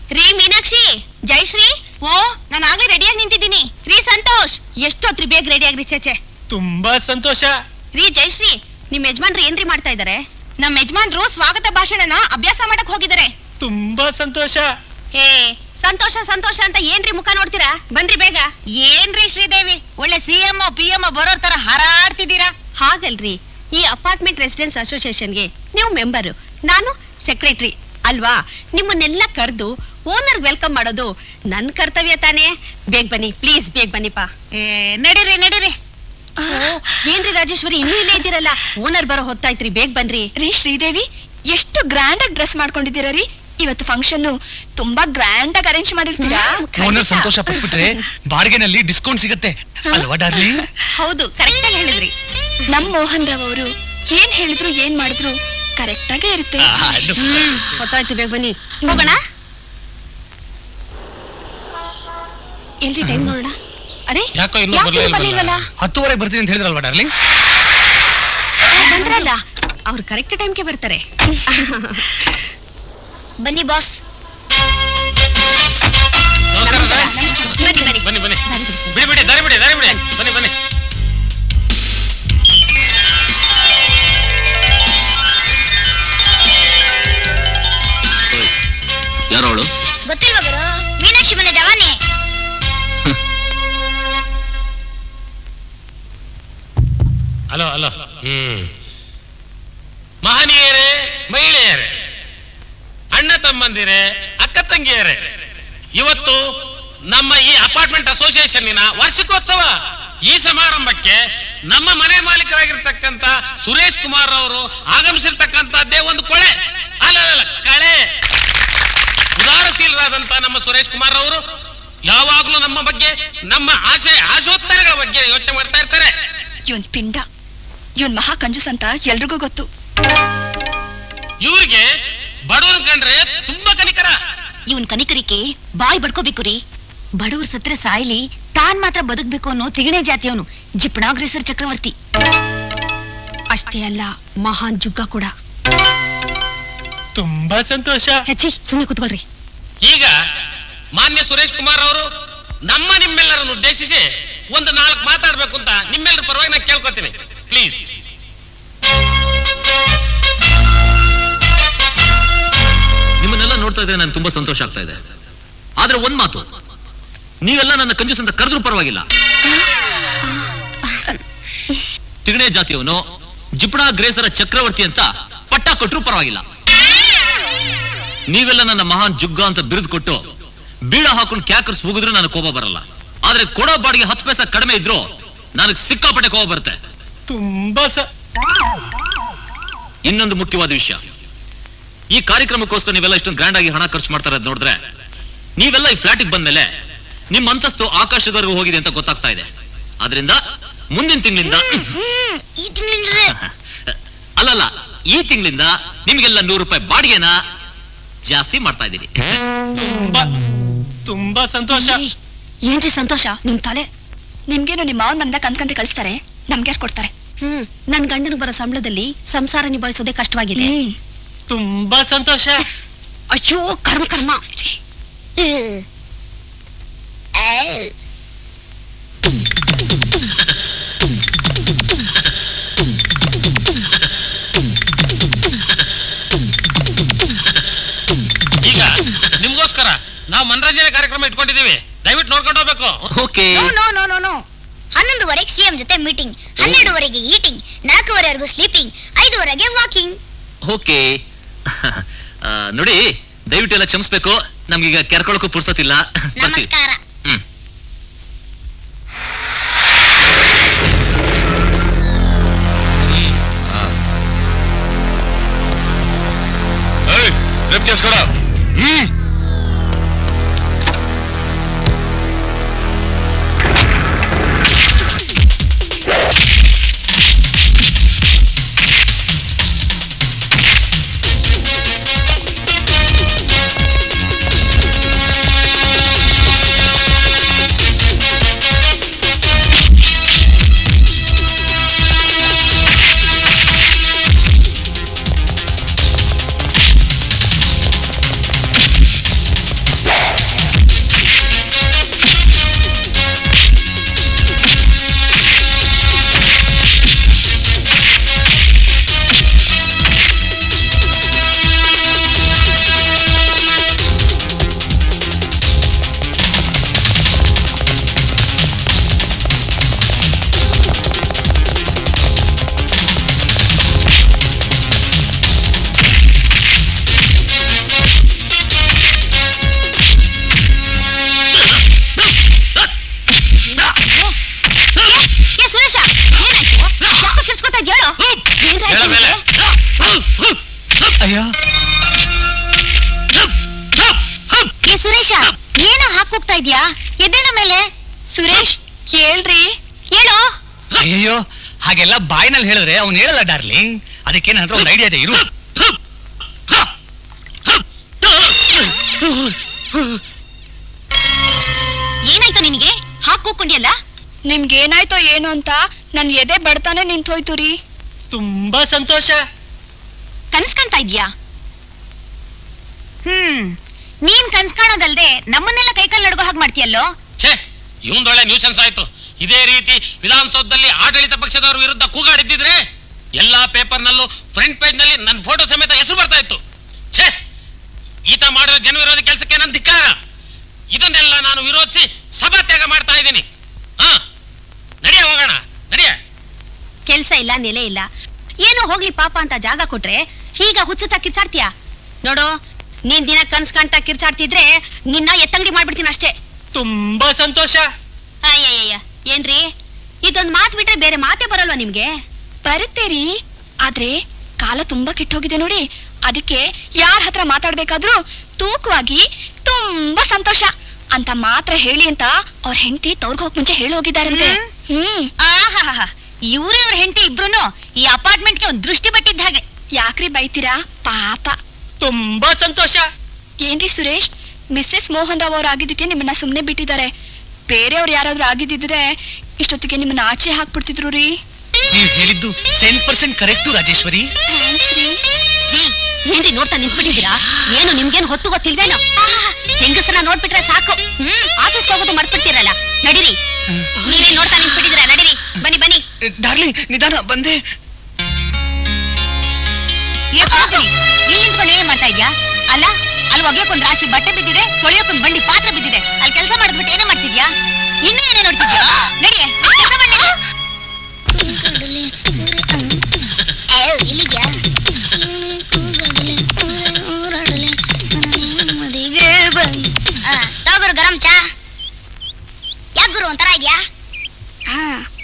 ರೀ ಮೀನಾಕ್ಷಿ ಜಯಶ್ರೀ ಓ ನಾನು ಆಗ್ಲೇ ರೆಡಿಯಾಗಿ ನಿಂತಿದ್ದೀನಿ ರೀ ಸಂತೋಷ್ ಎಷ್ಟೊತ್ರಿ ಬೇಗ ರೆಡಿ ಆಗ್ರಿ ಚೇಚೆ ತುಂಬಾ ಸಂತೋಷ ರೀ ಜಯಶ್ರೀ ನಿಮ್ ಯಜಮಾನ್ರು ಏನ್ರಿ ಮಾಡ್ತಾ ಇದಾರೆ ನಮ್ ಯಜಮಾನ್ರು ಸ್ವಾಗತ ಭಾಷಣನ ಅಭ್ಯಾಸ ಮಾಡಕ್ ಹೋಗಿದ್ದಾರೆ ತುಂಬಾ ಸಂತೋಷ ಏ ಸಂತೋಷ ಸಂತೋಷ ಅಂತ ಏನ್ರಿ ಮುಖ ನೋಡ್ತೀರಾ ಬನ್ರಿ ಬೇಗ ಏನ್ರಿ ಶ್ರೀದೇವಿ ಒಳ್ಳೆ ಸಿ ಎಂ ಪಿ ಎಂ ಬರೋರ್ ತರ ಹಾರಾಡ್ತಿದ್ದೀರಾ ಹಾಗಲ್ರಿ ಈ ಅಪಾರ್ಟ್ಮೆಂಟ್ ರೆಸಿಡೆನ್ಸ್ ಅಸೋಸಿಯೇಷನ್ಗೆ ನೀವು ಮೆಂಬರ್ ನಾನು ಸೆಕ್ರೆಟರಿ ಅಲ್ವಾ ನಿಮ್ಮನ್ನೆಲ್ಲ ಕರೆದು ಓನರ್ ವೆಲ್ಕಮ್ ಮಾಡೋದು ನನ್ ಕರ್ತವ್ಯ ತಾನೇ ಬೇಗ ಬನ್ನಿ ಪ್ಲೀಸ್ ಬೇಗ ಬನ್ನಿಪ್ಪ ಏ ನಡೀರಿ ನಡೀರಿ ಏನ್ರಿ ರಾಜೇಶ್ವರಿ ಇನ್ನೂ ಇಲ್ಲೇ ಇದ್ದೀರಲ್ಲ ಓನರ್ ಬರೋ ಹೊತ್ತಾಯ್ತ್ರಿ ಬೇಗ ಬನ್ರಿ ರೀ ಶ್ರೀದೇವಿ ಎಷ್ಟು ಗ್ರ್ಯಾಂಡ್ ಆಗಿ ಡ್ರೆಸ್ ಮಾಡ್ಕೊಂಡಿದ್ದೀರಾ ರೀ ಇವತ್ತು ಫಂಕ್ಷನ್ ತುಂಬಾ ಗ್ರ್ಯಾಂಡ್ ಆಗಿ ಅರೇಂಜ್ ಮಾಡಿರ್ತೀರಾ ಓನರ್ ಸಂತೋಷ ಪಟ್ಬಿಟ್ರೆ ಬಾಡಿಗೆನಲ್ಲಿ ಡಿಸ್ಕೌಂಟ್ ಸಿಗುತ್ತೆ ಅಲ್ವಾ ಡಾರ್ಲಿಂಗ್ ಹೌದು ಕರೆಕ್ಟ್ ಆಗಿ ಹೇಳಿದ್ರಿ ನಮ್ ಮೋಹನ್ ರಾವ್ ಅವರು ಏನ್ ಹೇಳಿದ್ರು ಏನ್ ಮಾಡಿದ್ರು ಕರೆಕ್ಟ್ ಆಗೇ ಇರುತ್ತೆ ಹೊತ್ತಾಯ್ತು ಬೇಗ ಬನ್ನಿ ಹೋಗೋಣ ಎಲ್ರಿ ಟೈಮ್ ನೋಡೋಣ ಅರೆ ಯಾಕೋ ಇನ್ನೂ ಯಾಕೆ ಬರ್ಲೇ ಇಲ್ವಲ್ಲ? ಬರ್ಲಿಲ್ವಲ್ಲ ಹತ್ತುವರೆಗೆ ಬರ್ತೀನಿ ಅಂತ ಹೇಳಿದ್ರಲ್ವಾ ಡಾರ್ಲಿಂಗ್ ಬಂದ್ರಲ್ಲ ಅವ್ರು ಕರೆಕ್ಟ್ ಟೈಮ್ಗೆ ಬರ್ತಾರೆ ಬನ್ನಿ ಬಾಸ್ ನಮಸ್ಕಾರ ಸರ್. ಬನ್ನಿ ಬನ್ನಿ ಬನ್ನಿ ಬನ್ನಿ ದಾರಿ ಬಿಡಿಸಿ. ಬಿಡಿ ಬಿಡಿ ದಾರಿ ಬಿಡಿ ದಾರಿ ಬಿಡಿ ಬನ್ನಿ ಬನ್ನಿ ಯಾರು ಅವಳು ಗೊತ್ತಿಲ್ವಾ ಗುರು ಮೀನಾಕ್ಷಿ ಮನೆ ಜವಾನಿ ಹಲೋ ಹಲೋ ಹ್ಮ್ ಮಹನೀಯರೇ ಮಹಿಳೆಯರೇ ಅಣ್ಣ ತಮ್ಮಂದಿರೇ ಅಕ್ಕ ತಂಗಿಯರೇ ಇವತ್ತು ನಮ್ಮ ಈ ಅಪಾರ್ಟ್ಮೆಂಟ್ ಅಸೋಸಿಯೇಷನ್ನಿನ ವಾರ್ಷಿಕೋತ್ಸವ ಈ ಸಮಾರಂಭಕ್ಕೆ ನಮ್ಮ ಮನೆ ಮಾಲೀಕರಾಗಿರ್ತಕ್ಕಂತ ಸುರೇಶ್ ಕುಮಾರ್ ಅವರು ಆಗಮಿಸಿರ್ತಕ್ಕಂಥದ್ದೇ ಒಂದು ಕೊಳೆ ಅಲ್ಲ ಅಲ್ಲ, ಅಲ್ಲ, ಕಳೆ ಉದಾರಶೀಲರಾದಂತ ನಮ್ಮ ಸುರೇಶ್ ಕುಮಾರ್ ಅವರು ಯಾವಾಗ್ಲೂ ನಮ್ಮ ಬಗ್ಗೆ ನಮ್ಮ ಆಸೆ ಆಶೋತ್ತರಗಳ ಬಗ್ಗೆ ಯೋಚನೆ ಮಾಡ್ತಾ ಇರ್ತಾರೆ ಇವನ್ ಪಿಂಡ ಇವನ್ ಮಹಾ ಕಂಜೂಸ್ ಅಂತ ಎಲ್ರಿಗೂ ಗೊತ್ತು ಇವ್ರಿಗೆ ಬಡವರು ಕಂಡ್ರೆ ತುಂಬಾ ಕನಿಕರ ಇವನ್ ಕನಿಕರಿಕೆ ಬಾಯ್ ಬಡ್ಕೋಬೇಕು ರೀ ಬಡವ್ರ ಸತ್ರೆ ಸಾಯ್ಲಿ ತಾನ್ ಮಾತ್ರ ಬದುಕ್ಬೇಕು ಅನ್ನೋ ತಿಗಣೆ ಜಾತಿಯವನು ಜಿಪ್ಣಾಗ್ರೇಸರ್ ಚಕ್ರವರ್ತಿ ಅಷ್ಟೇ ಅಲ್ಲ ಮಹಾನ್ ಜುಗ್ಗ ಕೂಡ ತುಂಬಾ ಸಂತೋಷ ಹೆಚ್ಚಿ ಸುಮ್ಮನೆ ಕೂತ್ಕೊಳ್ರಿ ಈಗ ಮಾನ್ಯ ಸುರೇಶ್ ಕುಮಾರ್ ಅವರು ನಮ್ಮ ನಿಮ್ಮೆಲ್ಲರನ್ನು ಉದ್ದೇಶಿಸಿ ಒಂದು ನಾಲ್ಕು ಮಾತಾಡ್ಬೇಕು ಅಂತ ನಿಮ್ಮೆಲ್ಲರ ಪರವಾಗಿ ನಾನು ಕೇಳ್ಕೊತೀನಿ ಪ್ಲೀಸ್ ನಿಮ್ಮನ್ನೆಲ್ಲ ನೋಡ್ತಾ ಇದ್ರೆ ನಾನು ತುಂಬಾ ಸಂತೋಷ ಆಗ್ತಾ ಇದೆ ಆದ್ರೆ ಒಂದ್ ಮಾತು ನೀವೆಲ್ಲ ನನ್ನ ಕಂಜೂಸ್ ಅಂತ ಕರೆದ್ರೂ ಪರವಾಗಿಲ್ಲ ತಿಗಣೆ ಜಾತಿಯವನು ಜಿಪುಣ ಗ್ರೇಸರ ಚಕ್ರವರ್ತಿ ಅಂತ ಪಟ್ಟ ಕೊಟ್ರೂ ಪರವಾಗಿಲ್ಲ ನೀವೆಲ್ಲ ನನ್ನ ಮಹಾನ್ ಜುಗ್ಗ ಅಂತ ಬಿರುದು ಕೊಟ್ಟು ಬೀಳ ಹಾಕೊಂಡು ಕ್ಯಾಕರ್ಸ್ ಹೋಗಿದ್ರು ನನಗೆ ಕೋಪ ಬರಲ್ಲ ಆದ್ರೆ ಕೊಡೋ ಬಾಡಿಗೆ ಹತ್ತು ಪೈಸಾ ಕಡಿಮೆ ಇದ್ರು ನನಗೆ ಸಿಕ್ಕಾಪಟ್ಟೆ ಕೋಪ ಬರುತ್ತೆ ತುಂಬಾ ಸ ಇನ್ನೊಂದು ಮುಖ್ಯವಾದ ವಿಷಯ ಈ ಕಾರ್ಯಕ್ರಮಕ್ಕೋಸ್ಕರ ನೀವೆಲ್ಲ ಇಷ್ಟೊಂದು ಗ್ರ್ಯಾಂಡ್ ಆಗಿ ಹಣ ಖರ್ಚು ಮಾಡ್ತಾ ಇರೋದು ನೋಡಿದ್ರೆ ನೀವೆಲ್ಲ ಈ ಫ್ಲಾಟಿಗೆ ಬಂದ್ಮೇಲೆ ನಿಮ್ಮ ಅಂತಸ್ತು ಆಕಾಶದವರೆಗೂ ಹೋಗಿದೆ ಅಂತ ಗೊತ್ತಾಗ್ತಾ ಇದೆ ಆದ್ರಿಂದ ಮುಂದಿನ ತಿಂಗಳಿಂದ ಈ ತಿಂಗಳಿಂದ ಅಲ್ಲಲ್ಲ ಈ ತಿಂಗಳಿಂದ ನಿಮಗೆಲ್ಲ ನೂರು ರೂಪಾಯಿ ಬಾಡಿಗೆನ ಜಾಸ್ತಿ ಮಾಡ್ತಾ ಇದ್ದೀರಿ ತುಂಬಾ ತುಂಬಾ ಸಂತೋಷ ಏಯ್, ಏನ್ರಿ ಸಂತೋಷ ನಿಮ್ ತಲೆ ನಿಮ್ಗೇನು ನಿಮ್ಮ ಮಾವನ್ ಬಂದ ಕಂದ್ಕಂತ ಕಳಿಸ್ತಾರೆ ನಮ್ಗೆ ಯಾರು ಕೊಡ್ತಾರೆ ಹ್ಮ್ ನನ್ ಗಂಡನ ಬರೋ ಸಂಬಳದಲ್ಲಿ ಸಂಸಾರ ನಿಭಾಯಿಸೋದೇ ಕಷ್ಟವಾಗಿದೆ ಹ್ಮ್ ತುಂಬಾ ಸಂತೋಷ ಅಯ್ಯೋ ಕರ್ಮ ಕರ್ಮ ಈಗ ನಿಮ್ಗೋಸ್ಕರ ನಾವು ಮನರಂಜನೆ ಕಾರ್ಯಕ್ರಮ ಇಟ್ಕೊಂಡಿದೀವಿ ದಯವಿಟ್ಟು ನೋಡ್ಕೊಂಡು ಹೋಗ್ಬೇಕು okay no no no no ಹನ್ನೊಂದುವರೆಗೆ ಸಿಎಂ ಜೊತೆ ಮೀಟಿಂಗ್ ಹನ್ನೆರಡುವರೆಗೆ ಈಟಿಂಗ್ ನಾಲ್ಕುವರೆವರೆಗೂ ಸ್ಲೀಪಿಂಗ್ ಐದುವರೆಗೆ ವಾಕಿಂಗ್ ಓಕೆ ನೋಡಿ ದಯವಿಟ್ಟು ಎಲ್ಲ ಕ್ಷಮಿಸ್ಬೇಕು ನಮ್ಗೀಗ ಕೆರ್ಕೊಳಕ್ಕೂ ಪುರ್ಸತಿಲ್ಲ ಬರ್ತೀವಿ. ನಮಸ್ಕಾರ ಹ್ಮ್ ರೇಪ್ చేసుకోడా ಸುರೇಶ ಏನೋ ಹಾಕೋಗ್ತಾ ಇದ್ಯಾ ಎದ್ದೇಳ ಮೇಲೆ ಸುರೇಶ್ ಹೇಳ್ರಿ ಹೇಳೋ ಅಯ್ಯಯ್ಯೋ ಹಾಗೆಲ್ಲ ಬಾಯಿನಲ್ಲಿ ಹೇಳಿದ್ರೆ ಅವ್ನು ಹೇಳಲ್ಲ ಡಾರ್ಲಿಂಗ್ ಅದಕ್ಕೆ ನನ್ನ ಹತ್ರ ಒಂದು ಐಡಿಯಾ ಇದೆ ಇರು ಏನಾಯ್ತು ನಿನಗೆ ಹಾಕೋಕೊಂಡ್ಯಲ್ಲ ನಿಮ್ಗೇನಾಯ್ತೋ ಏನು ಅಂತ ನನ್ ಎದೆ ಬಡ್ತಾನೆ ನಿಂತೋಯ್ತು ರೀ ತುಂಬಾ ಸಂತೋಷ ಕನ್ಸ್ಕಂತ ಇದ್ಯಾ ಹ್ಮ್ ನೀನ್ ಕನ್ಸ್ ಕಾಣೋದಲ್ದೆ ನಮ್ಮನ್ನೆಲ್ಲ ಕೈಕಾಲ್ ನಡ್ಗೋ ಹಾಗೆ ಮಾಡ್ತೀಯಲ್ಲೋ ಛೇ ಇವಂದೊಳ್ಳೆ ನ್ಯೂಸೆನ್ಸ್ ಆಯ್ತು ಇದೇ ರೀತಿ ವಿಧಾನಸೌಧದಲ್ಲಿ ಆಡಳಿತ ಪಕ್ಷದವರ ವಿರುದ್ಧ ಕೂಗಾಡಿದ್ದಿದ್ರೆ ಎಲ್ಲಾ ಪೇಪರ್ನಲ್ಲೂ ಫ್ರಂಟ್ ಪೇಜ್ ನಲ್ಲಿ ನನ್ನ ಫೋಟೋ ಸಮೇತ ಹೆಸರು ಬರ್ತಾ ಇತ್ತು ಛೇ ಈತ ಮಾಡಿರೋ ಜನ ವಿರೋಧಿ ಕೆಲಸಕ್ಕೆ ನನ್ನ ಧಿಕ್ಕಾರ ಇದನ್ನೆಲ್ಲ ನಾನು ವಿರೋಧಿಸಿ ಸಭಾತ್ಯಾಗ ಮಾಡ್ತಾ ಇದ್ದೀನಿ ಹಾ ನಡಿಯ ಹೋಗೋಣ ನಡಿಯ ಕೆಲ್ಸ ಇಲ್ಲ ನೆಲೆ ಇಲ್ಲ ಏನೋ ಹೋಗ್ಲಿ ಪಾಪ ಅಂತ ಜಾಗ ಕೊಟ್ರೆ ಹೀಗ ಹುಚ್ಚುಚ್ಚ ಕಿರ್ಚಾಡ್ತೀಯ ನೋಡು ನೀನ್ ದಿನ ಕನ್ಸ್ ಕಾಣ್ತಾ ಕಿರ್ಚಾಡ್ತಿದ್ರೆ ನಿನ್ನ ಎತ್ತಂಗಡಿ ಮಾಡ್ಬಿಡ್ತೀನಿ ಅಷ್ಟೇ ತುಂಬಾ ಸಂತೋಷ ಅಯ್ಯಯ್ಯಯ್ಯ ಏನ್ರಿ ಇದೊಂದ್ ಮಾತ್ ಬಿಟ್ರೆ ಬೇರೆ ಮಾತೇ ಬರಲ್ವಾ ನಿಮ್ಗೆ ಬರುತ್ತೆ ರೀ ಆದ್ರೆ ಕಾಲ ತುಂಬಾ ಕೆಟ್ಟೋಗಿದೆ ನೋಡಿ ಅದಕ್ಕೆ ಯಾರ ಹತ್ರ ಮಾತಾಡ್ಬೇಕಾದ್ರೂ ತೂಕವಾಗಿ ತುಂಬಾ ಸಂತೋಷ ಅಂತ ಮಾತ್ರ ಹೇಳಿ ಅಂತ ಅವ್ರ ಹೆಂಡತಿ ತವ್ರಿಗೆ ಹೋಗ್ ಮುಂಚೆ ಹೇಳಿ ಹೋಗಿದ್ದಾರಂತೆ ಹ್ಮ್ ಆಹಾಹಾ ಇವ್ರೇ ಅವ್ರ ಹೆಂಡತಿ ಇಬ್ರುನು ಈ ಅಪಾರ್ಟ್ಮೆಂಟ್ಗೆ ಒಂದ್ ದೃಷ್ಟಿ ಬಟ್ಟಿದ್ದ ಹಾಗೆ ಯಾಕ್ರಿ ಬೈತೀರಾ ಪಾಪ ತುಂಬಾ ಸಂತೋಷ ಏನ್ರಿ ಸುರೇಶ್ ಮಿಸ್ಸೆಸ್ ಮೋಹನ್ ರಾವ್ ಅವ್ರು ಆಗಿದ್ದಕ್ಕೆ ನಿಮ್ಮನ್ನ ಸುಮ್ನೆ ಬಿಟ್ಟಿದ್ದಾರೆ ಬೇರೆಯವ್ರು ಯಾರಾದ್ರೂ ಆಗಿದ್ದಿದ್ರೆ ಇಷ್ಟೊತ್ತಿಗೆ ನಿಮ್ಮನ್ನ ಆಚೆ ಹಾಕ್ಬಿಡ್ತಿದ್ರು ರೀ ನೀವ್ ಹೇಳಿದ್ದು cent percent correct Rajeshwari thanks ರೀ ರೀ ಏನ್ರಿ ನೋಡ್ತಾ ನಿಂತ್ಬಿಟ್ಟಿದ್ದೀರಾ ಏನು ನಿಮ್ಗೇನು ಹೊತ್ತು ಗೊತ್ತಿಲ್ವೇನೋ ಹೆಂಗಸರ ನೋಡ್ಬಿಟ್ರೆ ಸಾಕು ಹ್ಮ್ ಆಫೀಸ್ಗೆ ಹೋಗೋದು ಮರ್ತ್ಬಿಡ್ತೀರಲ್ಲ ನಡೀರಿ ನೀವೇ ನೋಡ್ತಾ ನಿಂತ್ಬಿಟ್ಟಿದ್ದೀರಾ ನಡೀರಿ ಬನ್ನಿ ಬನ್ನಿ ಡಾರ್ಲಿಂಗ್ ನಿಧಾನ ಬಂದೆ ಇಲ್ಲಿ ನಿಂತ್ಕೊಂಡು ಏನ್ ಮಾಡ್ತಾ ಇದ್ಯಾ ಅಲ್ಲ ಅಲ್ಲಿ ಒಗೆಯಕ್ ಒಂದ್ ರಾಶಿ ಬಟ್ಟೆ ಬಿದ್ದಿದೆ ತೊಳೆಯೋಕ್ ಒಂದ್ ಬಂಡಿ ಪಾತ್ರೆ ಬಿದ್ದಿದೆ ಅಲ್ಲಿ ಕೆಲಸ ಮಾಡಿದ್ಬಿಟ್ಟು ಏನೇ ಮಾಡ್ತಿದ್ಯಾ ಇನ್ನೂ ಏನೇ ನೋಡ್ತಿದ್ಯಾ ನಡಿಯೇ ಕೆಲಸ ಮಾಡಿ ಇಲ್ಲಿದ್ಯಾ ತಗೋರು ಗರಂ ಚಾ ಯಾಕೆ ಗುರು ಒಂಥರ ಇದ್ಯಾ ಹಾ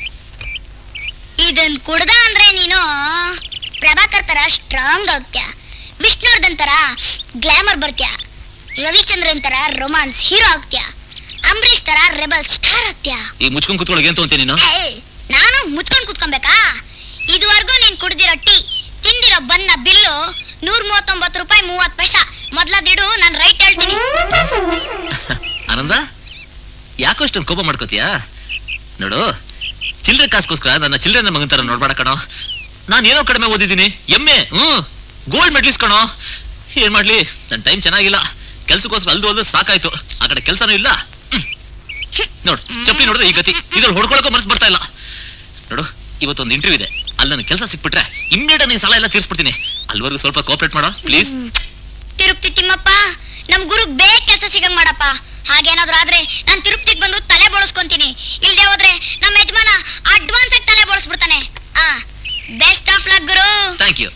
ಇದನ್ ಕುಡ್ದ ಅಂದ್ರೆ ನೀನು ಪ್ರಭಾಕರ್ ತರ ಸ್ಟ್ರಾಂಗ್ ಆಗ್ತ್ಯಾ ವಿಷ್ಣುವರ್ಧನ್ ತರ ಗ್ಲಾಮರ್ ಬರ್ತ್ಯಾ ರವಿಚಂದ್ರನ್ ತರ ರೊಮಾನ್ಸ್ ಹೀರೋ ಆಗ್ತ್ಯಾ ಅಂಬರೀಶ್ ತರ ರೆಬಲ್ ಸ್ಟಾರ್ ಆಗ್ತ್ಯಾ ಈ ಮುಚ್ಕೊಂಡ್ ಕುತ್ಕೊಳಗೆ ಅಂತ ಅಂತೀನಿ ನೀನು ಏಯ್, ನಾನು ಮುಚ್ಕೊಂಡ್ ಕುತ್ಕೊಬೇಕಾ ಇದುವರೆಗೂ ನೀನ್ ಕುಡ್ದಿರೋ ಟೀ ತಿಂದಿರೋ ಬನ್ನ ಬಿಲ್ಲು ನೂರ್ ಮೂವತ್ತೊಂಬತ್ತು ರೂಪಾಯಿ ಮೂವತ್ ಪೈಸಾ ಮೊದ್ಲದಿಡು ನಾನು ರೈಟ್ ಹೇಳ್ತೀನಿ ಆನಂದ ಯಾಕೋ ಇಷ್ಟೊಂದು ಕೋಪ ಮಾಡ್ಕೋತೀಯಾ ನೋಡು ಚಿಲ್ಲರೆ ಕಾಸ್ಗೋಸ್ಕರ ನನ್ನ ಚಿಲ್ಲರೆ ಮಗನ್ ತರ ನೋಡ್ಬೇಡ ಕಣೋ ನಾನು ಏನೋ ಕಡಿಮೆ ಓದಿದ್ದೀನಿ ಎಮ್ಮೆ ಹ್ಮ್ ಗೋಲ್ಡ್ ಮೆಡ್ಲಿಸ್ ಕಣೋ ಏನ್ ಮಾಡ್ಲಿ ನನ್ನ ಟೈಮ್ ಚೆನ್ನಾಗಿಲ್ಲ ಕೆಲ್ಸಕ್ಕೋಸ್ಕರ ಅಲ್ದು ಅಲ್ದು ಸಾಕಾಯ್ತು ಆ ಕಡೆ ಕೆಲ್ಸನೂ ಇಲ್ಲ ಹ್ಮ್. ನೋಡು ಚಪ್ಪಲಿ ನೋಡಿದ್ರೆ ಈ ಗತಿ ಇದ್ರಲ್ಲಿ ಹೊಡ್ಕೊಳಕೋ ಮನಸ್ಸು ಬರ್ತಾ ಇಲ್ಲ ನೋಡು ಇವತ್ತೊಂದು ಇಂಟರ್ವ್ಯೂ ಇದೆ ಅಲ್ಲಿ ನನಗೆ ಕೆಲಸ ಸಿಕ್ಬಿಟ್ರೆ ಇಮ್ಮಿಡಿಯೇಟ್ ನೀನ್ ಸಾಲ ಎಲ್ಲ ತೀರ್ಸ್ಬಿಡ್ತೀನಿ ಅಲ್ವರೆಗೂ ಸ್ವಲ್ಪ ಕೋಆಪರೇಟ್ ಮಾಡೋ ಪ್ಲೀಸ್ ತಿರುಪ್ತಿ ತಿಮ್ಮಪ್ಪ ನಮ್ ಗುರುಗ್ ಬೇಗ ಕೆಲಸ ಸಿಗಂಗ್ ಮಾಡಪ್ಪ ಹಾಗೇನಾದ್ರೂ ಆದ್ರೆ ನಾನ್ ತಿರುಪ್ತಿಗ್ ಬಂದು ತಲೆ ಬೋಳಿಸ್ಕೊಂತೀನಿ ಇಲ್ದೆ ಹೋದ್ರೆ ನಮ್ಮ ಯಜಮಾನ ಅಡ್ವಾನ್ಸ್ ಆಗಿ ತಲೆ ಬೋಳಿಸ್ಬಿಡ್ತಾನೆ ಆ ಬೆಸ್ಟ್ ಆಫ್ ಲಕ್ ಗುರು ಥ್ಯಾಂಕ್ ಯು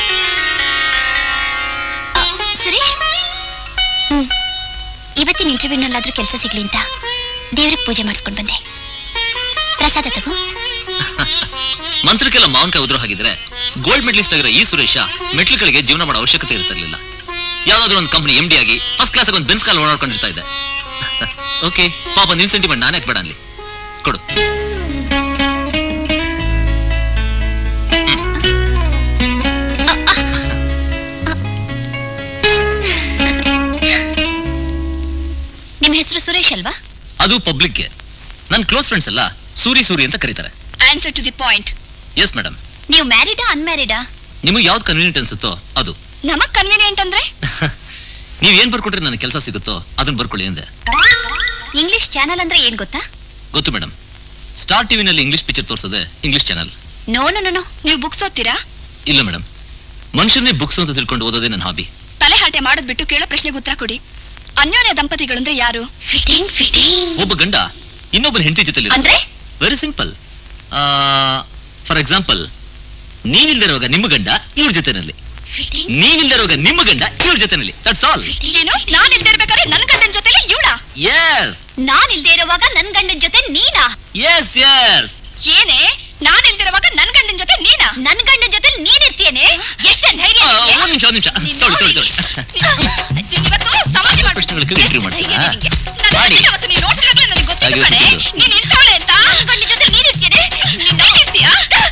ಸುರೇಶ್ ಇವತ್ತಿನ ಇಂಟರ್ವ್ಯೂನಲ್ಲಾದ್ರೂ ಕೆಲಸ ಸಿಗ್ಲಿ ಅಂತ ದೇವ್ರಿಗೆ ಪೂಜೆ ಮಾಡಿಸ್ಕೊಂಡ್ ಬಂದೆ ಪ್ರಸಾದ ತಗೋ ಮಂತ್ರಕ್ಕೆಲ್ಲ ಮಾವನ್ಕಾಯಿ ಉದುರು ಹಾಗಿದ್ರೆ ಗೋಲ್ಡ್ ಮೆಡಲಿಸ್ಟ್ ಆಗಿರೋ ಈ ಸುರೇಶ ಮೆಟ್ಲುಗಳಿಗೆ ಜೀವನ ಮಾಡೋ ಅವಶ್ಯಕತೆ ಇರ್ತಿರ್ಲಿಲ್ಲ ಯಾವ್ದಾದ್ರು ಒಂದು ಕಂಪನಿ ಎಂ ಡಿ ಆಗಿ ಫಸ್ಟ್ ಕ್ಲಾಸ್ ಒಂದು ಬೆನ್ಸ್ ಕಾಲ್ ಓಡಾಡ್ಕೊಂಡಿರ್ತಾ ಇದ್ದೆ ಓಕೆ ಪಾಪ ನಿನ್ ಸೆಂಟಿಮೆಂಟ್ ನಾನೇ ಬೇಡ ಅನ್ಲಿ ಕೊಡು ನಿಮ್ ಹೆಸರು ಸುರೇಶ್ ಅಲ್ವಾ ಅದು ಪಬ್ಲಿಕ್ಗೆ ನನ್ನ ಕ್ಲೋಸ್ ಫ್ರೆಂಡ್ಸ್ ಎಲ್ಲ ಸೂರಿ ಸೂರಿ ಅಂತ ಕರೀತಾರೆ answer to the point yes madam ನೀವು ಮ್ಯಾರಿಡಾ ಅನ್ಮ್ಯಾರಿಡಾ ನಿಮಗೆ ಯಾವ್ದು ಕನ್ವೀನಿಯಂಟ್ ಅನ್ಸುತ್ತೋ ಅದು ನಮಗ್ ಕನ್ವೀನಿಯಂಟ್ ಅಂದ್ರೆ ನೀವ್ ಏನ್ ಬರ್ಕೊಟ್ರೆ ನನಗೆ ಕೆಲಸ ಸಿಗುತ್ತೋ ಅದನ್ನ ಬರ್ಕೊಳ್ಳಿ ಅಂದೆ ಇಂಗ್ಲಿಷ್ ಚಾನಲ್ ಅಂದ್ರೆ ಏನ್ ಗೊತ್ತಾ ಗೊತ್ತು ಮೇಡಮ್ ಸ್ಟಾರ್ ಟಿವಿನಲ್ಲಿ ಇಂಗ್ಲಿಷ್ ಪಿಕ್ಚರ್ ತೋರಿಸೋದೆ English channel no no no, no ನೀವು ಬುಕ್ಸ್ ಓದ್ತೀರಾ ಇಲ್ಲ ಮೇಡಮ್ ಮನುಷ್ಯನ್ನೇ ಬುಕ್ಸ್ ಅಂತ ತಿಳ್ಕೊಂಡು ಓದೋದೇ ನನ್ನ ಹಾಬಿ ತಲೆ ಹರಟೆ ಮಾಡೋದ್ ಬಿಟ್ಟು ಕೇಳೋ ಪ್ರಶ್ನೆಗೆ ಉತ್ತರ ಕೊಡಿ ಅನ್ಯೋನ್ಯ ದಂಪತಿಗಳಂದ್ರೆ ಯಾರು ಫಿಟಿಂಗ್ ಫಿಟಿಂಗ್ ಒಬ್ಬ ಗಂಡ ಇನ್ನೊಬ್ಬನ ಹೆಂಡತಿ ಜೊತೆ ಅಂದ್ರೆ ವೆರಿ ಸಿಂಪಲ್ ಫಾರ್ ಎಕ್ಸಾಂಪಲ್ ನೀವಿಲ್ದಿರುವಾಗ ನಿಮ್ಮ ಗಂಡ ಇವ್ರ ಜೊತೆನಲ್ಲಿ ಫಿಟಿಂಗ್ ನೀವಿಲ್ದಿರುವಾಗ ನಿಮ್ಮ ಗಂಡ ಇವ್ರ ಜೊತೆನಲ್ಲಿ ದಟ್ಸ್ ಆಲ್ ಏನು ನಾನ್ ಇಲ್ದೇ ಇರ್ಬೇಕಾದ್ರೆ ನನ್ ಗಂಡನ್ ಜೊತೆಲಿ ಇವಳ ಎಸ್ ನಾನ್ ಇಲ್ದೇ ಇರುವಾಗ ನನ್ ಗಂಡನ್ ಜೊತೆ ನೀನಾ ಎಸ್ ಎಸ್ ಏನೇ ನಾನ್ ಇಲ್ದಿರುವಾಗ ನನ್ ಗಂಡನ್ ಜೊತೆ ನೀನಾ ನನ್ ಗಂಡನ್ ಜೊತೆ ನೀನ್ ಇರ್ತೀಯೇನೆ ಎಷ್ಟೇ ಧೈರ್ಯ ನಿನ್ಗೆ? ಒಂದ್ ನಿಮಿಷ ಒಂದ್ ನಿಮಿಷ ತೊಳಿ ತೊಳಿ ತೊಳಿ ಇವತ್ತು ಸಮಾಧಿ ಮಾಡ್ಬಿಡ್ತೀನಿ. ಪ್ರಶ್ನೆಗಳಿಗೆ ಇಂಟರ್ವ್ಯೂ ಮಾಡ್ತೀರಾ ನನ್ನ ಮಾಡಿ ಜೊತೆ ಅವತ್ತು ನೀನ್ ನೋಡ್ದಾಗ್ಲೇ ನನಗ್ ಗೊತ್ತಿತ್ತು ಹಾಗೆ ಕಣೆ. ಗೊತ್ತಿದ್ದು. ನೀನ್ ಇಂಥವಳೆ ಅಂತ ಗಂಡ ಜೊತೆ ನೀನ್ ಇರ್ತೀನಿ ನೀನ್ ಗಂಡ ಇರ್ತೀಯಾ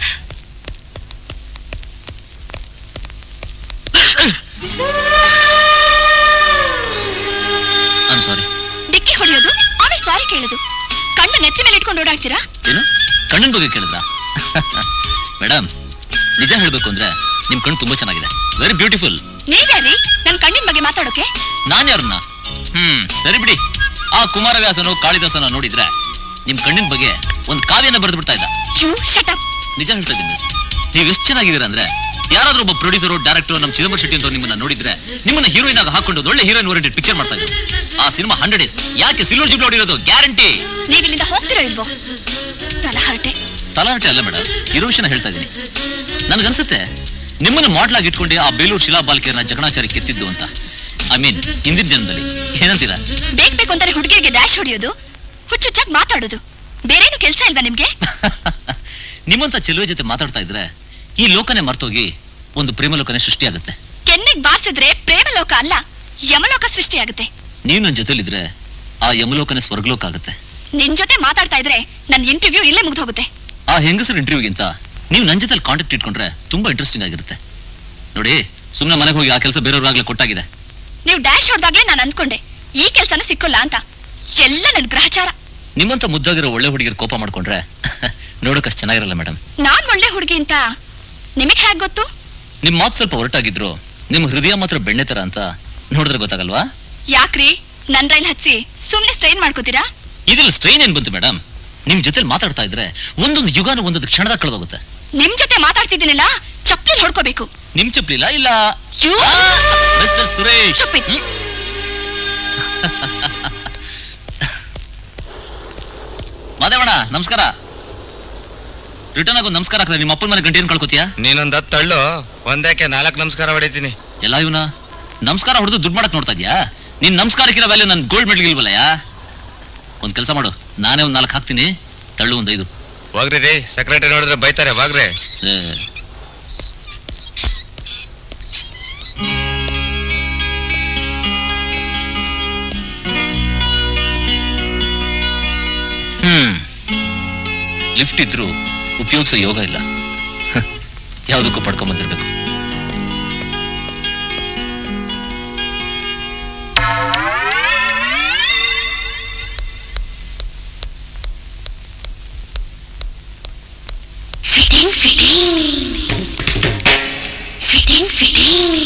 ಐಮ್ ಸಾರಿ ಡಿಕ್ಕಿ ಹೊಡೆಯೋದು ಆಮೇಲೆ ಸಾರಿ ಕೇಳೋದು ಕಣ್ಣು ನೆತ್ತಿ ಮೇಲೆ ಇಟ್ಕೊಂಡು ಓಡಾಡ್ತೀರಾ ಏನು ಕಣ್ಣಿನ ಬಗ್ಗೆ ಕೇಳಿದ್ರಾ ಮೇಡಮ್ ನಿಜ ಹೇಳ್ಬೇಕು ಅಂದ್ರೆ ನಿಮ್ ಕಣ್ಣು ತುಂಬಾ ಚೆನ್ನಾಗಿದೆ ವೆರಿ ಬ್ಯೂಟಿಫುಲ್ ನೀವ್ಯಾರಿ ನನ್ ಕಣ್ಣಿನ ಬಗ್ಗೆ ಮಾತಾಡೋಕೆ ನಾನ್ ಯಾರನ್ನ ಹ್ಮ್ ಸರಿ ಬಿಡಿ ಆ ಕುಮಾರವ್ಯಾಸನು ಕಾಳಿದಾಸನ ನೋಡಿದ್ರೆ ನಿಮ್ ಕಣ್ಣಿನ ಬಗ್ಗೆ ಒಂದ್ ಕಾವ್ಯನ ಬರೆದು ಬಿಡ್ತಾ ಇದ್ದ ಯು ಶಟ್ ಅಪ್ ನಿಜ ಹೇಳ್ತಾ ಇದ್ದೀನಿ ಮಿಸ್ ನೀವ್ ಎಷ್ಟು ಚೆನ್ನಾಗಿದ್ದೀರ ಅಂದ್ರೆ ಯಾರಾದ್ರೂ ಒಬ್ಬ ಪ್ರೊಡ್ಯೂಸರ್ ಡೈರೆಕ್ಟರ್ ನಮ್ ಚಿದಂಬರ ಶೆಟ್ಟಿ ಅಂತ ನಿಮ್ಮನ್ನ ನೋಡಿದ್ರೆ ನಿಮ್ಮನ್ನ ಹೀರೋಯಿನ್ ಆಗಿ ಹಾಕೊಂಡು ಒಂದ್ ಒಳ್ಳೆ ಹೀರೋಯಿನ್ ಓರಿಯೆಂಟೆಡ್ ಪಿಕ್ಚರ್ ಮಾಡ್ತಾ ಇದ್ರು ಆ ಸಿನಿಮಾ ಹಂಡ್ರೆಡ್ ಡೇಸ್ ಯಾಕೆ ಸಿಲ್ವರ್ ಜುಬ್ಲಿ ಹೊಡಿರೋದು ಗ್ಯಾರಂಟಿ ನೀವ್ ಇಲ್ಲಿಂದ ಹೋಗ್ತಿರೋ ಇಲ್ವೋ ತಲ ಹರಟೆ ತಲಾಟೆ ಅಲ್ಲ ಮೇಡಮ್ ಇರೋ ವಿಷಯನ ಹೇಳ್ತಾ ಇದ್ದೀನಿ ನನ್ಗನ್ಸುತ್ತೆ ನಿಮ್ಮನ್ನ ಮಾಡ್ಲ್ ಆಗಿ ಇಟ್ಕೊಂಡು ಆ ಬೇಲೂರು ಶಿಲಾಬಾಲಿಕೆಯನ್ನ ಜಗಣಾಚಾರಿ ಕೆತ್ತಿದ್ದು ಅಂತ ಐ ಮೀನ್ ಹಿಂದಿನ ಜನ್ಮದಲ್ಲಿ ಏನಂತೀರಾ ಬೇಕ್ ಬೇಕು ಅಂತಾನೆ ಹುಡುಗಿರಿಗೆ ಡ್ಯಾಶ್ ಹೊಡೆಯೋದು ಹುಚ್ಚುಚ್ಚಾಗಿ ಮಾತಾಡೋದು ಬೇರೇನು ಕೆಲ್ಸ ಇಲ್ವಾ ನಿಮ್ಗೆ ನಿಮ್ಮಂತ ಚೆಲುವೆ ಜೊತೆ ಮಾತಾಡ್ತಾ ಇದ್ರೆ ಈ ಲೋಕನೇ ಮರ್ತೋಗಿ ಒಂದು ಪ್ರೇಮ ಲೋಕನೇ ಸೃಷ್ಟಿಯಾಗುತ್ತೆ ಕೆನ್ನೆಗ್ ಬಾರ್ಸಿದ್ರೆ ಪ್ರೇಮ ಲೋಕ ಅಲ್ಲ ಯಮಲೋಕ ಸೃಷ್ಟಿಯಾಗುತ್ತೆ ನೀವು ನನ್ನ ಜೊತೆಲಿದ್ರೆ ಆ ಯಮಲೋಕನೇ ಸ್ವರ್ಗಲೋಕ ಆಗುತ್ತೆ ನಿನ್ ಜೊತೆ ಮಾತಾಡ್ತಾ ಇದ್ರೆ ನನ್ ಇಂಟರ್ವ್ಯೂ ಇಲ್ಲೇ ಮುಗ್ದು ಹೋಗುತ್ತೆ ಆ ಹೆಂಗಸರ ಇಂಟರ್ವ್ಯೂಗಿಂತ ನೀವು ನನ್ನ ಜೊತೆ ಕಾಂಟ್ಯಾಕ್ಟ್ ಇಟ್ಕೊಂಡ್ರೆ ತುಂಬಾ ಇಂಟ್ರೆಸ್ಟಿಂಗ್ ಆಗಿರುತ್ತೆ ನೋಡಿ ಸುಮ್ಮನೆ ಮನೆಗೆ ಹೋಗಿ ಆ ಕೆಲಸ ಬೇರೆಯವ್ರಾಗ್ಲೇ ಕೊಟ್ಟಾಗಿದೆ ನೀವು ಡ್ಯಾಶ್ ಹೊಡೆದಾಗ್ಲೇ ನಾನು ಅಂದ್ಕೊಂಡೆ ಈ ಕೆಲ್ಸನ ಸಿಕ್ಕೋಲ್ಲ ಅಂತ ಎಲ್ಲ ನನ್ ಗ್ರಹಚಾರ ನಿಮ್ಮಂತ ಮುದ್ದಾಗಿರೋ ಒಳ್ಳೆ ಹುಡುಗಿರು ಕೋಪ ಮಾಡ್ಕೊಂಡ್ರೆ ನೋಡೋಕಷ್ಟು ಚೆನ್ನಾಗಿರಲ್ಲ ಮೇಡಮ್ ನಾನ್ ಒಳ್ಳೆ ಹುಡುಗಿ ಅಂತ ನಿಮಗ್ ಹೇಗ್ ಗೊತ್ತು ನಿಮ್ ಮಾತು ಸ್ವಲ್ಪ ಹೊರಟಾಗಿದ್ರು ನಿಮ್ ಹೃದಯ ಮಾತ್ರ ಬೆಣ್ಣೆ ತರ ಅಂತ ನೋಡಿದ್ರೆ ಗೊತ್ತಾಗಲ್ವಾ ಯಾಕ್ರಿ ನನ್ ರೈಲ್ ಹಚ್ಚಿ ಸುಮ್ನೆ ಸ್ಟ್ರೈನ್ ಮಾಡ್ಕೋತೀರಾ ಇದ್ರಲ್ಲಿ ಸ್ಟ್ರೈನ್ ಏನ್ ಬಂತು ಮೇಡಮ್ ನಿಮ್ ಜೊತೆ ಮಾತಾಡ್ತಾ ಇದ್ರೆ ಒಂದೊಂದು ಯುಗಾನ ಒಂದೊಂದು ಕ್ಷಣದಾಗ ಕಳೆದೋಗುತ್ತೆ ನಿಮ್ ಜೊತೆ ಮಾತಾಡ್ತಿದ್ದೀನಲ್ಲ ಚಪ್ಪಲಿ ಹೊಡ್ಕೋಬೇಕು ನಿಮ್ ಚಪ್ಲಿಲ್ಲ ಇಲ್ಲ ಯು ಮಿಸ್ಟರ್ ಸುರೇಶ್ Stupid. ಹ್ಮ್. ಮಾದೇವಣ್ಣ ನಮಸ್ಕಾರ ರಿಟರ್ನ್ ಆಗೋ ನಮಸ್ಕಾರ ಆಗ್ತದೆ ನಿಮ್ಮ ಅಪ್ಪನ ಮನೆ ಗಂಟೆ ಏನ್ ಕಳ್ಕೊತೀಯಾ ನೀನೊಂದ್ ಹತ್ತು ತಳ್ಳು ಒಂದಕ್ಕೆ ನಾಲ್ಕು ನಮಸ್ಕಾರ ಹೊಡಿತೀನಿ ಎಲ್ಲ ಇವನ ನಮಸ್ಕಾರ ಹೊಡೆದು ದುಡ್ಡು ಮಾಡಕ್ ನೋಡ್ತಾ ಇದ್ಯಾ ನಿನ್ ನಮಸ್ಕಾರಕ್ಕಿರೋ ವ್ಯಾಲ್ಯೂ ನನ್ ಗೋಲ್ಡ್ ಮೆಡಲ್ ಇಲ್ವಲ್ಲಯ್ಯ ಒಂದ್ ಕೆಲಸ ಮಾಡು ನಾನೇ ಒಂದ್ ನಾಲ್ಕು ಹಾಕ್ತೀನಿ ತಳ್ಳು ಒಂದ್ ಐದು ಹೋಗ್ರಿ ರೀ ಸೆಕ್ರೆಟರಿ ನೋಡಿದ್ರೆ ಬೈತಾರೆ ಬಾಗ್ರಿ ಏ. ಹ್ಮ್ ಲಿಫ್ಟ್ ಇದ್ರು ಉಪಯೋಗಿಸೋ ಯೋಗ ಇಲ್ಲ ಯಾವುದಕ್ಕೂ ಪಡ್ಕೊಂಡ್ ಬಂದಿರ್ಬೇಕು fitting fitting fitting fitting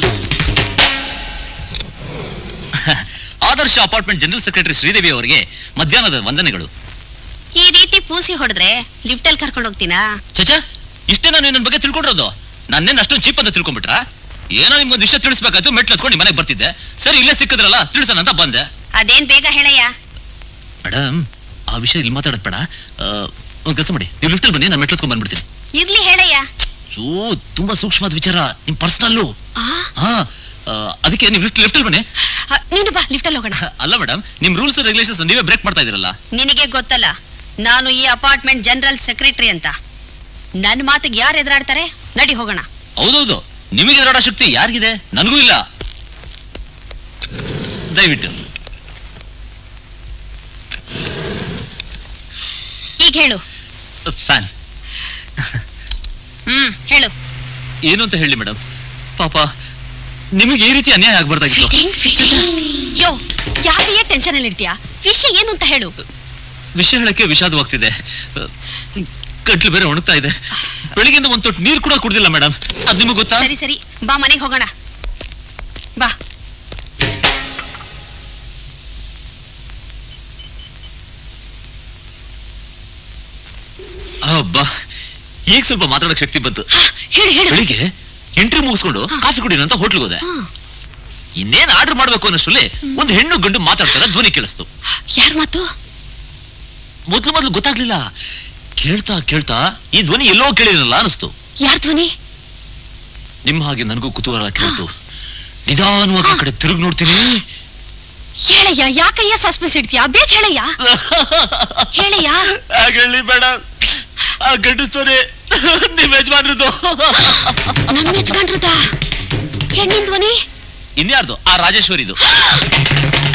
Adarsh apartment general secretary Sridevi ಅವರಿಗೆ ಮಧ್ಯಾಹ್ನದ ವಂದನೆಗಳು ಈ ರೀತಿ ಪೂಸಿ ಹೊಡೆದ್ರೆ ಲಿಫ್ಟಲ್ಲಿ ಕರ್ಕೊಂಡು ಹೋಗ್ತೀನಾ ಚಚಾ ಇಷ್ಟೇ ನಾನು ನನ್ನ ಬಗ್ಗೆ ತಿಳ್ಕೊಂಡಿರೋದು ನನ್ನೇನು ಅಷ್ಟೊಂದು ಚೀಪ್ ಅಂತ ತಿಳ್ಕೊಂಡ್ಬಿಟ್ರ ಏನೋ ನಿಮ್ಗೊಂದು ವಿಷಯ ತಿಳಿಸ್ಬೇಕಾಯ್ತು ಮೆಟ್ಲು ಹತ್ಕೊಂಡು ಮನೆಗೆ ಬರ್ತಿದ್ದೆ ಸರಿ ಇಲ್ಲೇ ಸಿಕ್ಕಿದ್ರಲ್ಲ ತಿಳಿಸೋಣ ಅಂತ ಬಂದೆ ಅದೇನ್ ಬೇಗ ಹೇಳಯ್ಯ ಮೇಡಮ್ ಆ ವಿಷಯ ಇಲ್ಲಿ ಮಾತಾಡೋದು ಬೇಡ ಆ, ಒಂದ್ ಕೆಲಸ ಮಾಡಿ ನೀವು ಲಿಫ್ಟಲ್ಲಿ ಬನ್ನಿ ನಾನು ಮೆಟ್ಲು ಹತ್ಕೊಂಡ್ ಬಂದ್ಬಿಡ್ತೀನಿ ಇರ್ಲಿ ಹೇಳಯ್ಯ ಸೋ ತುಂಬಾ ಸೂಕ್ಷ್ಮದ ವಿಚಾರ ನಿಮ್ ಪರ್ಸನಲ್ಲು ಆ, ಹಾ ಆ, ಅದಕ್ಕೆ ನೀವು ಲಿಫ್ಟ್ ಲಿಫ್ಟಲ್ಲಿ ಬನ್ನಿ ಆ, ನೀನು ಬಾ ಲಿಫ್ಟಲ್ಲಿ ಹೋಗೋಣ ಅಲ್ಲ ಮೇಡಮ್ ನಿಮ್ ರೂಲ್ಸ್ ರೆಗ್ಯುಲೇಷನ್ಸ್ ನೀವೇ ಬ್ರೇಕ್ ಮಾಡ್ತಾ ಇದೀರಲ್ಲ ನಿನಗೆ ಗೊತ್ತಲ್ಲ ನಾನು ಈ ಅಪಾರ್ಟ್ಮೆಂಟ್ ಜನರಲ್ ಸೆಕ್ರೆಟರಿ ಅಂತ ನನ್ನ ಮಾತಿಗೆ ಯಾರು ಎದುರಾಡ್ತಾರೆ ನಡಿ ಹೋಗೋಣ ಹೌದೌದು ನಿಮಗೆ ಎದುರಾಡೋ ಶಕ್ತಿ ಯಾರಿಗಿದೆ ನನಗೂ ಇಲ್ಲ ದಯವಿಟ್ಟು ಈಗ ಹೇಳು ಫ್ಯಾನ್ ಹ್ಮ್ ಹೇಳು ಏನು ಅಂತ ಹೇಳಿ ಮೇಡಮ್ ಪಾಪ ನಿಮಗೆ ಈ ರೀತಿ ಅನ್ಯಾಯ ಆಗ್ಬಾರ್ದಾಗಿತ್ತು ಫಿಟಿಂಗ್ ಫಿಟಿಂಗ್ ಯೋ ಯಾಕೆ ಟೆನ್ಷನ್ ಅಲ್ಲಿ ಇರ್ತೀಯಾ ವಿಷಯ ಏನು ಅಂತ ಹೇಳು ವಿಷಯ ಹೇಳಕ್ಕೆ ವಿಷಾದವಾಗ್ತಿದೆ ಕಟ್ಲು ಬೇರೆ ಒಣಗ್ತಾ ಇದೆ ಬೆಳಿಗ್ಗೆಯಿಂದ ಒಂದ್ ತೊಟ್ಟು ನೀರು ಕೂಡ ಕುಡ್ದಿಲ್ಲ ಮೇಡಮ್ ಅದ್ ನಿಮಗೆ ಗೊತ್ತಾ ಸರಿ ಸರಿ ಬಾ ಮನೆಗೆ ಹೋಗೋಣ ಬಾ ಅಬ್ಬಾ ಈಗ ಸ್ವಲ್ಪ ಮಾತಾಡಕ್ ಶಕ್ತಿ ಬಂತು ಹೇಳು ಹೇಳು ಬೆಳಿಗ್ಗೆ ಎಂಟ್ರಿ ಮುಗಿಸ್ಕೊಂಡು ಕಾಫಿ ಕುಡಿಯೋಣ ಅಂತ ಹೋಟ್ಲಿಗೆ ಹೋದೆ ಹಾ. ಇನ್ನೇನ್ ಆರ್ಡರ್ ಮಾಡ್ಬೇಕು ಅನ್ನೋಷ್ಟರಲ್ಲಿ ಒಂದು ಹೆಣ್ಣು ಗಂಡು ಮಾತಾಡ್ತಾರೆ ಧ್ವನಿ ಕೇಳಿಸ್ತು ಯಾರ್ ಮಾತು ಮೊದ್ಲು ಮೊದ್ಲು ಗೊತ್ತಾಗ್ಲಿಲ್ಲ ಕೇಳ್ತಾ ಕೇಳ್ತಾ ಈ ಧ್ವನಿ ಎಲ್ಲೋ ಕೇಳಿರಲ್ಲ ಅನಿಸ್ತು ಯಾರ್ ಧ್ವನಿ ನಿಮ್ಮ ಹಾಗೆ ನನಗೂ ಕುತೂಹಲ ಕೇಳ್ತು ನಿಧಾನವಾಗಿ ಆ ಕಡೆ ತಿರುಗಿ ನೋಡ್ತೀನಿ ಹೇಳಯ್ಯ ಯಾಕಯ್ಯ ಸಸ್ಪೆನ್ಸ್ ಇಡ್ತೀಯಾ ಬೇಗ ಹೇಳಯ್ಯ ಹೇಳಯ್ಯ ಹೇಳಿ ಬೇಡ ಆ ಗಂಡಸ್ತೋನೆ ನಿಮ್ ಯಜಮಾನ್ರದ್ದು ನಮ್ಮ ಯಜಮಾನ್ರದ ಹೆಣ್ಣಿನ ಧ್ವನಿ ಇನ್ಯಾರ್ದು ಆ ರಾಜೇಶ್ವರಿದು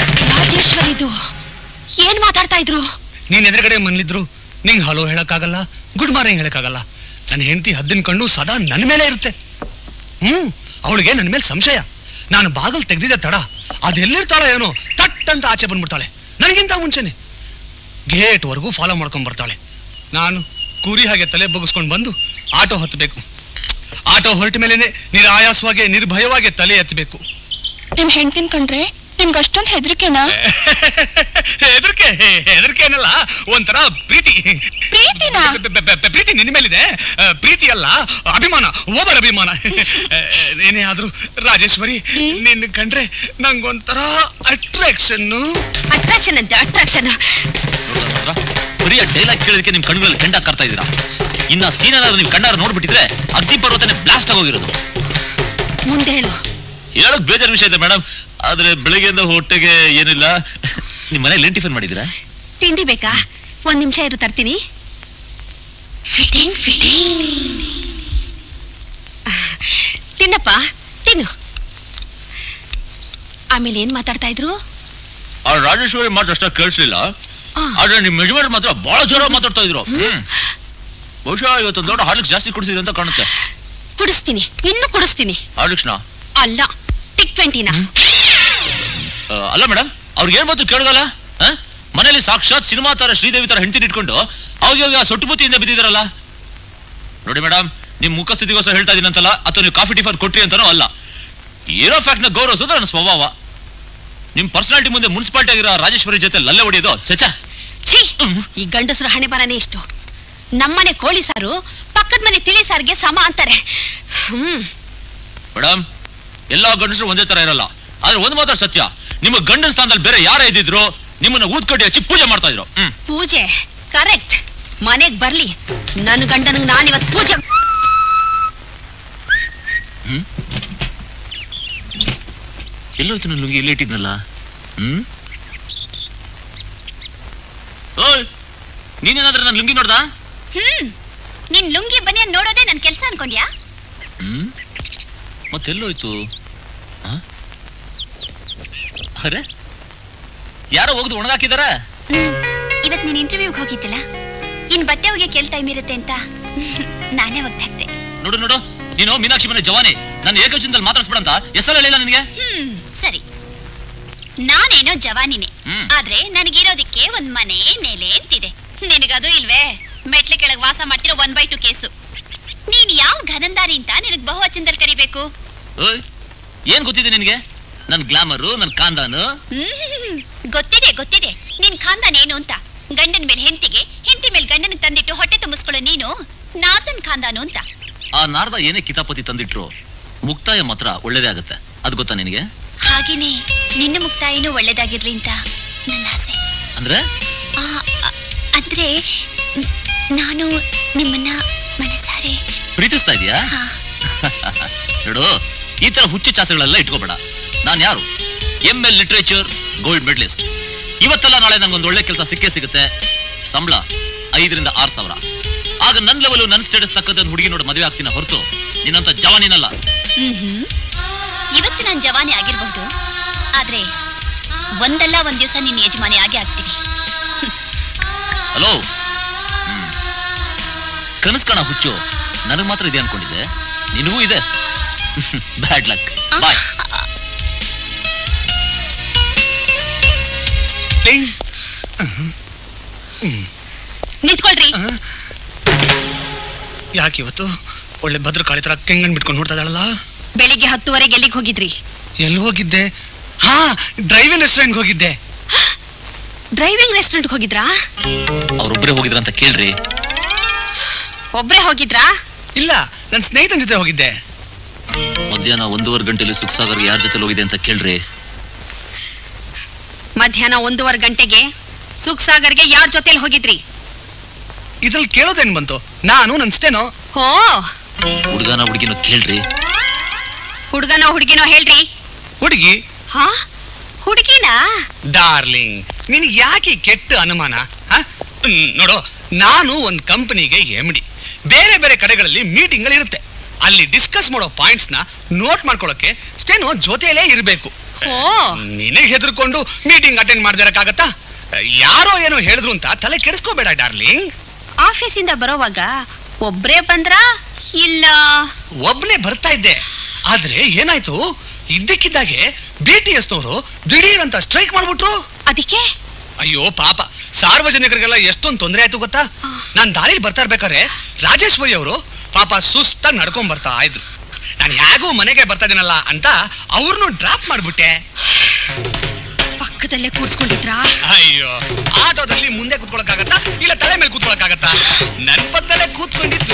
ರಾಜೇಶ್ವರಿದು ಏನ್ ಮಾತಾಡ್ತಾ ಇದ್ರು ನೀನ್ ಎದುರುಗಡೆ ಮನ್ಲಿದ್ರು ನಿಂಗ್ ಹಲೋ ಹೇಳಕ್ಕಾಗಲ್ಲ ಗುಡ್ ಮಾರ್ನಿಂಗ್ ಹೇಳಕ್ಕಾಗಲ್ಲ ನನ್ನ ಹೆಂಡತಿ ಹದ್ದಿನ ಕಣ್ಣು ಸದಾ ನನ್ನ ಮೇಲೆ ಇರುತ್ತೆ ಹ್ಮ್ ಅವಳಿಗೆ ನನ್ನ ಮೇಲೆ ಸಂಶಯ ನಾನು ಬಾಗಲ್ ತೆಗ್ದಿದ್ದೆ ತಡ ಅದೆಲ್ಲಿರ್ತಾಳೆ ಏನೋ ತಟ್ ಅಂತ ಆಚೆ ಬಂದ್ಬಿಡ್ತಾಳೆ ನನಗಿಂತ ಮುಂಚೆನೆ ಗೇಟ್ ವರೆಗೂ ಫಾಲೋ ಮಾಡ್ಕೊಂಡ್ ಬರ್ತಾಳೆ ನಾನು ಕುರಿ ಹಾಗೆ ತಲೆ ಬಗ್ಗಿಸ್ಕೊಂಡು ಬಂದು ಆಟೋ ಹತ್ತಬೇಕು ಆಟೋ ಹೊರಟ ಮೇಲೇನೆ ನಿರಾಯಾಸವಾಗಿ ನಿರ್ಭಯವಾಗಿ ತಲೆ ಎತ್ತಬೇಕು ನಿಮ್ ಹೆಂಡ್ತಿನ್ ಕಂಡ್ರೆ ನಿಮ್ಗೆ ಅಷ್ಟೊಂದ್ ಹೆದರಿಕೆನಾ ಹೆದರ್ಕೆ ಹೆದರ್ಕೆ ಏನಲ್ಲ ಒಂಥರ ಪ್ರೀತಿ ಪ್ರೀತಿನಾ? ಬೆ- ಬೆ- ಬೆ- ಪ್ರೀತಿ ನಿನ್ನ ಮೇಲಿದೆ ಆ, ಪ್ರೀತಿ ಅಲ್ಲ ಅಭಿಮಾನ ಓವರ್ ಅಭಿಮಾನ ಏನೇ ಆದ್ರೂ ರಾಜೇಶ್ವರಿ ನಿನ್ನ ಕಂಡ್ರೆ ನಂಗೊಂಥರ ಅಟ್ರಾಕ್ಷನ್ ಅಟ್ರಾಕ್ಷನ್ ಅಂತೆ ಅಟ್ರಾಕ್ಷನ್ ನೋಡಿದ್ರ ಬರೀ ಡೈಲಾಗ್ ಕೇಳೋದಕ್ಕೆ ನಿಮ್ ಕಣ್ಣುಗಳಲ್ಲಿ ಕೆಂಡ ಕರ್ತಾ ಇದೀರಾ ಇನ್ನ ಸೀನ್ ಏನಾದ್ರು ನೀವು ಕಣ್ಣಾರ ನೋಡ್ಬಿಟ್ಟಿದ್ರೆ ಅಗ್ನಿ ಪರ್ವತನೇ ಬ್ಲಾಸ್ಟ್ ಆಗೋಗಿರೋದು ಮುಂದೆ ಹೇಳು ಹೇಳಕ್ ಬೇಜಾರು ವಿಷಯ ಇದೆ ಮೇಡಮ್ ಆದ್ರೆ ಬೆಳಿಗ್ಗೆಯಿಂದ ಹೊಟ್ಟೆಗೆ ಏನಿಲ್ಲ ನಿಮ್ ಮನೇಲಿ ಏನ್ ಟಿಫನ್ ಮಾಡಿದಿರಾ ತಿಂಡಿ ಬೇಕಾ ಒಂದ್ ನಿಮಿಷ ಇರು ತರ್ತೀನಿ ಫಿಟ್ಟಿಂಗ್ ಫಿಟ್ಟಿಂಗ್ ತಿನ್ನಪ್ಪ ತಿನ್ನು ಆಮೇಲೆ ಏನ್ ಮಾತಾಡ್ತಾ ಇದ್ರು ಆ ರಾಜೇಶ್ವರಿ ಮಾತ್ರ ಅಷ್ಟ ಕೇಳಿಸ್ಲಿಲ್ಲ ಆ. ಆದ್ರೆ ನಿಮ್ ಯಜಮಾನ್ ಮಾತ್ರ ಬಹಳ ಜೋರ ಮಾತಾಡ್ತಾ ಇದ್ರು ಹ್ಮ್. ಬಹುಶಃ ಇವತ್ತು ದೊಡ್ಡ ಹಾರ್ಲಿಕ್ಸ್ ಜಾಸ್ತಿ ಕುಡಿಸಿದ್ರಿ ಅಂತ ಕಾಣುತ್ತೆ ಕುಡಿಸ್ತೀನಿ ಇನ್ನು ಕುಡಿಸ್ತೀನಿ ಹಾರ್ಲಿಕ್ಸ್ನ ಅಲ್ಲ ಟಿಕ್ ಟ್ವೆಂಟಿನ ಆ, ಅಲ್ಲ ಮೇಡಮ್ ಅವ್ರಿಗೆ ಏನ್ ಬಂತು ಕೇಳಗಲ್ಲ ಮನೇಲಿ ಸಾಕ್ಷಾತ್ ಸಿನಿಮಾ ತರ ಶ್ರೀದೇವಿ ತರ ಹೆಂಡತಿ ಇಟ್ಕೊಂಡು ಅವಾಗ ಸೊಟ್ಟು ಬುತ್ತಿಯಿಂದ ಬಿದ್ದಿದಾರಲ್ಲ ನೋಡಿ ಮೇಡಮ್ ನಿಮ್ ಮುಖಸ್ಥಿತಿಗೋಸ್ಕರ ಹೇಳ್ತಾ ಇದೀನಂತಲ್ಲ ಅಥವಾ ನೀವು ಕಾಫಿ ಟಿಫನ್ ಕೊಟ್ರಿ ಅಂತಾನೋ ಅಲ್ಲ ಏನೋ ಫ್ಯಾಕ್ಟ್ ನ ಗೌರವಿಸೋದು ನನ್ನ ಸ್ವಭಾವ ನಿಮ್ ಪರ್ಸನಾಲಿಟಿ ಮುಂದೆ ಮುನ್ಸಿಪಾಲಿಟಿ ಆಗಿರೋ ರಾಜೇಶ್ವರಿ ಜೊತೆ ಲಲ್ಲೆ ಹೊಡೆಯೋದು ಚಚಾ ಛೀ ಈ ಗಂಡಸರ ಹಣೆ ಬರನೇ ಇಷ್ಟು ನಮ್ಮನೆ ಕೋಳಿ ಸಾರು ಪಕ್ಕದ ಮನೆ ತಿಳಿ ಸಾರಿಗೆ ಸಮ ಅಂತಾರೆ ಹ್ಮ್ ಮೇಡಮ್ ಎಲ್ಲಾ ಗಂಡಸರು ಒಂದೇ ತರ ಇರಲ್ಲ ಆದ್ರೆ ಒಂದ್ ಮಾತ್ರ ಸತ್ಯ ನಿಮ್ಮ ಗಂಡನ ಸ್ಥಾನದಲ್ಲಿ ಬೇರೆ ಯಾರೇ ಇದ್ದಿದ್ರು ನಿಮ್ಮನ್ನ ಊದ್ಕಡ್ಡಿ ಹಚ್ಚಿ ಪೂಜೆ ಮಾಡ್ತಾ ಇದ್ರು ಹ್ಮ್ ಪೂಜೆ ಕರೆಕ್ಟ್ ಮನೆಗ್ ಬರ್ಲಿ ನನ್ನ ಗಂಡನಿಗೆ ನಾನಿವತ್ ಪೂಜೆ ಎಲ್ಲೋಯ್ತು ನನ್ನ ಲುಂಗಿ ಇಲ್ಲಿ ಇಟ್ಟಿದ್ನಲ್ಲ ಹ್ಮ್ ಓಯ್ ನೀನೇನಾದ್ರೆ ನನ್ನ ಲುಂಗಿ ನೋಡ್ದಾ ಹ್ಮ್ ನಿನ್ ಲುಂಗಿ ಬನಿಯನ್ ನೋಡೋದೇ ನನ್ ಕೆಲ್ಸ ಅನ್ಕೊಂಡ್ಯಾ ಹ್ಮ್ ಮತ್ತೆಲ್ಲೋಯ್ತು ಆ? ಅರೆ ಯಾರೋ ಒಗ್ದು ಒಣಗಾಕಿದಾರ ಹ್ಮ್ ಇವತ್ ನೀನ್ ಇಂಟರ್ವ್ಯೂಗ್ ಹೋಗಿದ್ದಿಲ್ಲ ಇನ್ ಬಟ್ಟೆ ಒಗೆ ಕೆಲ್ ಟೈಮ್ ಇರುತ್ತೆ ಅಂತ ನಾನೇ ಒಗ್ದಾಕ್ತೆ ನೋಡು ನೋಡು ನೀನು ಮೀನಾಕ್ಷಿ ಮನೆ ಜವಾನಿ ನನ್ನ ಏಕವಚನದಲ್ಲಿ ಮಾತಾಡ್ಸ್ಬಿಡಂತ ಹೆಸರು ಹೇಳಿಲ್ಲ ನನಗೆ ಹ್ಮ್ ಸರಿ ನಾನೇನೋ ಜವಾನಿನೇ ಹ್ಮ್. ಆದ್ರೆ ನನಗಿರೋದಿಕ್ಕೆ ಒಂದ್ ಮನೆ ನೆಲೆ ಅಂತಿದೆ ನಿನಗದು ಇಲ್ವೇ ಮೆಟ್ಲ ಕೆಳಗ್ ವಾಸ ಮಾಡ್ತಿರೋ ಒನ್ ಬೈ ಟು ಕೇಸು ನೀನ್ ಯಾವ ಘನಂದಾರಿ ಅಂತ ನಿನಗ್ ಬಹುವಚನದಲ್ಲಿ ಕರಿಬೇಕು ಓಯ್ ಏನ್ ಗೊತ್ತಿದೆ ನಿನಗೆ ನನ್ ಗ್ಲಾಮರು ನನ್ ಕಾಂದಾನು ಹ್ಮ್ ಗೊತ್ತಿದೆ ಗೊತ್ತಿದೆ ನಿನ್ ಖಾನ್ದಾನ್ ಏನು ಅಂತ ಗಂಡನ್ ಮೇಲೆ ಹೆಂಡತಿಗೆ ಹೆಂಡತಿ ಮೇಲೆ ಗಂಡನ ತಂದಿಟ್ಟು ಹೊಟ್ಟೆ ತುಂಬಿಸ್ಕೊಳ್ಳೋ ನೀನು ನಾತನ್ ಖಾನ್ದಾನು ಅಂತ ಆ ನಾರ್ದ ಏನೇ ಕಿತಾಪತಿ ತಂದಿಟ್ರು ಮುಕ್ತಾಯ ಮಾತ್ರ ಒಳ್ಳೇದೇ ಆಗುತ್ತೆ ಅದ್ ಗೊತ್ತಾ ನಿನಗೆ ಹಾಗೇನೆ ನಿನ್ನ ಮುಕ್ತಾಯನೂ ಒಳ್ಳೇದಾಗಿರ್ಲಿ ಅಂತ ನನ್ನ ಆಸೆ ಅಂದ್ರೆ ಆ, ಅ- ಅಂದ್ರೆ ನ್- ನಾನು ನಿಮ್ಮನ್ನ ಮನಸಾರೆ ಪ್ರೀತಿಸ್ತಾ ಇದೀಯಾ ಹಾ ನೋಡು ಈ ತರ ಹುಚ್ಚು ಚಾಸಗಳೆಲ್ಲ ಇಟ್ಕೋಬೇಡ ನಾನ್ ಯಾರು M L literature gold medalist ಇವತ್ತೆಲ್ಲ ನಾಳೆ ನಂಗೊಂದು ಒಳ್ಳೆ ಕೆಲಸ ಸಿಕ್ಕೇ ಸಿಗುತ್ತೆ ಸಂಬಳ ಐದರಿಂದ ಆರು ಸಾವಿರ ಆಗ ನನ್ ಲೆವೆಲ್ ನನ್ ಸ್ಟೇಟಸ್ ತಕ್ಕಂತ ಹುಡುಗಿ ನೋಡಿ ಮದುವೆ ಆಗ್ತೀನಿ ಹೊರತು ನಿನ್ನಂತ ಜವಾನಿನಲ್ಲ ಮ್ಹ್ಮ್. ಇವತ್ತು ನಾನು ಜವಾನಿ ಆಗಿರ್ಬಹುದು ಆದ್ರೆ ಒಂದಲ್ಲ ಒಂದ್ ದಿವಸ ನಿನ್ನ ಯಜಮಾನಿ ಆಗೇ ಆಗ್ತೀನಿ ಹಲೋ ಕನಸು ಕಾಣ ಹುಚ್ಚು ನನಗ್ ಮಾತ್ರ ಇದೆ ಅನ್ಕೊಂಡಿದ್ದೆ ನಿನಗೂ ಇದೆ ಬ್ಯಾಡ್ ಲಕ್ ಬಾಯ್ ನಿಂತ್ಕೊಳ್ರಿ ಯಾಕೆ ಇವತ್ತು ಒಳ್ಳೆ ಭದ್ರಕಾಳಿ ತರ ಕೆಂಗಣ್ ಬಿಟ್ಕೊಂಡು ನೋಡ್ತಾ ಇದ್ದಾಳಲ್ಲ ಬೆಳಿಗ್ಗೆ ಹತ್ತುವರೆಗೆ ಎಲ್ಲಿಗೆ ಹೋಗಿದ್ರಿ ಎಲ್ಲಿ ಹೋಗಿದ್ದೆ ಹಾ ಡ್ರೈವಿಂಗ್ ರೆಸ್ಟೋರೆಂಟ್ ಹೋಗಿದ್ದೆ ಡ್ರೈವಿಂಗ್ ರೆಸ್ಟೋರೆಂಟ್ ಹೋಗಿದ್ರಾ ಅವ್ರೊಬ್ರೇ ಹೋಗಿದ್ರ ಅಂತ ಕೇಳ್ರಿ ಒಬ್ರೇ ಹೋಗಿದ್ರಾ ಇಲ್ಲ ನನ್ನ ಸ್ನೇಹಿತನ ಜೊತೆ ಹೋಗಿದ್ದೆ ಮಧ್ಯಾಹ್ನ ಒಂದೂವರೆ ಗಂಟೆಲಿ ಸುಖಸಾಗರ್ ಯಾರ ಜೊತೆ ಹೋಗಿದೆ ಅಂತ ಕೇಳ್ರಿ ಮಧ್ಯಾಹ್ನ ಒಂದೂವರೆ ಗಂಟೆಗೆ ಸುಖ್ ಸಾಗರ್ಗೆ ಯಾರ ಜೊತೆಲಿ ಹೋಗಿದ್ರಿ ಇದ್ರಲ್ಲಿ ಕೇಳೋದೇನ್ ಬಂತು ನಾನು ನನ್ ಸ್ಟೇನೋ ಹೋ ಹುಡುಗನ ಹುಡುಗಿನೋ ಕೇಳ್ರಿ ಹುಡ್ಗನೋ ಹುಡ್ಗಿನೋ ಹೇಳ್ರಿ ಹುಡುಗಿ ಹಾ ಹುಡುಗಿನಾ ಡಾರ್ಲಿಂಗ್ ನಿನಗೆ ಯಾಕೆ ಈ ಕೆಟ್ಟ ಅನುಮಾನ ಹ? ಹ್ಮ್, ನೋಡು ನಾನು ಒಂದು ಕಂಪನಿಗೆ ಎಮ್ ಡಿ ಬೇರೆ ಬೇರೆ ಕಡೆಗಳಲ್ಲಿ ಮೀಟಿಂಗ್ಗಳು ಇರುತ್ತೆ ಅಲ್ಲಿ ಡಿಸ್ಕಸ್ ಮಾಡೋ ಪಾಯಿಂಟ್ಸ್ ನ ನೋಟ್ ಮಾಡ್ಕೊಳ್ಳೋಕೆ ಸ್ಟೇನೋ ಜೊತೆಯಲ್ಲೇ ಇರಬೇಕು ಓ ನಿನಗೆ ಹೆದರ್ಕೊಂಡು ಮೀಟಿಂಗ್ ಅಟೆಂಡ್ ಮಾಡ್ದಿರಕ್ಕಾಗತ್ತಾ ಯಾರೋ ಏನೋ ಹೇಳಿದ್ರು ಅಂತ ತಲೆ ಕೆಡಿಸ್ಕೋಬೇಡ ಡಾರ್ಲಿಂಗ್ ಆಫೀಸಿಂದ ಬರೋವಾಗ ಒಬ್ರೇ ಬಂದ್ರಾ ಇಲ್ಲ ಒಬ್ನೇ ಬರ್ತಾ ಇದ್ದೆ ಆದ್ರೆ ಏನಾಯ್ತು ಇದ್ದಕ್ಕಿದ್ದಾಗೆ ಬಿ ಟಿ ಎಸ್ನವರು ದಿಢೀರ್ ಅಂತ ಸ್ಟ್ರೈಕ್ ಮಾಡ್ಬಿಟ್ರು ಅದಕ್ಕೆ ಅಯ್ಯೋ ಪಾಪ ಸಾರ್ವಜನಿಕರಿಗೆಲ್ಲ ಎಷ್ಟೊಂದು ತೊಂದರೆ ಆಯ್ತು ಗೊತ್ತಾ ನಾನ್ ದಾರಿಲಿ ಬರ್ತಾ ಇರ್ಬೇಕಾದ್ರೆ ರಾಜೇಶ್ವರಿ ಅವರು ಪಾಪ ಸುಸ್ತಾಗಿ ನಡ್ಕೊಂಡ್ ಬರ್ತಾ ಇದ್ರು ನಾನು ಹೇಗೂ ಮನೆಗೆ ಬರ್ತಾ ಇದೀನಲ್ಲ ಅಂತ ಅವ್ರನ್ನು ಡ್ರಾಪ್ ಮಾಡ್ಬಿಟ್ಟೆ ಪಕ್ಕದಲ್ಲೇ ಕೂಡ್ಸ್ಕೊಂಡಿದ್ರಾ ಅಯ್ಯೋ ಆಟೋದಲ್ಲಿ ಮುಂದೆ ಕೂತ್ಕೊಳಕ್ಕಾಗತ್ತಾ ಇಲ್ಲ ತಲೆ ಮೇಲೆ ಕೂತ್ಕೊಳಕ್ಕಾಗತ್ತಾ ನನ್ ಪಕ್ಕದಲ್ಲೇ ಕೂತ್ಕೊಂಡಿದ್ದು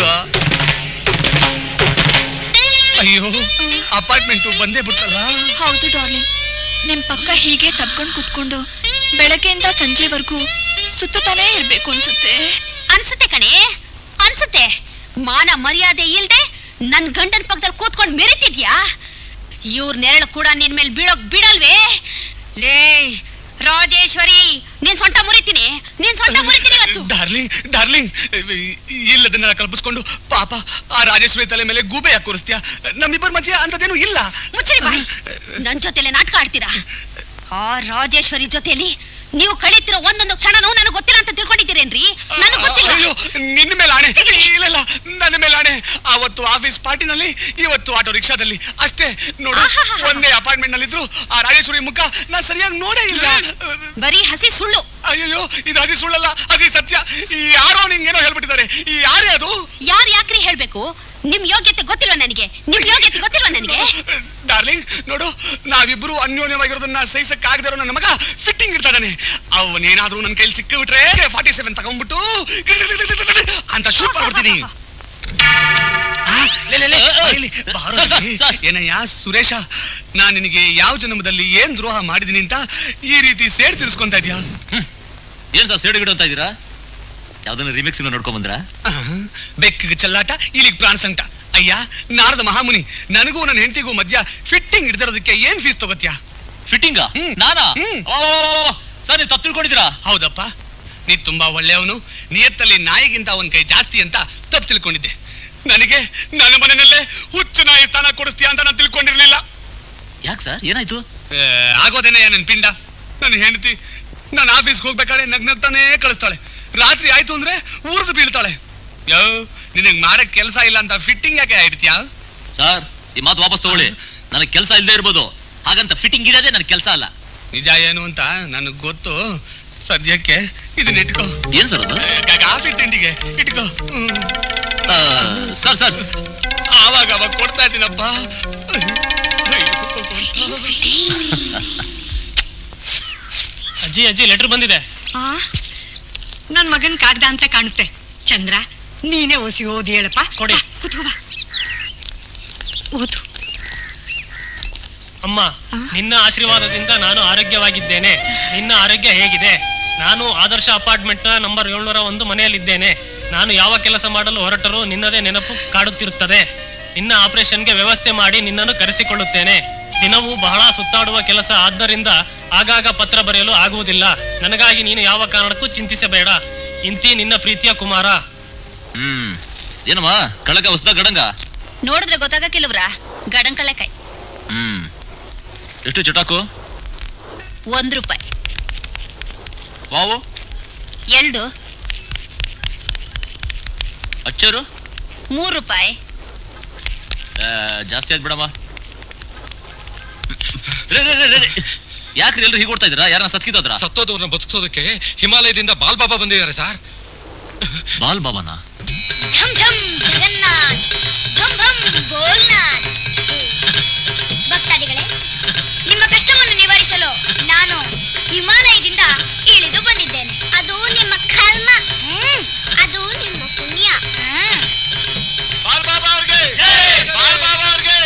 ಅಯ್ಯೋ ಅಪಾರ್ಟ್ಮೆಂಟ್ ಬಂದೇ ಬಿಟ್ಟಲ್ಲ ಹೌದು ಡಾರ್ಲಿಂಗ್ ನಿಮ್ ಪಕ್ಕ ಹೀಗೆ ತಬ್ಕೊಂಡ್ ಕುತ್ಕೊಂಡು ಬೆಳಗ್ಗೆಯಿಂದ ಸಂಜೆವರೆಗೂ ಸುತ್ತತಾನೇ ಇರ್ಬೇಕು ಅನ್ಸುತ್ತೆ ಅನ್ಸುತ್ತೆ ಕಣೆ ಅನ್ಸುತ್ತೆ ಮಾನ ಮರ್ಯಾದೆ ಇಲ್ದೆ ನನ್ ಗಂಡನ ಪಕ್ಕದಲ್ಲಿ ಕೂತ್ಕೊಂಡು ಮೆರಿತಿದ್ಯಾ ಇವ್ರ ನೆರಳು ಕೂಡ ನಿನ್ ಮೇಲೆ ಬೀಳೋಕ್ ಬಿಡಲ್ವೇ ಲೇ ರಾಜೇಶ್ವರಿ ನೀನ್ ಸೊಂಟ ಮುರಿತೀನಿ ನೀನ್ ಸೊಂಟ ಮುರಿತೀನಿ ಇವತ್ತು ಡಾರ್ಲಿಂಗ್ ಡಾರ್ಲಿಂಗ್ ಇಲ್ಲದನ್ನೆಲ್ಲ ಕಲ್ಪಿಸ್ಕೊಂಡು ಪಾಪ ಆ ರಾಜೇಶ್ವರಿ ತಲೆ ಮೇಲೆ ಗೂಬೆ ಯಾಕೆ ಕೂರಿಸ್ತೀಯ ನಮ್ಮಿಬ್ಬರ ಮಧ್ಯೆ ಅಂತದೇನು ಇಲ್ಲ ಮುಚ್ಚರಿ ಬಾಯಿ ನನ್ ಜೊತೆಲೆ ನಾಟಕ ಆಡ್ತೀರಾ ಆ ರಾಜೇಶ್ವರಿ ಜೊತೆಲಿ ನೀವು ಕಳೀತಿರೋ ಒಂದೊಂದು ಕ್ಷಣನೂ ನನಗೆ ಗೊತ್ತಿಲ್ಲ ಅಂತ ತಿಳ್ಕೊಂಡಿದ್ದೀರೇನ್ರಿ ನನಗೆ ಗೊತ್ತಿಲ್ಲ ಅಯ್ಯೋ ನಿನ್ನ ಮೇಲೆ ಆಣೆ ಇಲ್ಲ ಇಲ್ಲ ನನ್ನ ಮೇಲೆ ಆಣೆ ಅವತ್ತು ಆಫೀಸ್ ಪಾರ್ಟಿನಲ್ಲಿ ಇವತ್ತು ಆಟೋ ರಿಕ್ಷಾದಲ್ಲಿ ಅಷ್ಟೇ ನೋಡು ಆಹಾಹಾಹಾ. ಒಂದೇ ಅಪಾರ್ಟ್ಮೆಂಟ್ ನಲ್ಲಿದ್ರು ಆ ರಾಜೇಶ್ವರಿ ಮುಖ ನಾ ಸರಿಯಾಗಿ ನೋಡೇ ಇಲ್ಲ ಬರೀ ಹಸಿ ಸುಳ್ಳು ಅಯ್ಯೋ ಇದು ಹಸಿ ಸುಳ್ಳಲ್ಲ ಹಸಿ ಸತ್ಯ ಈ ಯಾರೋ ನಿಂಗೇನೋ ಹೇಳ್ಬಿಟ್ಟಿದ್ದಾರೆ ಈ ಯಾರೇ ಅದು ಯಾರು ಯಾಕ್ರಿ ಹೇಳ್ಬೇಕು ನಿಮ್ ಯೋಗ್ಯತೆ ಗೊತ್ತಿಲ್ವಾ ನನಗೆ ನಿಮ್ ಯೋಗ್ಯತೆ ಗೊತ್ತಿಲ್ವಾ ನನಗೆ ಡಾರ್ಲಿಂಗ್ ನೋಡು ನಾವಿಬ್ರು ಅನ್ಯೋನ್ಯವಾಗಿರೋದನ್ನ ಸಹಿಸಕ್ಕಾಗದಿರೋ ನನ್ನ ಮಗ ಫಿಟ್ಟಿಂಗ್ ಇರ್ತಾನೆ ಅವನೇನಾದ್ರೂ ನನ್ನ ಕೈಲಿ ಸಿಕ್ಕಿಬಿಟ್ರೆ ಫಾರ್ಟಿ ಸೆವೆನ್ ತಗೊಂಡ್ಬಿಟ್ಟು ಅಂತ ಶೂಟ್ ಮಾಡ್ಬಿಡ್ತೀನಿ ಆ, ಲೇ, ಲೇ, ಲೇ, ಇಲ್ಲಿ, ಬಾರೋ ಸರ್, ಸರ್, ಇಲ್ಲಿ. ಸರ್. ಏನಯ್ಯ ಸುರೇಶ ನಾನ್ ನಿನಗೆ ಯಾವ ಜನ್ಮದಲ್ಲಿ ಏನ್ ದ್ರೋಹ ಮಾಡಿದೀನಿ ಅಂತ ಈ ರೀತಿ ಸೇಡ್ ತಿರ್ಸ್ಕೊಂತ ಇದ್ಯಾ ಏನ್ ಸರ್ ಸೇಡು ಗಿಡ ಅಂತ ಇದ್ದೀರಾ ಯಾವ್ದನ್ನ ರಿಮಿಕ್ಸ್ ನೋಡ್ಕೊಂಡ್ ಬಂದ್ರ ಬೆಕ್ಕಿಗೆ ಚಲ್ಲಾಟ ಇಲ್ಲಿಗೆ ಪ್ರಾಣ ಸಂಕಟ ಅಯ್ಯ ನಾರದ ಮಹಾಮುನಿ ನನಗೂ ನನ್ನ ಹೆಂಡತಿಗೂ ಮಧ್ಯ ಫಿಟ್ಟಿಂಗ್ ಹಿಡ್ದಿರೋದಕ್ಕೆ ಏನ್ ಫೀಸ್ ತಗೋತ್ಯಾ ಫಿಟ್ಟಿಂಗ ಹ್ಮ್. ನಾನಾ ಹ್ಮ್. ಓ, ಸರ್ ನೀವು ತಪ್ಪು ತಿಳ್ಕೊಂಡಿದ್ದೀರಾ ಹೌದಪ್ಪ ನೀ ತುಂಬಾ ಒಳ್ಳೆಯವನು ನಿಯತ್ತಲ್ಲಿ ನಾಯಿಗಿಂತ ಒಂದ್ ಕೈ ಜಾಸ್ತಿ ಅಂತ ತಪ್ಪು ತಿಳ್ಕೊಂಡಿದ್ದೆ ನನಗೆ ನನ್ನ ಮನೆಯಲ್ಲೇ ಹುಚ್ಚು ನಾಯಿ ಸ್ಥಾನ ಕೊಡಿಸ್ತೀಯ ಅಂತ ನಾನು ತಿಳ್ಕೊಂಡಿರ್ಲಿಲ್ಲ ಯಾಕೆ ಸರ್ ಏನಾಯ್ತು ಏ, ಆಗೋದೇನೆ ನನ್ನ ಪಿಂಡ ನನ್ನ ಹೆಂಡತಿ ನಾನು ಆಫೀಸ್ಗೆ ಹೋಗ್ಬೇಕಾದ್ರೆ ನಗ್ನಗ್ತಾನೆ ಕಳಿಸ್ತಾಳೆ ರಾತ್ರಿ ಆಯ್ತು ಅಂದ್ರೆ ಊರ್ದು ಬೀಳ್ತಾಳೆ ಯೋ ನಿನಗ್ ಮಾಡಕ್ ಕೆಲಸ ಇಲ್ಲ ಅಂತ ಫಿಟ್ಟಿಂಗ್ ಯಾಕೆ ಇಡ್ತೀಯಾ ಸರ್ ಈ ಮಾತು ವಾಪಸ್ ತಗೊಳ್ಳಿ ನನಗೆ ಕೆಲಸ ಇಲ್ಲದೆ ಇರ್ಬೋದು ಹಾಗಂತ ಫಿಟ್ಟಿಂಗ್ ಇಡೋದೇ ನನ್ನ ಕೆಲಸ ಅಲ್ಲ ನಿಜ ಏನು ಅಂತ ನನಗ್ ಗೊತ್ತು ಸದ್ಯಕ್ಕೆ ಇದನ್ನ ಇಟ್ಕೋ ಏನ್ ಸರ್ ಅದು ಏ, ಕಾಫಿ ತಿಂಡಿಗೆ ಇಟ್ಕೋ ಹ್ಮ್. ಆ, ಸರ್ ಸರ್ ಆವಾಗ ಅವಾಗ ಕೊಡ್ತಾ ಇದ್ದೀನಪ್ಪ ಅಜ್ಜಿ ಅಜ್ಜಿ ಲೆಟರ್ ಬಂದಿದೆ ಆ ನನ್ ಮಗನ್ ಕಾಗ್ದ ಅಂತ ಕಾಣುತ್ತೆ ಚಂದ್ರ ನೀನೇ ಓಸಿ ಓದಿ ಹೇಳಪ್ಪ ಕೊಡಿ. ಬಾ, ಕೂತ್ಕೋ ಬಾ. ಓದು ಅಮ್ಮ ನಿನ್ನ ಆಶೀರ್ವಾದದಿಂದ ನಾನು ಆರೋಗ್ಯವಾಗಿದ್ದೇನೆ ನಿನ್ನ ಆರೋಗ್ಯ ಹೇಗಿದೆ ನಾನು ಆದರ್ಶ ಅಪಾರ್ಟ್ಮೆಂಟ್ ನ ನಂಬರ್ ಏಳ್ನೂರ ಒಂದು ಮನೆಯಲ್ಲಿದ್ದೇನೆ ನಾನು ಯಾವ ಕೆಲಸ ಮಾಡಲು ಹೊರಟರೂ ನಿನ್ನದೇ ನೆನಪು ಕಾಡುತ್ತಿರುತ್ತದೆ ನಿನ್ನ ಆಪರೇಷನ್ಗೆ ವ್ಯವಸ್ಥೆ ಮಾಡಿ ನಿನ್ನನ್ನು ಕರೆಸಿಕೊಳ್ಳುತ್ತೇನೆ ದಿನವೂ ಬಹಳ ಸುತ್ತಾಡುವ ಕೆಲಸ ಆದ್ದರಿಂದ ಆಗಾಗ ಪತ್ರ ಬರೆಯಲು ಆಗುವುದಿಲ್ಲ ನನಗಾಗಿ ನೀನು ಯಾವ ಕಾರಣಕ್ಕೂ ಚಿಂತಿಸಬೇಡ ಇಂತಿ ನಿನ್ನ ಪ್ರೀತಿಯ ಕುಮಾರ ಹ್ಮ್ ಏನಮ್ಮ ಕಳಗ ಹೊಸದ ಗಡಂಗ ನೋಡಿದ್ರೆ ಗೊತ್ತಾಗಕ್ಕಿಲ್ವ್ರ ಗಡಂಕಳೆಕಾಯಿ ಹ್ಮ್ ಎಷ್ಟು ಚಟಾಕು ಒಂದ್ ರೂಪಾಯಿ ವಾವು ಎರಡು ಅಚ್ಚರು ಮೂರ್ ರೂಪಾಯಿ ಆ, ಜಾಸ್ತಿ ಆಯ್ತು ಬಿಡಮ್ಮ ರೇ, ರೇ, ರೇ, ರೇ, ರೇ. ಯಾಕ್ರಿ ಎಲ್ರು ಹೀಗೆ ಓಡ್ತಾ ಇದ್ದೀರಾ ಯಾರನ್ನ ಸತ್ಕಿದ್ದೋದ್ರ ಸತ್ತೋದವ್ರನ್ನ ಬದುಕಿಸೋದಕ್ಕೆ ಹಿಮಾಲಯದಿಂದ ಬಾಲ್ ಬಾಬಾ ಬಂದಿದ್ದಾರೆ ಸರ್ ಬಾಲ್ ಬಾಬಾನ ಝಮ್ ಝಮ್ ಜಗನ್ನಾಥ್ ಝಮ್ ಝಮ್ ಗೋಲ್ನಾಥ್ ಭಕ್ತಾದಿಗಳೇ ನಿಮ್ಮ ಕಷ್ಟವನ್ನು ನಿವಾರಿಸಲು ನಾನು ಹಿಮಾಲಯದಿಂದ ಇಳಿದು ಬಂದಿದ್ದೇನೆ ಅದು ನಿಮ್ಮ ಕರ್ಮ ಹ್ಮ್, ಅದು ನಿಮ್ಮ ಪುಣ್ಯ ಹ್ಮ್. ಬಾಲ್ ಬಾಬಾ ಅವ್ರಿಗೆ ಬಾಲ್ ಬಾಬಾ ಅವ್ರಿಗೆ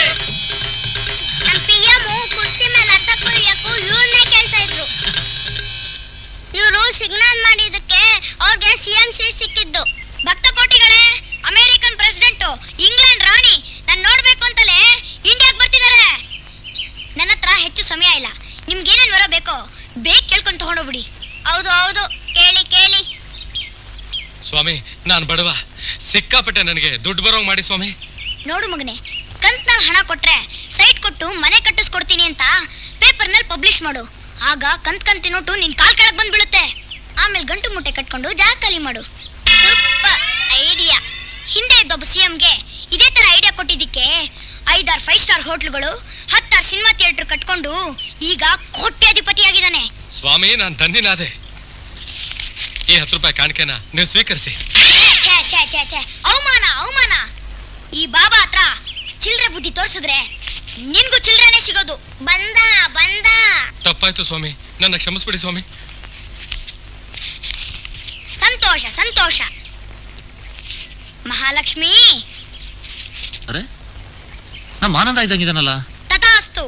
ನಮ್ ಪಿಎಂ ಕುರ್ಚಿ ಮೇಲೆ ಅರ್ಥ ಕುಯ್ಯಕ್ಕೂ ಇವ್ರನ್ನೇ ಕೇಳ್ತಾ ಇದ್ರು ಇವರು ಸಿಗ್ನಲ್ ಮಾಡಿದಕ್ಕೆ ಅವ್ರಿಗೆ ಸಿಎಂ ಸೀಟ್ ಸಿಕ್ಕಿದ್ದು ಭಕ್ತ ಕೋಟಿಗಳೇ ಅಮೆರಿಕನ್ ಪ್ರೆಸಿಡೆಂಟ್ ಇಂಗ್ಲೆಂಡ್ ರಾಣಿ ನಾನ್ ನೋಡ್ಬೇಕು ಅಂತಲೇ ಇಂಡಿಯಾಗ್ ಬರ್ತಿದ್ದಾರೆ ನನ್ನ ಹತ್ರ ಹೆಚ್ಚು ಸಮಯ ಇಲ್ಲ ನಿಮ್ಗೆ ಏನೇನ್ ವರ ಬೇಕೋ ಬೇಗ ಕೇಳ್ಕೊಂಡು ತಗೊಂಡೋಗ್ಬಿಡಿ ಹೌದು ಹೌದು ಕೇಳಿ ಕೇಳಿ ಸ್ವಾಮಿ ನಾನ್ ಬಡವ ಸಿಕ್ಕಾಪಟ್ಟೆ ನನಗೆ ದುಡ್ಡು ಬರೋಂಗ್ ಮಾಡಿ ಸ್ವಾಮಿ ನೋಡು ಮಗನೆ ಕಂತ್ನಲ್ಲಿ ಹಣ ಕೊಟ್ರೆ ಸೈಟ್ ಕೊಟ್ಟು ಮನೆ ಕಟ್ಟಿಸ್ಕೊಡ್ತೀನಿ ಅಂತ ಪಬ್ಲಿಷ್ ಮಾಡು ಆಗ ಕಂತ್ ಕಂತಿ ನೋಟು ನಿನ್ ಕಾಲ್ ಕೆಳಗ್ ಬಂದ್ ಬೀಳುತ್ತೆ ಆಮೇಲೆ ಗಂಟು ಮುಟ್ಟೆ ಕಟ್ಕೊಂಡು ಜಾಗ ಖಾಲಿ ಮಾಡು ಐಡಿಯಾ ಹಿಂದೆ ಇದ್ದೊಬ್ಬ ಸಿಎಂಗೆ ಇದೇ ತರ ಐಡಿಯಾ ಕೊಟ್ಟಿದ್ದಕ್ಕೆ ಐದಾರು ಫೈವ್ ಸ್ಟಾರ್ ಹೋಟ್ಲುಗಳು ಹತ್ತಾರು ಸಿನಿಮಾ ಥಿಯೇಟರ್ ಕಟ್ಕೊಂಡು ಈಗ ಕೋಟ್ಯಾಧಿಪತಿಯಾಗಿದ್ದಾನೆ ಸ್ವಾಮಿ ನಾನ್ ಧನ್ಯನಾದೆ ಈ ಹತ್ತು ರೂಪಾಯಿ ಕಾಣಿಕೆನ ನೀವು ಸ್ವೀಕರಿಸಿ ಛೇ ಛೇ ಛೇ ಛೇ ಅವಮಾನ ಅವಮಾನ ಈ ಬಾಬಾ ಹತ್ರ ಚಿಲ್ರೆ ಬುದ್ಧಿ ತೋರ್ಸಿದ್ರೆ ನಿನ್ಗೂ ಚಿಲ್ರೆನೆ ಸಿಗೋದು ಬಂದ ಬಂದ ತಪ್ಪಾಯ್ತು ಸ್ವಾಮಿ ನನ್ನ ಕ್ಷಮಿಸ್ಬಿಡಿ ಸ್ವಾಮಿ ಸಂತೋಷ ಸಂತೋಷ ಮಹಾಲಕ್ಷ್ಮಿ ಅರೆ ನಮ್ಮ ಆನಂದ ಇದ್ದಂಗಿದಾನಲ್ಲ ತಥಾಸ್ತು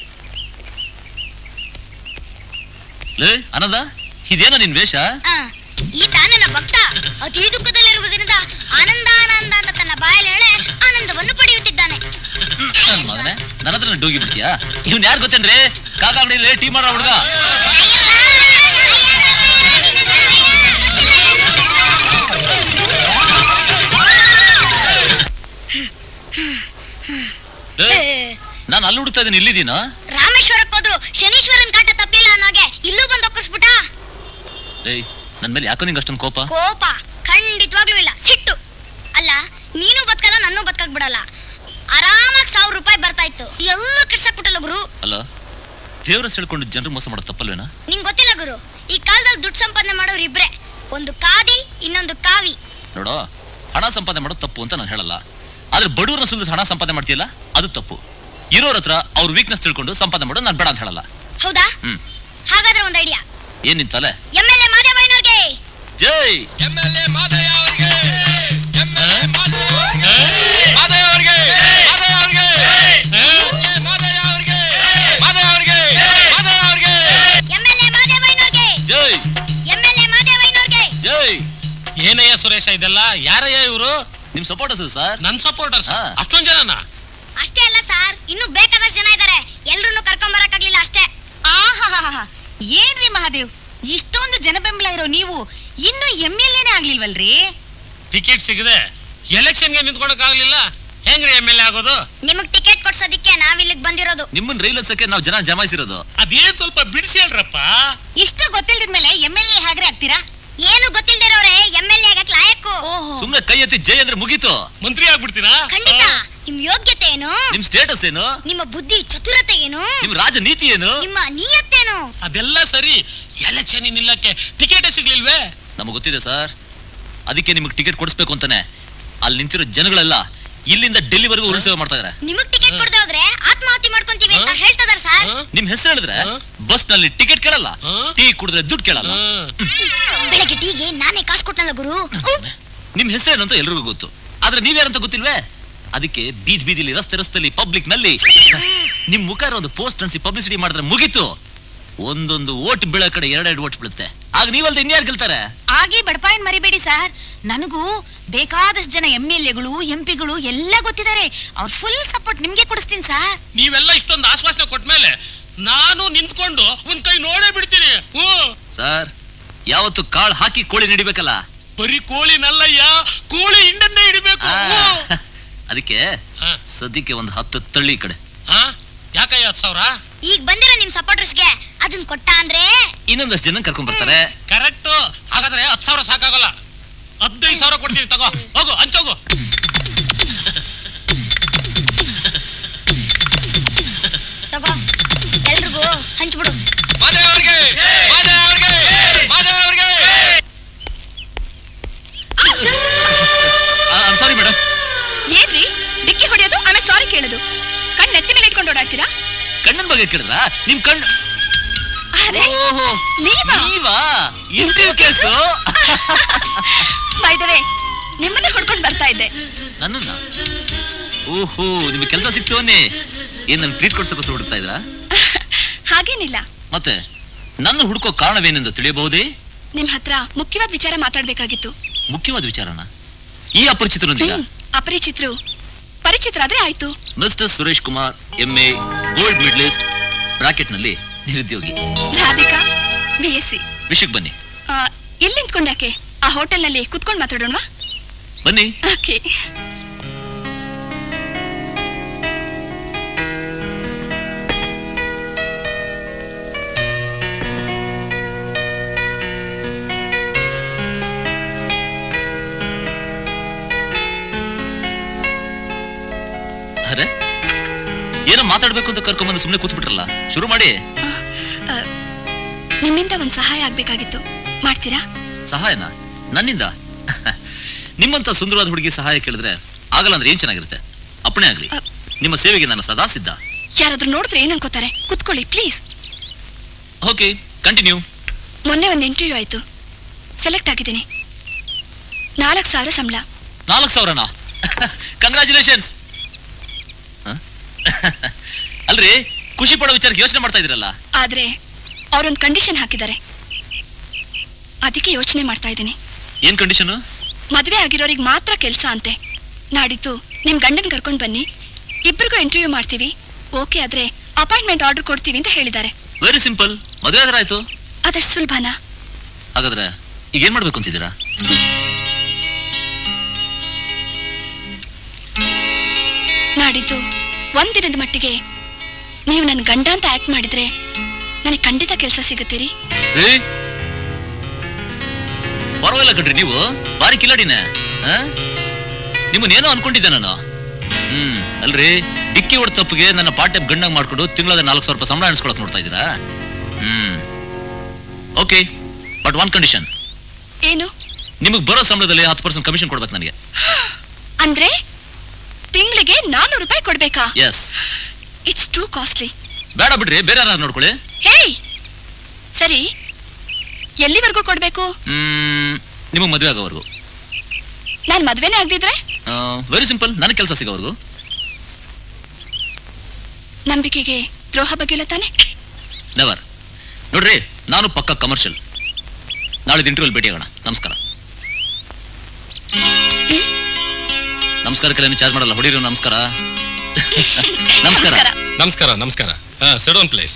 ಲೇ ಆನಂದ ಇದೇನೋ ನಿನ್ ವೇಷ ಆ, ಈತ ನನ್ನ ಭಕ್ತ ಅತಿ ದುಃಖದಲ್ಲಿರುವುದರಿಂದ ಆನಂದ ಆನಂದ ಅಂತ ತನ್ನ ಬಾಯಲ್ಲಿ ಹೇಳೆ ಆನಂದವನ್ನು ಪಡೆಯುತ್ತಿದ್ದಾನೆ ನನ್ ಮಗನೇ ನನ್ನ ಹತ್ರ ಡೋಗಿ ಬಿಡ್ತೀಯಾ ಇವ್ನ್ ಯಾರು ಗೊತ್ತೇನ್ರಿ ಕಾಕ ಅಂಗಡಿಯಲ್ಲಿ ಟೀ ಮಾಡೋ ಹುಡುಗ ನಾನು ಅಲ್ಲಿ ಹುಡುಕ್ತಾ ಇದ್ದೀನಿ ಇಲ್ಲಿದ್ದೀನ ರಾಮೇಶ್ವರಕ್ಕೆ ಹೋದ್ರು ಶನೀಶ್ವರನ್ ಕಾಟ ತಪ್ಪಿಲ್ಲ ಅನ್ನೋಗೆ ಇಲ್ಲೂ ಬಂದು ಒಕ್ಕರ್ಸ್ಬಿಟ್ಟ ಏಯ್ ನನ್ ಮೇಲೆ ಯಾಕೋ ನಿಂಗೆ ಅಷ್ಟೊಂದು ಕೋಪ ಕೋಪ ಖಂಡಿತವಾಗ್ಲೂ ಇಲ್ಲ ಸಿಟ್ಟು ಅಲ್ಲ ನೀನು ಬದುಕಲ್ಲ ನನ್ನೂ ಬದುಕಕ್ ಬಿಡಲ್ಲ ಆರಾಮಾಗಿ ಸಾವಿರ ರೂಪಾಯಿ ಬರ್ತಾ ಇತ್ತು ಎಲ್ಲ ಕಿಡ್ಸಕ್ಬಿಟ್ಟಲ್ಲ ಗುರು ಅಲ್ಲ ದೇವ್ರ ಸೆಳ್ಕೊಂಡು ಜನರು ಮೋಸ ಮಾಡೋ ತಪ್ಪಲ್ವೇನಾ ನಿಂಗ್ ಗೊತ್ತಿಲ್ಲ ಗುರು ಈ ಕಾಲದಲ್ಲಿ ದುಡ್ಡು ಸಂಪಾದನೆ ಮಾಡೋರು ಇಬ್ರೆ ಒಂದು ಕಾದಿ ಇನ್ನೊಂದು ಕಾವಿ ನೋಡೋ ಹಣ ಸಂಪಾದನೆ ಮಾಡೋದು ತಪ್ಪು ಅಂತ ನಾನು ಹೇಳಲ್ಲ ಆದ್ರೆ ಬಡವರನ್ನ ಸುಲಿದು ಹಣ ಸಂಪಾದನೆ ಮಾಡ್ತೀಯಲ್ಲ ಅದು ತಪ್ಪು ಇರೋರ ಹತ್ರ ಅವ್ರ ವೀಕ್ನೆಸ್ ತಿಳ್ಕೊಂಡು ಸಂಪಾದನೆ ಮಾಡೋದು ನಾನು ಬೇಡ ಅಂತ ಹೇಳಲ್ಲ ಹೌದಾ ಹ್ಮ್ ಹಾಗಾದ್ರೆ ಒಂದು ಐಡಿಯಾ ಏನ್ ನಿಂತಲೆ ಎಮ್ ಎಲ್ ಎ ಮಾದೇವಯ್ಯನವ್ರಿಗೆ ಜೈ ಎಮ್ ಎಲ್ ಎ ಮಾದೇವಯ್ಯನವ್ರಿಗೆ ಜೈ ಎಮ್ ಎಲ್ ಎ ಮಾದೇವಯ್ಯನವ್ರಿಗೆ ಜೈ ಏನಯ್ಯ ಸುರೇಶ ಇದೆಲ್ಲ ಯಾರಯ್ಯ ಇವರು ನಿಮ್ ಸಪೋರ್ಟರ್ಸ್ ಸರ್ ನನ್ ಸಪೋರ್ಟರ್ಸ್ ಹಾ. ಅಷ್ಟೊಂದ್ ಜನನ ಅಷ್ಟೇ ಅಲ್ಲ ಸರ್ ಇನ್ನು ಬೇಕಾದಷ್ಟು ಜನ ಇದ್ದಾರೆ ಎಲ್ರನ್ನೂ ಕರ್ಕೊಂಡ್ ಬರಕ್ಕಾಗ್ಲಿಲ್ಲ ಅಷ್ಟೇ ಆಹಾಹಾಹಾ. ಏನ್ರಿ ಮಹಾದೇವ್ ಇಷ್ಟೊಂದು ಜನಬೆಂಬಲ ಇರೋ ನೀವು ಇನ್ನು ಎಮ್ ಎಲ್ ಎನೇ ಆಗ್ಲಿಲ್ವಲ್ರಿ ಟಿಕೆಟ್ ಸಿಗದೆ ಎಲೆಕ್ಷನ್ಗೆ ನಿಂತ್ಕೊಳಕ್ ಆಗ್ಲಿಲ್ಲ ಹೆಂಗ್ರಿ ಎಮ್ ಎಲ್ ಎ ಆಗೋದು ನಿಮಗ್ ಟಿಕೆಟ್ ಕೊಡ್ಸೋದಿಕ್ಕೆ ನಾವ್ ಇಲ್ಲಿಗ್ ಬಂದಿರೋದು ನಿಮ್ಮನ್ನ ರೈಲ್ ಹತ್ಸಕ್ಕೆ ನಾವು ಜನ ಜಮಾಯಿಸಿರೋದು ಅದೇನ್ ಸ್ವಲ್ಪ ಬಿಡಿಸಿ ಹೇಳ್ರಪ್ಪ ಇಷ್ಟು ಗೊತ್ತಿಲ್ದಿದ್ಮೇಲೆ ಎಮ್ ಎಲ್ ಎ ಹಾಗ್ರೆ ಆಗ್ತೀರಾ ಏನು ಗೊತ್ತಿಲ್ದಿರೋರೆ ಎಮ್ ಎಲ್ ಎ ಆಗಕ್ ಲಾಯಕ್ಕು ಓಹೋ ಸುಮ್ನೆ ಕೈ ಎತ್ತಿ ಜೈ ಅಂದ್ರೆ ಮುಗೀತು ಮಂತ್ರಿ ಆಗ್ಬಿಡ್ತೀರಾ ಖಂಡಿತ ನಿಮ್ ಯೋಗ್ಯತೆ ಏನು ನಿಮ್ ಸ್ಟೇಟಸ್ ಏನು ನಿಮ್ಮ ಬುದ್ಧಿ ಚತುರತೆ ಏನು ನಿಮ್ ರಾಜನೀತಿ ಏನು ನಿಮ್ಮ ನಿಯತ್ತೇನು ಅದೆಲ್ಲ ಸರಿ ಎಲೆಕ್ಷನ್ ನಿಲ್ಲಕ್ಕೆ ಟಿಕೆಟ್ ಸಿಗ್ಲಿಲ್ವೇ ನಮಗೆ ಗೊತ್ತಿದೆ ಸರ್ ಅದಕ್ಕೆ ನಿಮಗೆ ಟಿಕೆಟ್ ಕೊಡಿಸ್ಬೇಕು ಅಂತಾನೆ ಅಲ್ಲಿ ನಿಂತಿರೋ ಜನಗಳೆಲ್ಲ ಇಲ್ಲಿಂದ ಡೆಲ್ಲಿವರೆಗೂ ಉರುಳು ಸೇವೆ ಮಾಡ್ತಾ ಇದಾರೆ ನಿಮಗ್ ಟಿಕೆಟ್ ಕೊಡದೆ ಹೋದ್ರೆ ಆತ್ಮಹತ್ಯೆ ಮಾಡ್ಕೊಂತೀವಿ ಅಂತ ಹೇಳ್ತದಾರ ಸರ್ ಹ? ನಿಮ್ ಹೆಸರು ಹೇಳಿದ್ರೆ ಹ? ಬಸ್ ನಲ್ಲಿ ಟಿಕೆಟ್ ಕೇಳಲ್ಲ ಹ? ಟೀ ಕುಡಿದ್ರೆ ದುಡ್ಡು ಕೇಳಲ್ಲ ಹ್ಮ್. ಬೆಳಗ್ಗೆ ಟೀಗೆ ನಾನೇ ಕಾಸು ಕೊಟ್ಟನಲ್ಲ ಗುರು ನಿಮ್ ಹೆಸರೇನು ಅಂತ ಎಲ್ರಿಗೂ ಗೊತ್ತು ಆದ್ರೆ ನೀವ್ಯಾರಂತ ಗೊತ್ತಿಲ್ವೇ ಅದಕ್ಕೆ ಬೀದ್ ಬೀದಿಲಿ ರಸ್ತೆ ರಸ್ತೆಲಿ ಪಬ್ಲಿಕ್ ನಲ್ಲಿ ನಿಮ್ ಮುಖ ಇರೋ ಒಂದು ಪೋಸ್ಟ್ ಅನ್ಸಿ ಪಬ್ಲಿಸಿಟಿ ಮಾಡಿದ್ರೆ ಮುಗೀತು ಒಂದೊಂದು ಓಟ್ ಬೀಳೋ ಕಡೆ ಎರಡೆರಡು ಓಟ್ ಬೀಳುತ್ತೆ ಆಗ ನೀವಲ್ದೆ ಇನ್ಯಾರು ಗೆಲ್ತಾರೆ ಆಗಿ ಬಡಪಾಯನ್ ಮರಿಬೇಡಿ ಸರ್ ನನಗೂ ಬೇಕಾದಷ್ಟು ಜನ ಎಮ್ ಎಲ್ ಎಗಳು ಎಂ ಪಿಗಳು ಎಲ್ಲ ಗೊತ್ತಿದ್ದಾರೆ ಅವ್ರ ಫುಲ್ ಸಪೋರ್ಟ್ ನಿಮ್ಗೆ ಕೊಡಿಸ್ತೀನಿ ಸರ್ ನೀವೆಲ್ಲ ಇಷ್ಟೊಂದು ಆಶ್ವಾಸನೆ ಕೊಟ್ಮೇಲೆ ನಾನು ನಿಂತ್ಕೊಂಡು ಒಂದ್ ಕೈ ನೋಡೇ ಬಿಡ್ತೀನಿ ಹ್ಮ್ ಸರ್ ಯಾವತ್ತು ಕಾಳು ಹಾಕಿ ಕೋಳಿ ನಡಿಬೇಕಲ್ಲ ಬರೀ ಕೋಳಿನಲ್ಲಯ್ಯ ಕೋಳಿ ಹಿಂಡನ್ನೇ ಹಿಡಿಬೇಕು ಆ, ಹ್ಮ್. ಅದಕ್ಕೆ ಹಾ. ಸದ್ಯಕ್ಕೆ ಒಂದು ಹತ್ತು ತಳ್ಳಿ ಈ ಕಡೆ ಹಾ ಯಾಕಯ್ಯ ಹತ್ತು ಸಾವಿರ ಈಗ ಬಂದಿರೋ ನಿಮ್ ಸಪೋರ್ಟರ್ಸ್ಗೆ ಅದನ್ನ ಕೊಟ್ಟ ಅಂದ್ರೆ ಇನ್ನೊಂದಷ್ಟು ಜನ ಕರ್ಕೊಂಡ್ ಬರ್ತಾರೆ ಕರೆಕ್ಟ್ ಹಾಗಾದ್ರೆ ಹತ್ತು ಸಾವಿರ ಸಾಕಾಗಲ್ಲ ಹದಿನೈದು ಸಾವಿರ ಕೊಡ್ತೀನಿ ತಗೋ ಹೋಗು ಹಂಚೋಗು ತಗೋ ಎಲ್ರಿಗೂ ಹಂಚ್ಬಿಡು ಸಾರಿ ಮೇಡಮ್ ಏನ್ರಿ ಡಿಕ್ಕಿ ಹೊಡೆಯೋದು ಆಮೇಲೆ ಸಾರಿ ಕೇಳೋದು ಕಣ್ ನೆತ್ತಿ ಮೇಲೆ ಇಟ್ಕೊಂಡು ಓಡಾಡ್ತೀರಾ ಕಣ್ಣನ್ ಬಗ್ಗೆ ಕೇಳಿದ್ರ ನಿಮ್ ಕಣ್ಣು ಅರೆ ಓಹೋ ನೀವಾ? ನೀವಾ ಇಂಟರ್ವ್ಯೂ ಕೇಸು ಬೈದವೆ ನಿಮ್ಮನ್ನೇ ಹುಡ್ಕೊಂಡು ಬರ್ತಾ ಇದ್ದೆ ನನ್ನನ್ನ ಓಹೋ ನಿಮ್ಗೆ ಕೆಲಸ ಸಿಕ್ತು ಅನ್ನಿ ಏನ್ ನನ್ ಟ್ರೀಟ್ ಕೊಡ್ಸಕ್ಕೆ ಹುಡುಕ್ತಾ ಇದ್ರಾ ಹಾಗೇನಿಲ್ಲ ಮತ್ತೆ ನನ್ನ ಹುಡುಕೋ ಕಾರಣವೇನೆಂದು ತಿಳಿಯಬಹುದೇ ನಿಮ್ ಹತ್ರ ಮುಖ್ಯವಾದ ವಿಚಾರ ಮಾತಾಡ್ಬೇಕಾಗಿತ್ತು ಮುಖ್ಯವಾದ ವಿಚಾರನ ಈ ಅಪರಿಚಿತರೊಂದಿಗೆ ಹ್ಮ್, ಅಪರಿಚಿತರು ಪರಿಚಿತರಾದ್ರೆ ಆಯ್ತು mister Suresh Kumar M A gold medallist bracket ನಲ್ಲಿ ನಿರುದ್ಯೋಗಿ ರಾಧಿಕಾ ಬಿ ಎಸ್ ಸಿ ವಿಷಯಕ್ಕೆ ಬನ್ನಿ ಎಲ್ಲಿ ನಿಂತ್ಕೊಂಡ್ಯಾಕೆ ಆ ಹೋಟೆಲ್ನಲ್ಲಿ ಕುತ್ಕೊಂಡು ಮಾತಾಡೋಣವಾ ಬನ್ನಿ ಓಕೆ ಮಾತಾಡ್ಬೇಕು ಅಂತ ಕರ್ಕೊಂಡ್ಬಂದು ಸುಮ್ಮನೆ ಕೂತ್ಬಿಟ್ರಲ್ಲ ಶುರು ಮಾಡಿ ನಿಮ್ಮಿಂದ ಒಂದ್ ಸಹಾಯ ಆಗ್ಬೇಕಾಗಿತ್ತು ಮಾಡ್ತೀರಾ ಸಹಾಯನ ನನ್ನಿಂದ ನಿಮ್ಮಂತ ಸುಂದರವಾದ ಹುಡುಗಿ ಸಹಾಯ ಕೇಳಿದ್ರೆ ಆಗಲ್ಲ ಅಂದ್ರೆ ಏನ್ ಚೆನ್ನಾಗಿರುತ್ತೆ ಅಪ್ಪಣೆ ಆಗ್ಲಿ ನಿಮ್ಮ ಸೇವೆಗೆ ನಾನು ಸದಾ ಸಿದ್ಧ ಯಾರಾದ್ರೂ ನೋಡಿದ್ರೆ ಏನ್ ಅನ್ಕೋತಾರೆ ಕುತ್ಕೊಳ್ಳಿ ಪ್ಲೀಸ್ ಓಕೆ ಕಂಟಿನ್ಯೂ ಮೊನ್ನೆ ಒಂದು ಇಂಟರ್ವ್ಯೂ ಆಯ್ತು ಸೆಲೆಕ್ಟ್ ಆಗಿದ್ದೀನಿ ನಾಲ್ಕು ಸಾವಿರ ಸಂಬಳ ನಾಲ್ಕು ಸಾವಿರನಾ ಕಂಗ್ರಾಚುಲೇಷನ್ಸ್ ಅಲ್ರಿ ಖುಷಿ ಪಡೋ ವಿಚಾರಕ್ಕೆ ಯೋಚನೆ ಮಾಡ್ತಾ ಇದ್ರಲ್ಲ ಆದ್ರೆ ಅವ್ರೊಂದ್ ಕಂಡೀಷನ್ ಹಾಕಿದ್ದಾರೆ ಅದಕ್ಕೆ ಯೋಚನೆ ಮಾಡ್ತಾ ಇದ್ದೀನಿ ಏನ್ ಕಂಡೀಷನ್ ಮದ್ವೆ ಆಗಿರೋರಿಗೆ ಮಾತ್ರ ಕೆಲ್ಸ ಅಂತೆ ನಾಡಿದ್ದು ನಿಮ್ ಗಂಡನ್ ಕರ್ಕೊಂಡ್ ಬನ್ನಿ ಇಬ್ರಿಗೂ ಇಂಟರ್ವ್ಯೂ ಮಾಡ್ತೀವಿ ಓಕೆ ಆದ್ರೆ ಅಪಾಯಿಂಟ್ಮೆಂಟ್ ಆರ್ಡರ್ ಕೊಡ್ತೀವಿ ಅಂತ ಹೇಳಿದ್ದಾರೆ ವೆರಿ ಸಿಂಪಲ್ ಮದುವೆ ಆದ್ರೆ ಆಯ್ತು ಅದಷ್ಟು ಸುಲಭನಾ ಹಾಗಾದ್ರೆ ಈಗ ಏನ್ ಮಾಡ್ಬೇಕು ಅಂತಿದ್ದೀರಾ ನಾಡಿದ್ದು ಒಂದಿನದ ಮಟ್ಟಿಗೆ ನೀವು ನನ್ನ ಗಂಡ ಅಂತ ಆಕ್ಟ್ ಮಾಡಿದ್ರೆ ನನಗೆ ಖಂಡಿತ ಕೆಲಸ ಸಿಗುತ್ತೀರಿ ಏ ಪರವಾಗಿಲ್ಲ ಕಣ್ರಿ ನೀವು ಬಾರಿ ಕಿಲಾಡಿನೇ ಆ? ನಿಮ್ಮನ್ನೇನೋ ಅನ್ಕೊಂಡಿದ್ದೆ ನಾನು ಹ್ಮ್ ಅಲ್ರಿ ಡಿಕ್ಕಿ ಹೊಡ್ ತಪ್ಪಿಗೆ ನನ್ನ ಪಾರ್ಟ್ ಟೈಮ್ ಗಂಡಂಗ್ ಮಾಡ್ಕೊಂಡು ತಿಂಗಳದ ನಾಲ್ಕು ಸಾವಿರ ರೂಪಾಯಿ ಸಂಬಳ ಎಣಿಸ್ಕೊಳಕ್ ನೋಡ್ತಾ ಇದ್ದೀರಾ hmm okay but one condition ಏನು ನಿಮಗೆ ಬರೋ ಸಂಬಳದಲ್ಲಿ ಹತ್ತು ಪರ್ಸೆಂಟ್ ಕಮಿಷನ್ ಕೊಡ್ಬೇಕು ನನಗೆ ಅಂದ್ರೆ ತಿಂಗಳಿಗೆ ನಾನ್ನೂರು ರೂಪಾಯಿ ಕೊಡ್ಬೇಕಾ ಎಸ್ ಇಟ್ಸ್ ಟೂ ಕಾಸ್ಟ್ಲಿ ಬೇಡ ಬಿಡ್ರಿ ಬೇರೆ ಯಾರು ನೋಡ್ಕೊಳ್ಳಿ ಹೇಯ್ ಸರಿ ಎಲ್ಲಿವರೆಗೂ ಕೊಡ್ಬೇಕು ಹ್ಮ್ ನಿಮಗೆ ಮದುವೆ ಆಗೋವರೆಗೂ ನಾನ್ ಮದ್ವೆನೇ ಆಗದಿದ್ರೆ ವೆರಿ ಸಿಂಪಲ್ ನನಗೆ ಕೆಲಸ ಸಿಗೋವರೆಗೂ ನಂಬಿಕೆಗೆ ದ್ರೋಹ ಬಗೆಲ್ಲ ತಾನೆ ನೆವರ್ ನೋಡ್ರಿ ನಾನು ಪಕ್ಕ ಕಮರ್ಷಿಯಲ್ ನಾಳೆ ಇಂಟರ್ವ್ಯೂಲ್ ಭೇಟಿಯಾಗೋಣ ನಮಸ್ಕಾರ ನಮಸ್ಕಾರಕ್ಕೆಲ್ಲ ಚಾರ್ಜ್ ಮಾಡಲ್ಲ ಹೊಡೀರಿ ನಮಸ್ಕಾರ ನಮಸ್ಕಾರ ನಮಸ್ಕಾರ ನಮಸ್ಕಾರ ಸೆಡೋನ್ ಪ್ಲೇಸ್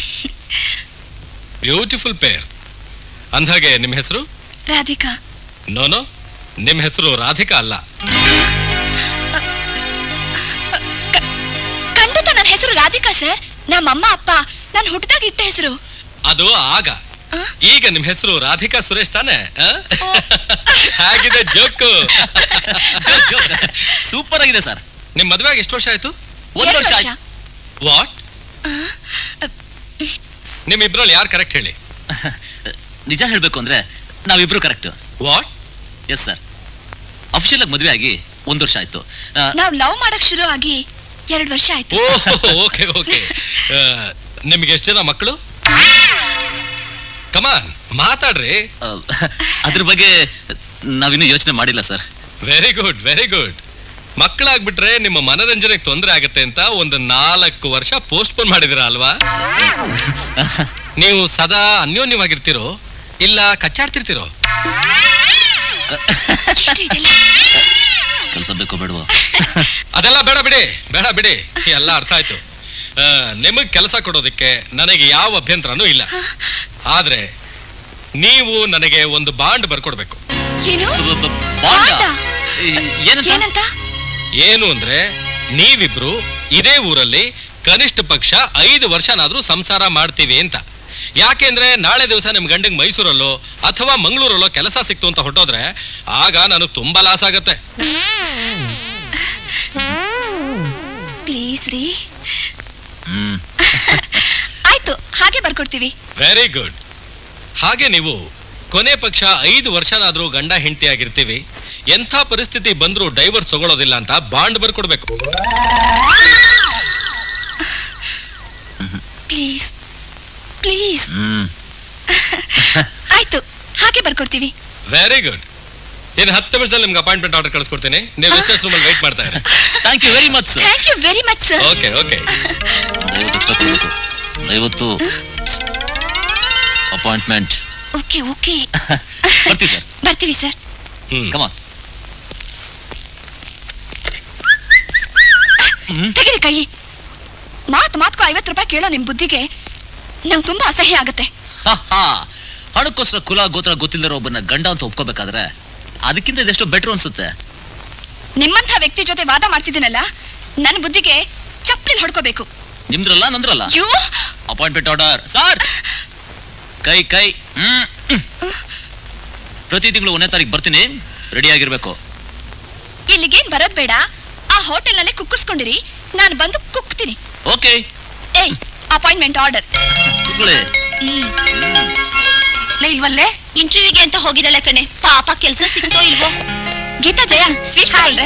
ಬ್ಯೂಟಿಫುಲ್ ಪೇರ್ ಅಂದ್ಹಾಗೆ ನಿಮ್ಮ ಹೆಸರು ರಾಧಿಕಾ ನೋ ನೋ ನಿಮ್ಮ ಹೆಸರು ರಾಧಿಕಾ ಅಲ್ಲ ಖಂಡಿತ ನನ್ನ ಹೆಸರು ರಾಧಿಕಾ ಸರ್ ನಮ್ಮಮ್ಮ ಅಪ್ಪ ನಾನು ಹುಟ್ಟಿದಾಗ ಇಟ್ಟ ಹೆಸರು ಅದು ಆಗ ಈಗ ನಿಮ್ ಹೆಸರು ರಾಧಿಕಾ ಸುರೇಶ್ ತಾನೆ ಆ? ಹಾಗಿದೆ ಜೋಕು ಸೂಪರ್ ಆಗಿದೆ ಸರ್ ನಿಮ್ ಮದ್ವೆಗೆ ಎಷ್ಟು ವರ್ಷ ಆಯ್ತು ಒಂದು ಎರಡು ವರ್ಷ ವರ್ಷ ಆಯ್ತು. ವಾಟ್ ನಿಮ್ ಇಬ್ರಲ್ಲಿ ಯಾರು ಕರೆಕ್ಟ್ ಹೇಳಿ ನಿಜ ಹೇಳ್ಬೇಕು ಅಂದ್ರೆ ನಾವಿಬ್ರು correct what yes sir official ಆಗಿ ಮದುವೆ ಆಗಿ ಒಂದ್ ವರ್ಷ ಆಯ್ತು ಆ, ನಾವ್ ಲವ್ ಮಾಡಕ್ ಶುರು ಆಗಿ ಎರಡ್ ವರ್ಷ ಆಯ್ತು ಓಕೆ ಓಕೆ ನಿಮ್ಗೆ ಎಷ್ಟು ಜನ ಮಕ್ಕಳು ಕಮಾನ್ ಮಾತಾಡ್ರಿ ಆ, ಅದ್ರ ಬಗ್ಗೆ ನಾವಿನ್ನೂ ಯೋಚನೆ ಮಾಡಿಲ್ಲ sir very good very good ಮಕ್ಕಳಾಗ್ಬಿಟ್ರೆ ನಿಮ್ಮ ಮನರಂಜನೆಗೆ ತೊಂದರೆ ಆಗತ್ತೆ ಅಂತ ಒಂದು ನಾಲ್ಕು ವರ್ಷ ಪೋಸ್ಟ್ಪೋನ್ ಮಾಡಿದಿರ ಅಲ್ವಾ ನೀವು ಸದಾ ಅನ್ಯೋನ್ಯವಾಗಿರ್ತಿರೋ ಇಲ್ಲ ಕಚ್ಚಾಡ್ತಿರ್ತಿರೋ ಏನ್ರಿ ಇದೆಲ್ಲ? ಕೆಲಸ ಬೇಕೋ ಬೇಡವೋ ಅದೆಲ್ಲ ಬೇಡ ಬಿಡಿ ಬೇಡ ಬಿಡಿ ಎಲ್ಲ ಅರ್ಥ ಆಯ್ತು ಆ, ನಿಮಗ್ ಕೆಲಸ ಕೊಡೋದಕ್ಕೆ ನನಗೆ ಯಾವ ಅಭ್ಯಂತರನೂ ಇಲ್ಲ ಆದ್ರೆ ನೀವು ನನಗೆ ಒಂದು ಬಾಂಡ್ ಬರ್ಕೊಡ್ಬೇಕು ಏನು ಬಾಂಡ ಬಾಂಡ? ಏನಂತ ಏನಂತ ಏನು ಅಂದ್ರೆ ನೀವಿಬ್ರು ಇದೇ ಊರಲ್ಲಿ ಕನಿಷ್ಠ ಪಕ್ಷ ಐದು ವರ್ಷನಾದ್ರೂ ಸಂಸಾರ ಮಾಡ್ತೀವಿ ಅಂತ ಯಾಕೆಂದ್ರೆ ನಾಳೆ ದಿವಸ ನಿಮ್ ಗಂಡಂಗ್ ಮೈಸೂರಲ್ಲೋ ಅಥವಾ ಮಂಗಳೂರಲ್ಲೋ ಕೆಲಸ ಸಿಕ್ತು ಅಂತ ಹೊಟ್ಟೋದ್ರೆ ಆಗ ನನಗೆ ತುಂಬಾ ಲಾಸ್ ಆಗತ್ತೆ ಪ್ಲೀಸ್ ರೀ ಹ್ಮ್ ಆಯ್ತು ಹಾಗೆ ಬರ್ಕೊಡ್ತೀವಿ ವೆರಿ ಗುಡ್ ಹಾಗೆ ನೀವು ಕೊನೆ ಪಕ್ಷ ಐದು ವರ್ಷನಾದ್ರೂ ಗಂಡ ಹೆಂಡತಿ ಆಗಿರ್ತೀವಿ ಎಂಥ ಪರಿಸ್ಥಿತಿ ಬಂದ್ರೂ ಡೈವರ್ಸ್ ತಗೊಳ್ಳೋದಿಲ್ಲ ಅಂತ ಬಾಂಡ್ ಬರ್ಕೊಡ್ಬೇಕು ಪ್ಲೀಸ್ ಪ್ಲೀಸ್ ಹ್ಮ್ ಆಯ್ತು ಹಾಗೆ ಬರ್ಕೊಡ್ತೀವಿ ವೆರಿ ಗುಡ್ ಇನ್ನು ಹತ್ತು ನಿಮಿಷದಲ್ಲಿ ನಿಮ್ಗೆ ಅಪಾಯಿಂಟ್ಮೆಂಟ್ ಆರ್ಡರ್ ಕಳಿಸ್ಕೊಡ್ತೀನಿ ನೀವು ರಿಸರ್ಚ್ ರೂಮಲ್ಲಿ ವೆಯ್ಟ್ ಮಾಡ್ತಾ ಇರಿ thank you very much sir thank you very much sir okay okay ದಯವಿಟ್ಟು ಎಕ್ಸ್ಟ್ರಾ ಕೊಡಬೇಕು ದಯವಿಟ್ಟು ಅಪಾಯಿಂಟ್ಮೆಂಟ್ ಓಕೆ ಓಕೆ ಬರ್ತೀವಿ ಸರ್ ಬರ್ತೀವಿ ಸರ್ ಹ್ಮ್ ಕಮಾನ್ ತೆಗೀರಿ ಕೈ ಮಾತ್ ಮಾತ್ಕೋ ಐವತ್ತು ರೂಪಾಯಿ ಕೇಳೋ ನಿಮ್ ಬುದ್ಧಿಗೆ ನಂಗೆ ತುಂಬಾ ಅಸಹ್ಯ ಆಗತ್ತೆ ಹಣಕ್ಕೋಸ್ಕರ ಕುಲ ಗೋತ್ರ ಗೊತ್ತಿಲ್ಲರೋ ಒಬ್ಬನ ಗಂಡ ಅಂತ ಒಪ್ಕೋಬೇಕಾದ್ರೆ ಅದಕ್ಕಿಂತ ಇದೆಷ್ಟೋ ಬೆಟರ್ ಅನ್ಸುತ್ತೆ ನಿಮ್ಮಂಥ ವ್ಯಕ್ತಿ ಜೊತೆ ವಾದ ಮಾಡ್ತಿದ್ದೀನಲ್ಲ ನನ್ನ ಬುದ್ಧಿಗೆ ಚಪ್ಪಲಿ ಹೊಡ್ಕೋಬೇಕು ನಿಮ್ದ್ರಲ್ಲ ನಂದ್ರಲ್ಲ ಯು ಅಪಾಯಿಂಟ್ಮೆಂಟ್ ಆರ್ಡರ್ ಸರ್ ಕೈ ಕೈ ಹ್ಮ್ ಪ್ರತಿ ತಿಂಗಳು ಒಂದನೇ ತಾರೀಕು ಬರ್ತೀನಿ ರೆಡಿ ಆಗಿರ್ಬೇಕು ಇಲ್ಲಿಗೇನ್ ಬರೋದ್ ಬೇಡ ಆ ಹೋಟೆಲ್ನಲ್ಲೇ ಕುಕ್ಕರ್ಸ್ಕೊಂಡಿರಿ ನಾನು ಬಂದು ಕುಕ್ತೀನಿ ಓಕೆ ಏಯ್ ಅಪಾಯಿಂಟ್ಮೆಂಟ್ ಆರ್ಡರ್ ಇಲ್ವಲ್ಲೇ ಇಂಟರ್ವ್ಯೂಗೆ ಅಂತ ಹೋಗಿದಲ್ಲ ಕಣೆ ಪಾಪ ಕೆಲ್ಸ ಸಿಕ್ತೋ ಇಲ್ವೋ ಗೀತಾ ಜಯ ಸ್ವೀಟ್ ತಗೊಳ್ರೆ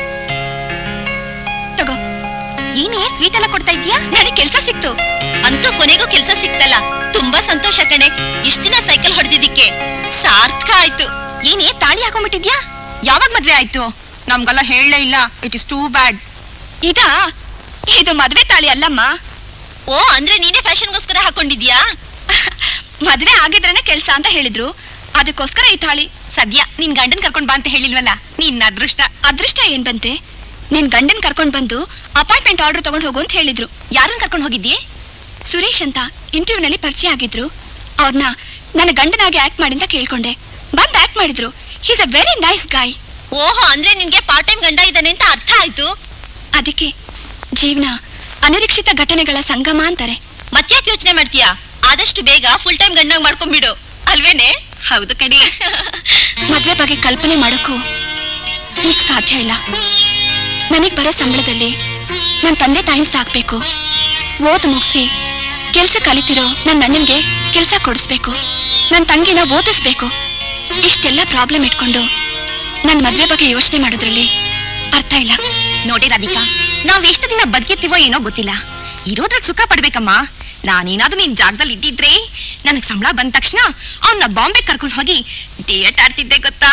ತಗೋ ಏನೇ ಸ್ವೀಟ್ ಎಲ್ಲ ಕೊಡ್ತಾ ಇದ್ಯಾ ನನಗೆ ಕೆಲ್ಸ ಸಿಕ್ತು ಅಂತೂ ಕೊನೆಗೂ ಕೆಲ್ಸ ಸಿಕ್ತಲ್ಲ ತುಂಬಾ ಸಂತೋಷ ಕಣೆ ಇಷ್ಟ ದಿನ ಸೈಕಲ್ ಹೊಡೆದಿದ್ದಕ್ಕೆ ಸಾರ್ಥಕ ಆಯ್ತು ಏನೇ ತಾಳಿ ಹಾಕೊಂಡ್ಬಿಟ್ಟಿದ್ಯಾ ಯಾವಾಗ ಮದ್ವೆ ಆಯ್ತು ನಮ್ಗೆಲ್ಲ ಹೇಳಲೇ ಇಲ್ಲ ಇಟ್ ಇಸ್ ಟೂ ಬ್ಯಾಡ್ ಇದಾ ಇದು ಮದ್ವೆ ತಾಳಿ ಅಲ್ಲಮ್ಮ ಓ ಅಂದ್ರೆ ನೀನೇ ಫ್ಯಾಷನ್ಗೋಸ್ಕರ ಹಾಕೊಂಡಿದ್ಯಾ ಮದ್ವೆ ಆಗಿದ್ರೇನೆ ಕೆಲ್ಸ ಅಂತ ಹೇಳಿದ್ರು ಅದಕ್ಕೋಸ್ಕರ ಈ ತಾಳಿ ಸದ್ಯ ನಿನ್ ಗಂಡನ್ ಕರ್ಕೊಂಡ್ ಬಾ ಅಂತ ಹೇಳಿಲ್ವಲ್ಲ ನಿನ್ನ ಅದೃಷ್ಟ ಅದೃಷ್ಟ ಏನ್ ಬಂತೆ ನಿನ್ ಗಂಡನ್ ಕರ್ಕೊಂಡ್ ಬಂದು ಅಪಾಯಿಂಟ್ಮೆಂಟ್ ಆರ್ಡರ್ ತಗೊಂಡ್ ಹೋಗು ಅಂತ ಹೇಳಿದ್ರು ಯಾರನ್ನ ಕರ್ಕೊಂಡ್ ಹೋಗಿದ್ಯೆ ಸುರೇಶ್ ಅಂತ ಇಂಟರ್ವ್ಯೂನಲ್ಲಿ ಪರಿಚಯ ಆಗಿದ್ರು ಅವ್ರನ್ನ ನನ್ನ ಗಂಡನಾಗಿ ಆಕ್ಟ್ ಮಾಡಿ ಅಂತ ಕೇಳ್ಕೊಂಡೆ ಬಂದ್ ಆಕ್ಟ್ ಮಾಡಿದ್ರು he's a very nice guy ಓಹೋ ಅಂದ್ರೆ ನಿನ್ಗೆ ಪಾರ್ಟ್ ಟೈಮ್ ಗಂಡ ಇದ್ದಾನೆ ಅಂತ ಅರ್ಥ ಆಯ್ತು ಅದಕ್ಕೆ ಜೀವನ ಅನಿರೀಕ್ಷಿತ ಘಟನೆಗಳ ಸಂಗಮ ಅಂತಾರೆ ಮತ್ತ್ಯಾಕೆ ಯೋಚನೆ ಮಾಡ್ತೀಯಾ ಆದಷ್ಟು ಬೇಗ ಫುಲ್ ಟೈಮ್ ಗಂಡಾಗ್ ಮಾಡ್ಕೊಂಡ್ಬಿಡು ಅಲ್ವೇನೆ ಹೌದು ಕಡಿ ಮದ್ವೆ ಬಗ್ಗೆ ಕಲ್ಪನೆ ಮಾಡೋಕ್ಕೂ ಈಗ ಸಾಧ್ಯ ಇಲ್ಲ ನನಗ್ ಬರೋ ಸಂಬಳದಲ್ಲಿ ನನ್ನ ತಂದೆ ತಾಯಿನ ಸಾಕ್ಬೇಕು ಓದ್ ಮುಗಿಸಿ ಕೆಲ್ಸ ಕಲಿತಿರೋ ನನ್ನ ಅಣ್ಣನ್ಗೆ ಕೆಲ್ಸ ಕೊಡಿಸ್ಬೇಕು ನನ್ನ ತಂಗಿನ ಓದಿಸ್ಬೇಕು ಇಷ್ಟೆಲ್ಲ ಪ್ರಾಬ್ಲಮ್ ಇಟ್ಕೊಂಡು ನನ್ನ ಮದ್ವೆ ಬಗ್ಗೆ ಯೋಚನೆ ಮಾಡೋದ್ರಲ್ಲಿ ಅರ್ಥ ಇಲ್ಲ ನೋಡಿ ರಾಧಿಕಾ ನಾವ್ ಎಷ್ಟು ದಿನ ಬದುಕಿರ್ತೀವೋ ಏನೋ ಗೊತ್ತಿಲ್ಲ ಇರೋದ್ರಲ್ಲಿ ಸುಖ ಪಡ್ಬೇಕಮ್ಮ ನಾನೇನಾದ್ರೂ ನಿನ್ ಜಾಗದಲ್ಲಿ ಇದ್ದಿದ್ರೆ ನನಗ್ ಸಂಬಳ ಬಂದ ತಕ್ಷಣ ಅವನ್ನ ಬಾಂಬೆ ಕರ್ಕೊಂಡು ಹೋಗಿ ಡೇಟ್ ಆಡ್ತಿದ್ದೆ ಗೊತ್ತಾ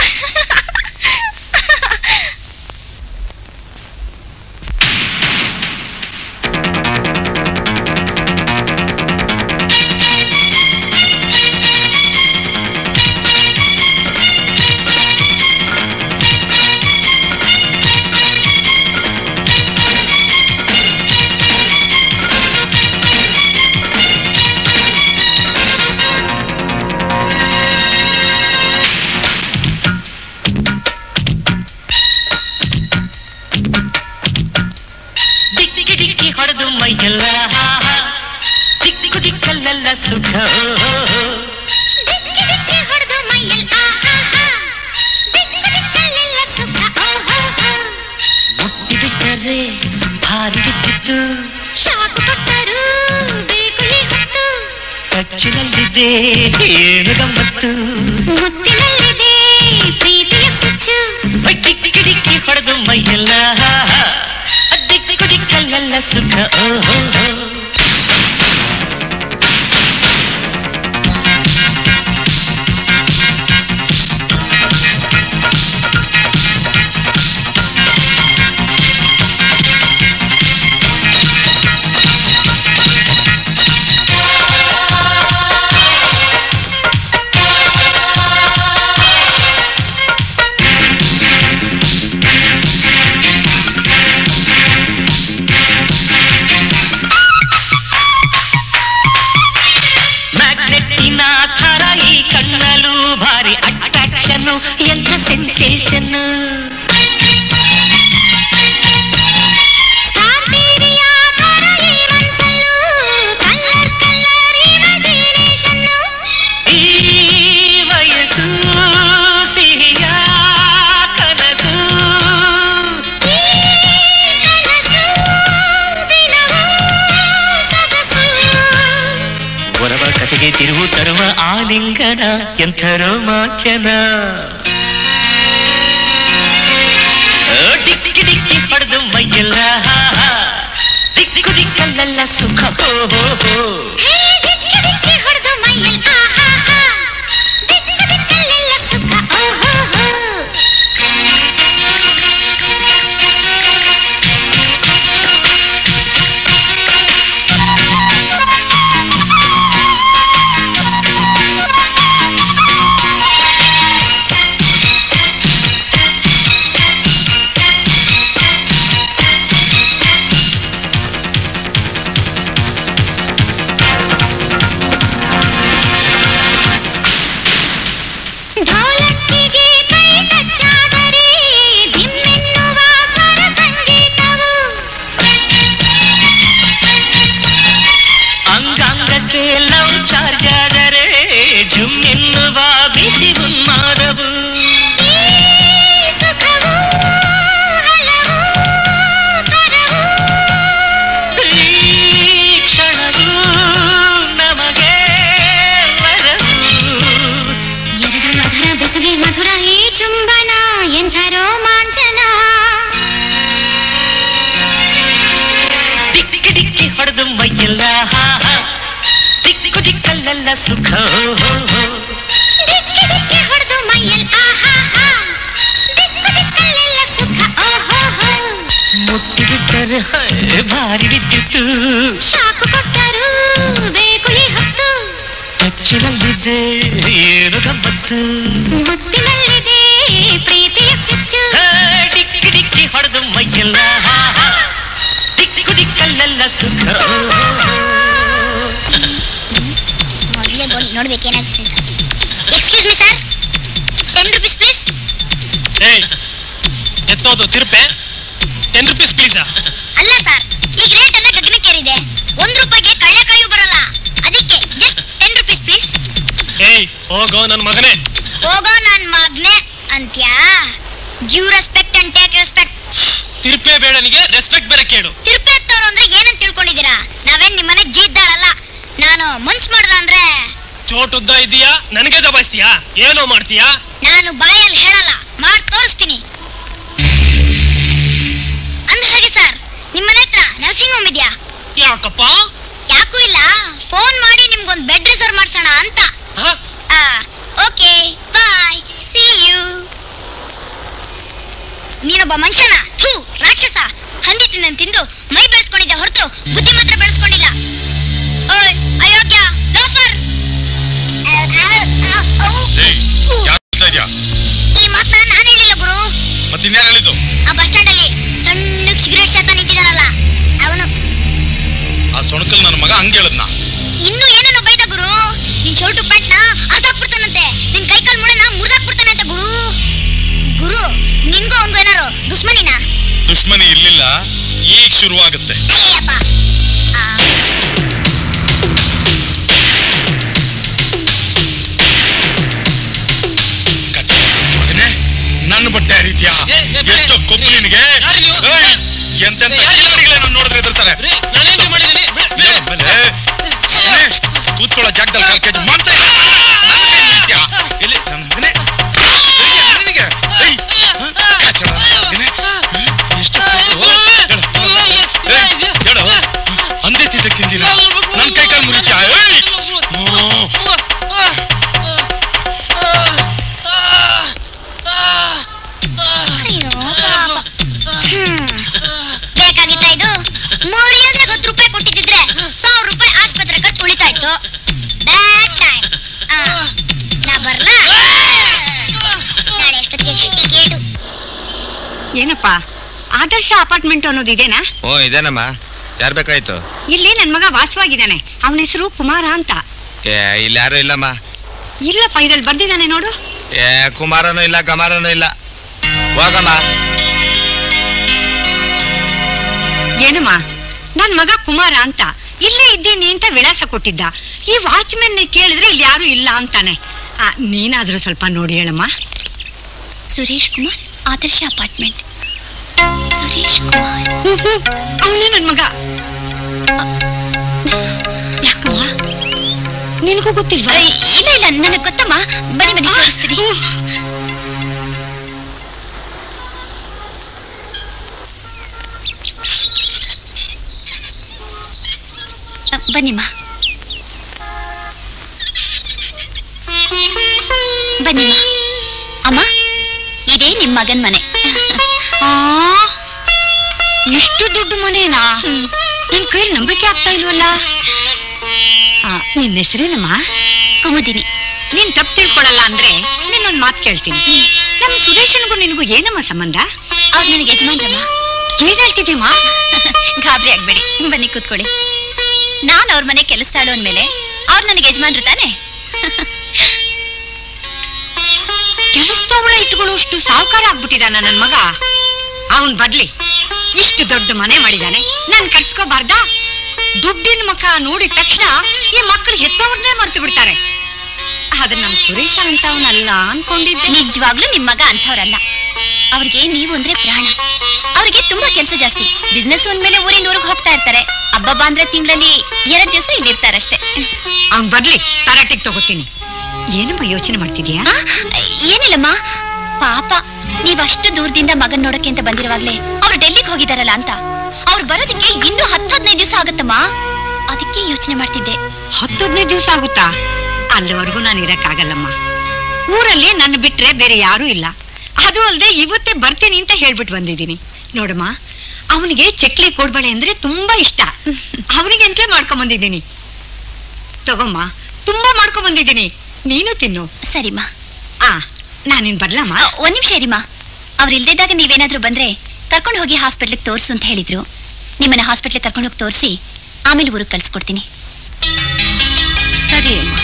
ದಿಕ್ಕಿ ದಿಕ್ಕಿ ಹೊಡೆದು ಮೈಯೆಲ್ಲ ದಿಕ್ಕು ದಿಕ್ಕಲ್ಲೆಲ್ಲ ಸುಖ ಮುಟ್ಟಿ ಬಿಟ್ಟರೆ ಭಾರಿ ಬಿದ್ದಿತ್ತು ಕಚ್ಚಿನಲ್ಲಿದೆ ಏನು ಗಮ್ಮತ್ತು ದಿಕ್ಕಿ ದಿಕ್ಕಿ ಹೊಡೆದು ಮೈಯೆಲ್ಲ ದಿಕ್ಕು ದಿಕ್ಕಲ್ಲೆಲ್ಲ ಸುಖ ಓಹೋ ಮ್ಯಾಗ್ನೆಟ್ಟಿನ ಥರ ಈ ಕಣ್ಣಲು ಭಾರಿ ಅಟ್ರಾಕ್ಷನ್ ಎಂಥ ಸೆನ್ಸೇಷನ್ ಈ ವಯಸ್ಸು ಸಿಹಿಯ ಕನಸು ಒರವ ಕತೆಗೆ ತಿರುವು ತರುವ ಆಲಿಂಗನ ಎಂಥ ರೋಮಾಂಚನ ಓ, ಡಿಕ್ಕಿ ಡಿಕ್ಕಿ ಹೊಡೆದು ಮೈಯೆಲ್ಲ ದಿಕ್ಕು ದಿಕ್ಕಲ್ಲೆಲ್ಲ ಸುಖ ಹೋ ಹೋ ಹೋ ಢೋಲಕ್ಕಿಗೆ ಕೈ ಕಚ್ಚಾದರೆ ದಿಮ್ಮೆನ್ನುವ ಸ್ವರ ಸಂಗೀತವು ಅಂಗಾಂಗಕ್ಕೆ ಲವ್ ಚಾರ್ಜ್ ಆದರೆ ಜುಮ್ ಎನ್ನುವ ಬಿಸಿ ಉನ್ಮಾದವು ಈ ಸುಖವು ಹಲವು ತರವು ಈ ಕಲ್ಲಲ್ಲ ಸುಖ ದಿಕ್ಕಿ ದಿಕ್ಕಿ ಹೊಡೆದು ಮೈಯಲ್ ಆಹಾಹಾ ದಿಕ್ಕು ದಿಕ್ಕಲ್ಲೆಲ್ಲ ಸುಖ ಓಹೋಹೋ ಮುಟ್ಟಿಬಿಟ್ಟರೆ ಹೇ, ಭಾರಿ ವಿದ್ಯುತ್ತು ಶಾಕು ಕೊಟ್ಟರು ಬೇಕು ಈ ಹೊತ್ತು ಕಚ್ಚಿನಲ್ಲಿದೆ ಏನು ಗಮ್ಮತ್ತು ಮುತ್ತಿನಲ್ಲಿದೆ ಪ್ರೀತಿಯ ಸ್ವಿಚ್ಚು ಹೇ, ಡಿಕ್ಕಿ ಡಿಕ್ಕಿ ಹೊಡೆದು ಮೈಯೆಲ್ಲ ದಿಕ್ಕು ದಿಕ್ಕಲ್ಲೆಲ್ಲ ಸುಖ ಮೊದಲೇ ಬೋಳಿ ನೋಡ್ಬೇಕೇನಾಗುತ್ತೆ excuse me sir ten rupees please ಏಯ್ ಎತ್ತೋದು ತಿರುಪೆ ಟೆನ್ ರುಪೀಸ್ ಪ್ಲೀಸಾ ಅಲ್ಲ ಸರ್ ಈಗ ರೇಟ್ ಎಲ್ಲ ಗಗನಕ್ಕೇರಿದೆ ಒಂದ್ ರೂಪಾಯಿಗೆ ಕಳ್ಳೆಕಾಯಿ ಬರಲ್ಲ ಅದಕ್ಕೆ ಜಸ್ಟ್ ಟೆನ್ ರುಪೀಸ್ ಪ್ಲೀಸ್ ಏಯ್ ಹೋಗೋ ನನ್ನ ಮಗನೇ ಹೋಗೋ ನನ್ ಮಗ್ನೆ ಅಂತ್ಯಾ give respect and take respect ತಿರುಪೆ ಬೇಡನಿಗೆ ರೆಸ್ಪೆಕ್ಟ್ ಬೇರೆ ಕೇಳು ತಿರುಪಿ ಎತ್ತವ್ರು ಅಂದ್ರೆ ಏನಂತ ತಿಳ್ಕೊಂಡಿದ್ದೀರಾ ನಾವೇನ್ ನಿಮ್ಮನೆ ಜೀದ್ದಾಳಲ್ಲ ನಾನು ಮನ್ಸ್ ಮಾಡ್ದ ಅಂದ್ರೆ ಚೋಟ್ ಉದ್ದ ಇದೀಯಾ ನನಗೆ ದಬಾಯಿಸ್ತೀಯಾ ಏನೋ ಮಾಡ್ತೀಯಾ ನಾನು ಬಾಯಲ್ಲಿ ಹೇಳಲ್ಲ ಮಾಡಿ ತೋರಿಸ್ತೀನಿ ಅಂದ ಹಾಗೆ ಸರ್ ನಿಮ್ಮನೆ ಹತ್ರ ನರ್ಸಿಂಗ್ ಹೋಮ್ ಇದೆಯಾ ಯಾಕಪ್ಪ ಯಾಕೂ ಇಲ್ಲ ಫೋನ್ ಮಾಡಿ ನಿಮ್ಗೊಂದು ಬೆಡ್ ರಿಸರ್ವ್ ಮಾಡ್ಸೋಣ ಅಂತ ಹ? ಓಕೆ ಬಾಯ್ ಸಿ ಯು ನೀನೊಬ್ಬ ಮನುಷ್ಯನ ಥೂ ರಾಕ್ಷಸ ಹಂದಿ ತಿಂದನ್ ತಿಂದು ಮೈ ಬೆಳೆಸ್ಕೊಂಡಿದ್ದೆ ಹೊರತು ಬುದ್ಧಿ ಮಾತ್ರ ಬೆಳೆಸ್ಕೊಂಡಿಲ್ಲ ಓಯ್ ಅಯೋಗ್ಯ ಲೋಫರ್ ಈ ಮಾತನ್ನ ನಾನು ಹೇಳಿಲ್ಲ ಗುರು ಮತ್ತಿನ್ಯಾರು ಹೇಳಿದ್ದು ಆ ಬಸ್ ಸ್ಟ್ಯಾಂಡ್ ಅಲ್ಲಿ ಸಣ್ಣ ಸಿಗರೇಟ್ ಶಾತ ನಿಂತಿದ್ದಾನಲ್ಲ ಅವನು ಆ ಸೊಣಕಲ್ ನನ್ನ ಮಗ ಹಂಗೆ ಹೇಳದ್ನ ಇನ್ನು ಏನೇನೋ ಬೈದ ಗುರು ನಿನ್ ಚೋಟು ಪೆಟ್ನ ಅರ್ಧಾಕ್ಬಿಡ್ತಾನಂತೆ ನಿನ್ ಕೈ ಕಾಲ್ ಮುಳೆನ ಮುರಿದಾಕ್ಬಿಡ್ತಾನಂತೆ ಗುರು ಗುರು ನಿನ್ಗೂ ಅವ್ನ್ಗೂ ಏನಾರು ದುಶ್ಮನಿನ ದುಶ್ಮನಿ ಇರ್ಲಿಲ್ಲ ಈಗ ಶುರುವಾಗುತ್ತೆ ಅಯ್ಯಪ್ಪ ಆ, ಮಗನೇ ನನ್ನ ಬಟ್ಟೆ ಹರಿತ್ಯಾ ಏ, ಏ, ಬೇರೆ. ಎಷ್ಟು ಕೊಬ್ಬು ನಿನಗೆ ಯಾರು ನೀವು? ಏಯ್, ಎಂತೆಂತ ಏ, ಯಾರು ನೀವು? ಕಿಲಾಡಿಗಳೇ ನಾನು ನೋಡಿದ್ರೆ ಎದುರ್ತಾರೆ ರೀ ನಾನೇನ್ರಿ ಮಾಡಿದೀನಿ ಬೇ- ಬೇರೆ. ಆಮೇಲೆ, ಸುಮ್ನೆ ಕೂತ್ಕೊಳ್ಳೋ ಜಾಗದಲ್ಲಿ ಕಾಲ್ ಕೆಜಿ ಮಾಂಸ ಇಲ್ಲ. ನನ್ನ ಕೈ ಮುರಿತ್ಯಾ? ಎಲ್ಲಿ ನನ್ನ ಮಗನೇ ಎಲ್ಲಿ ನಿನಗೆ? ಏಯ್, ಹ? ಕಾಚಡ ನನ್ನ ಮಗನೇ? ಹ? ಎಷ್ಟು ಕೂಸು? ಹೇಳು, ಏಯ್, ಹೇಳು. ಹಂದಿ ತಿದ್ದಕ್ಕೆ ತಿಂದಿಲ್ಲ ನನ್ನ ಕೈ ಕಾಲು ಮುರಿತ್ಯಾ ಏಯ್ ಹ್ಮ್. ಅಯ್ಯೋ ಪಾಪ. ಹ್ಮ್. ಬೇಕಾಗಿತ್ತಾ ಇದು ಮರ್ಯಾದೆಗೆ ಹತ್ತು ರೂಪಾಯಿ ಕೊಟ್ಟಿದ್ರೆ ಸಾವಿರ ರೂಪಾಯಿ ಆಸ್ಪತ್ರೆ ಖರ್ಚು ಉಳಿತಾ ಇತ್ತು ಬ್ಯಾಡ್ ಟೈಮ್ ನಾ ಬರ್ಲಾ ನಾಳೆ ಎಷ್ಟೊತ್ತಿಗೆ ಟಿಕೆಟು ಏನಪ್ಪ ಆದರ್ಶ ಅಪಾರ್ಟ್ಮೆಂಟ್ ಅನ್ನೋದು ಇದೇನಾ ಓ ಇದೇನಮ್ಮ ಯಾರು ಬೇಕಾಯ್ತು ಇಲ್ಲಿ ನನ್ ಮಗ ವಾಸವಾಗಿದ್ದಾನೆ ಅವನ ಹೆಸರು ಕುಮಾರ ಅಂತ ಏ ಇಲ್ಲಿ ಯಾರು ಇಲ್ಲಮ್ಮ ಇಲ್ಲಪ್ಪ ಇದ್ರಲ್ಲಿ ಬರ್ದಿದ್ದಾನೆ ನೋಡು ಏ ಕುಮಾರನೂ ಇಲ್ಲ ಗಮಾರನೂ ಇಲ್ಲ ಹೋಗಮ್ಮ ಏನಮ್ಮ ನನ್ ಮಗ ಕುಮಾರ ಅಂತ ಇಲ್ಲೇ ಇದ್ದೀನಿ ಅಂತ ವಿಳಾಸ ಕೊಟ್ಟಿದ್ದ ಈ ವಾಚ್ಮೆನ್ ಕೇಳಿದ್ರೆ ಇಲ್ಲಿ ಯಾರು ಇಲ್ಲ ಅಂತಾನೆ ಆ, ನೀನಾದ್ರೂ ಸ್ವಲ್ಪ ನೋಡಿ ಹೇಳಮ್ಮ ಸುರೇಶ್ ಕುಮಾರ್ ಆದರ್ಶ ಅಪಾರ್ಟ್ಮೆಂಟ್ ಸುರೇಶ್ ಕುಮಾರ್ ಅವನೇ ನನ್ ಮಗ ಯಾಕಮ್ಮ ನಿನಗೂ ಗೊತ್ತಿಲ್ವಾ ಅಯ್ಯ, ಇಲ್ಲ ಇಲ್ಲ ನನಗೆ ಗೊತ್ತಮ್ಮ ಬನ್ನಿ ಬನ್ನಿ ತೋರಿಸ್ತೀನಿ ಉಹ್. ಅ, ಬನ್ನಿಮ್ಮ ಬನ್ನಿಮ್ಮ ಅಮ್ಮ ಇದೇ ನಿಮ್ ಮಗನ್ ಮನೆ ಆ, ಇಷ್ಟು ದೊಡ್ಡ ಮನೇನಾ ನನ್ ಕೈಲಿ ನಂಬಿಕೆ ಆಗ್ತಾ ಇಲ್ವಲ್ಲ ಆ, ನಿನ್ ಹೆಸರೇನಮ್ಮ ಕುಮುದಿನಿ ನೀನ್ ತಪ್ಪು ತಿಳ್ಕೊಳಲ್ಲ ಅಂದ್ರೆ ನಿನ್ನೊಂದ್ ಮಾತು ಕೇಳ್ತೀನಿ ನಮ್ ಸುರೇಶನ್ಗೂ ನಿನಗೂ ಏನಮ್ಮ ಸಂಬಂಧ ಅವ್ರು ನನಗೆ ಯಜಮಾನ್ರಮ್ಮ ಏನ್ ಹೇಳ್ತಿದ್ದೀಮ್ಮ ಗಾಬರಿ ಆಗ್ಬೇಡಿ ಬನ್ನಿ ಕೂತ್ಕೊಳ್ಳಿ ನಾನ್ ಅವ್ರ ಮನೆ ಕೆಲಸದಾಳು ಅಂದ್ಮೇಲೆ ಅವ್ರು ನನಗೆ ಯಜಮಾನ್ರು ತಾನೆ ಕೆಲಸದವಳ ಇಟ್ಕೊಳ್ಳುವಷ್ಟು ಸಾವುಕಾರ ಆಗ್ಬಿಟ್ಟಿದಾನ ನನ್ ಮಗ ಅವನ್ ಬರ್ಲಿ ಇಷ್ಟು ದೊಡ್ಡ ಮನೆ ಮಾಡಿದಾನೆ ನಾನ್ ಕರ್ಸ್ಕೋಬಾರ್ದಾ ದುಡ್ಡಿನ ಮಕ ನೋಡಿದ ತಕ್ಷಣ ಈ ಮಕ್ಕಳು ಹೆತ್ತವ್ರನ್ನೇ ಮರ್ತು ಬಿಡ್ತಾರೆ ಆದ್ರೆ ನಮ್ ಸುರೇಶ ಅಂತ ಅವನಲ್ಲ ಅನ್ಕೊಂಡಿದ್ದೆ ನಿಜವಾಗ್ಲೂ ನಿಮ್ ಮಗ ಅಂಥವ್ರಲ್ಲ ಅವ್ರಿಗೆ ನೀವು ಅಂದ್ರೆ ಪ್ರಾಣ ಅವ್ರಿಗೆ ತುಂಬಾ ಕೆಲಸ ಜಾಸ್ತಿ ಬಿಸ್ನೆಸ್ ಅಂದ್ಮೇಲೆ ಊರಿಂದ ಊರಿಗೆ ಹೋಗ್ತಾ ಇರ್ತಾರೆ ಹಬ್ಬಬ್ಬ ಅಂದ್ರೆ ತಿಂಗಳಲ್ಲಿ ಎರಡ್ ದಿವಸ ಇಲ್ಲಿರ್ತಾರಷ್ಟೇ ಅವ್ನ್ ಬರ್ಲಿ ತರಾಟಿಗೆ ತಗೋತೀನಿ ಏನಮ್ಮ ಯೋಚನೆ ಮಾಡ್ತಿದ್ಯಾ ಆ, ಏನಿಲ್ಲಮ್ಮ ಪಾಪ ನೀವ್ ಅಷ್ಟು ದೂರದಿಂದ ಮಗನ್ ನೋಡಕ್ಕೆ ಅಂತ ಬಂದಿರುವಾಗ್ಲೇ ಅವ್ರು ಡೆಲ್ಲಿಗೆ ಹೋಗಿದಾರಲ್ಲ ಅಂತ ಅವ್ರು ಬರೋದಕ್ಕೆ ಇನ್ನೂ ಹತ್ತು ಹದಿನೈದು ದಿವಸ ಆಗತ್ತಮ್ಮ ಅದಕ್ಕೆ ಯೋಚನೆ ಮಾಡ್ತಿದ್ದೆ ಹತ್ತು ಹದಿನೈದು ದಿವಸ ಆಗುತ್ತಾ ಅಲ್ಲಿವರೆಗೂ ನಾನು ಇರಕ್ಕಾಗಲ್ಲಮ್ಮ ಊರಲ್ಲಿ ನನ್ನ ಬಿಟ್ರೆ ಬೇರೆ ಯಾರೂ ಇಲ್ಲ ಅದು ಅಲ್ಲದೆ ಇವತ್ತೇ ಬರ್ತೀನಿ ಅಂತ ಹೇಳ್ಬಿಟ್ಟು ಬಂದಿದ್ದೀನಿ ನೋಡಮ್ಮ ಅವನಿಗೆ ಚಕ್ಲಿ ಕೋಡ್ಬಳೆ ಅಂದ್ರೆ ತುಂಬಾ ಇಷ್ಟ ಅವನಿಗೆ ಅಂತಲೇ ಮಾಡ್ಕೊಂಡ್ ಬಂದಿದ್ದೀನಿ ತಗೊಮ್ಮ ತುಂಬಾ ಮಾಡ್ಕೊಂಡ್ ಬಂದಿದ್ದೀನಿ ನೀನು ತಿನ್ನು ಸರಿಮ್ಮ ಆ ನಾನಿನ್ ಬರ್ಲಮ್ಮ ಆ, ಒಂದ್ ನಿಮಿಷ ಇರಿಮ್ಮ ಅವ್ರು ಇಲ್ದಿದ್ದಾಗ ನೀವೇನಾದ್ರೂ ಬಂದ್ರೆ ಕರ್ಕೊಂಡು ಹೋಗಿ ಹಾಸ್ಪಿಟ್ಲಿಗೆ ತೋರಿಸು ಅಂತ ಹೇಳಿದ್ರು ನಿಮ್ಮನ್ನ ಹಾಸ್ಪಿಟ್ಲಿಗೆ ಕರ್ಕೊಂಡು ಹೋಗಿ ತೋರಿಸಿ ಆಮೇಲೆ ಊರಿಗೆ ಕಳ್ಸ್ಕೊಡ್ತೀನಿ ಸರಿ ಅಮ್ಮ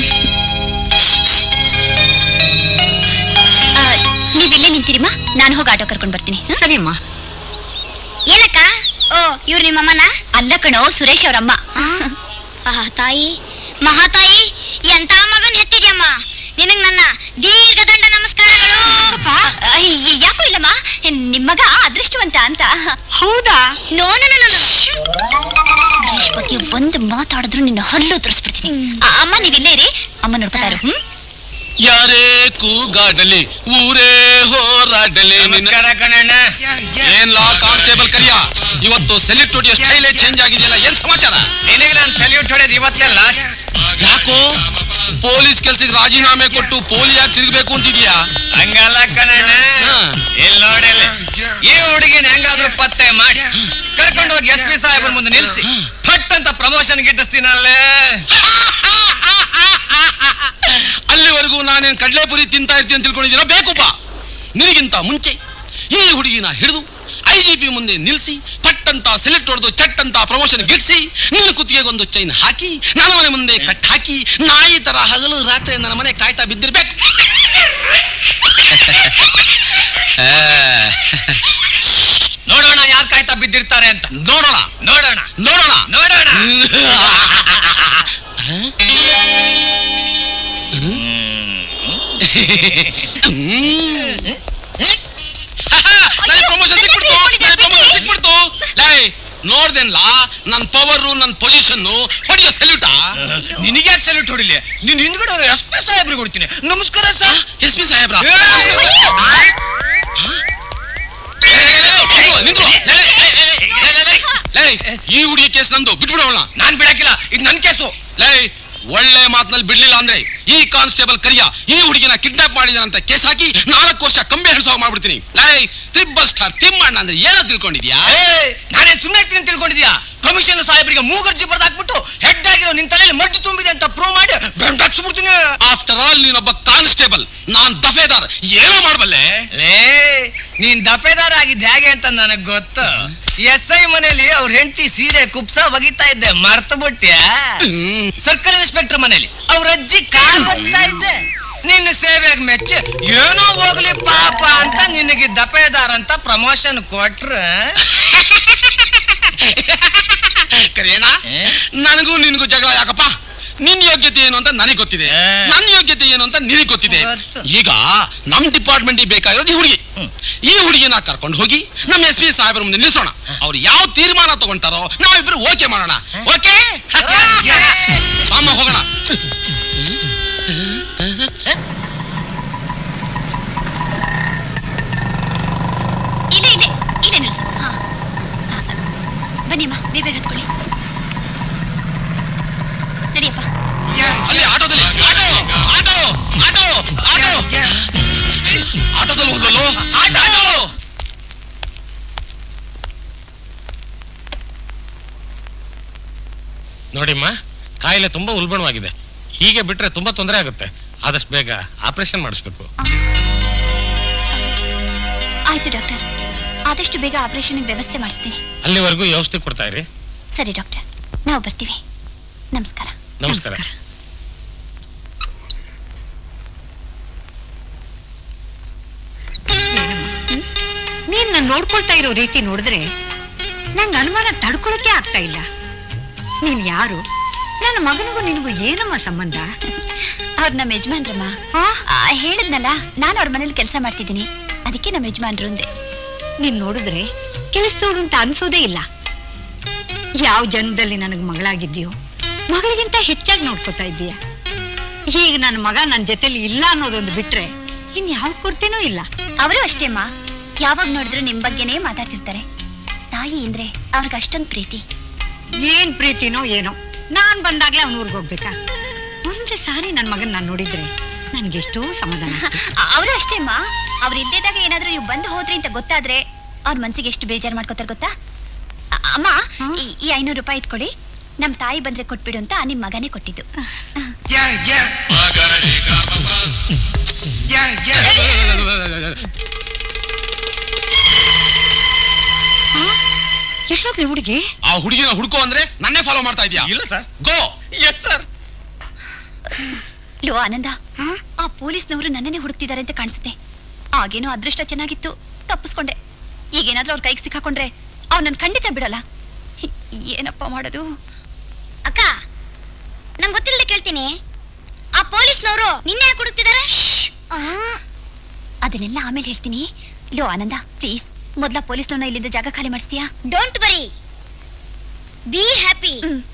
ಆ, ನೀವಿಲ್ಲೇ ನಿಂತಿರಿಮ್ಮ ನಾನು ಹೋಗಿ ಆಟೋ ಕರ್ಕೊಂಡು ಬರ್ತೀನಿ ಹ? ಸರಿ ಅಮ್ಮ ಏನಕ್ಕ ಓ ಇವ್ರು ನಿಮ್ಮಮ್ಮನ ಅಲ್ಲ ಕಣೋ ಸುರೇಶ್ ಅವರಮ್ಮ ಆಹಾ ತಾಯಿ ಮಹಾತಾಯಿ ಎಂತ ಮಗನ್ ಹೆತ್ತಿದ್ಯಮ್ಮ ನಿನಗ್ ನನ್ನ ದೀರ್ಘದಂಡ ನಮಸ್ಕಾರಗಳು ಆ, ಯ- ಯಾಕೋ ಇಲ್ಲಮ್ಮ ನಿಮ್ಮಗ ಅದೃಷ್ಟವಂತ ಅಂತ ಹೌದಾ no no, no, no, no. Suresh ಬಗ್ಗೆ ಒಂದು ಮಾತಾಡಿದ್ರು ನಿನ್ನ ಹಲ್ಲು ತೋರಿಸ್ಬಿಡ್ತೀನಿ ಆ, ಅಮ್ಮ ನೀವಿಲ್ಲೇ ಇರಿ ಅಮ್ಮ ನೋಡ್ತಾ ಇರು ಹ್ಮ್ ಯಾರೇ ಕೂಗಾಡಲಿ ಊರೇ ಹೋರಾಡಲಿ ನಮಸ್ಕಾರ ಕಣಣ್ಣ ಏನ್ ಲಾ ಕಾನ್ಸ್ಟೇಬಲ್ ಕರಿಯ ಇವತ್ತು ಸೆಲೆಕ್ಟ್ ಹೊಡಿಯೋ ಸ್ಟೈಲೇ ಚೇಂಜ್ ಆಗಿದೆಯಲ್ಲ ಏನ್ ಸಮಾಚಾರ ನಿನಗೆ ನಾನು ಸಲ್ಯೂಟ್ ಹೊಡೆದ್ ಇವತ್ತೇ ಲಾಸ್ಟ್ ಯಾಕೋ ಪೊಲೀಸ್ ಕೆಲ್ಸಕ್ಕೆ ರಾಜೀನಾಮೆ ಕೊಟ್ಟು ಪೋಲಿಯಾಗಿ ತಿರುಗಬೇಕು ಅಂತಿದ್ಯಾ ಹಂಗಲ್ಲ ಕಣಣ್ಣ ಹಾ. ಇಲ್ಲಿ ನೋಡಿಲ್ಲ ಈ ಹುಡುಗಿನ ಹೆಂಗಾದ್ರೂ ಪತ್ತೆ ಮಾಡಿ ಕರ್ಕೊಂಡು ಹೋಗಿ ಎಸ್ ಪಿ ಸಾಹೇಬ್ರ ಮುಂದೆ ನಿಲ್ಸಿ ಫಟ್ ಅಂತ ಪ್ರಮೋಷನ್ ಗಿಟ್ಟಿಸ್ತೀನಲ್ಲೇ ಅಲ್ಲಿವರೆಗೂ ನಾನೇನ್ ಕಡ್ಲೆಪುರಿ ತಿಂತಾ ಇರ್ತೀನಿ ಅಂತ ತಿಳ್ಕೊಂಡಿದ್ದೀನ ಬೇಕುಪ್ಪ ನಿನಗಿಂತ ಮುಂಚೆ ಈ ಹುಡುಗಿನ ಹಿಡಿದು ಐ ಜಿ ಪಿ ಮುಂದೆ ನಿಲ್ಸಿ ಪಟ್ ಅಂತ ಸೆಲೆಕ್ಟ್ ಹೊಡೆದು ಚಟ್ ಅಂತ ಪ್ರಮೋಷನ್ ಗಿಟ್ಸಿ ನಿನ್ನ ಕುತ್ತಿಗೆಗೊಂದು ಚೈನ್ ಹಾಕಿ ನನ್ನ ಮನೆ ಮುಂದೆ ಕಟ್ ಹಾಕಿ ನಾಯಿ ತರ ಹಗಲು ರಾತ್ರಿ ನನ್ನ ಮನೆ ಕಾಯ್ತಾ ಬಿದ್ದಿರ್ಬೇಕು ನೋಡೋಣ ಯಾರು ಕಾಯ್ತಾ ಬಿದ್ದಿರ್ತಾರೆ ಅಂತ ನೋಡೋಣ ನೋಡೋಣ ನೋಡೋಣ ನೋಡೋಣ ನನಗೆ ಪ್ರಮೋಷನ್ ಸಿಕ್ಬಿಡ್ತು ನನಗೆ ಪ್ರಮೋಷನ್ ಸಿಕ್ಬಿಡ್ತು ಲೈ ನೋಡ್ದೇನ್ಲಾ ನನ್ನ ಪವರು ನನ್ನ ಪೊಸಿಷನ್ನು ಹೊಡಿಯೋ ಸಲ್ಯೂಟಾ ನಿನಗೆ ಯಾಕೆ ಸಲ್ಯೂಟ್ ಹೊಡಿಲಿ ನಿನ್ ಹಿಂದ್ಗಡೆ ಎಸ್ ಪಿ ಸಾಹೇಬ್ರಿಗೆ ಕೊಡ್ತೀನಿ ನಮಸ್ಕಾರ ಸರ್ ಎಸ್ ಪಿ ಸಾಹೇಬ್ರ ಏ! ಈ ಹುಡುಗಿ ಕೇಸ್ ನಂದು ಬಿಟ್ಬಿಡೋಣ ನಾನ್ ಬಿಡಕ್ಕಿಲ್ಲ ಇದು ನನ್ ಕೇಸು ಲೈ ಒಳ್ಳೆ ಮಾತಿನಲ್ಲಿ ಬಿಡ್ಲಿಲ್ಲ ಅಂದ್ರೆ ಈ ಕಾನ್ಸ್ಟೇಬಲ್ ಕರಿಯ ಈ ಹುಡುಗಿನ ಕಿಡ್ನಾಪ್ ಮಾಡಿದಾನಂತ ಕೇಸ್ ಹಾಕಿ ನಾಲ್ಕು ವರ್ಷ ಕಂಬಿ ಹಿಡಿಸೋ ಮಾಡ್ಬಿಡ್ತೀನಿ ಲೈ ತ್ರಿಬಲ್ ಸ್ಟಾರ್ ತಿಮ್ಮಣ್ಣ ಅಂದ್ರೆ ಏನೋ ತಿಳ್ಕೊಂಡಿದ್ಯಾ ನಾನೇ ಸುಮ್ಮನೆ ಇರ್ತೀನಿ ಅಂತ ತಿಳ್ಕೊಂಡಿದ್ಯಾ ಕಮಿಷನ್ ಸಾಹೇಬ್ರಿಗೆ ಮೂಗರ್ಜಿ ಬರ್ದು ಹಾಕ್ಬಿಟ್ಟು ಹೆಡ್ ಆಗಿರೋ ನಿನ್ ತಲೆಯಲ್ಲಿ ಮಡ್ಡಿ ತುಂಬಿದೆ ಅಂತ ಪ್ರೂವ್ ಮಾಡಿ ಬೆಂಡ್ ಹಚ್ಬಿಡ್ತೀನಿ ಆಫ್ಟರ್ ಆಲ್ ನೀನೊಬ್ಬ ಕಾನ್ಸ್ಟೇಬಲ್ ನಾನ್ ದಫೇದಾರ್ ಏನೋ ಮಾಡಬಲ್ಲೆ ಲೇ ನೀನ್ ದಪೇದಾರ ಆಗಿದ್ದ ಹೇಗೆ ಅಂತ ನನಗ್ ಗೊತ್ತು ಎಸ್ ಐ ಮನೇಲಿ ಅವ್ರ ಹೆಂಡತಿ ಸೀರೆ ಕುಪ್ಸ ಒಗಿತಾ ಇದ್ದೆ ಮರ್ತು ಬಿಟ್ಟ್ಯಾ ಸರ್ಕಲ್ ಇನ್ಸ್ಪೆಕ್ಟರ್ ಮನೇಲಿ ಅವ್ರ ಅಜ್ಜಿ ಕಾರ್ ಒಗ್ತಾ ಇದ್ದೆ ನಿನ್ನ ಸೇವೆಗೆ ಮೆಚ್ಚಿ ಏನೋ ಹೋಗ್ಲಿ ಪಾಪ ಅಂತ ನಿನಗೆ ದಪೇದಾರ್ ಅಂತ ಪ್ರಮೋಷನ್ ಕೊಟ್ರ ಕರಿಯೇನಾ ನನಗೂ ನಿನಗೂ ಜಗಳ ಯಾಕಪ್ಪ ನಿನ್ ಯೋಗ್ಯತೆ ಏನು ಅಂತ ನನಗೆ ಗೊತ್ತಿದೆ ಏ. ನನ್ನ ಯೋಗ್ಯತೆ ಏನು ಅಂತ ನಿನಗೆ ಗೊತ್ತಿದೆ ಗೊತ್ತು. ಈಗ ನಮ್ ಡಿಪಾರ್ಟ್ಮೆಂಟ್ ಬೇಕಾಗಿರೋದು ಈ ಹುಡುಗಿ ಈ ಹುಡುಗಿನ ಕರ್ಕೊಂಡು ಹೋಗಿ ನಮ್ಮ ಎಸ್ ಪಿ ಸಾಹೇಬರ ಮುಂದೆ ನಿಲ್ಸೋಣ ಅವ್ರು ಯಾವ ತೀರ್ಮಾನ ತಗೊಂತಾರೋ ನಾವಿಬ್ರು ಓಕೆ ಮಾಡೋಣ ಓಕೆ ಅಮ್ಮ ಹೋಗೋಣ ಇಲ್ಲೇ ಇಲ್ಲೇ ಇಲ್ಲೇ ನಿಲ್ಸು ಹಾ ಹಾ ಸಾಕು ಬನ್ನಿಮ್ಮ ಬೇಗ ಬೇಗ ಹತ್ಕೊಳ್ಳಿ ನಡಿಯಪ್ಪ ಅಲ್ಲಿ ಆಟೋದಲ್ಲಿ ಆಟೋ ಆಟೋ ಆಟೋ ಆಟೋ ಆಟೋದಲ್ಲಿ ಹೋಗಲು ಆಟೋ ಆಟೋ ನೋಡಿಮ್ಮ ಕಾಯಿಲೆ ತುಂಬಾ ಉಲ್ಬಣವಾಗಿದೆ ಹೀಗೆ ಬಿಟ್ರೆ ತುಂಬಾ ತೊಂದರೆ ಆಗುತ್ತೆ ಆದಷ್ಟು ಬೇಗ ಆಪರೇಷನ್ ಮಾಡಿಸ್ಬೇಕು ಆಯ್ತು ಡಾಕ್ಟರ್ ಆದಷ್ಟು ಬೇಗ ಆಪರೇಷನ್ಗೆ ವ್ಯವಸ್ಥೆ ಮಾಡಿಸ್ತೀನಿ ಅಲ್ಲಿವರೆಗೂ ಈ ಔಷಧಿ ಕೊಡ್ತಾ ಇರಿ ಸರಿ ಡಾಕ್ಟರ್ ನಾವು ಬರ್ತೀವಿ ನಮಸ್ಕಾರ ನಮಸ್ಕಾರ ನೀನ್ ನನ್ನ ನೋಡ್ಕೊಳ್ತಾ ಇರೋ ರೀತಿ ನೋಡಿದ್ರೆ ನಂಗೆ ಅನುಮಾನ ತಡ್ಕೊಳಕ್ಕೆ ಆಗ್ತಾ ಇಲ್ಲ ನೀನ್ ಯಾರು ನನ್ನ ಮಗನಿಗೂ ನಿನಗೂ ಏನಮ್ಮ ಸಂಬಂಧ ಅವ್ರು ನಮ್ಮ ಯಜಮಾನ್ರಮ್ಮ ಆ? ಆ, ಹೇಳಿದ್ನಲ್ಲ ನಾನು ಅವ್ರ ಮನೇಲಿ ಕೆಲಸ ಮಾಡ್ತಿದ್ದೀನಿ ಅದಕ್ಕೆ ನಮ್ಮ ಯಜಮಾನ್ರು ಅಂದೆ ನೀನ್ ನೋಡಿದ್ರೆ ಕೆಲಸದೋಡು ಅಂತ ಅನ್ಸೋದೇ ಇಲ್ಲ ಯಾವ ಜನ್ಮದಲ್ಲಿ ನನಗೆ ಮಗಳಾಗಿದ್ಯೋ ಮಗಳಿಗಿಂತ ಹೆಚ್ಚಾಗಿ ನೋಡ್ಕೊತಾ ಇದ್ದೀಯ ಈಗ ನನ್ನ ಮಗ ನನ್ನ ಜೊತೆಲಿ ಇಲ್ಲ ಅನ್ನೋದೊಂದು ಬಿಟ್ರೆ ಇನ್ ಯಾವ ಕೊರತೆನೂ ಇಲ್ಲ ಅವರು ಅಷ್ಟೇಮ್ಮ ಯಾವಾಗ ನೋಡಿದ್ರು ನಿಮ್ ಬಗ್ಗೆನೇ ಮಾತಾಡ್ತಿರ್ತಾರೆ ತಾಯಿ ಅಂದ್ರೆ ಅವ್ರಿಗೆ ಅಷ್ಟೊಂದು ಪ್ರೀತಿ ಏನ್ ಪ್ರೀತಿನೋ ಏನೋ ನಾನ್ ಬಂದಾಗ್ಲೇ ಅವ್ನ ಊರಿಗೆ ಹೋಗ್ಬೇಕಾ ಒಂದೇ ಸಾರಿ ನನ್ ಮಗನ್ ನಾನ್ ನೋಡಿದ್ರೆ ನನ್ಗೆಷ್ಟೋ ಸಮಾಧಾನ ಆಗ್ತಿತ್ತು. ಅವರು ಅಷ್ಟೇ ಅಮ್ಮ ಅವ್ರು ಇಲ್ದಿದ್ದಾಗ ಏನಾದ್ರೂ ನೀವು ಬಂದು ಹೋದ್ರಿ ಅಂತ ಗೊತ್ತಾದ್ರೆ ಅವ್ರ ಮನ್ಸಿಗೆ ಎಷ್ಟು ಬೇಜಾರು ಮಾಡ್ಕೋತಾರೆ ಗೊತ್ತಾ ಅ- ಅಮ್ಮ ಈ- ಈ ಐನೂರು ರೂಪಾಯಿ ಇಟ್ಕೊಡಿ ನಮ್ ತಾಯಿ ಬಂದ್ರೆ ಕೊಟ್ಬಿಡು ಅಂತ ನಿಮ್ ಮಗನೇ ಕೊಟ್ಟಿದ್ದು ಎಲ್ಲೋದ್ಲಿ ಹುಡುಗಿ ಆ ಹುಡುಗಿನ ಹುಡ್ಕೋ ಅಂದ್ರೆ ನನ್ನೇ ಫಾಲೋ ಮಾಡ್ತಾ ಇದೀಯಾ ಇಲ್ಲ ಸರ್ ಗೋ ಎಸ್ ಸರ್ ಲೋ ಆನಂದ ಆ ಪೊಲೀಸ್ನವರು ನನ್ನನ್ನೇ ಹುಡುಕ್ತಿದ್ದಾರೆ ಅಂತ ಕಾಣಿಸುತ್ತೆ ಆಗೇನೋ ಅದೃಷ್ಟ ಚೆನ್ನಾಗಿತ್ತು ತಪ್ಪಿಸ್ಕೊಂಡೆ ಈಗೇನಾದ್ರೂ ಅವ್ರ ಕೈಗೆ ಸಿಕ್ಕಾಕೊಂಡ್ರೆ ಅವ್ ನನ್ ಖಂಡಿತ ಬಿಡಲ್ಲ ಹಿ- ಏನಪ್ಪ ಮಾಡೋದು ಅಕ್ಕ ನಂಗೆ ಗೊತ್ತಿಲ್ಲದೆ ಕೇಳ್ತೀನಿ ಆ ಪೊಲೀಸ್ನವರು ನಿನ್ನೆ ಯಾಕೆ ಹುಡುಕ್ತಿದ್ದಾರೆ ಅದನ್ನೆಲ್ಲ ಆಮೇಲೆ ಹೇಳ್ತೀನಿ ಲೋ ಆನಂದ ಪ್ಲೀಸ್ ಮೊದ್ಲ ಪೊಲೀಸ್ನವ್ರನ್ನ ಇಲ್ಲಿಂದ ಜಾಗ ಖಾಲಿ ಮಾಡಿಸ್ತೀಯಾ ಡೋಂಟ್ ಬರಿ ಬಿ ಹ್ಯಾಪಿ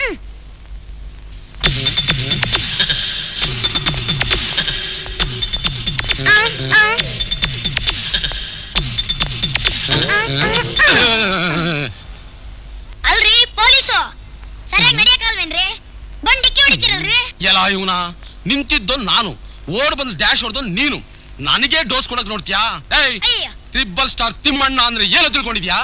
ಅಲ್ರಿ ಪೊಲೀಸು ಸರಿಯಾಗಿ ನಡೆಯಕ್ಕಾಲ್ವೇನ್ರಿ ಬಂದ್ ಡಿಕ್ಕಿ ಹೊಡಿತೀರಲ್ರಿ ಎಲ್ಲ ಇವನ ನಿಂತಿದ್ದು ನಾನು ಓಡ್ ಬಂದು ಡ್ಯಾಶ್ ಹೊಡೆದು ನೀನು ನನಗೆ ಡೋಸ್ ಕೊಡಕ್ ನೋಡ್ತೀಯಾ ಏಯ್ ಅಯ್ಯ ಟ್ರಿಬಲ್ ಸ್ಟಾರ್ ತಿಮ್ಮಣ್ಣ ಅಂದ್ರೆ ಏನು ತಿಳ್ಕೊಂಡಿದ್ಯಾ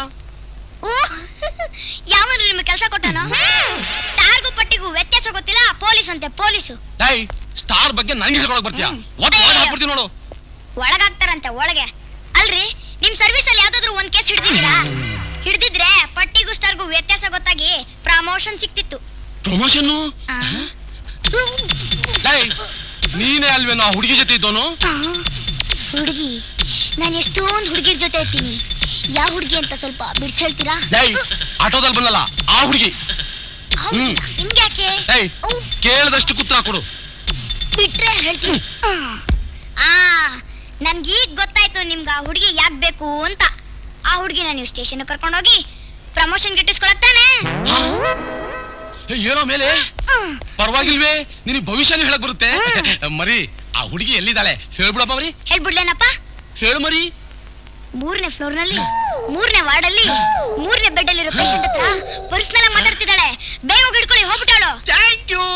ಯಾವನ್ರಿ ನಿಮ್ಗೆ ಕೆಲಸ ಕೊಟ್ಟನು ಸ್ಟಾರ್ಗೂ ಪಟ್ಟಿಗೂ ವ್ಯತ್ಯಾಸ ಗೊತ್ತಿಲ್ಲ ಪೊಲೀಸ್ ಅಂತೆ ಪೊಲೀಸು ಏಯ್ ಸ್ಟಾರ್ ಬಗ್ಗೆ ನನಗೆ ಹೇಳ್ಕೊಳಕ್ ಬರ್ತೀಯಾ ಒತ್ತು ಒಳಗೆ ಹಾಕ್ಬಿಡ್ತೀನಿ ನೋಡು ಒಳಗಾಗ್ತಾರಂತೆ ಒಳಗೆ ಅಲ್ರಿ ನಿಮ್ ಸರ್ವಿಸ್ ಅಲ್ಲಿ ಯಾವ್ದಾದ್ರು ಒಂದ್ ಕೇಸ್ ಹಿಡ್ದಿದ್ದೀರಾ ಹಿಡ್ದಿದ್ರೆ ಪಟ್ಟಿಗೂ ಸ್ಟಾರ್ಗೂ ವ್ಯತ್ಯಾಸ ಗೊತ್ತಾಗಿ ಪ್ರಮೋಷನ್ ಸಿಕ್ತಿತ್ತು ಪ್ರಮೋಷನ್ ಏಯ್ ನೀನೇ ಅಲ್ವೇನೋ ಆ ಹುಡುಗಿ ಜೊತೆ ಇದ್ದೋನು ಹುಡುಗಿ ನಾನು ಎಷ್ಟೊಂದು ಹುಡುಗಿರ್ ಜೊತೆ ಇರ್ತೀನಿ ಯಾವ ಹುಡುಗಿ ಅಂತ ಸ್ವಲ್ಪ ಬಿಡ್ಸ್ ಹೇಳ್ತೀರಾ ಏಯ್ ಆಟೋದಲ್ಲಿ ಬಂದಲ್ಲ ಆ ಹುಡುಗಿ ಹ್ಮ್ ನಿಮ್ಗ್ಯಾಕೆ ಏಯ್ ಕೇಳದಷ್ಟು ಕುತ್ರ ಕೊಡು ಬಿಟ್ರೆ ಹೇಳ್ತೀನಿ ಆ ನನ್ಗೆ ಈಗ ಗೊತ್ತಾಯ್ತು ನಿಮ್ಗೆ ಆ ಹುಡುಗಿ ಯಾಕ್ ಬೇಕು ಅಂತ ಆ ಹುಡುಗಿನ ನೀವು ಸ್ಟೇಷನ್ ಕರ್ಕೊಂಡೋಗಿ ಪ್ರಮೋಷನ್ ಗಿಟ್ಟಿಸ್ಕೊಳತ್ತಾನೆ ಏ, ಏನೋ ಮೇಲೆ ಪರವಾಗಿಲ್ವೇ ನಿನಗೆ ಭವಿಷ್ಯನೂ ಹೇಳಕ್ ಬರುತ್ತೆ ಮರಿ ಆ ಹುಡುಗಿ ಎಲ್ಲಿದ್ದಾಳೆ ಹೇಳ್ಬಿಡಪ್ಪ ಮರಿ ಹೇಳ್ಬಿಡ್ಲೇನಪ್ಪ ಹೇಳು ಮರಿ ಮೂರನೇ ಫ್ಲೋರ್ ನಲ್ಲಿ ಮೂರನೇ ವಾರ್ಡ್ ಅಲ್ಲಿ ಮೂರನೇ ಬೆಡ್ ಅಲ್ಲಿರೋ ಪೇಷಂಟ್ ಹತ್ರ ಪರ್ಸನಲ್ ಆಗಿ ಮಾತಾಡ್ತಿದ್ದಾಳೆ ಬೇಗ ಹೋಗಿ ಹಿಡ್ಕೊಳ್ಳಿ ಹೋಗ್ಬಿಟ್ಟಾಳು ಥ್ಯಾಂಕ್ ಯು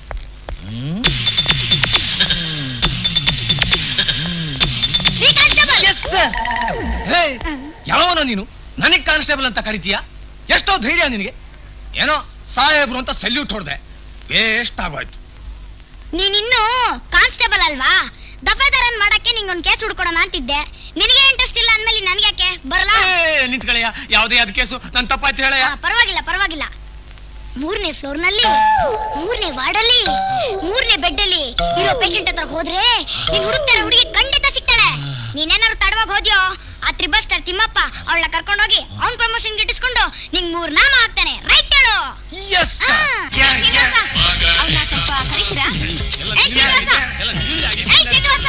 ಹೇ ಯಾವನೋ ನೀನು ನನಗ್ ಕಾನ್ಸ್ಟೇಬಲ್ ಅಂತ ಕರಿತೀಯ ಎಷ್ಟೋ ಧೈರ್ಯ ನಿನಗೆ ಏನೋ ಸಾಹೇಬ್ರು ಅಂತ ಸಲ್ಯೂಟ್ ಹೊಡೆದೆ ವೇಸ್ಟ್ ಆಗೋಯ್ತು ನೀನಿನ್ನು ಕಾನ್ಸ್ಟೇಬಲ್ ಅಲ್ವಾ ದಫೇದಾರನ್ ಮಾಡಕ್ಕೆ ನಿಂಗೊಂದ್ ಕೇಸ್ ಹುಡ್ಕೊಡೋಣ ಅಂತಿದ್ದೆ ನಿನಗೆ ಇಂಟ್ರೆಸ್ಟ್ ಇಲ್ಲ ಅಂದ್ಮೇಲೆ ನನ್ಗೆ ಯಾಕೆ ಬರಲ್ಲ ಏ, ನಿಂತ್ಕೊಳ್ಳಯ್ಯ ಯಾವುದೇ ಅದ್ ಕೇಸು ನನ್ ತಪ್ಪಾಯ್ತು ಹೇಳಯ್ಯ ಪರವಾಗಿಲ್ಲ ಪರವಾಗಿಲ್ಲ ಮೂರನೇ ಫ್ಲೋರ್ ನಲ್ಲಿ ಮೂರನೇ ವಾರ್ಡ್ ಅಲ್ಲಿ ಮೂರನೇ ಬೆಡ್ ಅಲ್ಲಿ ಇರೋ ಪೇಷಂಟ್ ಹತ್ರ ಹೋದ್ರೆ ನೀನ್ ಹುಡುಕ್ತಾರ ಹುಡುಗಿ ಖಂಡಿತ ಸಿಗ್ತಾಳೆ ನೀನೇನಾದ್ರು ತಡವಾಗಿ ಹೋದ್ಯೋ ಆ ತ್ರಿಬಲ್ ಸ್ಟಾರ್ ತಿಮ್ಮಪ್ಪ ಅವಳನ್ನ ಕರ್ಕೊಂಡೋಗಿ ಅವ್ನ್ ಪ್ರಮೋಷನ್ ಗಿಟ್ಟಿಸ್ಕೊಂಡು ನಿಂಗ್ ಮೂರ್ ನಾಮ ಹಾಕ್ತಾನೆ ರೈಟ್ ಹೇಳು ಎಸ್ ಅವ್ನ ಸ್ವಲ್ಪ ಕರೀತೀರಾ ಏ ಶ್ರೀನಿವಾಸ ಏ ಶ್ರೀನಿವಾಸ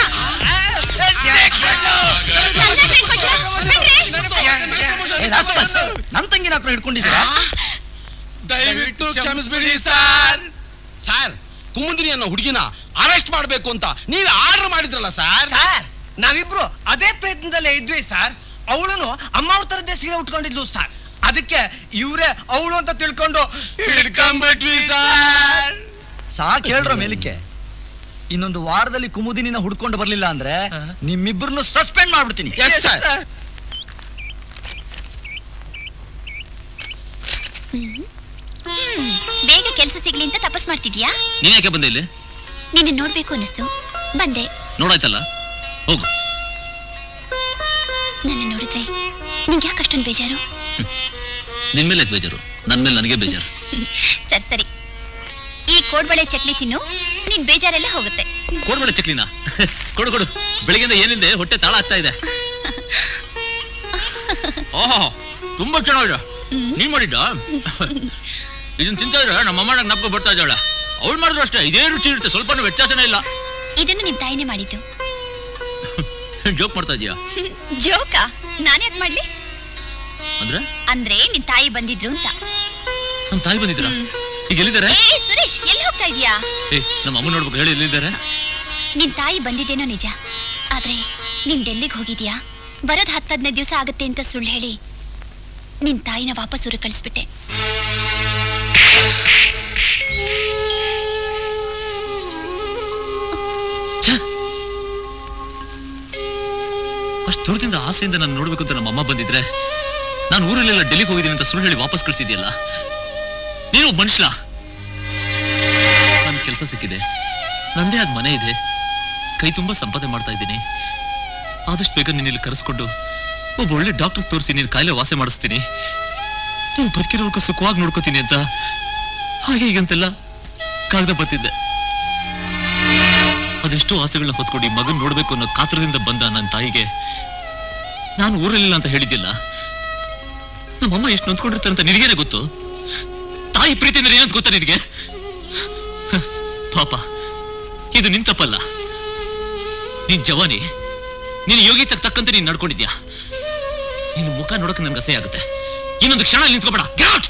ಸಂಜೆ train ಕೊಟ್ರಾ? ಬಿಡ್ರಿ. ನನ್ ತಂಗಿನ ಹತ್ರ ಹಿಡ್ಕೊಂಡಿದ್ದೀರಾ ದಯವಿಟ್ಟು ಕ್ಷಮಿಸ್ಬಿಡಿ ಸರ್ ಸರ್ ಕುಮುದಿನಿ ಅನ್ನೋ ಹುಡುಗಿನ ಅರೆಸ್ಟ್ ಮಾಡ್ಬೇಕು ಅಂತ ನೀವೇ ಆರ್ಡರ್ ಮಾಡಿದ್ರಲ್ಲ ಸರ್ ಸರ್ ನಾವಿಬ್ರು ಅದೇ ಪ್ರಯತ್ನದಲ್ಲೇ ಇದ್ವಿ ಸರ್ ಅವಳನು ಅಮ್ಮ ಅವ್ರ ತರದ್ದೇ ಸೀರೆ ಉಟ್ಕೊಂಡಿದ್ಲು ಸರ್ ಅದಕ್ಕೆ ಇವ್ರೆ ಅವಳು ಅಂತ ತಿಳ್ಕೊಂಡು ಹಿಡ್ಕೊಂಡ್ಬಿಟ್ವಿ ಸರ್ ಸಾಕ್ ಹೇಳ್ರ ಮೇಲಕ್ಕೆ ಇನ್ನೊಂದು ವಾರದಲ್ಲಿ ಕುಮುದಿನಿನ ಹುಡ್ಕೊಂಡು ಬರ್ಲಿಲ್ಲ ಅಂದ್ರೆ ನಿಮ್ಮಿಬ್ಬರನ್ನು ಸಸ್ಪೆಂಡ್ ಮಾಡ್ಬಿಡ್ತೀನಿ ಎಸ್ ಸರ್ ಹ್ಮ್. ಬೇಗ ಕೆಲ್ಸ ಸಿಗ್ಲಿ ಅಂತ ತಪಸ್ ಮಾಡ್ತಿದ್ಯಾ ನೀನ್ ಯಾಕೆ ಬಂದೆ ಇಲ್ಲಿ ನಿನ್ನ ನೋಡ್ಬೇಕು ಅನ್ನಿಸ್ತು ಬಂದೆ ನೋಡಾಯ್ತಲ್ಲ ಹೋಗು ನನ್ನ ನೋಡಿದ್ರೆ ನಿಂಗೆ ಯಾಕೆ ಅಷ್ಟೊಂದು ಬೇಜಾರು ನಿನ್ ಮೇಲೆ ಯಾಕ್ ಬೇಜಾರು ನನ್ ಮೇಲೆ ನನಗೆ ಬೇಜಾರು ಸರಿ ಸರಿ ಈ ಕೋಡ್ಬಳೆ ಚಕ್ಲಿ ತಿನ್ನು ನಿನ್ ಬೇಜಾರೆಲ್ಲ ಹೋಗುತ್ತೆ ಕೊಡ್ಬೇಡ ಚಕ್ಲಿನ ಕೊಡು ಕೊಡು ಬೆಳಿಗ್ಗೆಯಿಂದ ಏನಿದೆ ಹೊಟ್ಟೆ ತಾಳ ಆಗ್ತಾ ಇದೆ ಓಹೋ ತುಂಬಾ ಚೆನ್ನಾಗಿದೆ ನೀನ್ ಮಾಡಿದ್ದ ಇದನ್ನ ತಿಂತಾ ಇದ್ರೆ ನಮ್ಮ ಅಮ್ಮ ನಪ್ಕೊ ಬರ್ತಾ ಇದ್ದಾಳೆ ಅವಳು ಮಾಡಿದ್ರು ಅಷ್ಟೇ ಇದೇ ರುಚಿ ಇರುತ್ತೆ ಸ್ವಲ್ಪನೂ ವ್ಯತ್ಯಾಸನೇ ಇಲ್ಲ ಇದನ್ನು ನಿಮ್ ತಾಯಿನೇ ಮಾಡಿದ್ದು ಜೋಕ್ ಮಾಡ್ತಾ ಇದೀಯಾ ಜೋಕಾ ನಾನ್ಯಾಕ್ ಮಾಡ್ಲಿ ಅಂದ್ರೆ ಅಂದ್ರೆ ನಿನ್ ತಾಯಿ ಬಂದಿದ್ರು ಅಂತ ನಮ್ ತಾಯಿ ಬಂದಿದ್ರ ಈಗ ಎಲ್ಲಿದ್ದಾರೆ ಏ ಸುರೇಶ್ ಎಲ್ಲಿ ಹೋಗ್ತಾ ಇದೀಯಾ ಏ ನಮ್ಮ ಅಮ್ಮ ನೋಡ್ಬೇಕು ಹೇಳಿ ಎಲ್ಲಿದ್ದಾರೆ ನಿನ್ ತಾಯಿ ಬಂದಿದ್ದೇನೋ ನಿಜ ಆದ್ರೆ ನೀನ್ ಡೆಲ್ಲಿಗೆ ಹೋಗಿದ್ಯಾ ಬರೋದ್ ಹತ್ತು ಹದಿನೈದು ದಿವಸ ಆಗುತ್ತೆ ಅಂತ ಸುಳ್ಳು ಹೇಳಿ ನಿನ್ ತಾಯಿನ ವಾಪಸ್ ಊರಿಗೆ ಕಳಿಸ್ಬಿಟ್ಟೆ ಅಷ್ಟು ದೂರದಿಂದ ಆಸೆಯಿಂದ ನಾನು ನೋಡ್ಬೇಕು ಅಂತ ನಮ್ಮ ಅಮ್ಮ ಬಂದಿದ್ರೆ ನಾನು ಊರಲ್ಲೆಲ್ಲ ಡೆಲ್ಲಿಗೆ ಹೋಗಿದ್ದೀನಿ ಅಂತ ಸುಳ್ಳು ಹೇಳಿ ವಾಪಸ್ ಕಳಿಸಿದ್ಯಲ್ಲ ನೀನು ಒಬ್ಬ ಮನುಷ್ಯ ನನ್ ಕೆಲಸ ಸಿಕ್ಕಿದೆ ನಂದೇ ಆದ ಮನೆ ಇದೆ ಕೈ ತುಂಬಾ ಸಂಪಾದನೆ ಮಾಡ್ತಾ ಇದ್ದೀನಿ ಆದಷ್ಟು ಬೇಗ ನೀನು ಇಲ್ಲಿ ಕರೆಸ್ಕೊಂಡು ಒಬ್ಬ ಒಳ್ಳೆ ಡಾಕ್ಟರ್ ತೋರಿಸಿ ನೀನು ಕಾಯಿಲೆ ವಾಸೆ ಮಾಡಿಸ್ತೀನಿ ನೀನು ಬದುಕಿರೋರ್ಗೂ ಸುಖವಾಗಿ ನೋಡ್ಕೋತೀನಿ ಅಂತ ಹಾಗೆ ಹೀಗಂತೆಲ್ಲ ಕಾಗದ ಬರ್ತಿದ್ದೆ ಅದೆಷ್ಟೋ ಆಸೆಗಳನ್ನ ಹೊತ್ಕೊಂಡು ಈ ಮಗನ್ ನೋಡ್ಬೇಕು ಅನ್ನೋ ಕಾತ್ರದಿಂದ ಬಂದ ನನ್ನ ತಾಯಿಗೆ ನಾನು ಊರಲ್ಲಿಲ್ಲ ಅಂತ ಹೇಳಿದ್ದಿಲ್ಲ ನಮ್ಮಮ್ಮ ಎಷ್ಟು ನೊಂದ್ಕೊಂಡಿರ್ತಾರೆ ಅಂತ ನಿನಗೇನೆ ಗೊತ್ತು ತಾಯಿ ಪ್ರೀತಿ ಅಂದ್ರೆ ಏನಂತ ಗೊತ್ತಾ ನಿನಗೆ ಹ, ಪಾಪ ಇದು ನಿನ್ ತಪ್ಪಲ್ಲ ನೀನ್ ಜವಾನಿ ನೀನು ಯೋಗಿತಕ್ಕೆ ತಕ್ಕಂತೆ ನೀನ್ ನಡ್ಕೊಂಡಿದ್ಯಾ ನಿನ್ನ ಮುಖ ನೋಡಕ್ಕೆ ನನ್ಗೆ ಅಸಹ್ಯ ಆಗುತ್ತೆ ಇನ್ನೊಂದು ಕ್ಷಣ ಇಲ್ಲಿ ನಿಂತ್ಕೋಬೇಡ Get out!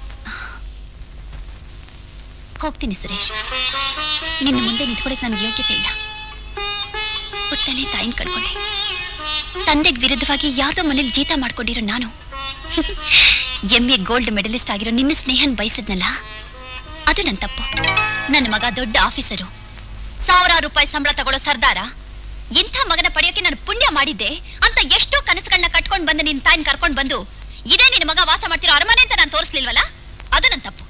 ಹೋಗ್ತೀನಿ ಸುರೇಶ್ ನಿನ್ನ ಮುಂದೆ ನಿಂತ್ಕೊಳಕ್ ನನಗೆ ಯೋಗ್ಯತೆ ಇಲ್ಲ ಪುಟ್ಟನೆ ತಾಯಿನ ಕಳ್ಕೊಂಡೆ ತಂದೆಗೆ ವಿರುದ್ಧವಾಗಿ ಯಾವ್ದೋ ಮನೇಲಿ ಜೀತ ಮಾಡ್ಕೊಂಡಿರೋ ನಾನು ಎಂ ಎ ಗೋಲ್ಡ್ ಮೆಡಲಿಸ್ಟ್ ಆಗಿರೋ ನಿನ್ನ ಸ್ನೇಹನ್ ಬಯಸಿದ್ನಲ್ಲ ಅದು ನನ್ನ ತಪ್ಪು ನನ್ನ ಮಗ ದೊಡ್ಡ ಆಫೀಸರು ಸಾವಿರಾರು ರೂಪಾಯಿ ಸಂಬಳ ತಗೊಳ್ಳೋ ಸರ್ದಾರ ಇಂಥ ಮಗನ ಪಡೆಯೋಕೆ ನಾನು ಪುಣ್ಯ ಮಾಡಿದ್ದೆ ಅಂತ ಎಷ್ಟೋ ಕನಸುಗಳನ್ನ ಕಟ್ಕೊಂಡ್ ಬಂದ ನಿನ್ನ ತಾಯಿನ ಕರ್ಕೊಂಡ್ ಬಂದು ಇದೇ ನಿನ್ನ ಮಗ ವಾಸ ಮಾಡ್ತಿರೋ ಅರಮನೆ ಅಂತ ನಾನು ತೋರಿಸ್ಲಿಲ್ವಲ್ಲ ಅದು ನನ್ನ ತಪ್ಪು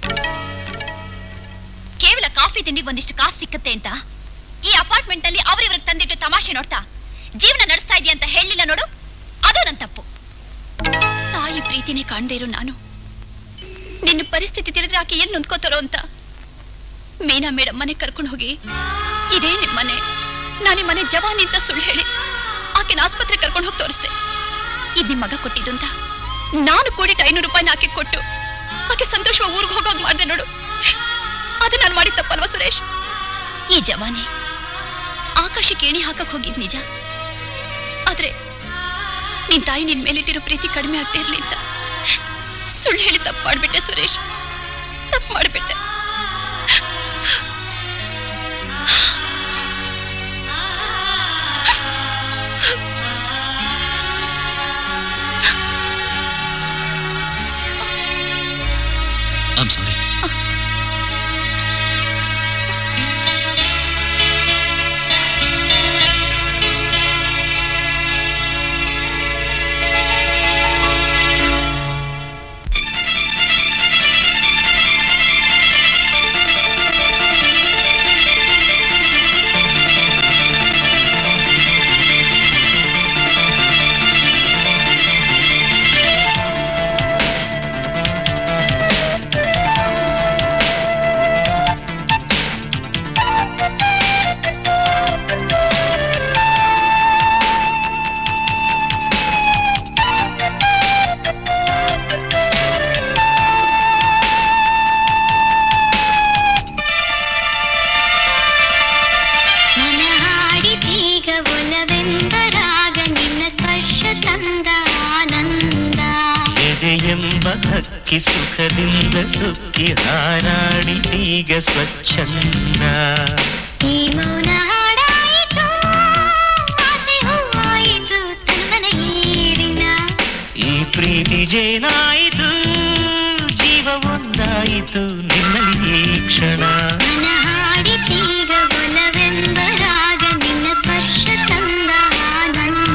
ಕೇವಲ ಕಾಫಿ ತಿಂಡಿ ಒಂದಿಷ್ಟು ಕಾಸು ಸಿಕ್ಕತ್ತೆ ಅಂತ ಈ ಅಪಾರ್ಟ್ಮೆಂಟ್ ನಲ್ಲಿ ಅವ್ರಿವ್ರಿಗೆ ತಂದಿಟ್ಟು ತಮಾಷೆ ನೋಡ್ತಾ ಜೀವನ ನಡೆಸ್ತಾ ಇದೆಯಾ ಅಂತ ಹೇಳಿಲ್ಲ ನೋಡು ಅದು ನನ್ನ ತಪ್ಪು ತಾಯಿ ಪ್ರೀತಿನೇ ಕಾಣದೇ ಇರೋ ನಾನು ನಿನ್ನ ಪರಿಸ್ಥಿತಿ ತಿಳಿದ್ರೆ ಆಕೆ ಏನ್ ನೊಂದ್ಕೋತಾರೋ ಅಂತ ಮೀನಾ ಮೇಡಮ್ ಮನೆ ಕರ್ಕೊಂಡು ಹೋಗಿ ಇದೇ ನಿಮ್ ಮನೆ ನಾನು ನಿಮ್ ಮನೆ ಜವಾನಿ ಅಂತ ಸುಳ್ಳು ಹೇಳಿ ಆಕೆನ ಆಸ್ಪತ್ರೆ ಕರ್ಕೊಂಡು ಹೋಗಿ ತೋರಿಸ್ದೆ ಇದ್ ನಿಮ್ ಮಗ ಕೊಟ್ಟಿದ್ದು ಅಂತ ನಾನು ಕೂಡಿಟ್ಟು ಐನೂರು ರೂಪಾಯಿನ ಆಕೆ ಕೊಟ್ಟು ಆಕೆ ಸಂತೋಷವಾಗಿ ಊರಿಗೆ ಹೋಗೋಗ್ ಮಾಡ್ದೆ ನೋಡು ಅದು ನಾನು ಮಾಡಿದ ತಪ್ಪಲ್ವಾ ಸುರೇಶ್ ಈ ಜವಾನಿ ಆಕಾಶಕ್ಕೆ ಏಣಿ ಹಾಕಕ್ ಹೋಗಿದ್ ನಿಜ ಆದ್ರೆ ನಿನ್ ತಾಯಿ ನಿನ್ ಮೇಲಿಟ್ಟಿರೋ ಪ್ರೀತಿ ಕಡಿಮೆ ಆಗ್ತಾ ಇರ್ಲಿ ಅಂತ ಸುಳ್ಳು ಹೇಳಿ ತಪ್ಪು ಮಾಡ್ಬಿಟ್ಟೆ ಸುರೇಶ್ ತಪ್ಪು ಮಾಡ್ಬಿಟ್ಟೆ ಐಮ್ ಸಾರಿ ಮನ ಹಾಡಿದೀಗ ಒಲವೆಂದರಾಗ ನಿನ್ನ ಸ್ಪರ್ಶ ತಂದ ಆನಂದ ಎದೆಯೆಂಬ ಹಕ್ಕಿ ಸುಖದಿಂದ ಸುಕ್ಕಿ ಹಾರಾಡಿ ಈಗ ಸ್ವಚ್ಛಂದ ಈ ಮೌನ ಹಾಡಾಯಿತು ಆಸೆ ಹೂವಾಯಿತು ತನ್ನನ ಈರಿನ ಈ ಪ್ರೀತಿ ಜೇನಾಯಿತು ಜೀವ ಒಂದಾಯಿತು ನಿನ್ನಲ್ಲಿ ಈ ಕ್ಷಣ ಮನ ಹಾಡಿದೀಗ ಒಲವೆಂದರಾಗ ನಿನ್ನ ಸ್ಪರ್ಶ ತಂದ ಆನಂದ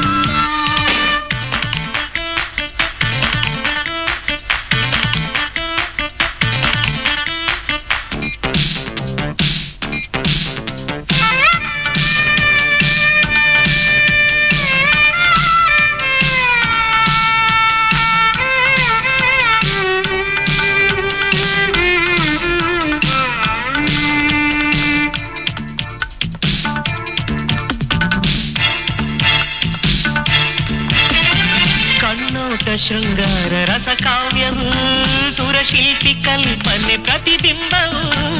ಕಣ್ಣೋಟ ಶೃಂಗಾರ ರಸ ಕಾವ್ಯವು ಸುರಶಿಲ್ಪಿ ಕಲ್ಪನೆ ಪ್ರತಿಬಿಂಬವು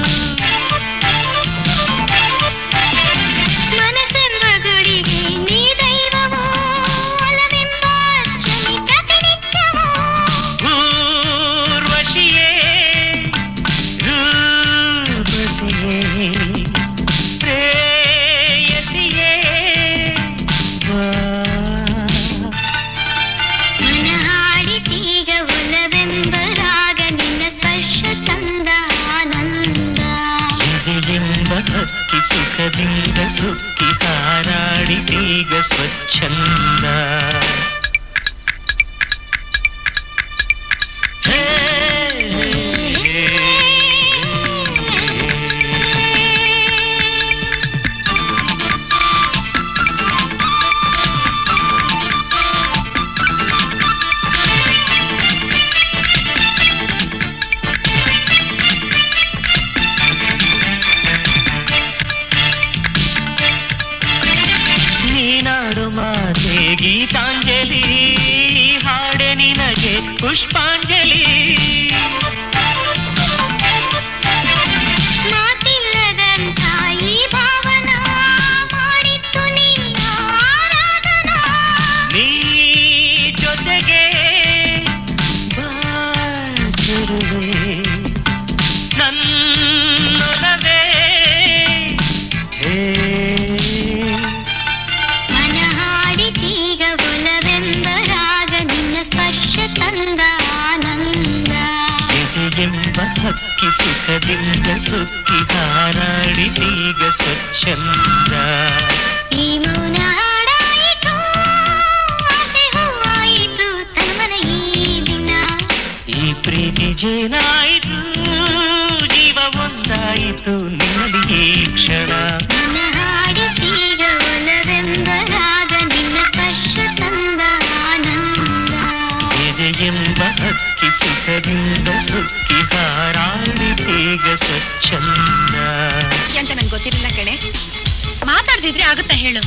ಮನಸ್ಸೆಂಬ ಗುಡಿಗೆ ನೀ ದೈವವೋ ಒಲವೆಂಬ ಅಚ್ಚನಿ ಪ್ರತಿನಿತ್ಯವೋ ಊರ್ವಶಿಯೇ ರೂಪಸಿಯೇ ಪ್ರೇಯಸಿಯೇ ವಾ ಮನ ಹಾಡಿದೀಗ ಒಲವೆಂಬ ರಾಗ ನಿನ್ನ ಸ್ಪರ್ಶ ತಂದ ಹಕ್ಕಿ ಸುಖದಿಂದ ಸುಕ್ಕಿ ಹಾರಾಡಿದೀಗ ಸ್ವಚ್ಛಂದ ಹೇ, ನೀನಾಡು ಮಾತೆ ಗೀತಾಂಜಲಿ ಹಾಡೆ ನಿನಗೆ ಪುಷ್ಪಾಂಜಲಿ ಮಾತಿಲ್ಲದಂಥ ಈ ಭಾವನ ಮಾಡಿತ್ತು ನಿನ್ನ ಆರಾಧನಾ ನೀ ಜೊತೆಗೆ ಬಾಚಿರುವೆ ನನ್ನೊಲವೇ ಹೇ ಮನ ಹಾಡಿತೀಗ ಒಲವೆಂಬ ರಾಗ ನಿನ್ನ ಸ್ಪರ್ಶ ತಂದ ಆನಂದ ಎಂಬ ಹಕ್ಕಿ ಸುಖದಿಂದ ಸುಕ್ಕಿ ಹಾರಾಡಿದೀಗ ಸ್ವಚ್ಛಂದ ಈ ಮೌನ ಹಾಡಾಯಿತು ಆಸೆ ಹೂವಾಯಿತು ತನ್ಮನ ಈ ದಿನ ಈ ಪ್ರೀತಿ ಜೇನಾಯಿತು ಜೀವ ಒಂದಾಯಿತು ನಿನ್ನಲ್ಲಿ ಈ ಕ್ಷಣ ಮನ ಹಾಡಿತೀಗ ಒಲವೆಂಬ ರಾಗ ನಿನ್ನ ಸ್ಪರ್ಶ ತಂದ ಆನಂದ ಎದೆ ಎಂಬ ಹಕ್ಕಿ ಸುಖದಿಂದ ಸುಕ್ಕಿ ಹಾರಾಡಿದೀಗ ಸ್ವಚ್ಛಂದ ಅಂತ ನಂಗೆ ಗೊತ್ತಿರಲಿಲ್ಲ ಕಣೆ ಮಾತಾಡ್ದಿದ್ರೆ ಆಗುತ್ತಾ ಹೇಳು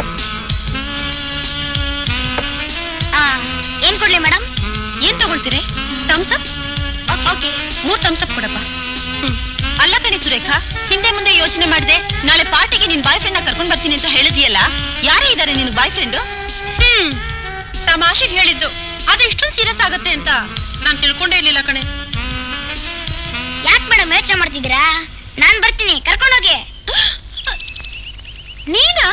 ಆ, ಏನ್ ಕೊಡ್ಲಿ ಮೇಡಮ್ ಏನ್ ತಗೊಳ್ತೀರಿ ಥಮ್ಸ್ ಅಪ್ ಓಕೆ ಮೂರ್ ಥಮ್ಸ್ ಅಪ್ ಕೊಡಪ್ಪ ಹ್ಮ್. ಅಲ್ಲ ಕಣೆ ಸುರೇಖಾ ಹಿಂದೆ ಮುಂದೆ ಯೋಚನೆ ಮಾಡಿದೆ ನಾಳೆ ಪಾರ್ಟಿಗೆ ನಿನ್ ಬಾಯ್ ಫ್ರೆಂಡ್ ನ ಕರ್ಕೊಂಡ್ ಬರ್ತೀನಿ ಅಂತ ಹೇಳಿದ್ಯಲ್ಲ ಯಾರೇ ಇದಾರೆ ನಿನ್ ಬಾಯ್ ಫ್ರೆಂಡ್ ಹ್ಮ್ ತಮಾಷೆಗೆ ಹೇಳಿದ್ದು ಅದು ಇಷ್ಟೊಂದು ಸೀರಿಯಸ್ ಆಗತ್ತೆ ಅಂತ ನಾನ್ ತಿಳ್ಕೊಂಡೇ ಇರ್ಲಿಲ್ಲ ಕಣೆ ಯಾಕೆ ಮೇಡಮ್ ಯೋಚನೆ ಮಾಡ್ತಿದ್ದೀರಾ ನಾನ್ ಬರ್ತೀನಿ ಕರ್ಕೊಂಡೋಗಿ ನೀನಾ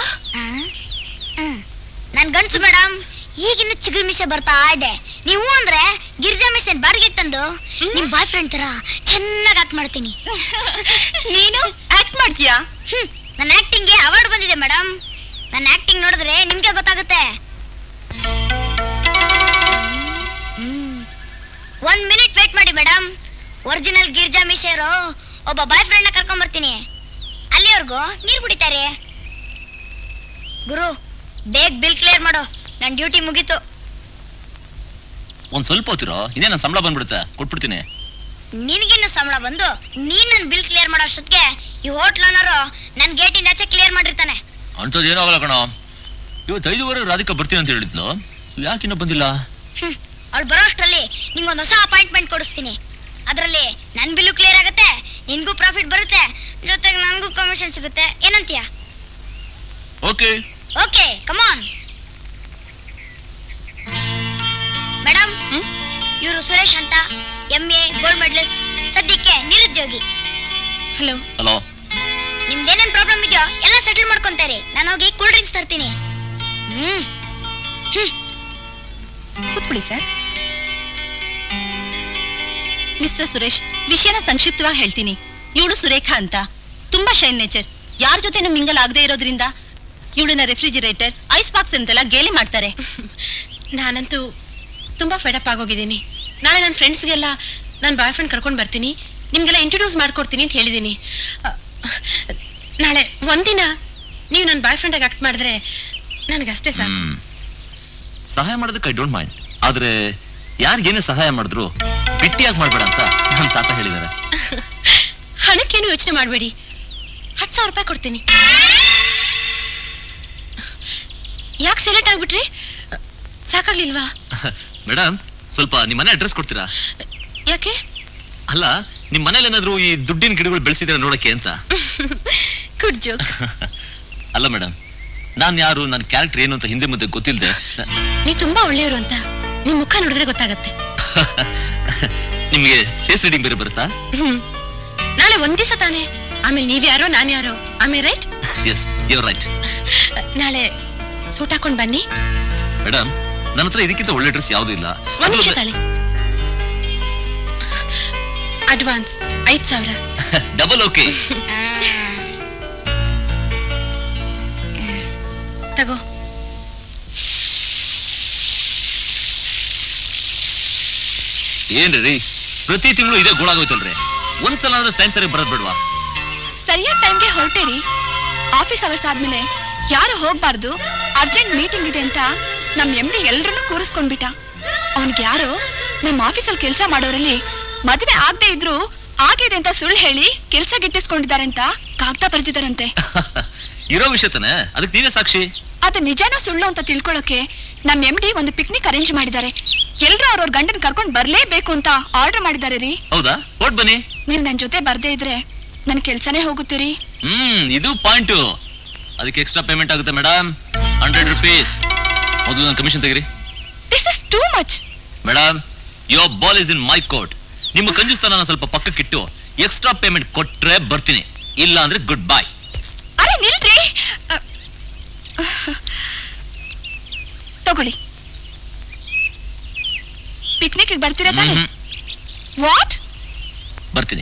ನನ್ ಗಂಡ್ಸು ಮೇಡಮ್ ಈಗಿನ್ನು ಚಿಗುರು ಮಿಸೆ ಬರ್ತಾ ಇದೆ ನೀವು ಅಂದ್ರೆ ಗಿರಿಜಾ ಮಿಸೆ ಬಾಡಿಗೆ ತಂದು ನಿಮ್ ಬಾಯ್ ಫ್ರೆಂಡ್ ತರ ಚೆನ್ನಾಗಿ ಆಕ್ಟ್ ಮಾಡ್ತೀನಿ ನೀನು ಆಕ್ಟ್ ಮಾಡ್ತೀಯಾ ಹ್ಮ್ ನನ್ನ ಆಕ್ಟಿಂಗ್ಗೆ ಅವಾರ್ಡ್ ಬಂದಿದೆ ಮೇಡಮ್ ನನ್ನ ಆಕ್ಟಿಂಗ್ ನೋಡಿದ್ರೆ ನಿಮ್ಗೆ ಗೊತ್ತಾಗುತ್ತೆ ಒಂದ್ ಮಿನಿಟ್ ವೇಟ್ ಮಾಡಿ ಮೇಡಮ್ ಒರಿಜಿನಲ್ ಗಿರ್ಜಾ ಮಿಸೇರು ಒಬ್ಬ ಬಾಯ್ ಫ್ರೆಂಡ್ ನ ಕರ್ಕೊಂಡ್ ಬರ್ತೀನಿ ಅಲ್ಲಿವರೆಗೂ ನೀರ್ ಕುಡಿತಾರೆ ಗುರು ಬೇಗ ಬಿಲ್ ಕ್ಲಿಯರ್ ಮಾಡು ನನ್ ಡ್ಯೂಟಿ ಮುಗೀತು ಒಂದ್ ಸ್ವಲ್ಪ ಹೊತ್ತಿರೋ ಇದೇ ನನ್ನ ಸಂಬಳ ಬಂದ್ಬಿಡುತ್ತೆ ಕೊಟ್ಬಿಡ್ತೀನಿ ನಿನಗಿನ್ನು ಸಂಬಳ ಬಂದು ನೀನ್ ನನ್ ಬಿಲ್ ಕ್ಲಿಯರ್ ಮಾಡೋ ಅಷ್ಟೊತ್ತಿಗೆ ಈ ಹೋಟ್ಲ್ ಓನರು ನನ್ ಗೇಟಿಂದ ಆಚೆ ಕ್ಲಿಯರ್ ಮಾಡಿರ್ತಾನೆ ಅಂಥದ್ದು ಏನೂ ಆಗಲ್ಲ ಕಣೋ ಇವತ್ತು ಐದುವರೆ ರಾಧಿಕಾ ಬರ್ತೀನಿ ಅಂತ ಹೇಳಿದ್ಲು ಯಾಕಿನ್ನೂ ಬಂದಿಲ್ಲ ಅವ್ಳು ಬರೋ ಅಷ್ಟರಲ್ಲಿ ನಿಂಗೊಂದು ಹೊಸ ಅಪಾಯಿಂಟ್ಮೆಂಟ್ ಕೊಡಿಸ್ತೀನಿ ಅದರಲ್ಲಿ ನನ್ ಬಿಲ್ಲು ಕ್ಲಿಯರ್ ಆಗುತ್ತೆ ನಿನ್ಗೂ ಪ್ರಾಫಿಟ್ ಬರುತ್ತೆ ಜೊತೆಗೆ ನನ್ಗೂ ಕಮಿಷನ್ ಸಿಗುತ್ತೆ ಏನಂತೀಯ ಓಕೆ ಓಕೆ ಕಮಾನ್ ಮೇಡಮ್ ಇವರು ಸುರೇಶ್ ಅಂತ ಎಂ ಎ ಗೋಲ್ಡ್ ಮೆಡಲಿಸ್ಟ್ ಸದ್ಯಕ್ಕೆ ನಿರುದ್ಯೋಗಿ ಹಲೋ ಹಲೋ ನಿಮ್ದೇನೇನ್ ಪ್ರಾಬ್ಲಮ್ ಇದೆಯೋ ಎಲ್ಲ ಸೆಟಲ್ ಮಾಡ್ಕೊಂತಾರೆ ನಾನು ಹೋಗಿ ಕೂಲ್ ಡ್ರಿಂಕ್ಸ್ ತರ್ತೀನಿ ಹ್ಮ್ ಕೂತ್ಕೊಳ್ಳಿ ಸರ್ ಮಿಸ್ಟರ್ ಸುರೇಶ್ ವಿಷಯನ ಸಂಕ್ಷಿಪ್ತವಾಗಿ ಹೇಳ್ತೀನಿ ಇವಳು ಸುರೇಖಾ ಅಂತ ತುಂಬಾ ಶೈನ್ ನೇಚರ್ ಯಾರ ಜೊತೆನೂ ಮಿಂಗಲ್ ಆಗದೆ ಇರೋದ್ರಿಂದ ಇವಳನ್ನ ರೆಫ್ರಿಜಿರೇಟರ್ ಐಸ್ ಬಾಕ್ಸ್ ಅಂತೆಲ್ಲ ಗೇಲಿ ಮಾಡ್ತಾರೆ ನಾನಂತೂ ತುಂಬಾ ಫೆಡಪ್ ಆಗೋಗಿದ್ದೀನಿ ನಾಳೆ ನನ್ನ ಫ್ರೆಂಡ್ಸ್ಗೆಲ್ಲ ನಾನು ಬಾಯ್ ಫ್ರೆಂಡ್ ಕರ್ಕೊಂಡು ಬರ್ತೀನಿ ನಿಮ್ಗೆಲ್ಲ ಇಂಟ್ರೊಡ್ಯೂಸ್ ಮಾಡ್ಕೊಡ್ತೀನಿ ಅಂತ ಹೇಳಿದ್ದೀನಿ ಅ, ನಾಳೆ ಒಂದಿನ ನೀವು ನನ್ನ ಬಾಯ್ ಫ್ರೆಂಡಾಗಿ ಆಕ್ಟ್ ಮಾಡಿದ್ರೆ ನನಗಷ್ಟೇ ಸಾಕು ಹ್ಮ್ ಸಹಾಯ ಮಾಡೋದಕ್ಕೆ ಐ ಡೋಂಟ್ ಮೈಂಡ್ ಆದ್ರೆ ಯಾರಿಗೇನೇ ಸಹಾಯ ಮಾಡಿದ್ರು ಬಿಟ್ಟಿಯಾಗಿ ಮಾಡ್ಬೇಡ ಅಂತ ನನ್ನ ತಾತ ಹೇಳಿದ್ದಾರೆ ಹಣಕ್ಕೇನು ಯೋಚನೆ ಮಾಡಬೇಡಿ ಹತ್ತು ಸಾವಿರ ರೂಪಾಯಿ ಕೊಡ್ತೀನಿ ಯಾಕೆ ಸೆಲೆಕ್ಟ್ ಆಗ್ಬಿಟ್ರಿ ಸಾಕಾಗ್ಲಿಲ್ವಾ ಮೇಡಮ್ ಸ್ವಲ್ಪ ನಿಮ್ಮ ಮನೆ ಅಡ್ರೆಸ್ ಕೊಡ್ತೀರಾ ಯಾಕೆ ಅಲ್ಲ ನಿಮ್ ಮನೇಲಿ ಏನಾದ್ರು ಈ ದುಡ್ಡಿನ ಗಿಡಗಳು ಬೆಳೆಸಿದ್ರೆ ನೋಡಕ್ಕೆ ಅಂತ ಗುಡ್ ಜೋಕ್ ಅಲ್ಲ ಮೇಡಮ್ ನಾನ್ ಯಾರು ನನ್ನ ಕ್ಯಾರೆಕ್ಟರ್ ಏನು ಅಂತ ಹಿಂದೆ ಮುಂದೆ ಗೊತ್ತಿಲ್ಲದೆ ನೀವು ತುಂಬಾ ಒಳ್ಳೆಯವರು ಅಂತ ನಿಮ್ ಮುಖ ನೋಡಿದ್ರೆ ಗೊತ್ತಾಗತ್ತೆ ನಿಮಗೆ ಫೇಸ್ ರೀಡಿಂಗ್ ಬೇರೆ ಬರುತ್ತಾ ಹ್ಮ್ ನಾಳೆ ಒಂದ್ ದಿವಸ ತಾನೆ ಆಮೇಲೆ ನೀವ್ ಯಾರೋ ನಾನ್ ಯಾರೋ ಆಮೇಲೆ ರೈಟ್ ಎಸ್ ಯುವರ್ ರೈಟ್ ನಾಳೆ ಸೂಟ್ ಹಾಕೊಂಡ್ ಬನ್ನಿ ಮೇಡಮ್ ನನ್ನ ಹತ್ರ ಇದಕ್ಕಿಂತ ಒಳ್ಳೆ ಡ್ರೆಸ್ ಯಾವ್ದು ಇಲ್ಲ ಒಂದ್ ನಿಮಿಷ ತಾಳಿ ಅಡ್ವಾನ್ಸ್ ಐದ್ ಸಾವಿರ ಡಬಲ್ ಓಕೆ ಏನ್ರಿ ರೀ ಪ್ರತಿ ತಿಂಗಳು ಇದೇ ಗೋಳಾಗೋಯ್ತಲ್ರಿ ಒಂದ್ಸಲ ಆದ್ರೂ ಟೈಮ್ ಸರಿ ಬರೋದ್ ಬೇಡ್ವಾ ಸರಿಯಾದ ಟೈಮ್ಗೆ ಹೊರಟೇರಿ ಆಫೀಸ್ ಅವರ್ಸ್ ಆದ್ಮೇಲೆ ಯಾರು ಹೋಗ್ಬಾರ್ದು ಅರ್ಜೆಂಟ್ ಮೀಟಿಂಗ್ ಇದೆ ಅಂತ ನಮ್ ಎಂ ಡಿ ಎಲ್ರನ್ನೂ ಕೂರಿಸ್ಕೊಂಡ್ಬಿಟ್ಟ ಅವನ್ಗೆ ಯಾರೋ ನಮ್ಮ ಆಫೀಸಲ್ಲಿ ಕೆಲಸ ಮಾಡೋರಲ್ಲಿ ಮದುವೆ ಆಗದೆ ಇದ್ರು ಆಗಿದೆ ಅಂತ ಸುಳ್ಳು ಹೇಳಿ ಕೆಲಸ ಗಿಟ್ಟಿಸ್ಕೊಂಡಿದ್ದಾರೆ ಅಂತ ಕಾಗ್ದ ಬರೆದಿದ್ದಾರಂತೆ ಇರೋ ವಿಷಯ ತಾನೆ ಅದಕ್ಕೆ ನೀವೇ ಸಾಕ್ಷಿ ಅದು ನಿಜಾನ ಸುಳ್ಳು ಅಂತ ತಿಳ್ಕೊಳ್ಳೋಕೆ ನಮ್ ಎಂ ಡಿ ಒಂದು ಪಿಕ್ನಿಕ್ ಅರೇಂಜ್ ಮಾಡಿದ್ದಾರೆ ಎಲ್ರೂ ಅವ್ರವ್ರ ಗಂಡನ್ ಕರ್ಕೊಂಡ್ ಬರ್ಲೇಬೇಕು ಅಂತ ಆರ್ಡರ್ ಮಾಡಿದ್ದಾರೆ ರೀ ಹೌದಾ ಹೊಟ್ ಬನ್ನಿ ನೀವ್ ನನ್ ಜೊತೆ ಬರ್ದೇ ಇದ್ರೆ ನನ್ ಕೆಲ್ಸನೇ ಹೋಗುತ್ತೀರಿ ಹ್ಮ್ ಇದು ಪಾಯಿಂಟು ಅದಕ್ಕೆ ಎಕ್ಸ್ಟ್ರಾ ಪೇಮೆಂಟ್ ಆಗುತ್ತೆ ಮೇಡಮ್ ಹಂಡ್ರೆಡ್ ರುಪೀಸ್ ಮೊದಲು ನನ್ನ ಕಮಿಷನ್ ತೆಗಿರಿ this is too much madam your ball is in my court ನಿಮ್ಮ ಕಂಜುಸ್ತನ ಸ್ವಲ್ಪ ಪಕ್ಕಕ್ಕಿಟ್ಟು ಎಕ್ಸ್ಟ್ರಾ ಪೇಮೆಂಟ್ ಕೊಟ್ರೆ ಬರ್ತೀನಿ ಇಲ್ಲ ಅಂದ್ರೆ ಗುಡ್ ಬಾಯ್ ಅರೆ ನಿಲ್ರಿ ಅ, ತಗೊಳ್ಳಿ ಪಿಕ್ನಿಕ್ ಬರ್ತೀರಾ ತಾನೆ ವಾಟ್ ಬರ್ತೀನಿ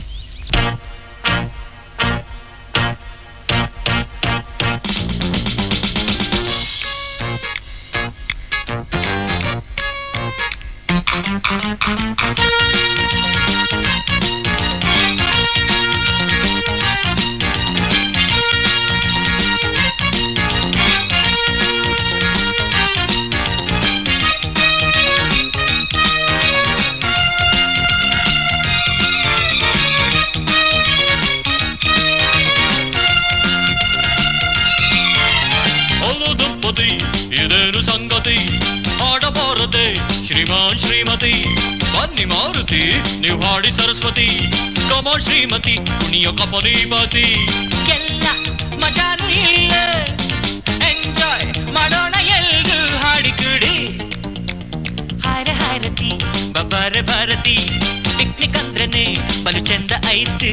ಹೌದು ದಂಪತಿ ಇದೇನು ಸಂಗತಿ ಹಾಡಬಾರದೆ ಶ್ರೀಮಾನ್ ಶ್ರೀಮತಿ ಬನ್ನಿ ಮಾರುತಿ ನೀವು ಹಾಡಿ ಸರಸ್ವತಿ ಕಮಾನ್ ಶ್ರೀಮತಿ ಕುಣಿಯ ಕಪನೀಪತಿ ಎಲ್ಲ ಮಜಾನು ಇಲ್ಲ ಎಂಜಾಯ್ ಮಾಡೋಣ ಎಲ್ರು ಹಾಡಿ ಕುಡಿ ಹಾರ ಹಾರತಿ ಬಬ್ಬಾರ ಭಾರತಿ ಪಿಕ್ನಿಕ್ ಅಂದ್ರನೆ ಬಲು ಚಂದ ಐತೆ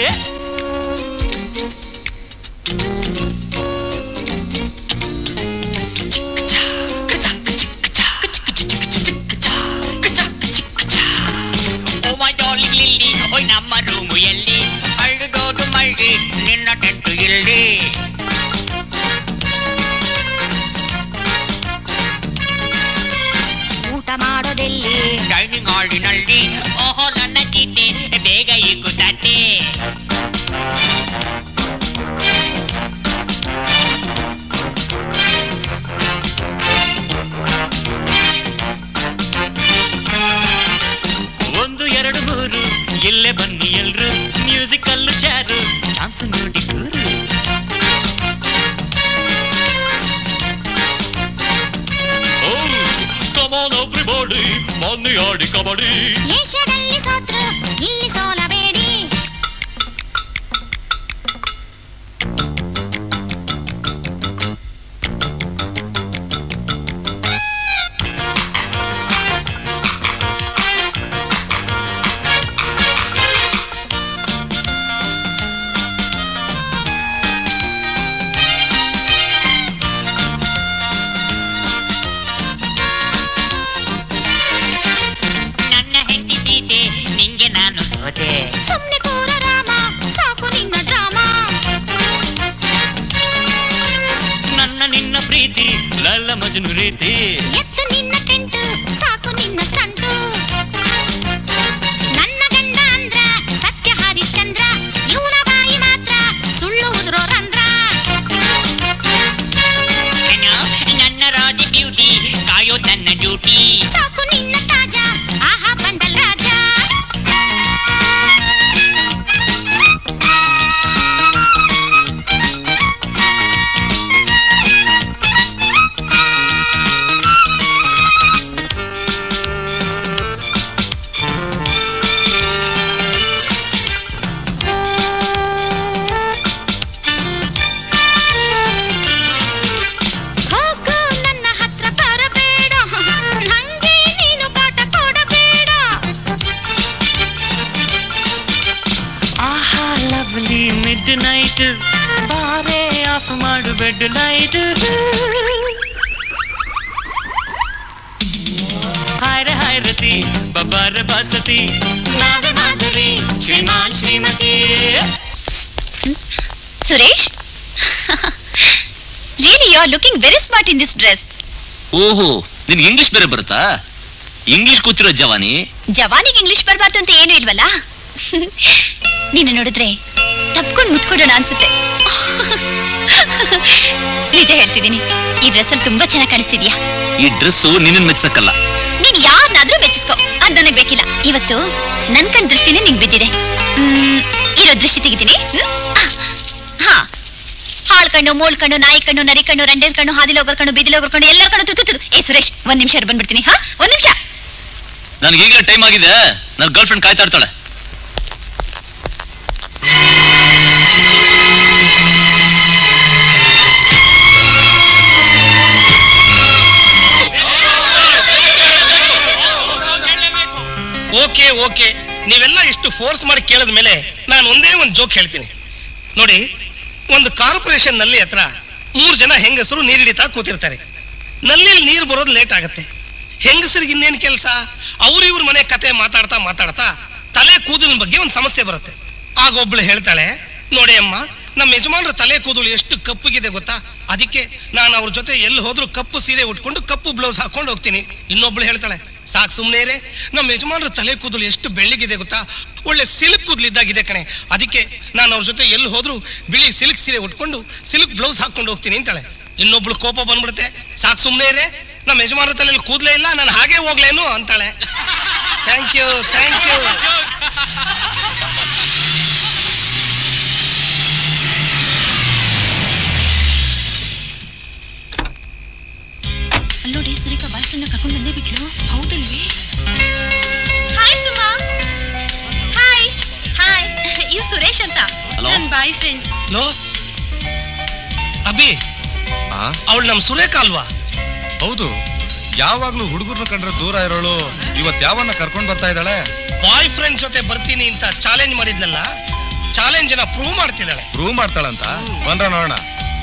ಓ ಮೈ ಡಾರ್ಲಿಂಗ್ ಲಿಲ್ಲಿ ಓಯ್ ನಮ್ಮ ರೂಮು ಎಲ್ಲಿ ಅಳ್ಳಿದೋದು ಮಳ್ಳಿ ನಿನ್ನ ಟೆಂಟು ಇಲ್ಲಿ ಊಟ ಮಾಡೋದೆಲ್ಲಿ ಡೈನಿಂಗ್ ಹಾಲಿನಲ್ಲಿ ಓಹೋ ನನ್ನ ಚೀತೆ ಬೇಗ ಇಕ್ಕುತ್ತಾತೆ ಒಂದು ಎರಡು ಮೂರು ಇಲ್ಲೇ ಬನ್ನಿ ಎಲ್ರು ಮ್ಯೂಸಿಕ್ ಅಲ್ಲೂ ಚಾರು ಚಾನ್ಸ್ ನೋಡಿ ಕೂರು ಕಮಾನ್ ಎವ್ರಿಬಾಡಿ ಬನ್ನಿ ಆಡಿ ಕಬಡ್ಡಿ ಏಷ್ಯಾದಲ್ಲಿ ಸೋತ್ರು ಇಲ್ಲಿ ಸೋಲಬೇಡಿ ನನ್ನ ಹೆಂಡತಿ ಸೀತೆ ನಿಂಗೆ ನಾನು ಸೋತೆ ಸುಮ್ನೆ ಕೂರ ರಾಮ ಸಾಕು ನಿನ್ನ ಡ್ರಾಮಾ ನನ್ನ ನಿನ್ನ ಪ್ರೀತಿ ಲಲ್ಲ ಮಜನು ರೀತಿ ಎತ್ತು ನಿನ್ನ ಟೆಂಟು ಸಾಕು ನಿನ್ನ ಸ್ಟಂಟು ನನ್ನ ಗಂಡ ಅಂದ್ರ ಸತ್ಯ ಹರಿಶ್ಚಂದ್ರ ಇವನ ಬಾಯಿ ಮಾತ್ರ ಸುಳ್ಳು ಉದುರೋ ರಂಧ್ರ ಏನೋ, ನನ್ನ ರಾಜ ಡ್ಯೂಟಿ ಕಾಯೋ ನನ್ನ ಡ್ಯೂಟಿ ಸಾಕು ನಿನ್ನ ತಾಜ ಆಹಾ ಬಂಡಲ್ ರಾಜ ಹೋಗು ನನ್ನ ಹತ್ರ ಬರಬೇಡ ನಂಗೆ ನೀನು ಕಾಟ ಕೊಡಬೇಡ ಆಹಾ ಲವ್ಲಿ ಮಿಡ್ ನೈಟ್ ಬಾರೆ ಆಫ್ ಮಾಡು ಬೆಡ್ ಲೈಟ್ ಹಾಯ್ರ ಹಾಯ್ರತಿ ಬಬ್ಬಾರ ಬಸತಿ ನಾವೇ Madhuri Shriman Shrimati Suresh really you are looking very smart in this dress ಓಹೋ ನಿನ್ಗೆ ಇಂಗ್ಲಿಷ್ ಬೇರೆ ಬರುತ್ತಾ ಇಂಗ್ಲಿಷ್ ಕೂತಿರೋ ಜವಾನಿ ಜವಾನಿಗೆ ಇಂಗ್ಲಿಷ್ ಬರ್ಬಾರ್ದು ಅಂತ ಏನೂ ಇಲ್ವಲ್ಲ ನೀನು ನೋಡಿದ್ರೆ ತಪ್ಕೊಂಡು ಮುತ್ಕೊಡೋಣ ಅನ್ಸುತ್ತೆ ನಿಜ ಹೇಳ್ತಿದ್ದೀನಿ ಈ ಡ್ರೆಸ್ ಅಲ್ಲಿ ತುಂಬಾ ಚೆನ್ನಾಗಿ ಕಾಣಿಸ್ತಿದ್ಯಾ ಈ ಡ್ರೆಸ್ಸು ನಿನ್ನ ಮೆಚ್ಚಕ್ಕಲ್ಲ ನೀನ್ ಯಾರನ್ನಾದ್ರೂ ಮೆಚ್ಚಿಸ್ಕೋ ಅದ್ ನನಗ್ ಬೇಕಿಲ್ಲ ಇವತ್ತು ನನ್ ಕಣ್ ದೃಷ್ಟಿನೇ ನಿಂಗ್ ಬಿದ್ದಿದೆ ಮ್, ಇರೋ ದೃಷ್ಟಿ ತೆಗಿತೀನಿ ಹ್ಮ್? ಹಾ ಹಾಳ್ ಕಣ್ಣು ಮೂಳ್ ಕಣ್ಣು ನಾಯಿ ಕಣ್ಣು ನರಿ ಕಣ್ಣು ರಂಡೇರ್ ಕಣ್ಣು ಹಾದಿಲೋಗರ್ ಕಣ್ಣು ಬಿದಿಲೋಗರ್ ಕಣ್ಣು ಎಲ್ಲರ ಕಣ್ಣು ತುತ್ತು ತುತ್ತು. ಏ ಸುರೇಶ್ ಒಂದ್ ನಿಮಿಷ ಇರು, ಬಂದ್ಬಿಡ್ತೀನಿ ಹಾ ಒಂದ್ ನಿಮಿಷ ನನಗೆ ಈಗಲೇ ಟೈಮ್ ಆಗಿದೆ ನನ್ನ ಗರ್ಲ್ ಫ್ರೆಂಡ್ ಕಾಯ್ತಾ ಇರ್ತಾಳೆ ಓಕೆ ಓಕೆ ನೀವೆಲ್ಲ ಇಷ್ಟು ಫೋರ್ಸ್ ಮಾಡಿ ಕೇಳಿದ ಮೇಲೆ ನಾನು ಒಂದೇ ಒಂದು ಜೋಕ್ ಹೇಳ್ತೀನಿ ನೋಡಿ ಒಂದು ಕಾರ್ಪೊರೇಷನ್ ನಲ್ಲಿ ಹತ್ರ ಮೂರು ಜನ ಹೆಂಗಸರು ನೀರಿಡಿತಾ ಕೂತಿರ್ತಾರೆ ನಲ್ಲಿಯಲ್ಲಿ ನೀರು ಬರೋದು ಲೇಟ್ ಆಗುತ್ತೆ ಹೆಂಗಸರಿಗೆ ಇನ್ನೇನು ಕೆಲಸ ಅವ್ರ ಇವ್ರ ಮನೆ ಕತೆ ಮಾತಾಡ್ತಾ ಮಾತಾಡ್ತಾ ತಲೆ ಕೂದಲಿನ ಬಗ್ಗೆ ಒಂದು ಸಮಸ್ಯೆ ಬರುತ್ತೆ ಆಗ ಒಬ್ಳು ಹೇಳ್ತಾಳೆ ನೋಡಿ ಅಮ್ಮ ನಮ್ಮ ಯಜಮಾನ್ರ ತಲೆ ಕೂದಲು ಎಷ್ಟು ಕಪ್ಪಗಿದೆ ಗೊತ್ತಾ ಅದಕ್ಕೆ ನಾನು ಅವ್ರ ಜೊತೆ ಎಲ್ಲಿ ಹೋದ್ರು ಕಪ್ಪು ಸೀರೆ ಉಟ್ಕೊಂಡು ಕಪ್ಪು ಬ್ಲೌಸ್ ಹಾಕೊಂಡು ಹೋಗ್ತೀನಿ ಇನ್ನೊಬ್ಳು ಹೇಳ್ತಾಳೆ ಸಾಕು ಸುಮ್ಮನೆ ಇರೇ ನಮ್ಮ ಯಜಮಾನ್ರ ತಲೆ ಕೂದಲು ಎಷ್ಟು ಬೆಳ್ಳಿಗಿದೆ ಗೊತ್ತಾ ಒಳ್ಳೆ ಸಿಲ್ಕ್ ಕೂದಲಿದ್ದಾಗಿದೆ ಕಣೆ ಅದಕ್ಕೆ ನಾನು ಅವ್ರ ಜೊತೆ ಎಲ್ಲಿ ಹೋದ್ರು ಬಿಳಿ ಸಿಲ್ಕ್ ಸೀರೆ ಉಟ್ಕೊಂಡು ಸಿಲ್ಕ್ ಬ್ಲೌಸ್ ಹಾಕೊಂಡು ಹೋಗ್ತೀನಿ ಅಂತಾಳೆ ಇನ್ನೊಬ್ಳು ಕೋಪ ಬಂದ್ಬಿಡುತ್ತೆ ಸಾಕು ಸುಮ್ಮನೆ ಇರೇ ನಮ್ಮ ಯಜಮಾನ್ರ ತಲೆಯಲ್ಲಿ ಕೂದಲೇ ಇಲ್ಲ ನಾನು ಹಾಗೆ ಹೋಗ್ಲೇನು ಅಂತಾಳೆ ಥ್ಯಾಂಕ್ ಯು ಥ್ಯಾಂಕ್ ಯು ಅಲ್ಲೋಡಿ ಸುರೇಖಾ ಬಾಯ್ ಫ್ರೆಂಡ್ ಕರ್ಕೊಂಡು ಬಂದೇ ಬಿಟ್ಲು ಹೌದಲ್ವೇ ಹಾಯ್ ಸುಮಾ ಹಾಯ್ ಹಾಯ್ ಇವ್ ಸುರೇಶ್ ಅಂತ Hello. ನನ್ ಬಾಯ್ ಫ್ರೆಂಡ್ ಲೋ ಅಭಿ ಅವಳು ನಮ್ಮ ಸುರೇಖ ಅಲ್ವಾ ಹೌದು ಯಾವಾಗ್ಲೂ ಹುಡುಗರನ್ನ ಕಂಡ್ರೆ ದೂರ ಇರೋಳು ಇವತ್ ಯಾವನ್ನ ಕರ್ಕೊಂಡ್ ಬರ್ತಾ ಇದ್ದಾಳೆ ಬಾಯ್ ಫ್ರೆಂಡ್ ಜೊತೆ ಬರ್ತೀನಿ ಅಂತ ಚಾಲೆಂಜ್ ಮಾಡಿದ್ಲಲ್ಲ ಚಾಲೆಂಜ್ ನ ಪ್ರೂವ್ ಮಾಡ್ತಿದ್ದಾಳೆ ಪ್ರೂವ್ ಮಾಡ್ತಾಳಂತ ಬಂದ್ರ ನೋಡೋಣ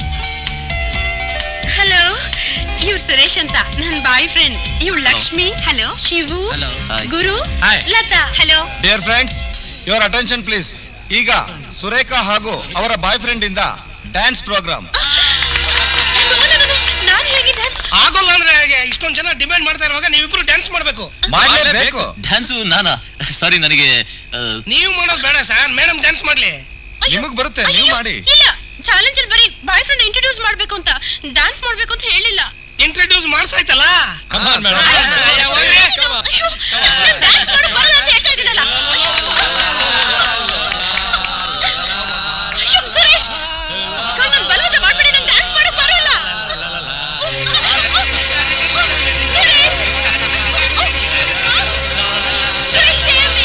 ಹಲೋ ಇವ್ರು ಸುರೇಶ್ ಅಂತ ನನ್ ಬಾಯ್ ಫ್ರೆಂಡ್ ಇವ್ಳು Lakshmi hello Shivu Hi. Guru Hi. Lata hello dear friends your attention please ಈಗ ಸುರೇಖಾ ಹಾಗೂ ಅವರ ಬಾಯ್ ಫ್ರೆಂಡ್ ಇಂದ ಡ್ಯಾನ್ಸ್ ಪ್ರೋಗ್ರಾಮ್ ನಾನ್ ಹೇಗಿದೆ ಆಗೋಲ್ಲ ಅಂದ್ರೆ ಹೇಗೆ ಇಷ್ಟೊಂದ್ ಜನ ಡಿಮ್ಯಾಂಡ್ ಮಾಡ್ತಾ ಇರುವಾಗ ನೀವಿಬ್ರು ಡ್ಯಾನ್ಸ್ ಮಾಡ್ಬೇಕು ಮಾಡ್ಲೇಬೇಕು ಡ್ಯಾನ್ಸು ನಾನಾ ಸಾರಿ ನನಗೆ ಆ, ನೀವು ಮಾಡೋದು ಬೇಡ ಸರ್ ಮೇಡಮ್ ಡ್ಯಾನ್ಸ್ ಮಾಡ್ಲಿ ನಿಮಗ್ ಬರುತ್ತೆ ನೀವು ಮಾಡಿ ಇಲ್ಲ ಚಾಲೆಂಜ್ ಅಲ್ಲಿ ಬರೀ ಬಾಯ್ ಫ್ರೆಂಡ್ ಇಂಟ್ರೊಡ್ಯೂಸ್ ಮಾಡ್ಬೇಕು ಅಂತ ಡ್ಯಾನ್ಸ್ ಮಾಡ್ಬೇಕು ಅಂತ ಹೇಳಿಲ್ಲ ಇಂಟ್ರೊಡ್ಯೂಸ್ ಮಾಡ್ಸಾಯ್ತಲ್ಲ ಡ್ಯಾನ್ಸ್ ಮಾಡಕ್ ಬರಲ್ಲ ಅಂತ ಹೇಳ್ತಾ ಇದ್ದೀನಲ್ಲ ಅಯ್ಯೋ, ಸುರೇಶ್ ನನ್ ಬಲವಂತ ಮಾಡ್ಬೇಡಿ ನಂಗೆ ಡ್ಯಾನ್ಸ್ ಮಾಡಕ್ ಬರಲ್ಲ ಸುರೇಶ್ ಸುರೇಶ್ ದೇವಿ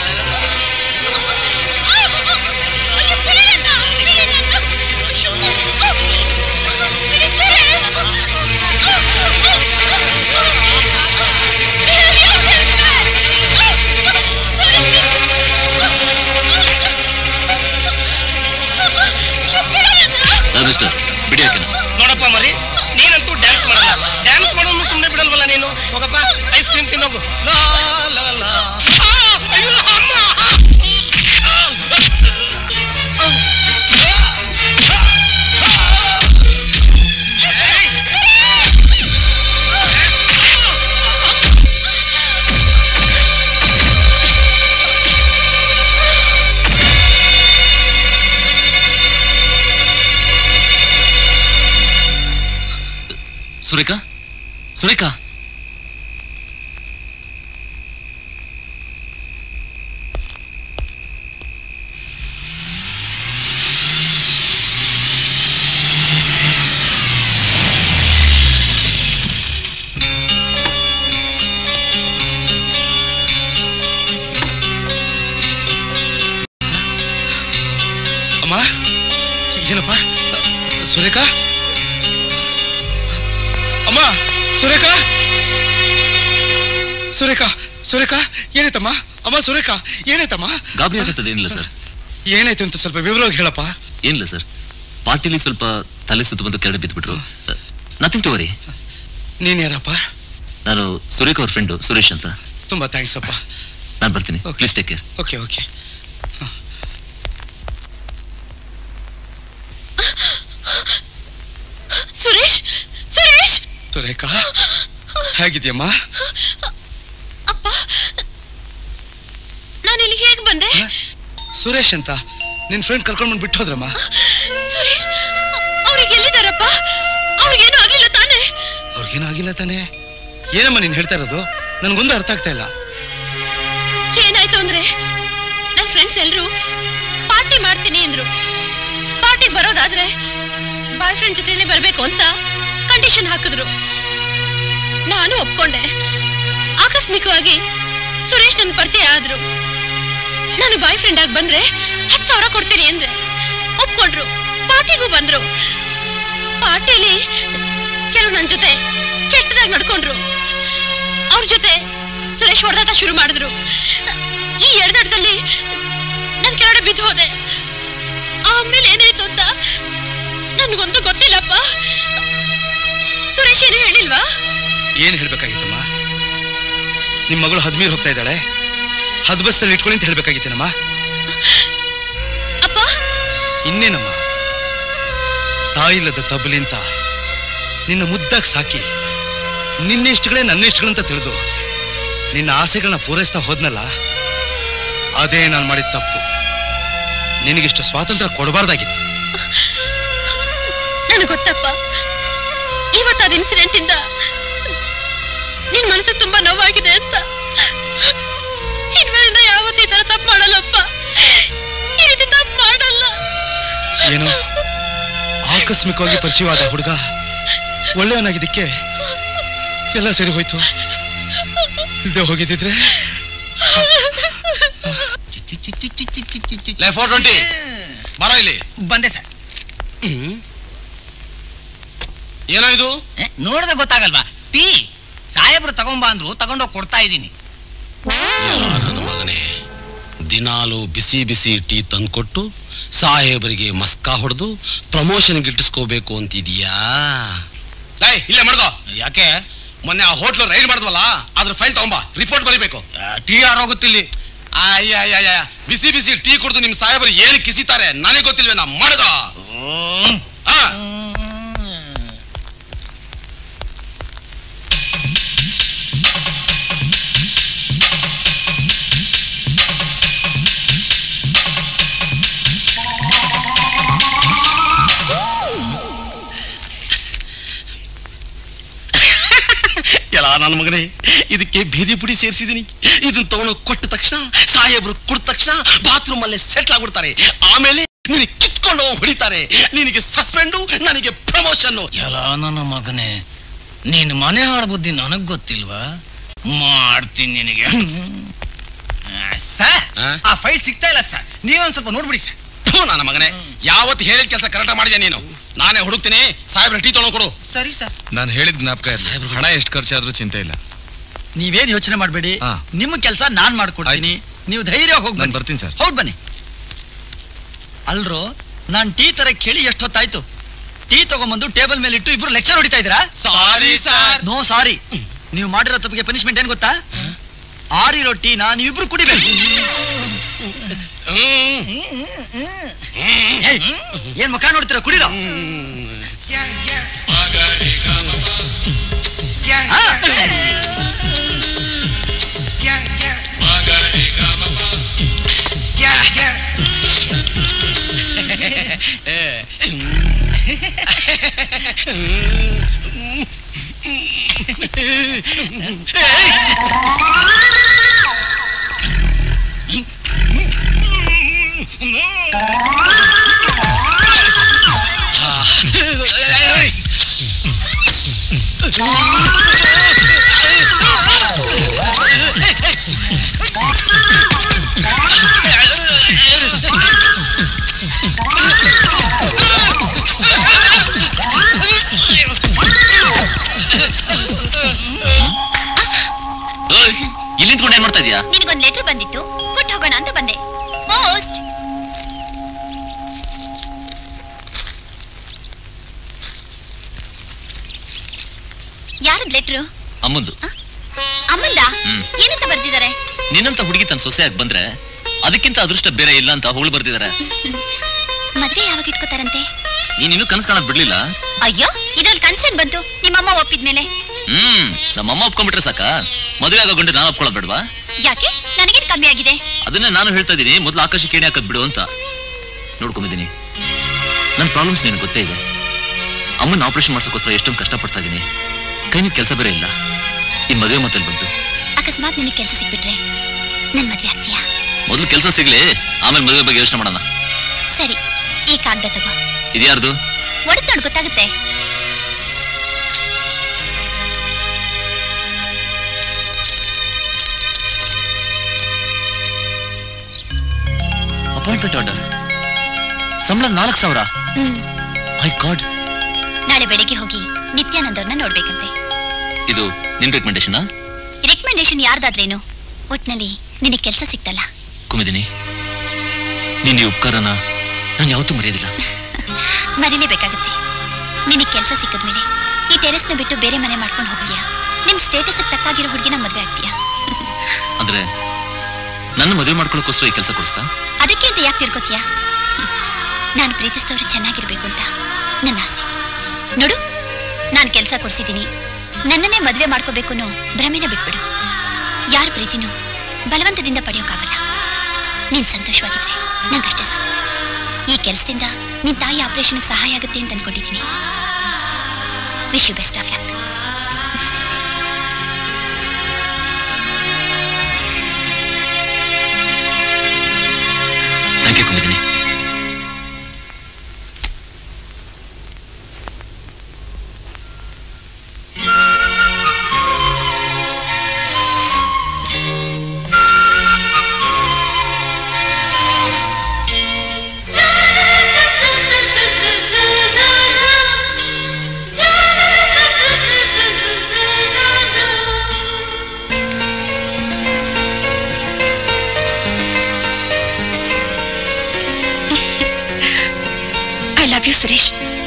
ಅಯ್ಯೋ ಬಿಡಿ ನನ್ನ ಬಿಡಿ ನನ್ನ ಅಯ್ಯೋ ಬಿಡಿ ಸುರೇಶ್ ಆ, ಮಿಸ್ಟರ್ ಬಿಡಿ ಆಕೆನ ನೋಡಪ್ಪ ಮರಿ ನೀನಂತೂ ಡ್ಯಾನ್ಸ್ ಮಾಡಲ್ಲ ಡ್ಯಾನ್ಸ್ ಮಾಡೋನು ಸುಮ್ಮನೆ ಬಿಡಲ್ವಲ್ಲ ನೀನು ಹೋಗಪ್ಪ ಐಸ್ ಕ್ರೀಮ್ ತಿನ್ನೋಗು ಲಾ, ಲಾ, ಲಾ. ಆ, ಅಯ್ಯೋ, ಅಮ್ಮ. ಸುರೇಖಾ ಸುರೇಖಾ ಅಮ್ಮ ಏನಪ್ಪ ಸುರೇಖಾ ಅಮ್ಮ ಸುರೇಖಾ ಸುರೇಖಾ ಸುರೇಖಾ ಏನಾಯ್ತಮ್ಮ ಅಮ್ಮ ಸುರೇಖಾ ಏನಾಯ್ತಮ್ಮ ಗಾಬರಿ ಆಗುತ್ತದೆ ಏನಿಲ್ಲ ಸರ್ ಏನಾಯ್ತು ಅಂತ ಸ್ವಲ್ಪ ವಿವರವಾಗಿ ಹೇಳಪ್ಪ ಏನಿಲ್ಲ ಸರ್ ಪಾರ್ಟಿಲಿ ಸ್ವಲ್ಪ ತಲೆ ಸುತ್ತು ಬಂದು ಕೆರಡೆ ಬಿದ್ದುಬಿಟ್ರು ನಥಿಂಗ್ ಟು ವರಿ ನೀನ್ ಯಾರಪ್ಪ ನಾನು ಸುರೇಖ್ ಅವ್ರ ಫ್ರೆಂಡು ಸುರೇಶ್ ಅಂತ ತುಂಬಾ ಥ್ಯಾಂಕ್ಸ್ ಅಪ್ಪ ನಾನು ಬರ್ತೀನಿ please take care okay okay Suresh Suresh Surekha ಹೇಗಿದ್ಯಮ್ಮ ಸುರೇಶ್ ಅಂತ ನಿನ್ ಫ್ರೆಂಡ್ ಕರ್ಕೊಂಡ್ ಬಂದು ಬಿಟ್ಟು ಹೋದ್ರಮ್ಮ ಸುರೇಶ್ ಅವ್ರಿಗೆ ಎಲ್ಲಿದಾರಪ್ಪ ಅವ್ರಿಗೇನು ಆಗ್ಲಿಲ್ಲ ತಾನೇ ಅವ್ರಿಗೇನು ಆಗಿಲ್ಲ ತಾನೇ ಏನಮ್ಮ ನೀನ್ ಹೇಳ್ತಾ ಇರೋದು ನನ್ಗೊಂದು ಅರ್ಥ ಆಗ್ತಾ ಇಲ್ಲ ಏನಾಯ್ತು ಅಂದ್ರೆ ನನ್ ಫ್ರೆಂಡ್ಸ್ ಎಲ್ರು ಪಾರ್ಟಿ ಮಾಡ್ತೀನಿ ಅಂದ್ರು ಪಾರ್ಟಿಗೆ ಬರೋದಾದ್ರೆ ಬಾಯ್ ಫ್ರೆಂಡ್ ಜೊತೆನೆ ಬರ್ಬೇಕು ಅಂತ ಕಂಡೀಷನ್ ಹಾಕಿದ್ರು ನಾನು ಒಪ್ಕೊಂಡೆ ಆಕಸ್ಮಿಕವಾಗಿ ಸುರೇಶ್ ನನ್ ಪರಿಚಯ ಆದ್ರು ನಾನು ಬಾಯ್ ಫ್ರೆಂಡ್ ಆಗಿ ಬಂದ್ರೆ ಹತ್ತು ಸಾವಿರ ಕೊಡ್ತೀನಿ ಅಂದೆ ಒಪ್ಕೊಂಡ್ರು ಪಾರ್ಟಿಗೂ ಬಂದ್ರು ಪಾರ್ಟಿಲಿ ಕೆಲವು ನನ್ ಜೊತೆ ಕೆಟ್ಟದಾಗಿ ನಡ್ಕೊಂಡ್ರು ಅವ್ರ ಜೊತೆ ಸುರೇಶ್ ಹೊಡೆದಾಟ ಶುರು ಮಾಡಿದ್ರು ಈ ಎಳೆದಾಟದಲ್ಲಿ ನಾನು ಕೆಳಗಡೆ ಬಿದ್ದು ಹೋದೆ ಆಮೇಲೆ ಏನಾಯ್ತು ಅಂತ ನನ್ಗೊಂದು ಗೊತ್ತಿಲ್ಲಪ್ಪ ಸುರೇಶ್ ಏನು ಹೇಳಿಲ್ವಾ ಏನ್ ಹೇಳ್ಬೇಕಾಗಿತ್ತಮ್ಮ ನಿಮ್ ಮಗಳು ಹದ್ಮೀರ್ ಹೋಗ್ತಾ ಇದ್ದಾಳೆ ಹದ್ಬಸ್ತಲ್ಲಿ ಇಟ್ಕೊಳ್ಳಿ ಅಂತ ಹೇಳ್ಬೇಕಾಗಿತ್ತೇನಮ್ಮ ಅಪ್ಪ ಇನ್ನೇನಮ್ಮ ತಾಯಿಲ್ಲದ ತಬ್ಬಲಿಂತ ನಿನ್ನ ಮುದ್ದಾಗಿ ಸಾಕಿ ನಿನ್ನ ಇಷ್ಟಗಳೇ ನನ್ನ ಇಷ್ಟಗಳಂತ ತಿಳಿದು ನಿನ್ನ ಆಸೆಗಳನ್ನ ಪೂರೈಸ್ತಾ ಹೋದ್ನಲ್ಲ ಅದೇ ನಾನು ಮಾಡಿದ ತಪ್ಪು ನಿನಗಿಷ್ಟು ಸ್ವಾತಂತ್ರ್ಯ ಕೊಡಬಾರ್ದಾಗಿತ್ತು ನನಗೆ ಗೊತ್ತಪ್ಪ ಇವತ್ತು ಅದ್ ಇನ್ಸಿಡೆಂಟ್ ಇಂದ ನಿನ್ ಮನಸ್ಸು ತುಂಬಾ ನೋವಾಗಿದೆ ಅಂತ ಇನ್ಮೇಲಿಂದ ಯಾವತ್ತೂ ಈ ತರ ತಪ್ಪು ಮಾಡಲ್ಲಪ್ಪ ಈ ರೀತಿ ತಪ್ಪು ಮಾಡಲ್ಲ ಏನು ಆಕಸ್ಮಿಕವಾಗಿ ಪರಿಚಯವಾದ ಹುಡುಗ ಒಳ್ಳೆಯವನಾಗಿದ್ದಕ್ಕೆ ಎಲ್ಲ ಸರಿ ಹೋಯ್ತು ಇಲ್ದೆ ಹೋಗಿದ್ದಿದ್ರೆ ಲೈ ಫೋರ್ ಟ್ವೆಂಟಿ ಬರೋ ಇಲ್ಲಿ ಬಂದೆ ಸರ್ ಏನೋ ಇದು ನೋಡಿದ್ರೆ ಗೊತ್ತಾಗಲ್ವಾ ಟೀ ಸಾಹೇಬ್ರು ತಗೊಂಬ ಅಂದ್ರು ತಗೊಂಡೋಗಿ ಕೊಡ್ತಾ ಇದ್ದೀನಿ ಎಲ್ಲ ನನ್ನ ಮಗನೇ ದಿನಾಲು ಬಿಸಿ ಬಿಸಿ ಟೀ ತಂದ್ಕೊಟ್ಟು ಸಾಹೇಬರಿಗೆ ಮಸ್ಕಾ ಹೊಡೆದು ಪ್ರಮೋಷನ್ ಗಿಟ್ಟಿಸ್ಕೋಬೇಕು ಅಂತಿದೀಯಾ ಲೈ ಇಲ್ಲೇ ಮಾಡ್ಕೋ ಯಾಕೆ ಮೊನ್ನೆ ಆ ಹೋಟ್ಲು ರೈಡ್ ಮಾಡಿದ್ವಲ್ಲ ಅದ್ರ ಫೈಲ್ ತಗೊಂಬ ರಿಪೋರ್ಟ್ ಬರೀಬೇಕು ಟೀ ಯಾರೋಗುತ್ತಿಲ್ಲಿ ಅಯ್ಯ ಅಯ್ಯ ಅಯ್ಯ ಬಿಸಿ ಬಿಸಿ ಟೀ ಕುಡಿದು ನಿಮ್ ಸಾಹೇಬರು ಏನು ಕಿಸಿತಾರೆ ನನಗೆ ಗೊತ್ತಿಲ್ವೇನಾ ಮಡಗ ಆ ಎಲ್ಲ ನನ್ನ ಮಗನೇ ಇದಕ್ಕೆ ಬೀದಿ ಪುಡಿ ಸೇರಿಸಿದೀನಿ ಇದನ್ನ ತಗೊಂಡು ಕೊಟ್ಟ ತಕ್ಷಣ ಸಾಹೇಬ್ರು ಕೊಟ್ಟ ತಕ್ಷಣ ಬಾತ್ರೂಮ್ ಅಲ್ಲೇ ಸೆಟ್ಲ್ ಆಗ್ಬಿಡ್ತಾರೆ ಆಮೇಲೆ ನಿನಗೆ ಕಿತ್ಕೊಂಡು ಹೊಡಿತಾರೆ ನಿನಗೆ ಸಸ್ಪೆಂಡು ನನಗೆ ಪ್ರಮೋಷನ್ ಎಲ್ಲ ನನ್ನ ಮಗನೇ ನೀನು ಮನೆ ಹಾಳು ಬುದ್ಧಿ ನನಗ್ ಗೊತ್ತಿಲ್ವಾ ಮಾಡ್ತೀನಿ ನಿನಗೆ ಸರ್ ಆ ಫೈಲ್ ಸಿಗ್ತಾ ಇಲ್ಲ ಸರ್ ನೀವೊಂದ್ ಸ್ವಲ್ಪ ನೋಡ್ಬಿಡಿ ಸರ್ ನನ್ನ ಮಗನೇ ಯಾವತ್ತು ಹೇಳಿದ ಕೆಲಸ ಕರೆಕ್ಟ್ ಮಾಡಿದ್ಯಾ ನೀನು ನಾನೇ ಹುಡುಕ್ತೀನಿ ಸಾಹೇಬ್ರ ಟೀ ತಗೊಂಡು ಕೊಡು ಸರಿ ಸರ್ ನಾನು ಹೇಳಿದ ಜ್ಞಾಪಕ ಇರ್ಲಿ. ಹಣ ಎಷ್ಟು ಖರ್ಚಾದ್ರೂ ಚಿಂತೆ ಇಲ್ಲ ನೀವೇನ್ ಯೋಚನೆ ಮಾಡಬೇಡಿ ನಿಮ್ಮ ಕೆಲಸ ನಾನ್ ಮಾಡ್ಕೊಡ್ತೀನಿ ನೀವು ಧೈರ್ಯ ಹೋಗಿ ನಾನು ಬರ್ತೀನಿ ಸರ್ ಹೌದು ಬನ್ನಿ ಅಲ್ರೋ ನಾನ್ ಟೀ ತರ ಕೇಳಿ ಎಷ್ಟೊತ್ತಾಯ್ತು ಟೀ ತಗೊಂಬಂದು ಟೇಬಲ್ ಮೇಲೆ ಇಟ್ಟು ಇಬ್ರು ಲೆಕ್ಚರ್ ಹೊಡಿತಾ ಇದ್ದೀರಾ ಸಾರಿ ಸರ್ ನೋ ಸಾರಿ ನೀವು ಮಾಡಿರೋ ತಪ್ಪಿಗೆ ಪನಿಷ್ಮೆಂಟ್ ಏನ್ ಗೊತ್ತಾ ಆರಿರೋ ಟೀನ ನೀವಿಬ್ರು ಕುಡಿಬೇಕು ಏಯ್, ಏನ್ ಮುಖ ನೋಡ್ತೀರಾ ಕುಡಿರೋ ಇಲ್ಲಿ ನಿಂತ್ಕೊಂಡು ಏನ್ ಮಾಡ್ತಾ ಇದೀಯಾ ನಿನಗೊಂದು ಲೆಟರ್ ಬಂದಿತ್ತು ಕೊಟ್ಟು ಹೋಗೋಣ ಅಂತ ಬಂದೆ ಪೋಸ್ಟ್ ಯಾರದ್ ಲೆಟ್ರು ಅಮ್ಮಂದು ಅಮ್ಮಂದ ಹ್ಮ್. ಏನಂತ ಬರ್ದಿದ್ದಾರೆ ನಿನ್ನಂತ ಹುಡುಗಿ ತನ್ನ ಸೊಸೆಯಾಗಿ ಬಂದ್ರೆ ಅದಕ್ಕಿಂತ ಅದೃಷ್ಟ ಬೇರೆ ಇಲ್ಲ ಅಂತ ಅವಳು ಬರ್ದಿದ್ದಾರೆ ಮದ್ವೆ ಯಾವಾಗ ಇಟ್ಕೋತಾರಂತೆ ನೀನ್ ಇನ್ನೂ ಕನಸು ಕಾಣಕ್ ಬಿಡ್ಲಿಲ್ಲ ಅಯ್ಯೋ ಇದ್ರಲ್ಲಿ ಕನ್ಸೇನ್ ಬಂತು ನಿಮ್ಮಮ್ಮ ಒಪ್ಪಿದ್ಮೇಲೆ ಹ್ಮ್ ನಮ್ಮಮ್ಮ ಒಪ್ಕೊಂಡ್ಬಿಟ್ರೆ ಸಾಕ ಮದುವೆ ಆಗೋ ಗಂಡು ನಾನು ಒಪ್ಕೊಳ್ಳೋದ್ ಬೇಡ್ವಾ ಯಾಕೆ ನನಗೇನ್ ಕಮ್ಮಿ ಆಗಿದೆ ಅದನ್ನೇ ನಾನು ಹೇಳ್ತಾ ಇದ್ದೀನಿ ಮೊದಲು ಆಕಾಶ ಕೇಣಿ ಹಾಕದ್ ಬಿಡು ಅಂತ ನೋಡ್ಕೊಂಡಿದ್ದೀನಿ ನನ್ನ ಪ್ರಾಬ್ಲಮ್ಸ್ ನಿನಗೆ ಗೊತ್ತೇ ಇದೆ ಅಮ್ಮನ ಆಪರೇಷನ್ ಮಾಡ್ಸೋಕ್ಕೋಸ್ಕರ ಎಷ್ಟೊಂದು ಕಷ್ಟಪಡ್ತಾ ಇದ್ದೀನಿ ಕೈನ ಕೆಲಸ ಬೇರೆ ಇಲ್ಲ ಈ ಮದುವೆ ಮತ್ತಲ್ಲಿ ಬಂತು ಅಕಸ್ಮಾತ್ ನಿನಗೆ ಕೆಲಸ ಸಿಕ್ಬಿಟ್ರೆ ನನ್ ಮದ್ವೆ ಆಗ್ತೀಯಾ ಮೊದಲು ಕೆಲಸ ಸಿಗ್ಲಿ ಆಮೇಲೆ ಮದುವೆ ಬಗ್ಗೆ ಯೋಚನೆ ಮಾಡೋಣ ಸರಿ ಈ ಕಾಗ್ದ ತಗೋ ಇದ್ಯಾರ್ದು ಒಡೆದ್ ನೋಡ್ ಗೊತ್ತಾಗುತ್ತೆ ಅಪಾಯಿಂಟ್ಮೆಂಟ್ ಆರ್ಡರ್ ಸಂಬಳ ನಾಲ್ಕು ಸಾವಿರ ಹ್ಮ್ ಮೈ ಗಾಡ್ ನಾಳೆ ಬೆಳಿಗ್ಗೆ ಹೋಗಿ ನಿತ್ಯಾನಂದ್ ಅವ್ರನ್ನ ನೋಡ್ಬೇಕಂತೆ ಇದು ನಿನ್ ರೆಕಮೆಂಡೇಶನ್ ರೆಕಮೆಂಡೇಶನ್ ಯಾರ್ದಾದ್ರೇನು ಒಟ್ನಲ್ಲಿ ನಿನಗೆ ಕೆಲಸ ಸಿಕ್ತಲ್ಲ ಕುಮಿದಿನಿ ನಿನ್ನ ಈ ಉಪಕಾರನ ನಾನು ಯಾವತ್ತೂ ಮರೆಯೋದಿಲ್ಲ ಮರಿಲೇಬೇಕಾಗುತ್ತೆ ನಿನಗೆ ಕೆಲಸ ಸಿಕ್ಕದ್ಮೇಲೆ ಈ ಟೆರೆಸ್ನ ಬಿಟ್ಟು ಬೇರೆ ಮನೆ ಮಾಡ್ಕೊಂಡು ಹೋಗ್ತೀಯಾ ನಿಮ್ ಸ್ಟೇಟಸ್ ತಕ್ಕಾಗಿರೋ ಹುಡುಗಿನ ಮದ್ವೆ ಆಗ್ತೀಯಾ ಅಂದ್ರೆ ನನ್ನ ಮದುವೆ ಮಾಡ್ಕೊಳ್ಳೋಕ್ಕೋಸ್ಕರ ಈ ಕೆಲಸ ಕೊಡಿಸ್ತಾ ಅದಕ್ಕೆ ಅಂತ ಯಾಕೆ ತಿರ್ಕೋತೀಯಾ ನಾನು ಪ್ರೀತಿಸಿದವರು ಚೆನ್ನಾಗಿರ್ಬೇಕು ಅಂತ ನನ್ನ ಆಸೆ ನೋಡು ನಾನು ಕೆಲಸ ಕೊಡ್ಸಿದ್ದೀನಿ ನನ್ನನ್ನೇ ಮದುವೆ ಮಾಡ್ಕೋಬೇಕು ಅನ್ನೋ ಭ್ರಮೆನ ಬಿಟ್ಬಿಡು ಯಾರ ಪ್ರೀತಿನೂ ಬಲವಂತದಿಂದ ಪಡೆಯೋಕ್ಕಾಗಲ್ಲ ನೀನ್ ಸಂತೋಷವಾಗಿದ್ರೆ ನಂಗಷ್ಟೇ ಸಾಕು ಈ ಕೆಲಸದಿಂದ ನಿನ್ ತಾಯಿ ಆಪರೇಷನ್ಗೆ ಸಹಾಯ ಆಗುತ್ತೆ ಅಂತ ಅನ್ಕೊಂಡಿದ್ದೀನಿ wish you best of luck thank you Kumudini I love you Suresh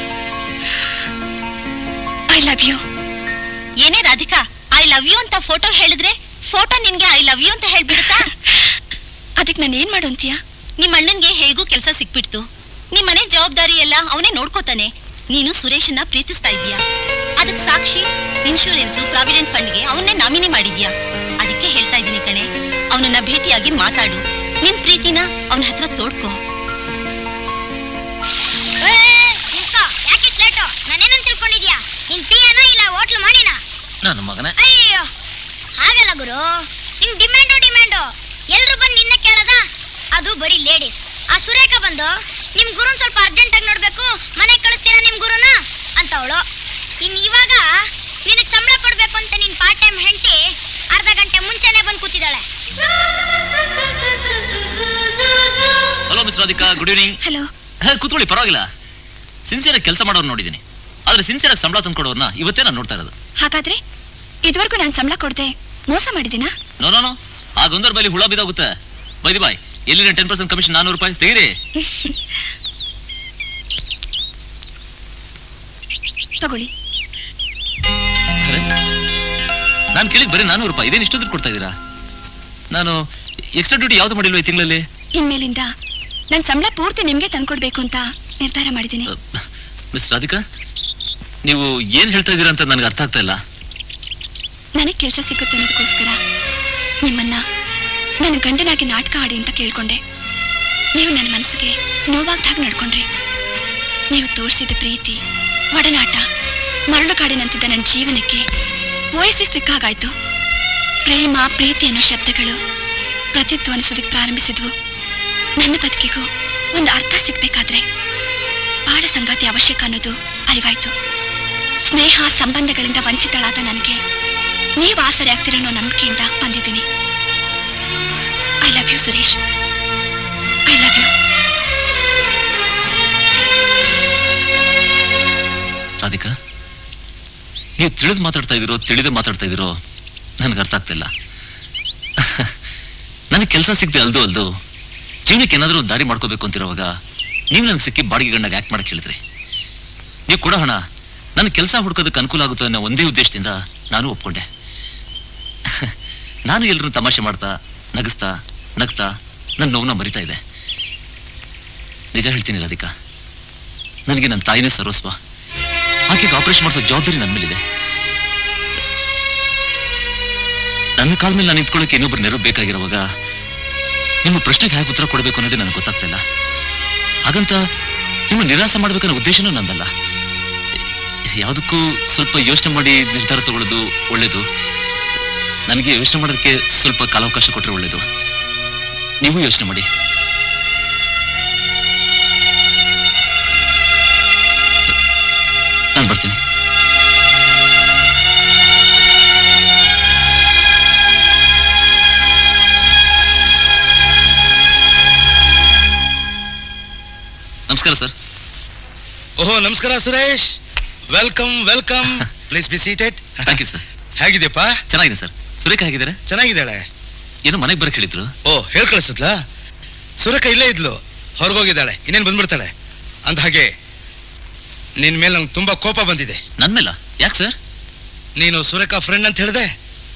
I love you ಏನೇ ರಾಧಿಕಾ ಐ ಲವ್ ಯು ಅಂತ ಫೋಟೋ ಹೇಳಿದ್ರೆ ಫೋಟೋ ನಿನ್ಗೆ ಐ ಲವ್ ಯು ಅಂತ ಹೇಳ್ಬಿಡುತ್ತಾ ಅದಕ್ಕೆ ನಾನು ಏನ್ ಮಾಡು ಅಂತೀಯಾ ನಿಮ್ಮ ಅಣ್ಣನ್ಗೆ ಹೇಗೂ ಕೆಲಸ ಸಿಕ್ಬಿಡ್ತು ನಿಮ್ ಮನೆ ಜವಾಬ್ದಾರಿ ಎಲ್ಲ ಅವನೇ ನೋಡ್ಕೋತಾನೆ ನೀನು ಸುರೇಶನ್ನ ಪ್ರೀತಿಸ್ತಾ ಇದೀಯಾ ಅದಕ್ಕೆ ಸಾಕ್ಷಿ ಇನ್ಶೂರೆನ್ಸ್ ಪ್ರಾವಿಡೆಂಟ್ ಫಂಡ್ಗೆ ಅವನ್ನೇ ನಾಮಿನಿ ಮಾಡಿದ್ಯಾ ಅದಕ್ಕೆ ಹೇಳ್ತಾ ಇದ್ದೀನಿ ಕಣೆ ಅವನನ್ನ ಭೇಟಿಯಾಗಿ ಮಾತಾಡು ನಿನ್ ಪ್ರೀತಿನ ಅವನ ಹತ್ರ ತೋಡ್ಕೋ ಯಾಕೆ ಲೇಟು ನಾನೇನಂತ ತಿಳ್ಕೊಂಡಿದ್ಯಾ ನಿನ್ ಪಿ ಏನೋ ಇಲ್ಲ ಹೋಟ್ಲು ಮಾಡಿನ ನನ್ನ ಮಗನೇ ಅಯ್ಯೋ ಹಾಗಲ್ಲ ಗುರು ನಿಮ್ ಡಿಮ್ಯಾಂಡು ಡಿಮ್ಯಾಂಡು ಎಲ್ರು ಬಂದು ನಿನ್ನ ಕೇಳದ ಅದು ಬರೀ ಲೇಡೀಸ್ ಆ ಸುರೇಖ ಬಂದು ನಿಮ್ ಗುರುನ್ ಸ್ವಲ್ಪ ಅರ್ಜೆಂಟ್ ಆಗಿ ನೋಡ್ಬೇಕು ಮನೆಗೆ ಕಳಿಸ್ತೀರಾ ನಿಮ್ ಗುರುನ ಅಂತ ಅವಳು ಇನ್ ಇವಾಗ ನಿನಗ್ ಸಂಬಳ ಕೊಡ್ಬೇಕು ಅಂತ ನಿನ್ ಪಾರ್ಟ್ ಟೈಮ್ ಹೆಂಡತಿ ಅರ್ಧ ಗಂಟೆ ಮುಂಚೆನೆ ಬಂದು ಕೂತಿದ್ದಾಳೆ hello miss Radhika good evening hello ಕೂತ್ಕೊಳ್ಳಿ ಪರವಾಗಿಲ್ಲ ಸಿನ್ಸಿಯರ್ ಕೆಲಸ ಮಾಡೋರು ನೋಡಿದ್ದೀನಿ ಆದ್ರೆ ಸಿನ್ಸಿಯರ್ ಆಗಿ ಸಂಬಳ ತಂದ್ಕೊಡೋರ್ನ ಇವತ್ತೇ ನಾನು ನೋಡ್ತಾ ಇರೋದು ಹಾಗಾದ್ರೆ ಇದುವರೆಗೂ ನಾನು ಸಂಬಳ ಕೊಡದೆ ಮೋಸ ಮಾಡಿದ್ದೀನಾ ನೋ ನೋ ನೋ ಆ ಗೊಂದರ್ ಬೈಲಿ ಹುಳ ಬಿದ್ದಾಗುತ್ತೆ ಬೈದಿ ಬಾಯ್ ಎಲ್ಲಿನ ಟೆನ್ ಪರ್ಸೆಂಟ್ ಕಮಿಷನ್ ನಾನೂರು ರೂಪಾಯಿ ತೆಗೀರಿ ತಗೊಳ್ಳಿ ನಾನು ಕೇಳಿದ್ ಬರೀ ನಾನೂರು ರೂಪಾಯಿ ಇದೇನು ಇಷ್ಟು ದುಡ್ಡು ಕೊಡ್ತಾ ಇದ್ದೀರಾ ನಾನು ಎಕ್ಸ್ಟ್ರಾ ಡ್ಯೂಟಿ ಯಾವ್ದು ಮಾಡಿಲ್ವ ಈ ತಿಂಗಳಲ್ಲಿ ಇನ್ಮೇಲಿಂದ ನನ್ನ ಸಂಬಳ ಪೂರ್ತಿ ನಿಮ್ಗೆ ತಂದ್ಕೊಡ್ಬೇಕು ಅಂತ ನಿರ್ಧಾರ ಮಾಡಿದ್ದೀನಿ ಮಿಸ್ ರಾಧಿಕಾ ನೀವು ಏನ್ ಹೇಳ್ತಾ ಇದ್ದೀರಾ ಅಂತ ನನಗೆ ಅರ್ಥ ಆಗ್ತಾ ಇಲ್ಲ ನನಗೆ ಕೆಲಸ ಸಿಗುತ್ತೆ ಅನ್ನೋದಕ್ಕೋಸ್ಕರ ನಿಮ್ಮನ್ನ ನನ್ನ ಗಂಡನಾಗಿ ನಾಟಕ ಆಡಿ ಅಂತ ಕೇಳ್ಕೊಂಡೆ ನೀವು ನನ್ನ ಮನಸ್ಸಿಗೆ ನೋವಾಗ್ದಾಗ ನಡ್ಕೊಂಡ್ರಿ ನೀವು ತೋರಿಸಿದ ಪ್ರೀತಿ ಒಡನಾಟ ಮರಳು ಕಾಡಿನಂತಿದ್ದ ನನ್ನ ಜೀವನಕ್ಕೆ ವಯಸ್ಸಿ ಸಿಕ್ಕಾಗಾಯ್ತು ಪ್ರೇಮ ಪ್ರೀತಿ ಅನ್ನೋ ಶಬ್ದಗಳು ಪ್ರತಿಧ್ವನಿಸೋದಕ್ಕೆ ಪ್ರಾರಂಭಿಸಿದ್ವು ನನ್ನ ಬದುಕಿಗೂ ಒಂದು ಅರ್ಥ ಸಿಗ್ಬೇಕಾದ್ರೆ ಬಾಳ ಸಂಗಾತಿ ಅವಶ್ಯಕ ಅನ್ನೋದು ಅರಿವಾಯ್ತು ಸ್ನೇಹ ಸಂಬಂಧಗಳಿಂದ ವಂಚಿತಳಾದ ನನಗೆ ನೀವು ಆಸರೆ ಆಗ್ತಿರೋ ಅನ್ನೋ ನಂಬಿಕೆಯಿಂದ ಬಂದಿದ್ದೀನಿ I love you Suresh I love you Radhika ನೀವು ತಿಳಿದು ಮಾತಾಡ್ತಾ ಇದ್ದೀರೋ ತಿಳಿದೇ ಮಾತಾಡ್ತಾ ಇದ್ದೀರೋ ನನಗೆ ಅರ್ಥ ಆಗ್ತಿಲ್ಲ ನನಗೆ ಕೆಲಸ ಸಿಗದೆ ಅಲ್ದು ಅಲ್ದು ಜೀವನಕ್ಕೆ ಏನಾದರೂ ಒಂದು ದಾರಿ ಮಾಡ್ಕೋಬೇಕು ಅಂತಿರುವಾಗ ನೀವು ನನಗೆ ಸಿಕ್ಕಿ ಬಾಡಿಗೆ ಗಂಡಾಗ ಆಕ್ಟ್ ಮಾಡಕ್ಕೆ ಹೇಳಿದ್ರಿ ನೀವು ಕೊಡೋ ಹಣ ನನ್ನ ಕೆಲಸ ಹುಡ್ಕೋದಕ್ಕೆ ಅನುಕೂಲ ಆಗುತ್ತೋ ಅನ್ನೋ ಒಂದೇ ಉದ್ದೇಶದಿಂದ ನಾನು ಒಪ್ಕೊಂಡೆ ನಾನು ಎಲ್ಲರೂ ತಮಾಷೆ ಮಾಡ್ತಾ ನಗಿಸ್ತಾ ನಗ್ತಾ ನನ್ನ ನೋವನ್ನ ಮರಿತಾ ಇದೆ ನಿಜ ಹೇಳ್ತೀನಿ ರಾಧಿಕಾ ನನಗೆ ನನ್ನ ತಾಯಿನೇ ಸರ್ವಸ್ವ ಆಕೆಗೆ ಆಪರೇಷನ್ ಮಾಡಿಸೋ ಜವಾಬ್ದಾರಿ ನನ್ನ ಮೇಲಿದೆ ನನ್ನ ಕಾಲ ಮೇಲೆ ನಾನು ನಿಂತ್ಕೊಳ್ಳೋಕೆ ಇನ್ನೊಬ್ರು ನೆರವು ಬೇಕಾಗಿರುವಾಗ ನಿಮ್ಮ ಪ್ರಶ್ನೆಗೆ ಹೇಗೆ ಉತ್ತರ ಕೊಡಬೇಕು ಅನ್ನೋದೇ ನನಗೆ ಗೊತ್ತಾಗ್ತಿಲ್ಲ ಹಾಗಂತ ನಿಮ್ಮ ನಿರಾಸೆ ಮಾಡ್ಬೇಕನ್ನೋ ಉದ್ದೇಶನೂ ನಂದಲ್ಲ ಯಾವುದಕ್ಕೂ ಸ್ವಲ್ಪ ಯೋಚನೆ ಮಾಡಿ ನಿರ್ಧಾರ ತಗೊಳ್ಳೋದು ಒಳ್ಳೇದು ನನಗೆ ಯೋಚನೆ ಮಾಡೋದಕ್ಕೆ ಸ್ವಲ್ಪ ಕಾಲಾವಕಾಶ ಕೊಟ್ಟರೆ ಒಳ್ಳೇದು ನೀವು ಯೋಚನೆ ಮಾಡಿ ನಾನು ಬರ್ತೀನಿ ನಮಸ್ಕಾರ ಸರ್ ಓಹೋ ನಮಸ್ಕಾರ Suresh welcome welcome please be seated thank you sir ಹೇಗಿದೆಯಪ್ಪ ಚೆನ್ನಾಗಿದೆ ಸರ್ ಸುರೇಖ ಹೇಗಿದ್ದಾರೆ ಚೆನ್ನಾಗಿದ್ದಾಳೆ ಏನೋ ಮನೆಗೆ ಬರಕ್ ಹೇಳಿದ್ರು ಓ ಹೇಳ್ ಕಳಿಸಿದ್ಲಾ ಸುರೇಖ ಇಲ್ಲೇ ಇದ್ಲು ಹೊರಗೋಗಿದ್ದಾಳೆ ಇನ್ನೇನು ಬಂದ್ಬಿಡ್ತಾಳೆ ಅಂದ ಹಾಗೆ ನಿನ್ ಮೇಲೆ ನಂಗೆ ತುಂಬಾ ಕೋಪ ಬಂದಿದೆ ನನ್ ಮೇಲ ಯಾಕೆ ಸರ್ ನೀನು ಸುರೇಖಾ ಫ್ರೆಂಡ್ ಅಂತ ಹೇಳಿದೆ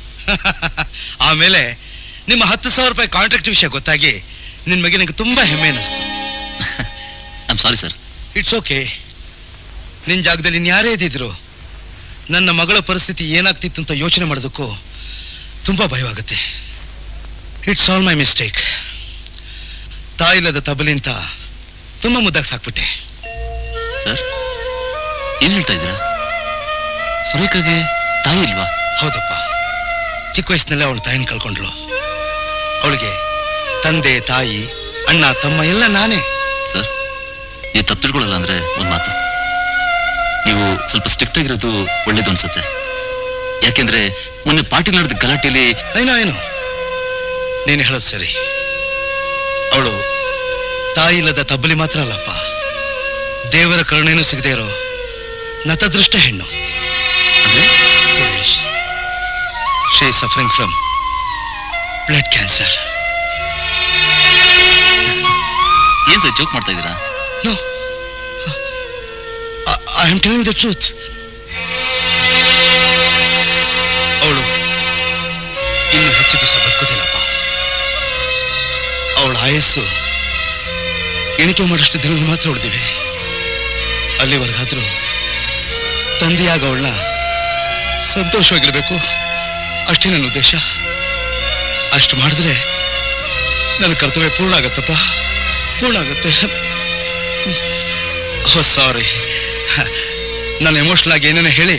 ಆಮೇಲೆ ನಿಮ್ಮ ಹತ್ತು ಸಾವಿರ ರೂಪಾಯಿ ಕಾಂಟ್ರಾಕ್ಟ್ ವಿಷಯ ಗೊತ್ತಾಗಿ ನಿನ್ ಬಗ್ಗೆ ನಂಗೆ ತುಂಬಾ ಹೆಮ್ಮೆ ಅನಿಸ್ತು I'm sorry sir it's okay ನಿನ್ ಜಾಗದಲ್ಲಿ ಇನ್ಯಾರೇ ಇದ್ದಿದ್ರು ನನ್ನ ಮಗಳ ಪರಿಸ್ಥಿತಿ ಏನಾಗ್ತಿತ್ತು ಅಂತ ಯೋಚನೆ ಮಾಡೋದಕ್ಕೂ ತುಂಬಾ ಭಯವಾಗುತ್ತೆ ಇಟ್ಸ್ ಆಲ್ ಮೈ ಮಿಸ್ಟೇಕ್ ತಾಯಿಲ್ಲದ ತಬಲಿ ಅಂತ ತುಂಬಾ ಮುದ್ದಾಗಿ ಸಾಕ್ಬಿಟ್ಟೆ ಸರ್ ಏನ್ ಹೇಳ್ತಾ ಇದ್ದೀರಾ ಸುರೇಖಾಗೆ ತಾಯಿ ಇಲ್ವಾ ಹೌದಪ್ಪ ಚಿಕ್ಕ ವಯಸ್ಸಿನಲ್ಲೇ ಅವಳು ತಾಯಿನ ಕಳ್ಕೊಂಡ್ಳು ಅವಳಿಗೆ ತಂದೆ ತಾಯಿ ಅಣ್ಣ ತಮ್ಮ ಎಲ್ಲ ನಾನೇ ಸರ್ ನೀವು ತಪ್ಪು ತಿಳ್ಕೊಳ್ಳಲ್ಲ ಅಂದ್ರೆ ಒಂದ್ ಮಾತು ನೀವು ಸ್ವಲ್ಪ ಸ್ಟ್ರಿಕ್ಟ್ ಆಗಿರೋದು ಒಳ್ಳೇದು ಅನ್ಸುತ್ತೆ ಯಾಕೆಂದ್ರೆ ಮೊನ್ನೆ ಪಾರ್ಟಿ ನಡೆದ ಗಲಾಟೆಯಲ್ಲಿ ಏನೋ ಏನೋ ನೀನು ಹೇಳೋದು ಸರಿ ಅವಳು ತಾಯಿ ಇಲ್ಲದ ತಬ್ಬಲಿ ಮಾತ್ರ ಅಲ್ಲಪ್ಪ ದೇವರ ಕರುಣೆನೂ ಸಿಗದೆ ಇರೋ ನತದೃಷ್ಟ ಹೆಣ್ಣು Suresh she's suffering from blood cancer ಏನ್ ಸರ್ ಜೋಕ್ ಮಾಡ್ತಾ ಇದ್ದೀರಾ no I am telling the truth ಅವಳು ಇನ್ನು ಹೆಚ್ಚು ದಿವಸ ಬದುಕೋದಿಲ್ಲಪ್ಪ ಅವಳ ಆಯಸ್ಸು ಎಣಿಕೆ ಮಾಡೋಷ್ಟು ದಿನಗಳು ಮಾತ್ರ ಉಳಿದಿವೆ ಅಲ್ಲಿವರೆಗಾದ್ರೂ ತಂದೆಯಾಗ ಅವಳನ್ನ ಸಂತೋಷವಾಗಿರ್ಬೇಕು ಅಷ್ಟೇ ನನ್ನ ಉದ್ದೇಶ ಅಷ್ಟು ಮಾಡಿದ್ರೆ ನನ್ನ ಕರ್ತವ್ಯ ಪೂರ್ಣ ಆಗತ್ತಪ್ಪ ಪೂರ್ಣ ಆಗತ್ತೆ ಓ ಸಾರಿ ನಾನು ಎಮೋಷನಲ್ ಆಗಿ ಏನೇನೋ ಹೇಳಿ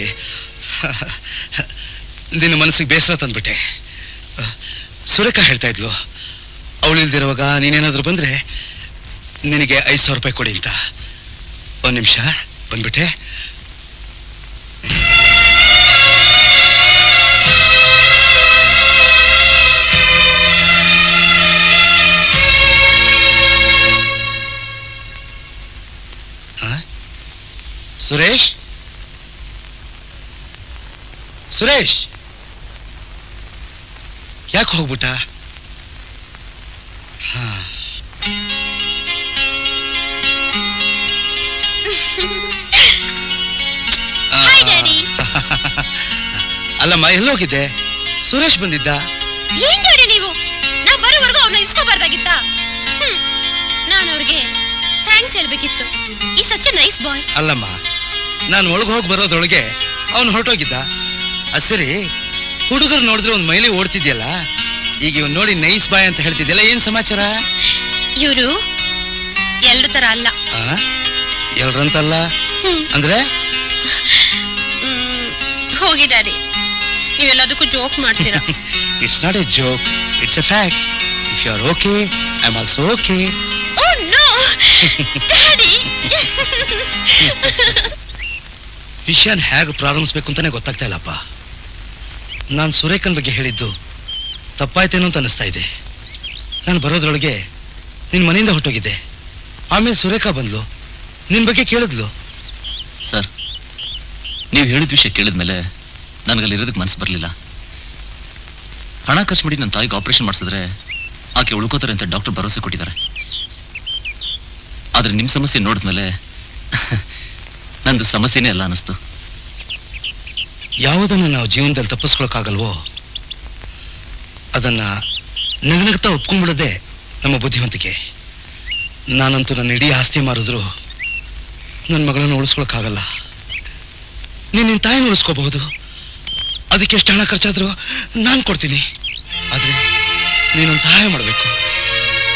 ನಿನ್ನ ಮನಸ್ಸಿಗೆ ಬೇಸರ ತಂದ್ಬಿಟ್ಟೆ ಸುರೇಖಾ ಹೇಳ್ತಾ ಇದ್ಲು ಅವಳು ಇಲ್ದಿರುವಾಗ ನೀನೇನಾದ್ರೂ ಬಂದ್ರೆ ನಿನಗೆ ಐದು ಸಾವಿರ ರೂಪಾಯಿ ಕೊಡಿ ಅಂತ ಒಂದು ನಿಮಿಷ ಬಂದ್ಬಿಟ್ಟೆ ಹ? ಸುರೇಶ್ ಸುರೇಶ್ ಯಾಕೆ ಹೋಗ್ಬಿಟ್ಟ ಹಾ ಹಾಯ್ ಡ್ಯಾಡಿ ಅಲ್ಲಮ್ಮ ಎಲ್ಲೋಗಿದ್ದೆ ಸುರೇಶ್ ಬಂದಿದ್ದ ಏನ್ ಡ್ಯಾಡಿ ನೀವು ನಾ ಬರೋವರೆಗೂ ಅವ್ರನ್ನ ಇಸ್ಕೋಬಾರ್ದಾಗಿತ್ತ ನಾನು ಅವ್ರಿಗೆ ಥ್ಯಾಂಕ್ಸ್ ಹೇಳ್ಬೇಕಿತ್ತು ಈ ಸಚ್ ನೈಸ್ ಬಾಯ್ ಅಲ್ಲಮ್ಮ ನಾನು ಒಳಗೆ ಹೋಗಿ ಬರೋದ್ರೊಳಗೆ ಅವನು ಹೊರಟೋಗಿದ್ದ ಅದ್ ಸರಿ ಹುಡುಗರು ನೋಡಿದ್ರೆ ಒಂದು ಮೈಲಿ ಓಡ್ತಿದ್ಯಲ್ಲ ಈಗ ಇವ್ನು ನೋಡಿ ನೈಸ್ ಬಾಯ್ ಅಂತ ಹೇಳ್ತಿದ್ಯಲ್ಲ ಏನ್ ಸಮಾಚಾರ ಇವರು ಎಲ್ರ ತರ ಅಲ್ಲ ಆ? ಎಲ್ರಂತಲ್ಲ ಅಂದ್ರೆ ಹ್ಮ್, ಹೋಗಿ ಡ್ಯಾಡಿ ನೀವೆಲ್ಲದಕ್ಕೂ ಜೋಕ್ ಮಾಡ್ತೀರಾ it's not a joke it's a fact if you are okay I am also okay oh no daddy ವಿಷಯನ ಹೇಗೆ ಪ್ರಾರಂಭಿಸ್ಬೇಕು ಅಂತಾನೆ ಗೊತ್ತಾಗ್ತಾ ಇಲ್ಲಪ್ಪ ನಾನು ಸುರೇಖನ್ ಬಗ್ಗೆ ಹೇಳಿದ್ದು ತಪ್ಪಾಯ್ತೇನೋ ಅಂತ ಅನಿಸ್ತಾ ಇದೆ ನಾನು ಬರೋದ್ರೊಳಗೆ ನಿನ್ನ ಮನೆಯಿಂದ ಹೊಟ್ಟೋಗಿದ್ದೆ ಆಮೇಲೆ ಸುರೇಖಾ ಬಂದ್ಲು ನಿನ್ನ ಬಗ್ಗೆ ಕೇಳಿದ್ಲು ಸರ್ ನೀವು ಹೇಳಿದ ವಿಷಯ ಕೇಳಿದ್ಮೇಲೆ ನನಗಲ್ಲಿ ಇರೋದಕ್ಕೆ ಮನಸ್ಸು ಬರಲಿಲ್ಲ ಹಣ ಖರ್ಚು ಮಾಡಿ ನನ್ನ ತಾಯಿಗೆ ಆಪರೇಷನ್ ಮಾಡಿಸಿದ್ರೆ ಆಕೆ ಉಳ್ಕೋತಾರೆ ಅಂತ ಡಾಕ್ಟರ್ ಭರವಸೆ ಕೊಟ್ಟಿದ್ದಾರೆ ಆದ್ರೆ ನಿಮ್ಮ ಸಮಸ್ಯೆ ನೋಡಿದ್ಮೇಲೆ ನಂದು ಸಮಸ್ಯೆನೇ ಅಲ್ಲ ಅನ್ನಿಸ್ತು ಯಾವುದನ್ನು ನಾವು ಜೀವನದಲ್ಲಿ ತಪ್ಪಿಸ್ಕೊಳಕ್ಕಾಗಲ್ವೋ ಅದನ್ನ ನಗನಗ್ತಾ ಒಪ್ಕೊಂಡ್ಬಿಡೋದೇ ನಮ್ಮ ಬುದ್ಧಿವಂತಿಕೆ ನಾನಂತೂ ನನ್ನ ಇಡೀ ಆಸ್ತಿ ಮಾರಿದ್ರು ನನ್ನ ಮಗಳನ್ನು ಉಳಿಸ್ಕೊಳಕ್ಕಾಗಲ್ಲ ನೀನು ನಿನ್ನ ತಾಯಿನ ಉಳಿಸ್ಕೋಬಹುದು ಅದಕ್ಕೆ ಎಷ್ಟು ಹಣ ಖರ್ಚಾದ್ರೂ ನಾನು ಕೊಡ್ತೀನಿ ಆದ್ರೆ ನೀನೊಂದು ಸಹಾಯ ಮಾಡಬೇಕು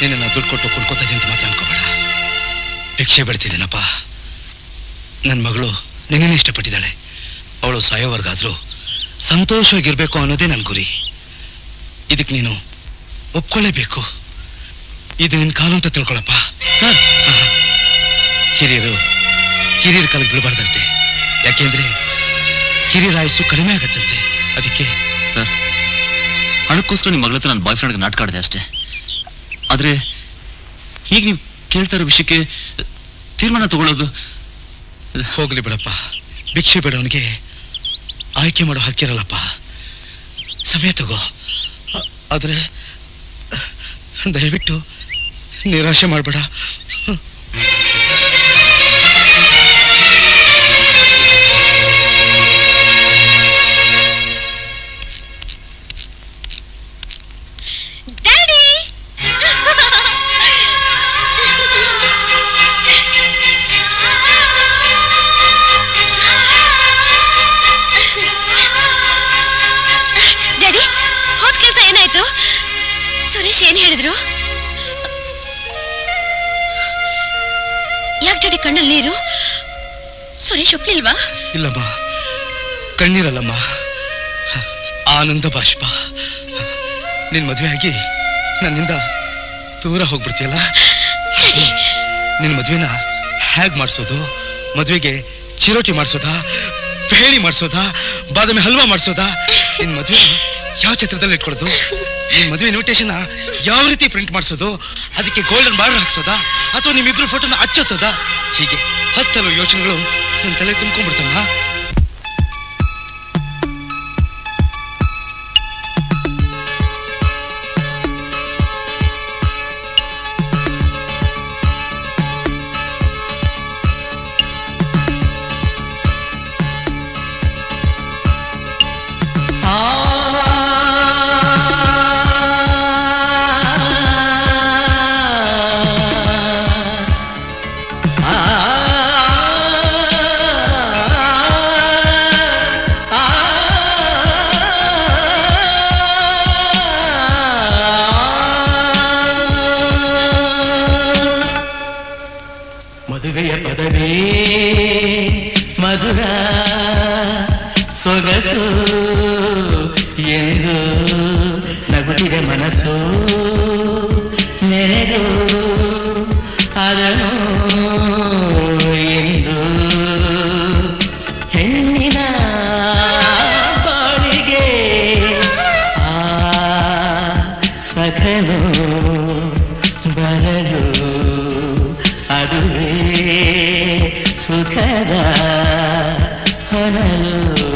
ನಿನ್ನ ದುಡ್ಡು ಕೊಟ್ಟು ಕೊಂಡ್ಕೋತಾ ಇದ್ದೀನಿ ಅಂತ ಮಾತ್ರ ಅನ್ಕೋಬೇಡ ಭಿಕ್ಷೆ ಬಿಡ್ತಿದ್ದೀನಪ್ಪ ನನ್ನ ಮಗಳು ನಿನ್ನನ್ನು ಇಷ್ಟಪಟ್ಟಿದ್ದಾಳೆ ಅವಳು ಸಾಯೋವರೆಗಾದ್ರೂ ಸಂತೋಷವಾಗಿರ್ಬೇಕು ಅನ್ನೋದೇ ನನ್ನ ಗುರಿ ಇದಕ್ಕೆ ನೀನು ಒಪ್ಕೊಳ್ಳೇಬೇಕು ಇದು ನಿನ್ನ ಕಾಲು ಅಂತ ತಿಳ್ಕೊಳಪ್ಪ ಸರ್ ಹಿರಿಯರು ಹಿರಿಯರ ಕಾಲಕ್ಕೆ ಬಿಡಬಾರ್ದಂತೆ ಯಾಕೆಂದ್ರೆ ಹಿರಿಯರ ಆಯಸ್ಸು ಕಡಿಮೆ ಆಗತ್ತಂತೆ ಅದಕ್ಕೆ ಸರ್ ಹಣಕ್ಕೋಸ್ಕರ ನಿಮ್ಮ ಮಗಳ ಹತ್ರ ನಾನು ಬಾಯ್ ಫ್ರೆಂಡ್ಗೆ ನಾಟಕ ಆಡಿದೆ ಅಷ್ಟೇ ಆದ್ರೆ ಈಗ ನೀವು ಕೇಳ್ತಾ ಇರೋ ವಿಷಯಕ್ಕೆ ತೀರ್ಮಾನ ತಗೊಳ್ಳೋದು ಹೋಗ್ಲಿ ಬಿಡಪ್ಪ ಭಿಕ್ಷೆ ಬೇಡವನಿಗೆ ಆಯ್ಕೆ ಮಾಡೋ ಹಕ್ಕಿರಲ್ಲಪ್ಪ ಸಮಯ ತಗೋ ಆ- ಆದ್ರೆ ದಯವಿಟ್ಟು ನಿರಾಶೆ ಮಾಡಬೇಡ ಡ್ಯಾಡಿ ಡ್ಯಾಡಿ ಹೋದ್ ಕೆಲ್ಸ ಏನಾಯ್ತು ಸುರೇಶ್ ಏನ್ ಹೇಳಿದ್ರು ಯಾಕೆ ಡ್ಯಾಡಿ ಕಣ್ಣಲ್ಲಿ ನೀರು ಸುರೇಶ್ ಒಪ್ಲಿಲ್ವಾ ಇಲ್ಲಮ್ಮ ಕಣ್ಣೀರಲ್ಲಮ್ಮ ಆನಂದ ಬಾಷ್ಪ ನಿನ್ ಮದುವೆ ಆಗಿ ನನ್ನಿಂದ ದೂರ ಹೋಗ್ಬಿಡ್ತೀಯಲ್ಲ ನಿನ್ ಮದ್ವೆನ ಹೇಗ್ ಮಾಡಿಸೋದು ಮದ್ವೆಗೆ ಚಿರೋಟಿ ಮಾಡಿಸೋದಾ ಪೇಳಿ ಮಾಡಿಸೋದಾ ಬಾದಾಮಿ ಹಲ್ವಾ ಮಾಡಿಸೋದಾ ನಿನ್ ಮದ್ವೆ ಯಾವ ಚಿತ್ರದಲ್ಲಿ ಇಟ್ಕೊಳ್ಳೋದು ನಿನ್ ಮದುವೆ ಇನ್ವಿಟೇಷನ್ ಯಾವ ರೀತಿ ಪ್ರಿಂಟ್ ಮಾಡಿಸೋದು ಅದಕ್ಕೆ ಗೋಲ್ಡನ್ ಬಾರ್ಡರ್ ಹಾಕ್ಸೋದಾ ಅಥವಾ ನಿಮ್ಮಿಬ್ರು ಫೋಟೋನ ಅಚ್ಚೋತದ ಹೀಗೆ ಹತ್ತಲು ಯೋಚನೆಗಳು ನನ್ನ ತಲೆ ತುಂಬ್ಕೊಂಡ್ಬಿಡ್ತಮ್ಮ ಮದುವೆಯ ಪದವೇ ಮಧುರ ಸೊಗಸು ಎಂದು ನಗುತ್ತಿದೆ ಮನಸ್ಸು ನೆನೆದು ಅದನು ಎಂದು ಹೆಣ್ಣಿನ ಬಾಳಿಗೆ ಆ ಸಖನು ಬರಲು ಅದುವೇ ಸುಖದ ಹೊನಲು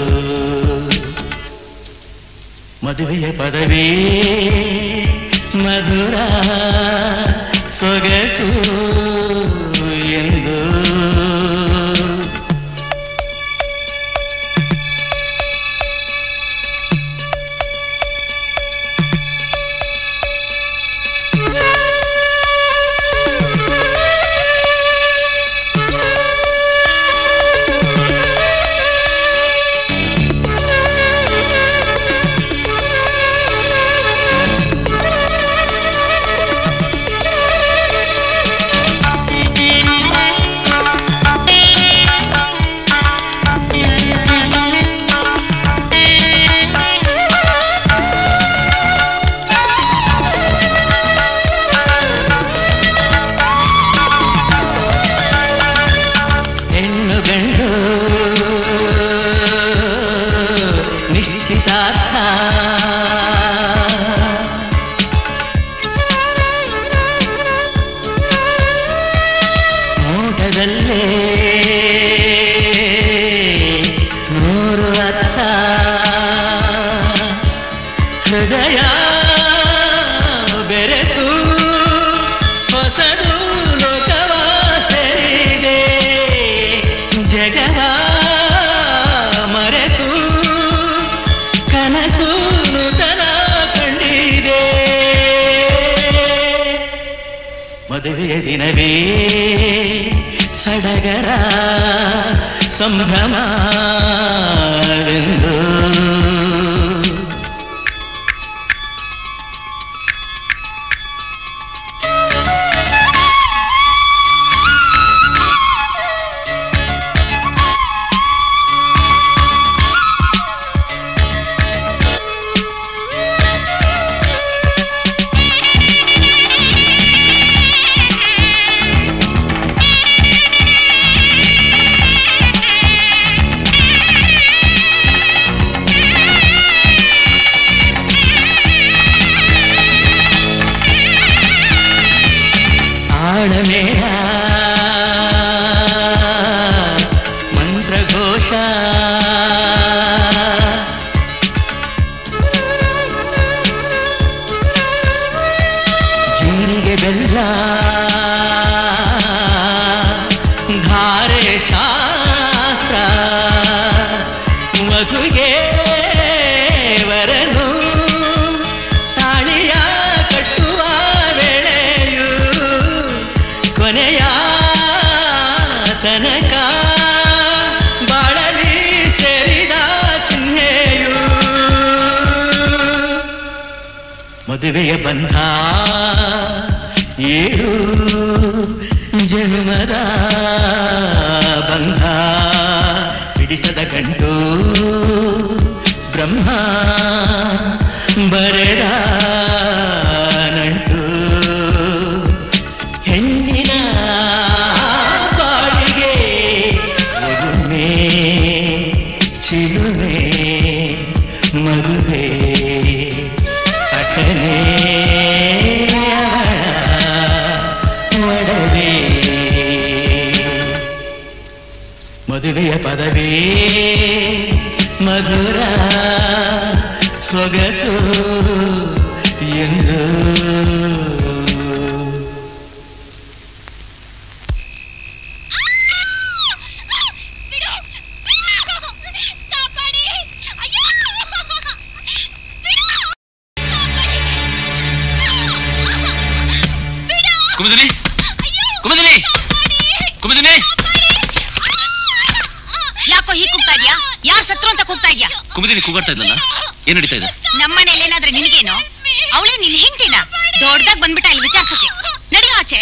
ಮದುವೆಯ ಪದವೇ ಮಧುರ ಸೊಗಸು ಎಂದು ಹೆಣ್ಣು ಗಂಡು ನಿಶ್ಚಿತಾರ್ಥ ನೋಟದಲ್ಲೇ ನೂರು ಅರ್ಥ ಹೃದಯ ಬೆರೆತು ಹೊಸದು ಲೋಕವ ಸೇರಿದೆ ಜಗವ ಮರೆತು ಕನಸು ನೂತನ ಕಂಡಿದೆ ಮದುವೆಯ ದಿನವೇ ಸಡಗರ ಸಂಭ್ರಮವೆಂದು ಶಾಸ್ತ್ರ ವಧುಗೆ ವರನು ತಾಳಿಯ ಕಟ್ಟುವ ವೇಳೆಯು ಕೊನೆಯ ತನಕ ಬಾಳಲಿ ಸೇರಿದ ಚಿಹ್ನೆಯು ಮದುವೆಯ ಬಂಧ ಏಳು ಜನ್ಮದ ಬಂಧ ಬಿಡಿಸದ ಗಂಟು ಬ್ರಹ್ಮ ಬರೆದ ನಂಟು ಹೆಣ್ಣಿನ ಬಾಳಿಗೆ ಒಲುಮೆ ಚಿಲುಮೆ ಮದುವೆ ಸಕನೆ ಒಡವೆ ಮದುವೆಯ ಪದವೇ ಮಧುರ ಸೊಗಸು ಎಂದು ಕುಮದಿನಿ ಕುಮದಿನಿ ಕುಮದಿನಿ ಯಾಕೋ ಹೀಗ್ ಕೂಗ್ತಾ ಇದ್ಯಾ ಯಾರ್ ಸತ್ರು ಅಂತ ಕೂಗ್ತಾ ಇದ್ಯಾ ಕುಮದಿನಿ ಕೂಗಾಡ್ತಾ ಇದ್ಲಲ್ಲ ಏನ್ ನಡೀತಾ ಇದೆ ನಮ್ಮನೇಲಿ ಏನಾದ್ರೆ ನಿನಗೇನು ಅವಳೇ ನಿನ್ ಹೆಂಡ್ತಿನ ದೊಡ್ಡದಾಗ ಬಂದ್ಬಿಟ್ಟ ಇಲ್ಲಿ ವಿಚಾರಿಸಕ್ಕೆ ನಡಿಯೋ ಆಚೆ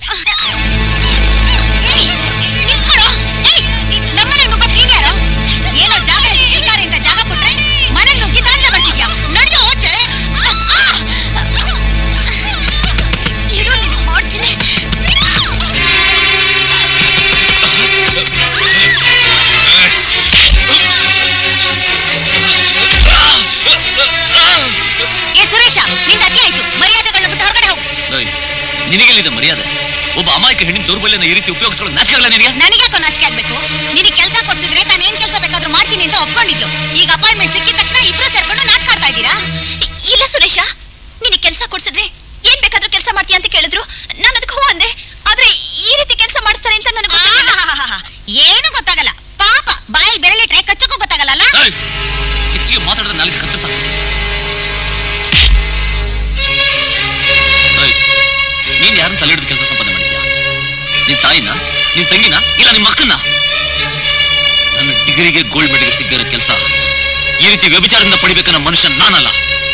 ಏಯ್, ನಿಂತ್ಕೊಳೋ. ಏಯ್, ನಮ್ಮನೆಗ್ ನುಗ್ಗೋಕ್ ನೀನ್ ಯಾರು? ಏನೋ ಜಾಗ ಇದೆ, ಭಿಕಾರಿ ಅಂತ ಜಾಗ ಕೊಟ್ರೆ ಮನೆಗ್ ನುಗ್ಗಿ ದಾಂಡ್ಲೆ ಬರ್ತಿದ್ಯಾ ನಡಿಯೋ ಆಚೆ ಇರು ನಿನಗ್ ಮಾಡ್ತೀನಿ ಏ ಸುರೇಶ ನಿಂದ ಅತಿ ಆಯ್ತು ಮರ್ಯಾದೆಗಳನ್ನ ಬಿಟ್ಟು ಹೊರಗಡೆ ಹೋಗು ಏಯ್, ನಿನಗೆಲ್ಲಿದೆ ಮರ್ಯಾದೆ ಒಬ್ಬ ಅಮಾಯಕ ಹೆಣ್ಣಿನ ದೌರ್ಬಲ್ಯನ ಈ ರೀತಿ ಉಪಯೋಗಿಸ್ಕೊಳ್ಳೋ ನಾಚಿಕೆಲ್ಲ ನಿನಗೆ ನನಗ್ಯಾಕೋ ನಾಚಿಕೆ ಆಗ್ಬೇಕು ನಿನಗೆ ಕೆಲಸ ಕೊಡ್ಸಿದ್ರೆ ತಾನು ಏನ್ ಕೆಲಸ ಬೇಕಾದ್ರೂ ಮಾಡ್ತೀನಿ ಅಂತ ಒಪ್ಕೊಂಡಿದ್ಲು ಈಗ ಅಪಾಯಿಂಟ್ಮೆಂಟ್ ಸಿಕ್ಕಿದ ತಕ್ಷಣ ಇಬ್ರು ಸೇರ್ಕೊಂಡು ನಾಟಕ ಆಡ್ತಾ ಇದ್ದೀರಾ ಇಲ್ಲ ಸುರೇಶ ನಿನಗೆ ಕೆಲಸ ಕೊಡ್ಸಿದ್ರೆ ಏನ್ ಬೇಕಾದ್ರೂ ಕೆಲಸ ಮಾಡ್ತೀಯ ಅಂತ ಕೇಳಿದ್ರು ನಾನು ಅದಕ್ಕೆ ಹೂ ಅಂದೆ ಆದ್ರೆ ಈ ರೀತಿ ಕೆಲಸ ಮಾಡಿಸ್ತಾರೆ ಅಂತ ನನಗೆ ಏನು ಗೊತ್ತಾಗಲ್ಲ ಪಾಪ ಬಾಯಿ ಬೆರಳಿಟ್ರೆ ಕಚ್ಚಕ್ಕೂ ಗೊತ್ತಾಗಲ್ಲ ಏಯ್, ಹೆಚ್ಚಿಗೆ ಮಾತಾಡಿದ್ರೆ ನಾಲ್ಕು ಕತ್ತರಿಸಾಕ್ಬಿಡ್ತೀನಿ ಏಯ್, ನೀನ್ ಯಾರನ್ನ ತಲೆ ಹಿಡಿದು ಕೆಲಸ ಸಂಪಾದನೆ ಮಾಡಿದ್ಯಾ ನಿನ್ ತಾಯಿನ ನಿನ್ ತಂಗಿನ ಇಲ್ಲ ನಿಮ್ಮ ಅಕ್ಕನ್ನ ನನ್ನ ಡಿಗ್ರಿಗೆ ಗೋಲ್ಡ್ ಮೆಡಲ್ ಸಿಗ್ದಿರೋ ಕೆಲಸ ಈ ರೀತಿ ವ್ಯಭಿಚಾರದಿಂದ ಪಡಿಬೇಕನ್ನೋ ಮನುಷ್ಯ ನಾನಲ್ಲ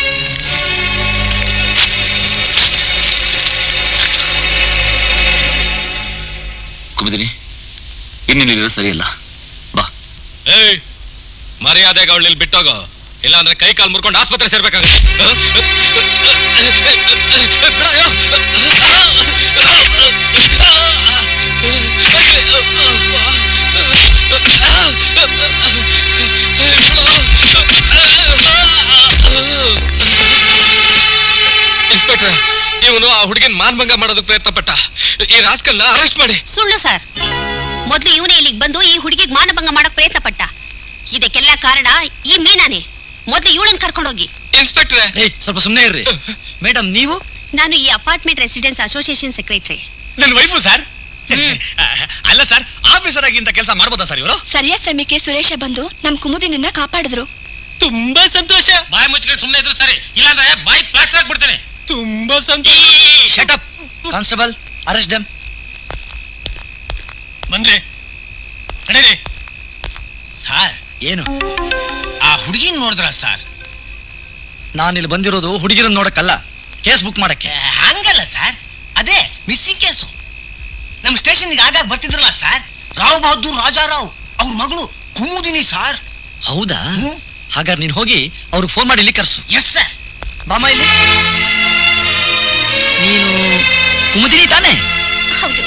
ಕುಮಿದಿನಿ ಇನ್ನೇನಿಲ್ಲ ಸರಿಯಲ್ಲ ಏಯ್ ಮರ್ಯಾದೆಗೆ ಅವಳು ಇಲ್ಲಿ ಬಿಟ್ಟೋಗೋ ಇಲ್ಲಾಂದ್ರೆ ಕೈ ಕಾಲು ಮುರ್ಕೊಂಡು ಆಸ್ಪತ್ರೆ ಸೇರ್ಬೇಕಾಗುತ್ತೆ ಇನ್ಸ್ಪೆಕ್ಟರ್ ಇವನು ಆ ಹುಡುಗಿನ ಮಾನ್ಭಂಗ ಮಾಡೋದಕ್ಕೆ ಪ್ರಯತ್ನ ಪಟ್ಟ ಈ ರಾಸ್ಕಲ್ನ ಅರೆಸ್ಟ್ ಮಾಡಿ ಸುಳ್ಳು ಸರ್ ಮೊದ್ಲು ಇವನೇ ಇಲ್ಲಿಗೆ ಬಂದು ಈ ಹುಡುಗಿಗೆ ಮಾನಭಂಗ ಮಾಡಕ್ ಪ್ರಯತ್ನ ಪಟ್ಟ ಇದಕ್ಕೆಲ್ಲ ಕಾರಣ ಈ ಮೀನಾನೇ ಮೊದ್ಲು ಇವಳನ್ನ ಕರ್ಕೊಂಡೋಗಿ ಇನ್ಸ್ಪೆಕ್ಟ್ರೆ ಸ್ವಲ್ಪ ಸುಮ್ಮನೆ ಇರ್ರಿ ಮೇಡಮ್ ನೀವು ನಾನು ಈ ಅಪಾರ್ಟ್ಮೆಂಟ್ ರೆಸಿಡೆನ್ಸ್ ಅಸೋಸಿಯೇಷನ್ ಸೆಕ್ರೆಟರಿ ನನ್ನ ವೈಫು ಸರ್ ಅಲ್ಲ ಸರ್ ಆಫೀಸರ್ ಆಗಿ ಇಂಥ ಕೆಲಸ ಮಾಡ್ಬೋದಾ ಸರ್ ಇವರು ಸರಿಯಾದ ಸಮಯಕ್ಕೆ ಸುರೇಶ ಬಂದು ನಮ್ ಕುಮುದಿನನ್ನ ಕಾಪಾಡಿದ್ರು ತುಂಬಾ ಸಂತೋಷ ಬಾಯಿ ಮುಚ್ಕೊಂಡು ಸುಮ್ಮನೆ ಇದ್ರು ಸರಿ ಇಲ್ಲಾಂದ್ರೆ ಬಾಯಿ ಪ್ಲಾಸ್ಟರ್ ಹಾಕ್ಬಿಡ್ತೇನೆ ತುಂಬಾ ಸಂತೋಷ ಶಟಪ್ ಕಾನ್ಸ್ಟೇಬಲ್ ಅರೆಸ್ಟ್ ದಮ್ ಬಂದ್ರಿ ನಡೀರಿ ಸಾರ್ ಏನು ಆ ಹುಡುಗಿನ ನೋಡಿದ್ರ ಸರ್ ನಾನಿಲ್ಲಿ ಬಂದಿರೋದು ಹುಡುಗಿರನ್ನ ನೋಡಕ್ಕಲ್ಲ ಕೇಸ್ ಬುಕ್ ಮಾಡಕ್ಕೆ ಹಂಗಲ್ಲ ಸರ್ ಅದೇ ಮಿಸ್ಸಿಂಗ್ ಕೇಸು ನಮ್ಮ ಸ್ಟೇಷನ್ಗೆ ಆಗಾಗ ಬರ್ತಿದ್ರಲ್ಲ ಸರ್ ರಾವ್ ಬಹದ್ದೂರ್ ರಾಜಾರಾವ್ ಅವ್ರ ಮಗಳು ಕುಮುದಿನಿ ಸರ್ ಹೌದಾ ಹಾಗಾದ್ರೆ ನೀನ್ ಹೋಗಿ ಅವ್ರಿಗೆ ಫೋನ್ ಮಾಡಿ ಇಲ್ಲಿ ಕರ್ಸು ಎಸ್ ಸರ್ ಬಾಮ ಇಲ್ಲಿ ನೀನು ಕುಮುದಿನಿ ತಾನೇ ಹೌದು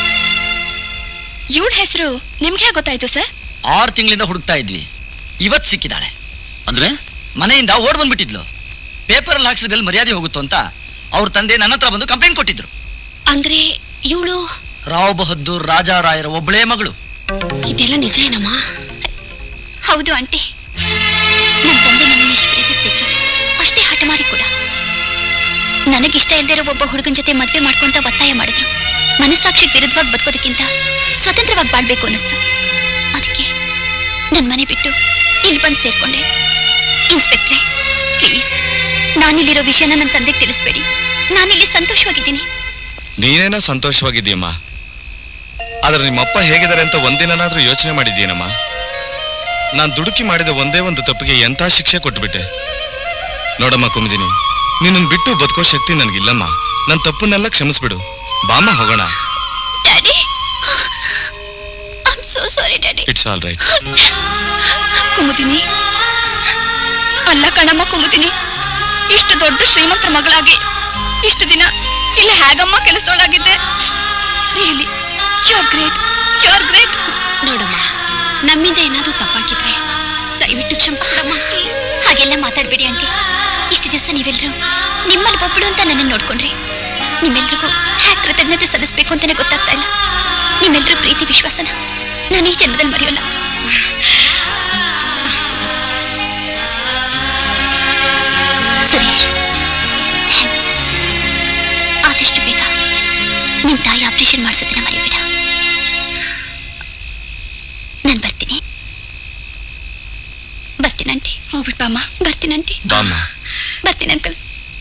ಇವಳ ಹೆಸರು ನಿಮ್ಗೆ ಹೇಗ್ ಗೊತ್ತಾಯ್ತು ಸರ್ ಆರು ತಿಂಗಳಿಂದ ಹುಡುಕ್ತಾ ಇದ್ವಿ ಇವತ್ ಸಿಕ್ಕಿದಾಳೆ ಅಂದ್ರೆ ಮನೆಯಿಂದ ಓಡ್ ಬಂದ್ಬಿಟ್ಟಿದ್ಲು ಪೇಪರ್ ಅಲ್ಲಿ ಹಾಕ್ಸಿದ್ರಲ್ಲಿ ಮರ್ಯಾದೆ ಹೋಗುತ್ತೋ ಅಂತ ಅವ್ರ ತಂದೆ ನನ್ನ ಹತ್ರ ಬಂದು ಕಂಪ್ಲೇಂಟ್ ಕೊಟ್ಟಿದ್ರು ಅಂದ್ರೆ ಇವಳು ರಾವ್ ಬಹದ್ದೂರ್ ರಾಜಾರಾಯರ ಒಬ್ಬಳೇ ಮಗಳು ಇದೆಲ್ಲ ನಿಜ ಏನಮ್ಮ ಹೌದು ಆಂಟಿ ನನ್ನ ತಂದೆ ನನ್ನನ್ನು ಎಷ್ಟು ಪ್ರೀತಿಸ್ತಿದ್ರು ಅಷ್ಟೇ ಹಠಮಾರಿ ಕೂಡ ನನಗಿಷ್ಟ ಇಲ್ದಿರೋ ಒಬ್ಬ ಹುಡುಗನ ಜೊತೆ ಮದ್ವೆ ಮಾಡ್ಕೊಂತ ಒತ್ತಾಯ ಮಾಡಿದ್ರು ಮನಸ್ಸಾಕ್ಷಿಗೆ ವಿರುದ್ಧವಾಗಿ ಬದುಕೋದಕ್ಕಿಂತ ಸ್ವತಂತ್ರವಾಗಿ ಬಾಳ್ಬೇಕು ಅನ್ನಿಸ್ತು ಅದಕ್ಕೆ ನನ್ನ ಮನೆ ಬಿಟ್ಟು ಇಲ್ಲಿ ಬಂದು ಸೇರ್ಕೊಂಡೆ ಇನ್ಸ್ಪೆಕ್ಟ್ರೆ ಪ್ಲೀಸ್ ನಾನಿಲ್ಲಿರೋ ವಿಷಯನ ನನ್ನ ತಂದೆಗೆ ತಿಳಿಸ್ಬೇಡಿ ನಾನಿಲ್ಲಿ ಸಂತೋಷವಾಗಿದ್ದೀನಿ ನೀನೇನೋ ಸಂತೋಷವಾಗಿದ್ದೀಯಮ್ಮ ಆದ್ರೆ ನಿಮ್ಮಪ್ಪ ಹೇಗಿದ್ದಾರೆ ಅಂತ ಒಂದಿನಾದ್ರೂ ಯೋಚನೆ ಮಾಡಿದ್ದೀನಮ್ಮ ನಾನ್ ದುಡುಕಿ ಮಾಡಿದ ಒಂದೇ ಒಂದು ತಪ್ಪಿಗೆ ಎಂಥ ಶಿಕ್ಷೆ ಕೊಟ್ಬಿಟ್ಟೆ ನೋಡಮ್ಮ ಕುಮಿದಿನಿ ನಿನ್ನನ್ ಬಿಟ್ಟು ಬದುಕೋ ಶಕ್ತಿ ನನಗಿಲ್ಲಮ್ಮ ನನ್ನ ತಪ್ಪನ್ನೆಲ್ಲ ಕ್ಷಮಿಸ್ಬಿಡು ಬಾಮ್ಮ ಹೋಗೋಣ daddy I'm so sorry daddy it's all right Kumudini ಅಲ್ಲ ಕಣಮ್ಮ ಕುಮುದಿನಿ ಇಷ್ಟು ದೊಡ್ಡ ಶ್ರೀಮಂತರ ಮಗಳಾಗಿ ಇಷ್ಟು ದಿನ ಇಲ್ಲಿ ಹೇಗಮ್ಮ ಕೆಲಸದೊಳಗಿದ್ದೆ really you are great you are great ನೋಡಮ್ಮ ನಮ್ಮಿಂದ ಏನಾದ್ರೂ ತಪ್ಪಾಗಿದ್ರೆ ದಯವಿಟ್ಟು ಕ್ಷಮಿಸ್ಬಿಡಮ್ಮ ಹಾಗೆಲ್ಲ ಮಾತಾಡ್ಬೇಡಿ ಆಂಟಿ ಇಷ್ಟು ದಿವಸ ನೀವೆಲ್ಲರೂ ನಿಮ್ಮಲ್ಲಿ ಒಬ್ಬಳು ಅಂತ ನನ್ನನ್ನು ನೋಡ್ಕೊಂಡ್ರಿ ನಿಮ್ಮೆಲ್ರಿಗೂ ಹ್ಯಾಕ್ ಕೃತಜ್ಞತೆ ಸಲ್ಲಿಸ್ಬೇಕು ಅಂತಾನೆ ಗೊತ್ತಾಗ್ತಾ ಇಲ್ಲ ನಿಮ್ಮೆಲ್ಲರೂ ಪ್ರೀತಿ ವಿಶ್ವಾಸನ ನಾನು ಈ ಜನ್ಮದಲ್ಲಿ ಮರೆಯೋಲ್ಲ ಸುರೇಶ್ ಥ್ಯಾಂಕ್ಸ್ ಆದಷ್ಟು ಬೇಗ ನಿಮ್ ತಾಯಿ ಆಪರೇಷನ್ ಮಾಡಿಸೋದನ್ನ ಮರಿಬೇಡ ನಾನು ಬರ್ತೀನಿ ಬರ್ತೀನಂಟಿ ಹೋಗ್ಬಿಟ್ಟಮ್ಮ ಬರ್ತೀನಂಟಿ ಬಾಮ್ಮ ಬರ್ತೀನಿ uncle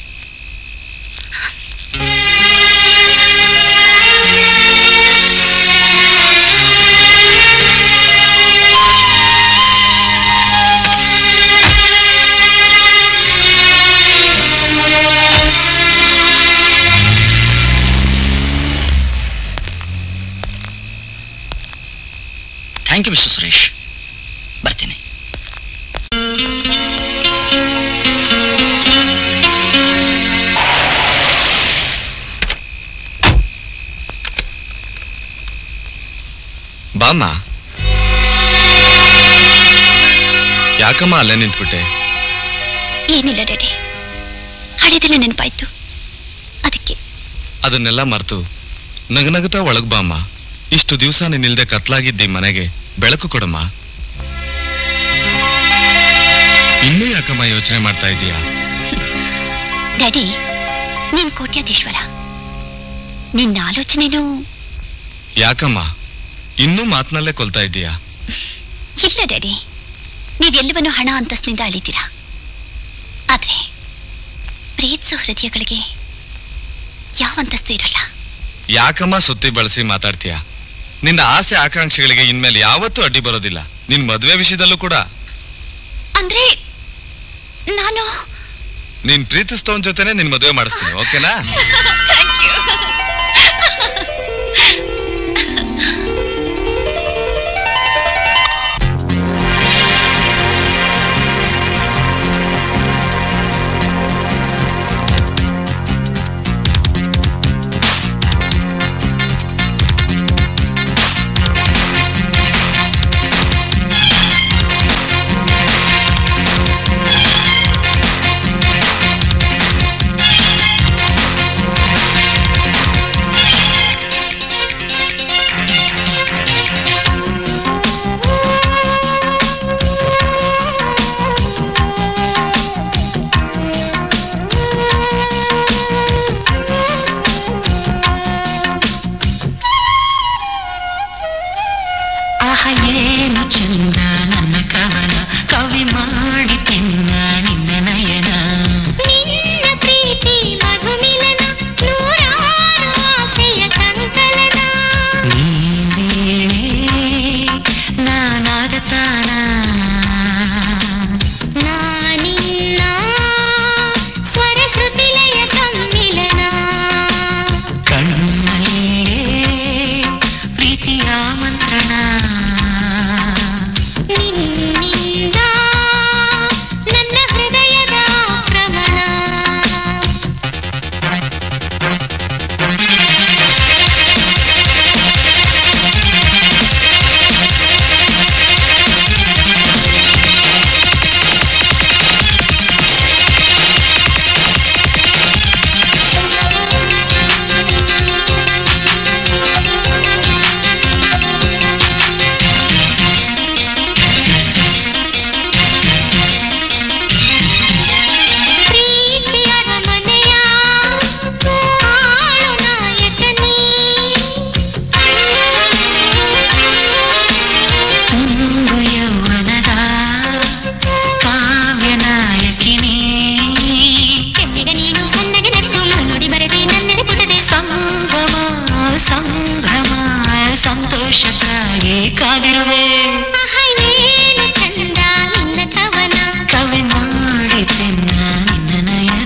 thank you mister Suresh ಬರ್ತೀನಿ ಬಾಮ್ಮ ಯಾಕಮ್ಮ ಅಲ್ಲೇ ನಿಂತ್ಬಿಟ್ಟೆ ಏನಿಲ್ಲ ಡ್ಯಾಡಿ ಹಳೇದೆಲ್ಲ ನೆನಪಾಯ್ತು ಅದಕ್ಕೆ ಅದನ್ನೆಲ್ಲ ಮರ್ತು ನಗನಗುತ್ತಾ ಒಳಗ್ ಬಾಮ್ಮ ಇಷ್ಟು ದಿವಸ ನೀನಿಲ್ದೆ ಕತ್ಲಾಗಿದ್ದಿ ಮನೆಗೆ ಬೆಳಕು ಕೊಡಮ್ಮ ಇನ್ನೂ ಯಾಕಮ್ಮ ಯೋಚನೆ ಮಾಡ್ತಾ ಇದೀಯಾ ಡ್ಯಾಡಿ ನೀನ್ ಕೋಟ್ಯಾಧೀಶ್ವರ ನಿನ್ನ ಆಲೋಚನೆನೂ ಯಾಕಮ್ಮ ಇನ್ನೂ ಮಾತ್ನಲ್ಲೇ ಕೊಲ್ತಾ ಇದ್ದೀಯಾ ಇಲ್ಲ ಡ್ಯಾಡಿ ನೀವೆಲ್ಲವನ್ನೂ ಹಣ ಅಂತಸ್ತಿನಿಂದ ಅಳಿತೀರಾ ಆದ್ರೆ ಪ್ರೀತಿಸೋ ಹೃದಯಗಳಿಗೆ ಯಾವ ಅಂತಸ್ತು ಇರಲ್ಲ ಯಾಕಮ್ಮ ಸುತ್ತಿ ಬಳಸಿ ಮಾತಾಡ್ತೀಯ ನಿನ್ನ ಆಸೆ ಆಕಾಂಕ್ಷೆಗಳಿಗೆ ಇನ್ಮೇಲೆ ಯಾವತ್ತೂ ಅಡ್ಡಿ ಬರೋದಿಲ್ಲ ನಿನ್ ಮದ್ವೆ ವಿಷಯದಲ್ಲೂ ಕೂಡ ಅಂದ್ರೆ ನಾನು ನೀನ್ ಪ್ರೀತಿಸ್ತವನ್ ಜೊತೆನೆ ನಿನ್ ಮದ್ವೆ ಮಾಡಿಸ್ತೀನಿ ಓಕೆನಾ ಥ್ಯಾಂಕ್ ಯು ಆಹ ಏನು ಚಂದ ನನ್ನ ಕವನ ಕವಿ ಮಾಡಿ ತಿನ್ನ ನಿನ್ನ ನಯನ ನಿನ್ನ ಪ್ರೀತಿ ಮಧುಮಿಲನ ನೂರಾರು ಆಸೆಯ ಸಂಕಲನ ನೀನೇ ನಾನಾಗತಾನ ನಾನಿನ್ನ ಸ್ವರ ಶ್ರುತಿಲಯ ಸಮ್ಮಿಲನ ಕಣ್ಣಲ್ಲೇ ಪ್ರೀತಿಯ ಮಂತ್ರಣ ನಿನ್ನಿಂದ ಹಾಗೆ ಕಾದಿರುವೆ ಏನು ಚಂದ ನಿನ್ನ ಕವನ ಕವಿ ಮಾಡಿದ್ದೆನ್ನ ನಿನ್ನ ನಯನ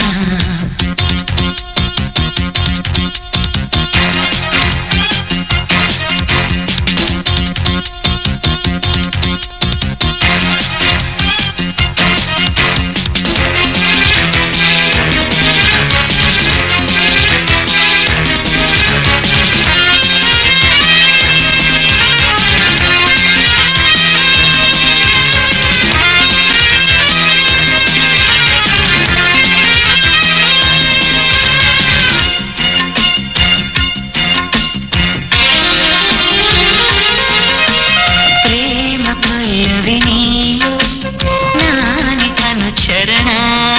ಪ್ರೇಮ ಪಲ್ಲವಿ ನೀಯು ನಾನಿ ಅನುಚರಣ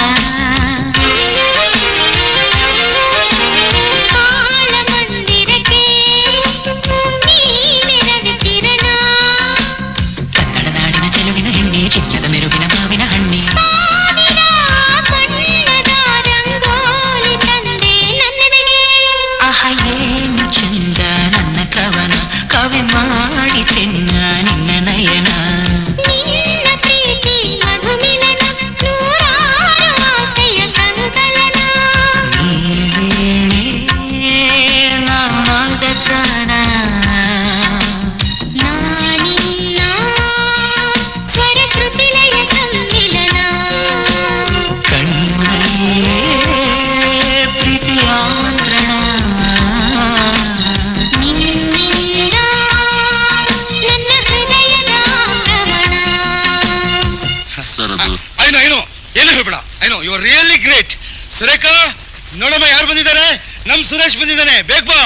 ಕಾಳ ಮಂದಿರಕ್ಕೆ ನೀನೆ ರವಿ ಕಿರಣ ಕನ್ನಡ ನಾಡಿನ ಚೆಲುವಿನ ಹೆಣ್ಣೆ ಚಿನ್ನದ ಮೆರುಗಿನ ಮಾವಿನ ಹಣ್ಣೆ ಸಾವಿರ ಬಣ್ಣದ ರಂಗೋಲಿ ತಂದೆ ನನ್ನೆದೆಗೆ ಆಹ ಏನು ಚಂದ ನನ್ನ ಕವನ ಕವಿ ಮಾಡಿದ್ದೆನ್ನ ನಿನ್ನ ನಯನ ನಿನ್ನ ಪ್ರೀತಿ ಮಧುಮಿಲನ ನೂರಾರು ಆಸೆಯ ಸಂಕಲನ ನೀವೇಣೆ ನಮ್ಮದ ಪ್ರಾಣ ನಾನಿನ್ನ ಸ್ವರ ಶ್ರುತಿಲಯ ಸಮ್ಮಿಲನ ಕಣ್ಣಲ್ಲೇ ಪ್ರೀತಿಯಾಂತ್ರಣ ನಿನ್ನಿಂದ ನನ್ನ ಹೃದಯದ ಭ್ರಮಣ ಸರ್ ಅದು ಐನೋ ಐನೋ ಏನು ಹೇಳ್ಬೇಡ I know you are really great Surekha ನೋಡಮ್ಮ ಯಾರು ಬಂದಿದ್ದಾರೆ ನಮ್ ಸುರೇಶ್ ಬಂದಿದ್ದಾನೆ ಬೇಗ ಬಾ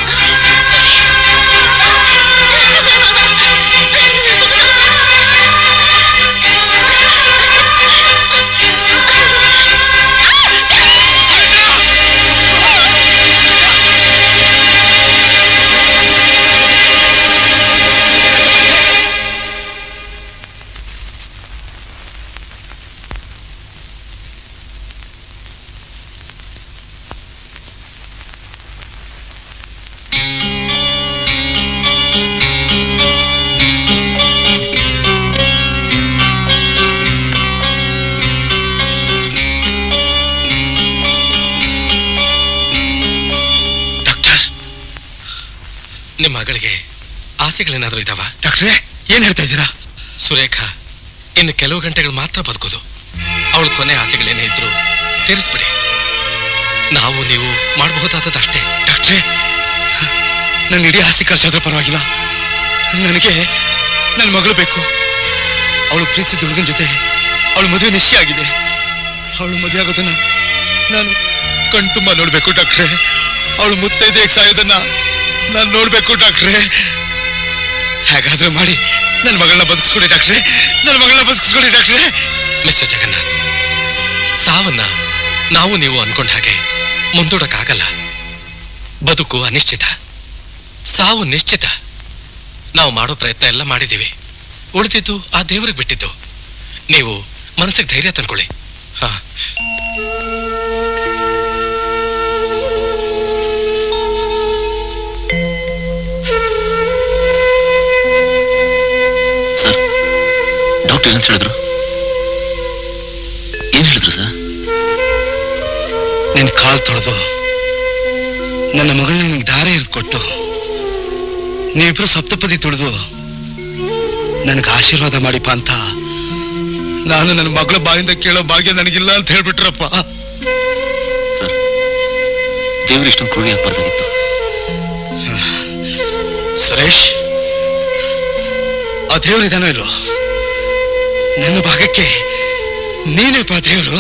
ನಿಮ್ಮ ಮಗಳಿಗೆ ಆಸೆಗಳೇನಾದ್ರೂ ಇದಾವ ಡಾಕ್ಟ್ರೇ ಏನ್ ಹೇಳ್ತಾ ಇದ್ದೀರಾ ಸುರೇಖಾ ಇನ್ನು ಕೆಲವು ಗಂಟೆಗಳು ಮಾತ್ರ ಬದುಕೋದು ಅವಳ ಕೊನೆ ಆಸೆಗಳೇನೇ ಇದ್ರು ತೀರಿಸ್ಬಿಡಿ ನಾವು ನೀವು ಮಾಡಬಹುದಾದದ್ದು ಅಷ್ಟೇ ಡಾಕ್ಟ್ರೇ ನನ್ನ ಇಡೀ ಆಸ್ತಿ ಖರ್ಚಾದ್ರೂ ಪರವಾಗಿಲ್ಲ ನನಗೆ ನನ್ನ ಮಗಳು ಬೇಕು ಅವಳು ಪ್ರೀತಿಸಿದ ಹುಡುಗನ ಜೊತೆ ಅವಳು ಮದುವೆ ನಿಶ್ಚಯ ಆಗಿದೆ ಅವಳು ಮದುವೆ ಆಗೋದನ್ನ ನಾನು ಕಣ್ತುಂಬ ನೋಡ್ಬೇಕು ಡಾಕ್ಟ್ರೇ ಅವಳು ಮುತ್ತೈದೆಗೆ ಸಾಯೋದನ್ನ ನಾನು ನೋಡ್ಬೇಕು ಡಾಕ್ಟ್ರೇ ಹೇಗಾದ್ರೂ ಮಾಡಿ ನನ್ನ ಮಗಳನ್ನ ಬದುಕಿಸ್ಕೊಡಿ ಡಾಕ್ಟ್ರೇ ನನ್ನ ಮಗಳನ್ನ ಬದುಕಿಸ್ಕೊಡಿ ಡಾಕ್ಟ್ರೇ ಮಿಸ್ಟರ್ ಜಗನ್ನಾಥ್ ಸಾವನ್ನ ನಾವು ನೀವು ಅನ್ಕೊಂಡ ಹಾಗೆ ಮುಂದೂಡಕ್ಕಾಗಲ್ಲ ಬದುಕು ಅನಿಶ್ಚಿತ ಸಾವು ನಿಶ್ಚಿತ ನಾವು ಮಾಡೋ ಪ್ರಯತ್ನ ಎಲ್ಲ ಮಾಡಿದ್ದೀವಿ ಉಳಿದಿದ್ದು ಆ ದೇವರಿಗೆ ಬಿಟ್ಟಿದ್ದು ನೀವು ಮನಸ್ಸಿಗೆ ಧೈರ್ಯ ತಂದ್ಕೊಳ್ಳಿ ಹಾ ಸರ್ ಡಾಕ್ಟರ್ ಏನಂತ ಹೇಳಿದ್ರು ಏನ್ ಹೇಳಿದ್ರು ಸರ್ ನಿನ್ನ ಕಾಲ್ ತೊಳೆದು ನನ್ನ ಮಗಳನ್ನ ನಿನಗೆ ದಾರೆ ಎರೆದು ಕೊಟ್ಟು ನೀವಿಬ್ರು ಸಪ್ತಪದಿ ತುಳಿದು ನನಗೆ ಆಶೀರ್ವಾದ ಮಾಡಿಪ್ಪ ಅಂತ ನಾನು ನನ್ನ ಮಗಳ ಬಾಯಿಂದ ಕೇಳೋ ಭಾಗ್ಯ ನನಗಿಲ್ಲ ಅಂತ ಹೇಳ್ಬಿಟ್ರಪ್ಪ ಸರ್ ದೇವ್ರು ಇಷ್ಟೊಂದು ಕ್ರೂರಿ ಆಗ್ಬಾರ್ದಾಗಿತ್ತು ಸುರೇಶ್ ಆ ದೇವರಿದಾನೋ ಇಲ್ವೋ ನನ್ನ ಭಾಗಕ್ಕೆ ನೀನೇಪ್ಪ ದೇವರು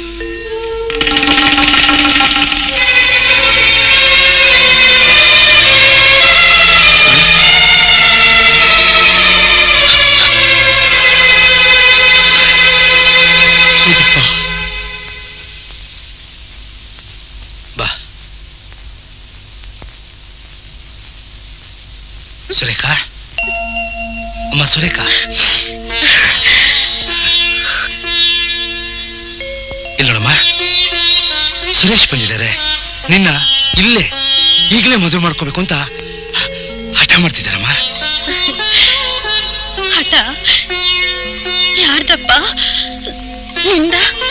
ಬಾ ಸುರೇಖಾ ಅಮ್ಮ ಸುರೇಖಾ ಇಲ್ಲ ನೋಡಮ್ಮ ಸುರೇಶ್ ಬಂದಿದ್ದಾರೆ ನಿನ್ನ ಇಲ್ಲೇ ಈಗಲೇ ಮದುವೆ ಮಾಡ್ಕೋಬೇಕು ಅಂತ ಹಠ ಮಾಡ್ತಿದ್ದಾರಮ್ಮ ಯಾರ್ದಪ್ಪ ನಿಂದ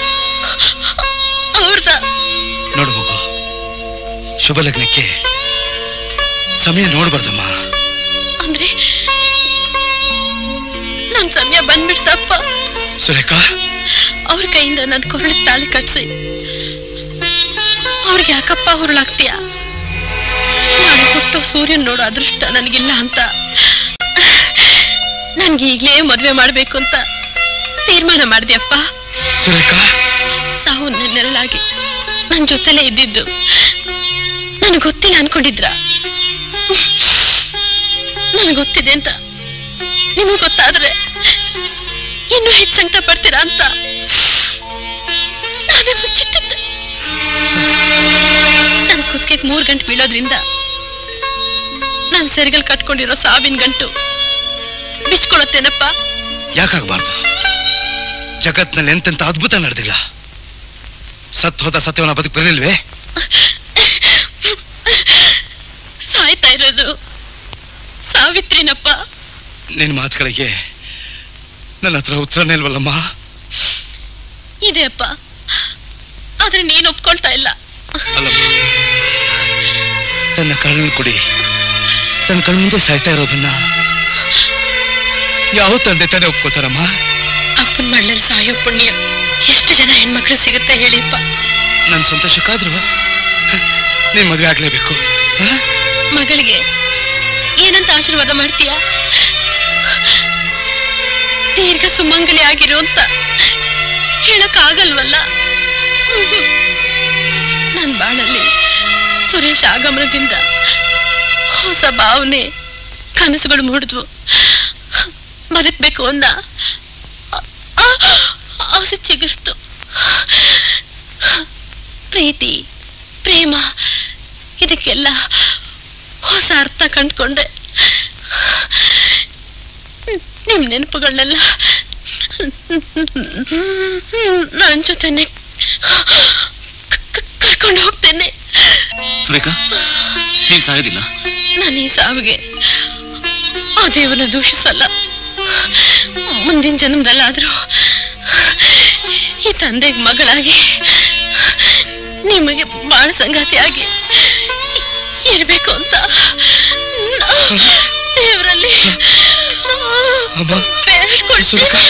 ಅವ್ರದ ನೋಡು ಮಗು ಶುಭ ಲಗ್ನಕ್ಕೆ ಸಮಯ ನೋಡ್ಬಾರ್ದಮ್ಮ ಅಂದ್ರೆ ನನ್ ಸಮಯ ಬಂದ್ಬಿಡ್ತಪ್ಪ ಸುರೇಖಾ ಅವ್ರ ಕೈಯಿಂದ ನನ್ ಕೊರಳಿಗೆ ತಾಳಿ ಕಟ್ಸಿ ಅವ್ರಿಗೆ ಯಾಕಪ್ಪ ಹುರುಳಾಗ್ತೀಯ ನಾಳೆ ಹುಟ್ಟೋ ಸೂರ್ಯನ್ ನೋಡೋ ಅದೃಷ್ಟ ನನಗಿಲ್ಲ ಅಂತ ನನ್ಗೆ ಈಗ್ಲೇ ಮದ್ವೆ ಮಾಡ್ಬೇಕು ಅಂತ ತೀರ್ಮಾನ ಮಾಡಿದ್ಯಪ್ಪ ಸುರೇಖಾ ಸಾವು ನೆರಳಾಗಿ ನನ್ ಜೊತೆಲೇ ಇದ್ದಿದ್ದು ನನ್ಗೆ ಗೊತ್ತಿಲ್ಲ ಅನ್ಕೊಂಡಿದ್ರ ನನ್ಗೆ ಗೊತ್ತಿದೆ ಅಂತ ನಿಮಗೆ ಗೊತ್ತಾದ್ರೆ ಇನ್ನೂ ಹೆಚ್ಚು ಸಂಕಟ ಪಡ್ತೀರಾ ಅಂತ ನಾನೇ ಮುಚ್ಚಿಟ್ಟಿದ್ದೆ ನನ್ ಕುತ್ತಿಗೆ ಮೂರ್ ಗಂಟೆ ಬೀಳೋದ್ರಿಂದ ನಾನ್ ಸೆರಗಲ್ ಕಟ್ಕೊಂಡಿರೋ ಸಾವಿನ ಗಂಟು ಬಿಚ್ಕೊಳತ್ತೇನಪ್ಪ ಯಾಕಾಗಬಾರ್ದು ಜಗತ್ನಲ್ಲಿ ಎಂತೆಂತ ಅದ್ಭುತ ನಡೆದಿಲ್ಲ ಸತ್ ಹೋದ ಸತ್ಯವನ್ನ ಬದುಕು ಬರಲಿಲ್ವೇ ಸಾಯ್ತಾ ಇರೋದು ಸಾವಿತ್ರಿನಪ್ಪ ನಿನ್ನ ಮಾತುಗಳಿಗೆ ನನ್ನ ಹತ್ರ ಉತ್ತರನೇ ಇಲ್ವಲ್ಲಮ್ಮ ಇದೆ ಅಪ್ಪ ಆದ್ರೆ ನೀನ್ ಒಪ್ಕೊಳ್ತಾ ಇಲ್ಲ ಅಲ್ಲಮ್ಮ ತನ್ನ ಕಣ್ಣು ಕುಡಿ ತನ್ನ ಕಣ್ಮುಂದೆ ಸಾಯ್ತಾ ಇರೋದನ್ನ ಯಾವ ತಂದೆ ತಾನೇ ಒಪ್ಕೋತಾರಮ್ಮ ಅಪ್ಪನ ಮಳ್ಳಲ್ಲಿ ಸಾಯೋ ಪುಣ್ಯ ಎಷ್ಟು ಜನ ಹೆಣ್ಮಕ್ಳು ಸಿಗುತ್ತೆ ಹೇಳಿಪ್ಪ ನನ್ನ ಸಂತೋಷಕ್ಕಾದ್ರೂ ನೀನ್ ಮದುವೆ ಆಗ್ಲೇಬೇಕು ಮಗಳಿಗೆ ಏನಂತ ಆಶೀರ್ವಾದ ಮಾಡ್ತೀಯ ದೀರ್ಘ ಸುಮಂಗಲಿ ಆಗಿರು ಅಂತ ಹೇಳಕ್ ಆಗಲ್ವಲ್ಲ ನನ್ ಬಾಳಲ್ಲಿ ಸುರೇಶ್ ಆಗಮನದಿಂದ ಹೊಸ ಭಾವನೆ ಕನಸುಗಳು ಮೂಡಿದ್ವು ಬದುಕ್ಬೇಕು ಅಂದ ಆ- ಆ- ಆಸೆ ಚಿಗುರ್ತು ಪ್ರೀತಿ ಪ್ರೇಮ ಇದಕ್ಕೆಲ್ಲ ಹೊಸ ಅರ್ಥ ಕಂಡ್ಕೊಂಡೆ ನಿಮ್ ನೆನಪುಗಳನ್ನೆಲ್ಲ ನನ್ನ ಜೊತೆನೆ ಕರ್ಕೊಂಡು ಹೋಗ್ತೇನೆ ಸುರೇಖಾ ನೀನ್ ಸಾಯೋದಿಲ್ಲ ನಾನು ಈ ಸಾವಿಗೆ ಆ ದೇವನ ದೂಷಿಸಲ್ಲ ಮುಂದಿನ ಜನ್ಮದಲ್ಲಾದ್ರೂ ಈ ತಂದೆಗೆ ಮಗಳಾಗಿ ನಿಮಗೆ ಬಾಳ ಸಂಗಾತಿಯಾಗಿ ಇರ್ಬೇಕು ಅಂತ ದೇವರಲ್ಲಿ ಬೇಡ್ಕೊಳ್ತೀನಿ.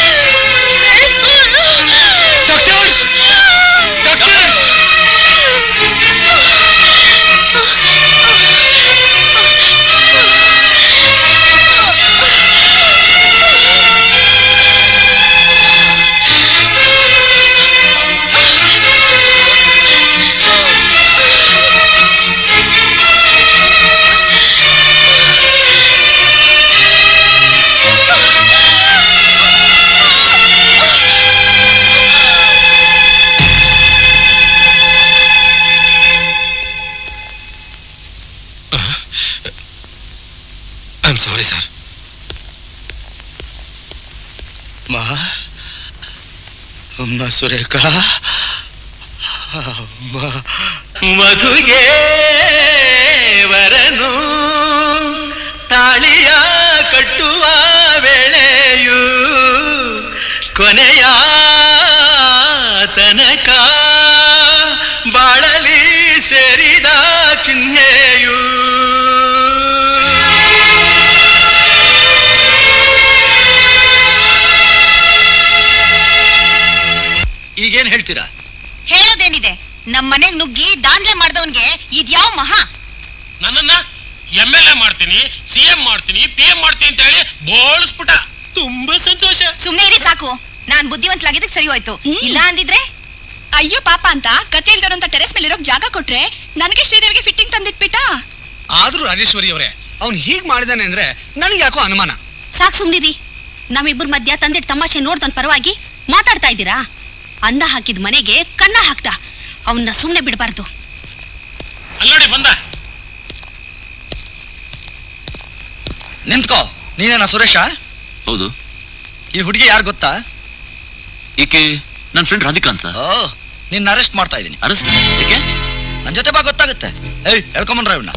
ಐ ಆಮ್ ಸಾರಿ ಸರ್ ಮಾ ಅಮ್ಮ ಸುರೇಖಾ ಅಮ್ಮ ಮಧುಗೆ ವರನು ತಾಳಿಯ ಕಟ್ಟುವ ವೇಳೆಯು ಕೊನೆಯ ತನಕ ಬಾಳಲಿ ಸೇರಿದ ಚಿಹ್ನೆಯು ಈಗೇನ್ ಹೇಳ್ತೀರಾ ಹೇಳೋದೇನಿದೆ ನಮ್ ಮನೆಗ್ ನುಗ್ಗಿ ದಾಂಧ್ಲೆ ಮಾಡ್ದವನ್ಗೆ ಇದ್ಯಾವ್ ಮಹಾ ನನ್ನನ್ನ ಎಂ ಎಲ್ ಎ ಮಾಡ್ತೀನಿ ಸಿ ಎಂ ಮಾಡ್ತೀನಿ ಪಿ ಎಂ ಮಾಡ್ತೀನಿ ಅಂತ ಹೇಳಿ ಬೋಳಿಸ್ಬಿಟ್ಟ ತುಂಬಾ ಸಂತೋಷ ಸುಮ್ನೆ ಇರಿ ಸಾಕು ನಾನ್ ಬುದ್ಧಿವಂತಲಾಗಿದ್ದಕ್ ಸರಿ ಹೋಯ್ತು ಇಲ್ಲ ಅಂದಿದ್ರೆ ಅಯ್ಯೋ ಪಾಪ ಅಂತ ಕತೆ ಇಲ್ದರಂತ ಟೆರೆಸ್ ಮೇಲೆ ಇರೋಕ್ ಜಾಗ ಕೊಟ್ರೆ ನನಗೆ ಶ್ರೀದೇವಿಗೆ ಫಿಟ್ಟಿಂಗ್ ತಂದಿಟ್ಬಿಟ್ಟ ಆದ್ರೂ ರಾಜೇಶ್ವರಿ ಅವರೇ ಅವ್ನು ಹೀಗ್ ಮಾಡಿದಾನೆ ಅಂದ್ರೆ ನನಗೆ ಯಾಕೋ ಅನುಮಾನ ಸಾಕ್ ಸುಮ್ನಿರಿ ನಮ್ಮಿಬ್ಬರ ಮಧ್ಯ ತಂದೆ ತಮಾಷೆ ನೋಡ್ದನ್ ಪರವಾಗಿ ಮಾತಾಡ್ತಾ ಇದ್ದೀರಾ ಅನ್ನ ಹಾಕಿದ ಮನೆಗೆ ಕನ್ನ ಹಾಕ್ದ ಅವನ್ನ ಸುಮ್ನೆ ಬಿಡಬಾರ್ದು ಅಲ್ಲೋಡಿ ಬಂದ ನಿಂತ್ಕೋ ನೀನೇನಾ ಸುರೇಶ ಹೌದು ಈ ಹುಡುಗಿ ಯಾರು ಗೊತ್ತಾ ಈಕೆ ನನ್ನ ಫ್ರೆಂಡ್ ರಾಧಿಕಾ ಅಂತ ಓ ನಿನ್ನ ಅರೆಸ್ಟ್ ಮಾಡ್ತಾ ಇದ್ದೀನಿ ಅರೆಸ್ಟ್ ಯಾಕೆ ನನ್ ಜೊತೆ ಬಾ ಗೊತ್ತಾಗುತ್ತೆ ಏಯ್ ಹೇಳ್ಕೊಂಬನ್ರ ಇವನ್ನ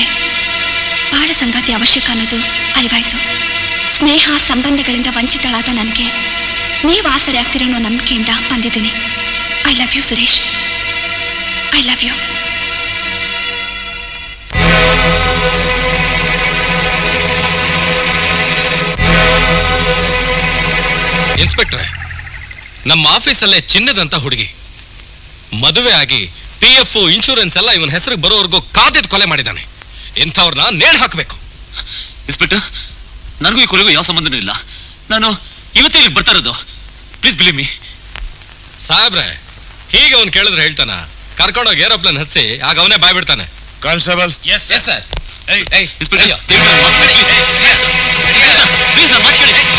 ಆದ್ರೆ ಬಾಳ ಸಂಗಾತಿ ಅವಶ್ಯಕ ಅನ್ನೋದು ಅರಿವಾಯ್ತು ಸ್ನೇಹ ಸಂಬಂಧಗಳಿಂದ ವಂಚಿತಳಾದ ನನಗೆ ನೀವು ಆಸರೆ ಆಗ್ತಿರೋ ಅನ್ನೋ ನಂಬಿಕೆಯಿಂದ ಬಂದಿದ್ದೀನಿ I love you Suresh I love you ಇನ್ಸ್ಪೆಕ್ಟ್ರೆ ನಮ್ಮ ಆಫೀಸಲ್ಲೇ ಚಿನ್ನದಂತ ಹುಡುಗಿ ಮದುವೆ ಆಗಿ ಪಿ ಎಫ್ ಇನ್ಶೂರೆನ್ಸ್ ಎಲ್ಲ ಇವನ್ ಹೆಸರಿಗೆ ಬರೋವರೆಗೂ ಕಾದಿಟ್ಟು ಕೊಲೆ ಮಾಡಿದ್ದಾನೆ ಇಂಥವ್ರನ್ನ ನೇಣು ಹಾಕಬೇಕು ಇನ್ಸ್ಪೆಕ್ಟರ್ ನನಗೂ ಈ ಕೊಲೆಗೂ ಯಾವ ಸಂಬಂಧನೂ ಇಲ್ಲ ನಾನು ಇವತ್ತೇ ಇಲ್ಲಿಗೆ ಬರ್ತಾ ಇರೋದು ಪ್ಲೀಸ್ ಬಿಲೀವ್ ಮೀ ಸಾಹೇಬ್ರೆ ಹೀಗೆ ಅವ್ನು ಕೇಳಿದ್ರೆ ಹೇಳ್ತಾನ ಕರ್ಕೊಂಡೋಗಿ ಏರೋಪ್ಲೇನ್ ಹಚ್ಚಿ ಆಗ ಅವನೇ ಬಾಯ್ ಬಿಡ್ತಾನೆ constables yes yes sir inspector please ನಾನು ಮಾತು ಕೇಳಿ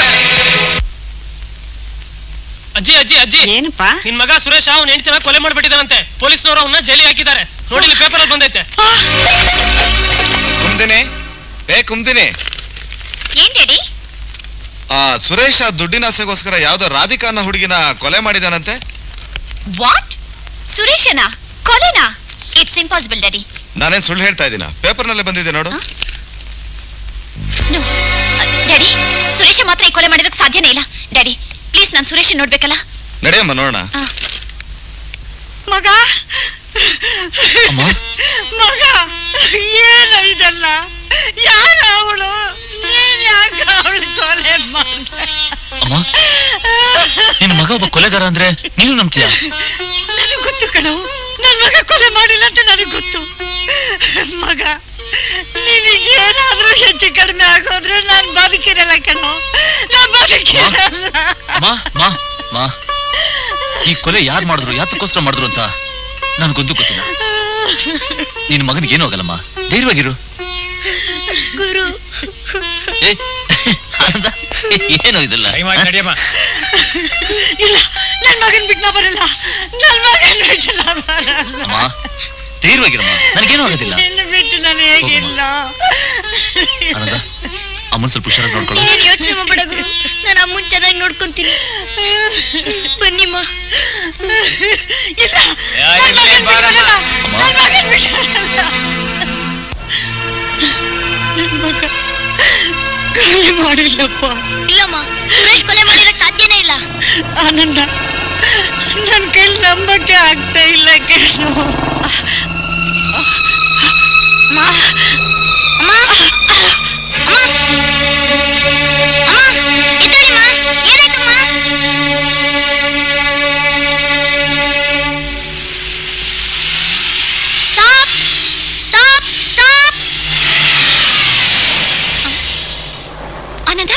ಅಜ್ಜಿ ಅಜ್ಜಿ ಅಜ್ಜಿ ಏನಪ್ಪ ನಿನ್ ಮಗ ಸುರೇಶ್ ಅವ್ನ ಹೆಂಡತಿನ ಕೊಲೆ ಮಾಡ್ಬಿಟ್ಟಿದಾರಂತೆ ಪೊಲೀಸ್ನವರು ಅವನ್ನ ಜೈಲಿಗೆ ಹಾಕಿದ್ದಾರೆ ನೋಡಿ ಇಲ್ಲಿ ಪೇಪರ್ ಅಲ್ಲಿ ಬಂದೈತೆ ಕುಮ್ದಿನಿ ಏ ಕುಮ್ದಿನಿ ಏನ್ ಡ್ಯಾಡಿ ಆ ಸುರೇಶ ದುಡ್ಡಿನ ಆಸೆಗೋಸ್ಕರ ಯಾವ್ದೋ ರಾಧಿಕಾ ಅನ್ನೋ ಹುಡುಗಿನ ಕೊಲೆ ಮಾಡಿದಾನಂತೆ ವಾಟ್ ಸುರೇಶನ ಕೊಲೆನಾ ಇಟ್ಸ್ ಇಂಪಾಸಿಬಲ್ ಡ್ಯಾಡಿ ನಾನೇನ್ ಸುಳ್ಳು ಹೇಳ್ತಾ ಇದ್ದೀನ ಪೇಪರ್ನಲ್ಲೇ ಬಂದಿದೆ ನೋಡು ನೋ ಡ್ಯಾಡಿ ಸುರೇಶ ಮಾತ್ರ ಈ ಕೊಲೆ ಮಾಡಿರೋಕ್ ಸಾಧ್ಯನೇ ಇಲ್ಲ ಡ್ಯಾಡಿ ಪ್ಲೀಸ್ ನಾನು ಸುರೇಶ್ ನೋಡ್ಬೇಕಲ್ಲ ನಡೆಯಮ್ಮ ನೋಡೋಣ ಮಗ ಮಗ ಏನು ಇದೆಲ್ಲ ಯಾರ ಅವಳು ನೀನ್ ಯಾಕೆ ಅವಳು ಕೊಲೆ ಮಾಡ್ದೆ ಅಮ್ಮ ನಿನ್ನ ಮಗ ಒಬ್ಬ ಕೊಲೆಗಾರ ಅಂದ್ರೆ ನೀನು ನಂಬ್ತೀಯ ನನಗೆ ಗೊತ್ತು ಕಣವು ನನ್ನ ಮಗ ಕೊಲೆ ಮಾಡಿಲ್ಲ ಅಂತ ನನಗೆ ಗೊತ್ತು ಮಗ ನಿನಗೆ ಏನಾದ್ರೂ ಹೆಚ್ಚು ಕಡಿಮೆ ಆಗೋದ್ರೆ ನಾನು ಬದುಕಿರಲ್ಲ ಕಣೋ ನಾನು ಬದುಕಿರಲ್ಲ ಮಾ ಮಾ ಮಾ ಈ ಕೊಲೆ ಯಾರು ಮಾಡಿದ್ರು ಯಾತಕ್ಕೋಸ್ಕರ ಮಾಡಿದ್ರು ಅಂತ ನನ್ಗೊಂದು ಗೊತ್ತಿಲ್ಲ ನಿನ್ನ ಮಗನಿಗೆ ಏನೂ ಆಗಲ್ಲಮ್ಮ ಧೈರ್ಯವಾಗಿರು ಗುರು ಏ ಆನಂದ, ಏನೋ ಇದೆಲ್ಲ ಇಲ್ಲ ನನ್ನ ಮಗನ್ ಬಿಟ್ಟು ನಾ ಬರಲ್ಲ ನನ್ನ ಮಗನ್ ಬಿಟ್ಟು ನಾ ಬರಲ್ಲ ಅಮ್ಮ ಧೈರ್ಯವಾಗಿರಮ್ಮ ನನಗೇನೂ ಆಗೋದಿಲ್ಲ ನಿನ್ನ ಬಿಟ್ಟು ನಾನು ಹೇಗಿಲ್ಲ ಆನಂದ ಅಮ್ಮನ್ ಸ್ವಲ್ಪ ಹುಷಾರಾಗಿ ನೋಡ್ಕೊಳ್ಳೋ ನೀನೇನ್ ಯೋಚನೆ ಮಾಡ್ಬೇಡ ಗುರು ನಾನು ಅಮ್ಮನ್ ಚೆನ್ನಾಗಿ ನೋಡ್ಕೊಂತೀನಿ ಬನ್ನಿಮ್ಮ ಇಲ್ಲ ನನ್ ಮಗನ್ ಬಿಟ್ಟು ಬರಲ್ಲ. ನನ್ ಮಗನ್ ಬಿಟ್ಟು ಬರಲ್ಲ. ನನ್ ಮಗ ಕೊಲೆ ಮಾಡಿಲ್ಲಪ್ಪ ಇಲ್ಲಮ್ಮ ಸುರೇಶ್ ಕೊಲೆ ಮಾಡಿರಕ್ ಸಾಧ್ಯನೇ ಇಲ್ಲ ಆನಂದ ನನ್ ಕೈಲಿ ನಂಬಕ್ಕೆ ಆಗ್ತಾ ಇಲ್ಲ ಕಣೋ ಅಮ್ಮ ಅಮ್ಮ ಅಮ್ಮ ಅಮ್ಮ ಎದ್ದೇಳಿಮ್ಮ ಏನಾಯ್ತಮ್ಮ ಸ್ಟಾಪ್ ಸ್ಟಾಪ್ ಸ್ಟಾಪ್ ಆನಂದ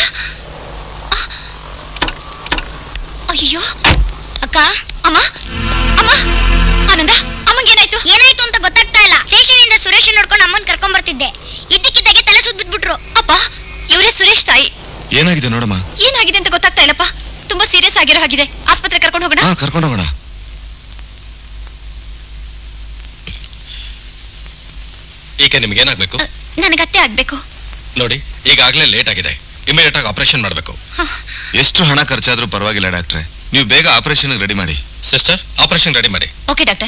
ಅಯ್ಯೋ ಅಕ್ಕ ಅಮ್ಮ ಅಮ್ಮ ಆನಂದ ಅಮ್ಮಂಗೇನಾಯ್ತು ಏನಾಯ್ತು ಅಂತ ಗೊತ್ತಾಗ್ತಾ ಇಲ್ಲ ಸ್ಟೇಷನ್ ಇಂದ ಸುರೇಶ್ ನೋಡ್ಕೊಂಡು ಅಮ್ಮನ್ ಕರ್ಕೊಂಡ್ ಬರ್ತಿದ್ದೆ ಇದ್ದಕ್ಕಿದ್ದಾಗೆ ತಲೆ ಸುತ್ತ ಬಿಟ್ಬಿಟ್ರು ಅಪ್ಪ ಇವರೇ ಸುರೇಶ್ ತಾಯಿ ಏನಾಗಿದೆ ನೋಡಮ್ಮ ಏನಾಗಿದೆ ಅಂತ ಗೊತ್ತಾಗ್ತಾ ಇಲ್ಲಪ್ಪ ತುಂಬಾ ಸೀರಿಯಸ್ ಆಗಿರೋ ಹಾಗಿದೆ ಆಸ್ಪತ್ರೆ ಕರ್ಕೊಂಡು ಹೋಗೋಣ ಹಾ ಕರ್ಕೊಂಡು ಹೋಗೋಣ ಈಗ ನಿಮ್ಗೆ ಏನಾಗ್ಬೇಕು ನನಗತ್ತೆ ಆಗ್ಬೇಕು ನೋಡಿ ಈಗಾಗಲೇ ಲೇಟ್ ಆಗಿದೆ ಇಮಿಡಿಯೇಟ್ ಆಗಿ ಆಪರೇಷನ್ ಮಾಡಬೇಕು ಎಷ್ಟು ಹಣ ಖರ್ಚಾದ್ರೂ ಪರವಾಗಿಲ್ಲ ಡಾಕ್ಟ್ರೆ ನೀವು ಬೇಗ ಆಪರೇಷನ್ ರೆಡಿ ಮಾಡಿ ಸಿಸ್ಟರ್ ಆಪರೇಷನ್ ರೆಡಿ ಮಾಡಿ ಓಕೆ ಡಾಕ್ಟರ್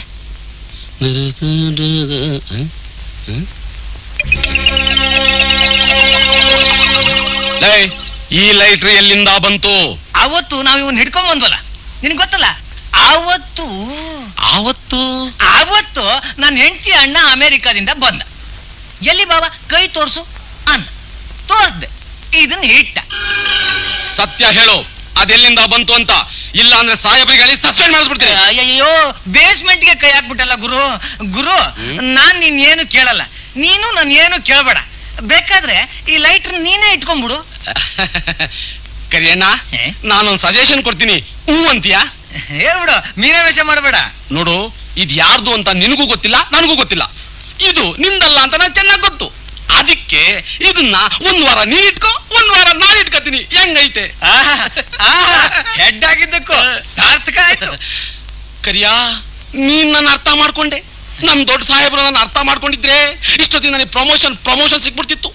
ಈ ಲೈಟ್ರ್ ಎಲ್ಲಿಂದ ಬಂತು ಅವತ್ತು ನಾವ್ ಇವನ್ ಹಿಡ್ಕೊಂಡ್ ಬಂದ್ವಲ್ಲ ನಿನ್ಗೆ ಗೊತ್ತಲ್ಲ ಅವತ್ತು ಆವತ್ತು ಅವತ್ತು ನನ್ನ ಹೆಂಡತಿ ಅಣ್ಣ ಅಮೆರಿಕಾದಿಂದ ಬಂದ ಎಲ್ಲಿ ಬಾವ ಕೈ ತೋರ್ಸು ಅಂದ ತೋರ್ಸ್ದೆ ಇದನ್ನ ಇಟ್ಟ ಸತ್ಯ ಹೇಳು ಅದೆಲ್ಲಿಂದ ಬಂತು ಅಂತ ಇಲ್ಲ ಅಂದ್ರೆ ಸಾಹೇಬ್ರಿಗೆ ಹೇಳಿ ಸಸ್ಪೆಂಡ್ ಮಾಡಿಸ್ಬಿಡ್ತೀನಿ ಅಯ್ಯಯ್ಯೋ ಬೇಸ್ಮೆಂಟ್ಗೆ ಕೈ ಹಾಕ್ಬಿಟ್ಟಲ್ಲ ಗುರು ಗುರು ನಾನ್ ನೀನ್ ಏನು ಕೇಳಲ್ಲ ನೀನು ನಾನು ಏನು ಕೇಳಬೇಡ ಬೇಕಾದ್ರೆ ಈ ಲೈಟ್ರ್ ನೀನೇ ಇಟ್ಕೊಂಡ್ಬಿಡು ಕರಿಯಣ್ಣ ನಾನೊಂದು ಸಜೆಷನ್ ಕೊಡ್ತೀನಿ ಹ್ಞೂ ಅಂತೀಯಾ ಹೇಳ್ಬಿಡು ಮೀನಾವೇಶ ಮಾಡಬೇಡ ನೋಡು ಇದು ಯಾರ್ದು ಅಂತ ನಿನಗೂ ಗೊತ್ತಿಲ್ಲ ನನಗೂ ಗೊತ್ತಿಲ್ಲ ಇದು ನಿಂದಲ್ಲ ಅಂತ ನಂಗೆ ಚೆನ್ನಾಗಿ ಗೊತ್ತು ಅದಕ್ಕೆ ಇದನ್ನ ಒಂದ್ ವಾರ ನೀನ್ ಇಟ್ಕೋ ಒಂದ್ ವಾರ ನಾನು ಇಟ್ಕೋತೀನಿ ಹೆಂಗೈತೆ ಹೆಡ್ ಆಗಿದ್ದಕ್ಕೂ ಸಾರ್ಥಕ ಆಯ್ತು ಕರಿಯಾ ನೀನ್ ನನ್ನ ಅರ್ಥ ಮಾಡ್ಕೊಂಡೆ ನಮ್ ದೊಡ್ಡ ಸಾಹೇಬ್ರು ನನ್ನ ಅರ್ಥ ಮಾಡ್ಕೊಂಡಿದ್ರೆ ಇಷ್ಟೊತ್ತಿನ ನನಗೆ ಪ್ರಮೋಷನ್ ಪ್ರಮೋಷನ್ ಸಿಕ್ಬಿಡ್ತಿತ್ತು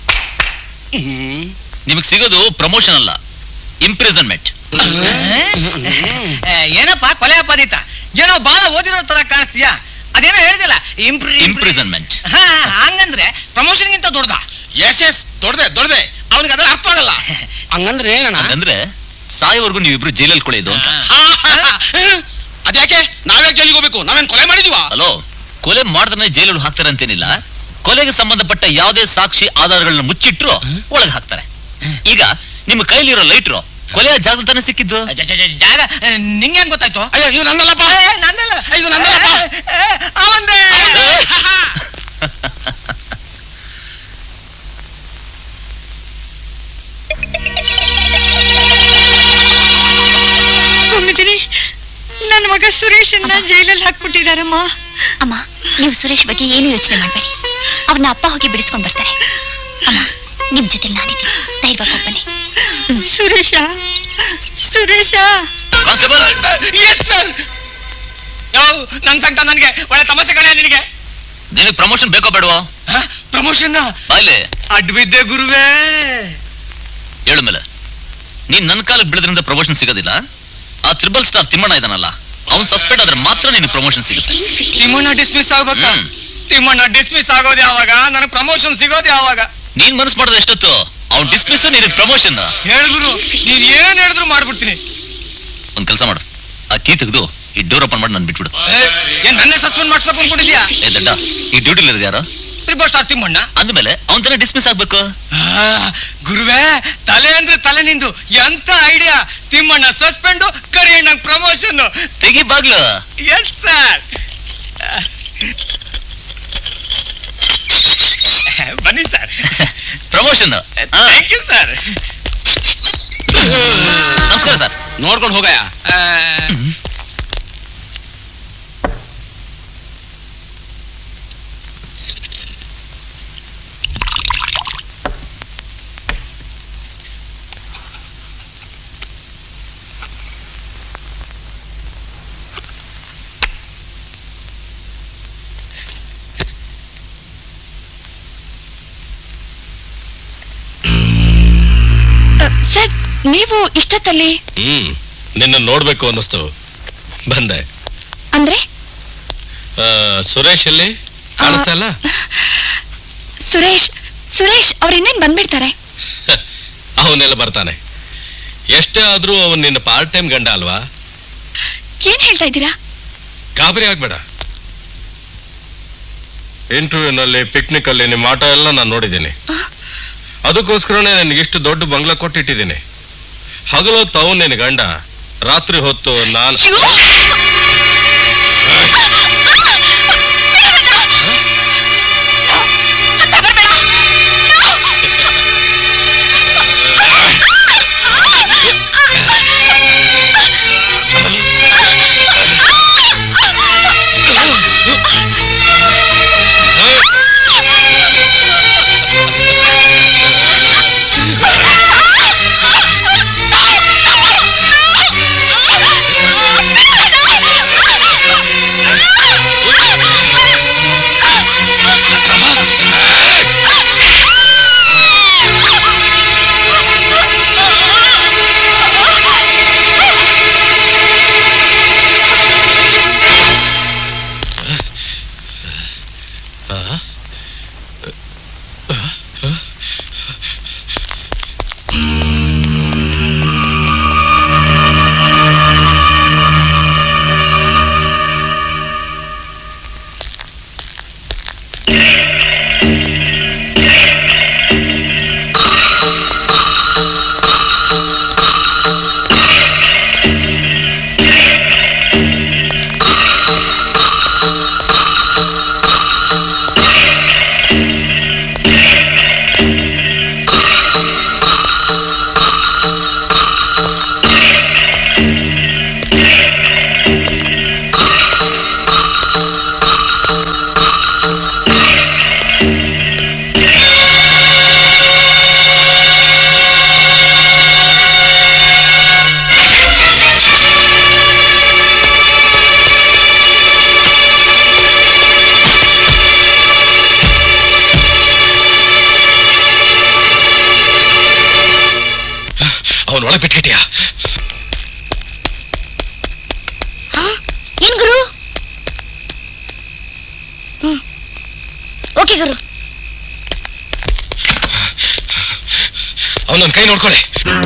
ನಿಮಗ್ ಸಿಗೋದು ಪ್ರಮೋಷನ್ ಅಲ್ಲ ಇಂಪ್ರಿಸನ್ಮೆಂಟ್ ಏ, ಏನಪ್ಪ ಕೊಲೆ ಅಪರಾಧಿತ ಏನೋ ಬಾಳ ಓದಿರೋ ತರ ಕಾಣಿಸ್ತೀಯಾ ಅದೇನೋ ಹೇಳಿದಲ್ಲ ಇಂಪ್ರಿ ಇಂಪ್ರಿಸನ್ಮೆಂಟ್ ಹಾ ಹಂಗಂದ್ರೆ ಪ್ರಮೋಷನ್ಗಿಂತ ದೊಡ್ಡದ ಎಸ್ ಎಸ್ ದೊಡ್ಡದೆ ದೊಡ್ಡದೆ ಅವನಿಗೆ ಅದರ ಅರ್ಥ ಆಗಲ್ಲ ಹಂಗಂದ್ರೆ ಏನಣ್ಣ ಅಂದ್ರೆ ಸಾಯೋವರೆಗೂ ನೀವಿಬ್ರು ಜೈಲಲ್ಲಿ ಕೊಳೆಯೋದು ಅಂತ ಅದ್ಯಾಕೆ ನಾವ್ಯಾಕೆ ಜೈಲಿಗೆ ಹೋಗ್ಬೇಕು ನಾವೇನ್ ಕೊಲೆ ಮಾಡಿದೀವಾ ಹಲೋ ಕೊಲೆ ಮಾಡಿದ್ರೆ ಜೈಲಲ್ಲಿ ಹಾಕ್ತಾರೆ ಅಂತೇನಿಲ್ಲ ಕೊಲೆಗೆ ಸಂಬಂಧಪಟ್ಟ ಯಾವುದೇ ಸಾಕ್ಷಿ ಆಧಾರಗಳನ್ನ ಮುಚ್ಚಿಟ್ರು ಒಳಗೆ ಹಾಕ್ತಾರೆ ಈಗ ನಿಮ್ಮ ಕೈಲಿರೋ ಲೈಟ್ರು ಕೊಲೆಯ ಜಾಗ ತಾನೇ ಸಿಕ್ಕಿದ್ದು ಜಾಗ ನಿಂಗೆ ಹೆಂಗ್ ಗೊತ್ತಾಯ್ತು ಅಯ್ಯೋ ಇದು ನನ್ನಲ್ಲಪ್ಪ ನಂದಲ್ಲ ಇದು ನನ್ನಲ್ಲಪ್ಪ ಅವಂದೇ ಕುಮ್ಮಿದಿನಿ ನನ್ನ ಮಗ ಸುರೇಶನ್ನ ಜೈಲಲ್ಲಿ ಹಾಕ್ಬಿಟ್ಟಿದಾರಮ್ಮ ಅಮ್ಮ ನೀವು ಸುರೇಶ್ ಬಗ್ಗೆ ಏನು ಯೋಚನೆ ಮಾಡಬೇಡಿ ಅವ್ರನ್ನ ಅಪ್ಪ ಹೋಗಿ ಬಿಡಿಸ್ಕೊಂಡ್ ಬರ್ತಾರೆ ಅಮ್ಮ ನಿಮ್ ಜೊತೆ ನಾನಿದ್ದೀನಿ ಧೈರ್ಯವಾಗಿ ಹೋಗ್ಬನ್ನಿ Suresha Suresha constable yes sir ನನ್ ಸಂಕಟ ನನಗೆ ಒಳ್ಳೆ ತಮಾಷೆ ಕಣೆ ನಿನಗೆ ನಿನಗೆ ಪ್ರಮೋಷನ್ ಬೇಕೋ ಬೇಡವಾ ಪ್ರಮೋಷನ್ ಬಾಯ್ಲೆ ಅಡ್ಬಿದ್ದೆ ಗುರುವೇ ಹೇಳು ಮೇಲೆ ನೀನ್ ನನ್ನ ಕಾಲಕ್ಕೆ ಬೆಳೆದ್ರಿಂದ ಪ್ರಮೋಷನ್ ಸಿಗೋದಿಲ್ಲ ಆ ತ್ರಿಬಲ್ ಸ್ಟಾರ್ ತಿಮ್ಮಣ್ಣ ಇದಾನಲ್ಲ ಅವ್ನ್ ಸಸ್ಪೆಂಡ್ ಆದ್ರೆ ಮಾತ್ರ ನಿನಗೆ ಪ್ರಮೋಷನ್ ಸಿಗುತ್ತೆ ತಿಮ್ಮಣ್ಣ ಡಿಸ್ಮಿಸ್ ಆಗ್ಬೇಕ ತಿಮ್ಮಣ್ಣ ಡಿಸ್ಮಿಸ್ ಆಗೋದು ಯಾವಾಗ ನನಗೆ ಪ್ರಮೋಷನ್ ಸಿಗೋದು ಯಾವಾಗ ನೀನ್ ಮನಸ್ ಮಾಡಿದ್ರೆ ಎಷ್ಟೊತ್ತು ಅವ್ನ್ ಡಿಸ್ಮಿಸ್ ನಿನಗೆ ಪ್ರಮೋಷನ್ ಹೇಳಿದ್ರು ನೀನ್ ಏನ್ ಹೇಳಿದ್ರು ಮಾಡ್ಬಿಡ್ತೀನಿ ಒಂದ್ ಕೆಲಸ ಮಾಡು ಆ ಕೀ ತೆಗೆದು ಈ ಡೋರ್ ಓಪನ್ ಮಾಡಿ ನನ್ ಬಿಟ್ಬಿಡು ಏ, ಏನ್ ನನ್ನೇ ಸಸ್ಪೆಂಡ್ ಮಾಡಿಸ್ಬೇಕು ಅನ್ಕೊಂಡಿದ್ಯಾ ಏ ದಡ್ಡ ಈ ಡ್ಯೂಟಿಲಿ ಇರೋದು ಯಾರು ತ್ರಿಬಲ್ ಸ್ಟಾರ್ ತಿಮ್ಮಣ್ಣ ಅಂದ್ಮೇಲೆ ಅವನ್ ತಾನೇ ಡಿಸ್ಮಿಸ್ ಆಗ್ಬೇಕು ಆ, ಗುರುವೇ ತಲೆ ಅಂದ್ರೆ ತಲೆ ನಿಂದು ಎಂತ idea Thimmanna suspend Kariyanna promotion ತೆಗಿ ಬಾಗ್ಲು ಎಸ್ ಸರ್ ಬನ್ನಿ sir promotion thank you sir ನಮಸ್ಕಾರ ಸರ್ ನೋಡ್ಕೊಂಡು ಹೋಗಯ್ಯ ಸರ್ ನೀವು ಇಷ್ಟೊತ್ತಲ್ಲಿ ಹ್ಮ್ ನಿನ್ನ ನೋಡ್ಬೇಕು ಅನ್ನಿಸ್ತು ಬಂದೆ ಅಂದ್ರೆ ಆ, ಸುರೇಶ್ ಎಲ್ಲಿ ಕಾಣಿಸ್ತಾ ಇಲ್ಲ ಸುರೇಶ್ ಸುರೇಶ್ ಅವ್ರು ಇನ್ನೇನ್ ಬಂದ್ಬಿಡ್ತಾರೆ ಅವನೆಲ್ಲ ಬರ್ತಾನೆ ಎಷ್ಟೇ ಆದ್ರೂ ಅವನ್ ನಿನ್ನ ಪಾರ್ಟ್ ಟೈಮ್ ಗಂಡ ಅಲ್ವಾ ಏನ್ ಹೇಳ್ತಾ ಇದ್ದೀರಾ ಗಾಬರಿ ಆಗ್ಬೇಡ ಇಂಟರ್ವ್ಯೂನಲ್ಲಿ ಪಿಕ್ನಿಕ್ ಅಲ್ಲಿ ನಿಮ್ಮ ಆಟ ಎಲ್ಲ ನಾನು ನೋಡಿದ್ದೀನಿ ಅದಕ್ಕೋಸ್ಕರನೇ ನನಗೆ ಇಷ್ಟು ದೊಡ್ಡ ಬಂಗ್ಲಾ ಕೊಟ್ಟಿಟ್ಟಿದ್ದೀನಿ ಹಗಲು ಹೊತ್ತು ಅವನು ನಿನ್ನ ಗಂಡ ರಾತ್ರಿ ಹೊತ್ತು ನಾನು ಅವನ ಒಳಗೆ ಬಿಟ್ಕಿಟ್ಯಾ ಏನ್ ಗುರು ಅವನೊಂದ್ ಕೈ ನೋಡ್ಕೊಳ್ಳಿ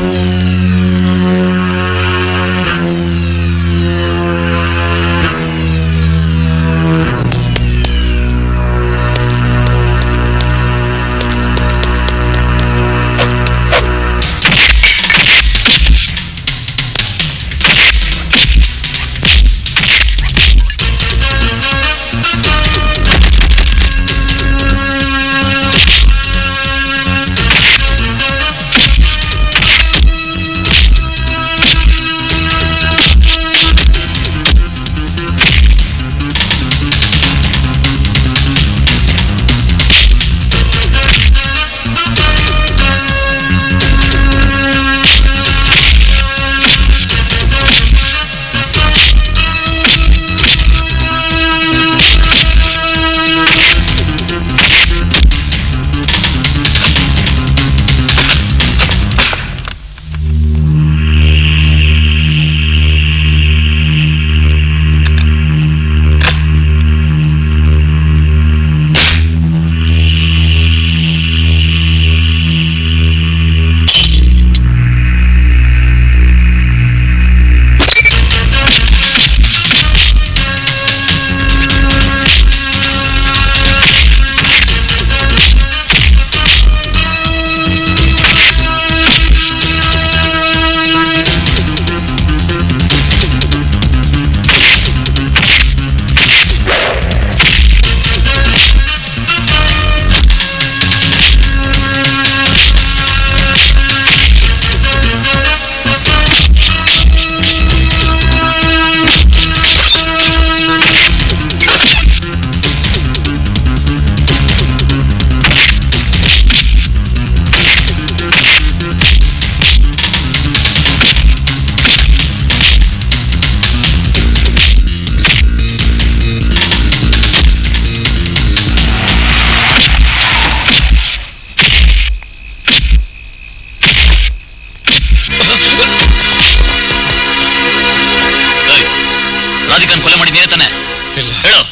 ರಾಧಿಕಾನ್ ಕೊಲೆ ಮಾಡಿ ನೀನೇ ತಾನೆ ಇಲ್ಲ ಹೇಳು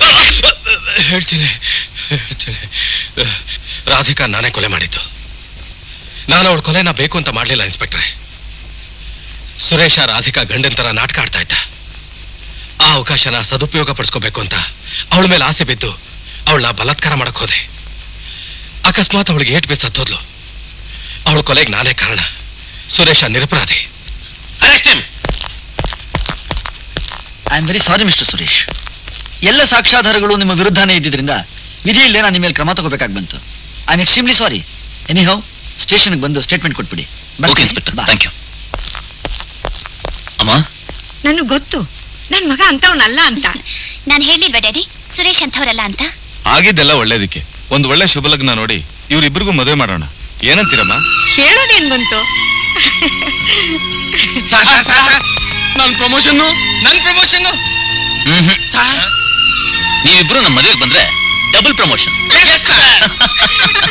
ಹೇಳ್ತೀನಿ ಹೇಳ್ತೀನಿ ರಾಧಿಕಾ ನಾನೇ ಕೊಲೆ ಮಾಡಿದ್ದು ನಾನು ಅವಳ ಕೊಲೆನ ಬೇಕು ಅಂತ ಮಾಡ್ಲಿಲ್ಲ ಇನ್ಸ್ಪೆಕ್ಟ್ರೆ ಸುರೇಶ ರಾಧಿಕಾ ಗಂಡನ್ ತರ ನಾಟಕ ಆಡ್ತಾ ಇದ್ದ ಆ ಅವಕಾಶನ ಸದುಪಯೋಗ ಪಡಿಸ್ಕೋಬೇಕು ಅಂತ ಅವಳ ಮೇಲೆ ಆಸೆ ಬಿದ್ದು ಅವಳನ್ನ ಬಲಾತ್ಕಾರ ಮಾಡಕ್ ಹೋದೆ ಅಕಸ್ಮಾತ್ ಅವಳಿಗೆ ಏಟ್ ಬೇಸ್ ಹತ್ತೋದ್ಲು ಅವಳ ಕೊಲೆಗೆ ನಾನೇ ಕಾರಣ ಸುರೇಶ ನಿರಪರಾಧಿ I am very sorry mister Suresh ಎಲ್ಲ ಸಾಕ್ಷ್ಯಾಧಾರಗಳು ನಿಮ್ಮ ವಿರುದ್ಧನೇ ಇದ್ದಿದ್ರಿಂದ ವಿಧಿ ಇಲ್ಲದೆ ನಾನು ನಿಮ್ಮ ಮೇಲೆ ಕ್ರಮ ತಗೋಬೇಕಾಗಿ ಬಂತು I am extremely sorry anyhow ಸ್ಟೇಷನ್ಗೆ ಬಂದು ಸ್ಟೇಟ್ಮೆಂಟ್ ಕೊಟ್ಬಿಡಿ ಓಕೆ ಇನ್ಸ್ಪೆಕ್ಟರ್ ಥ್ಯಾಂಕ್ ಯು ಅಮ್ಮ ನನಗೆ ಗೊತ್ತು ನನ್ ಮಗ ಅಂತವನಲ್ಲ ಅಂತ ನಾನು ಹೇಳಿಲ್ವಾ ಡ್ಯಾಡಿ ಸುರೇಶ್ ಅಂಥವ್ರಲ್ಲ ಅಂತ ಆಗಿದ್ದೆಲ್ಲ ಒಳ್ಳೇದಕ್ಕೆ ಒಂದು ಒಳ್ಳೆ ಶುಭ ಲಗ್ನ ನೋಡಿ ಇವ್ರಿಬ್ರಿಗೂ ಮದುವೆ ಮಾಡೋಣ ಏನಂತೀರಮ್ಮ ಹೇಳೋದೇನ್ ಬಂತು ನನ್ ಪ್ರಮೋಷನ್ ನನ್ ಪ್ರಮೋಷನ್ ನೀವಿಬ್ರು ನಮ್ಮ ಮದುವೆಗೆ ಬಂದ್ರೆ ಡಬಲ್ ಪ್ರಮೋಷನ್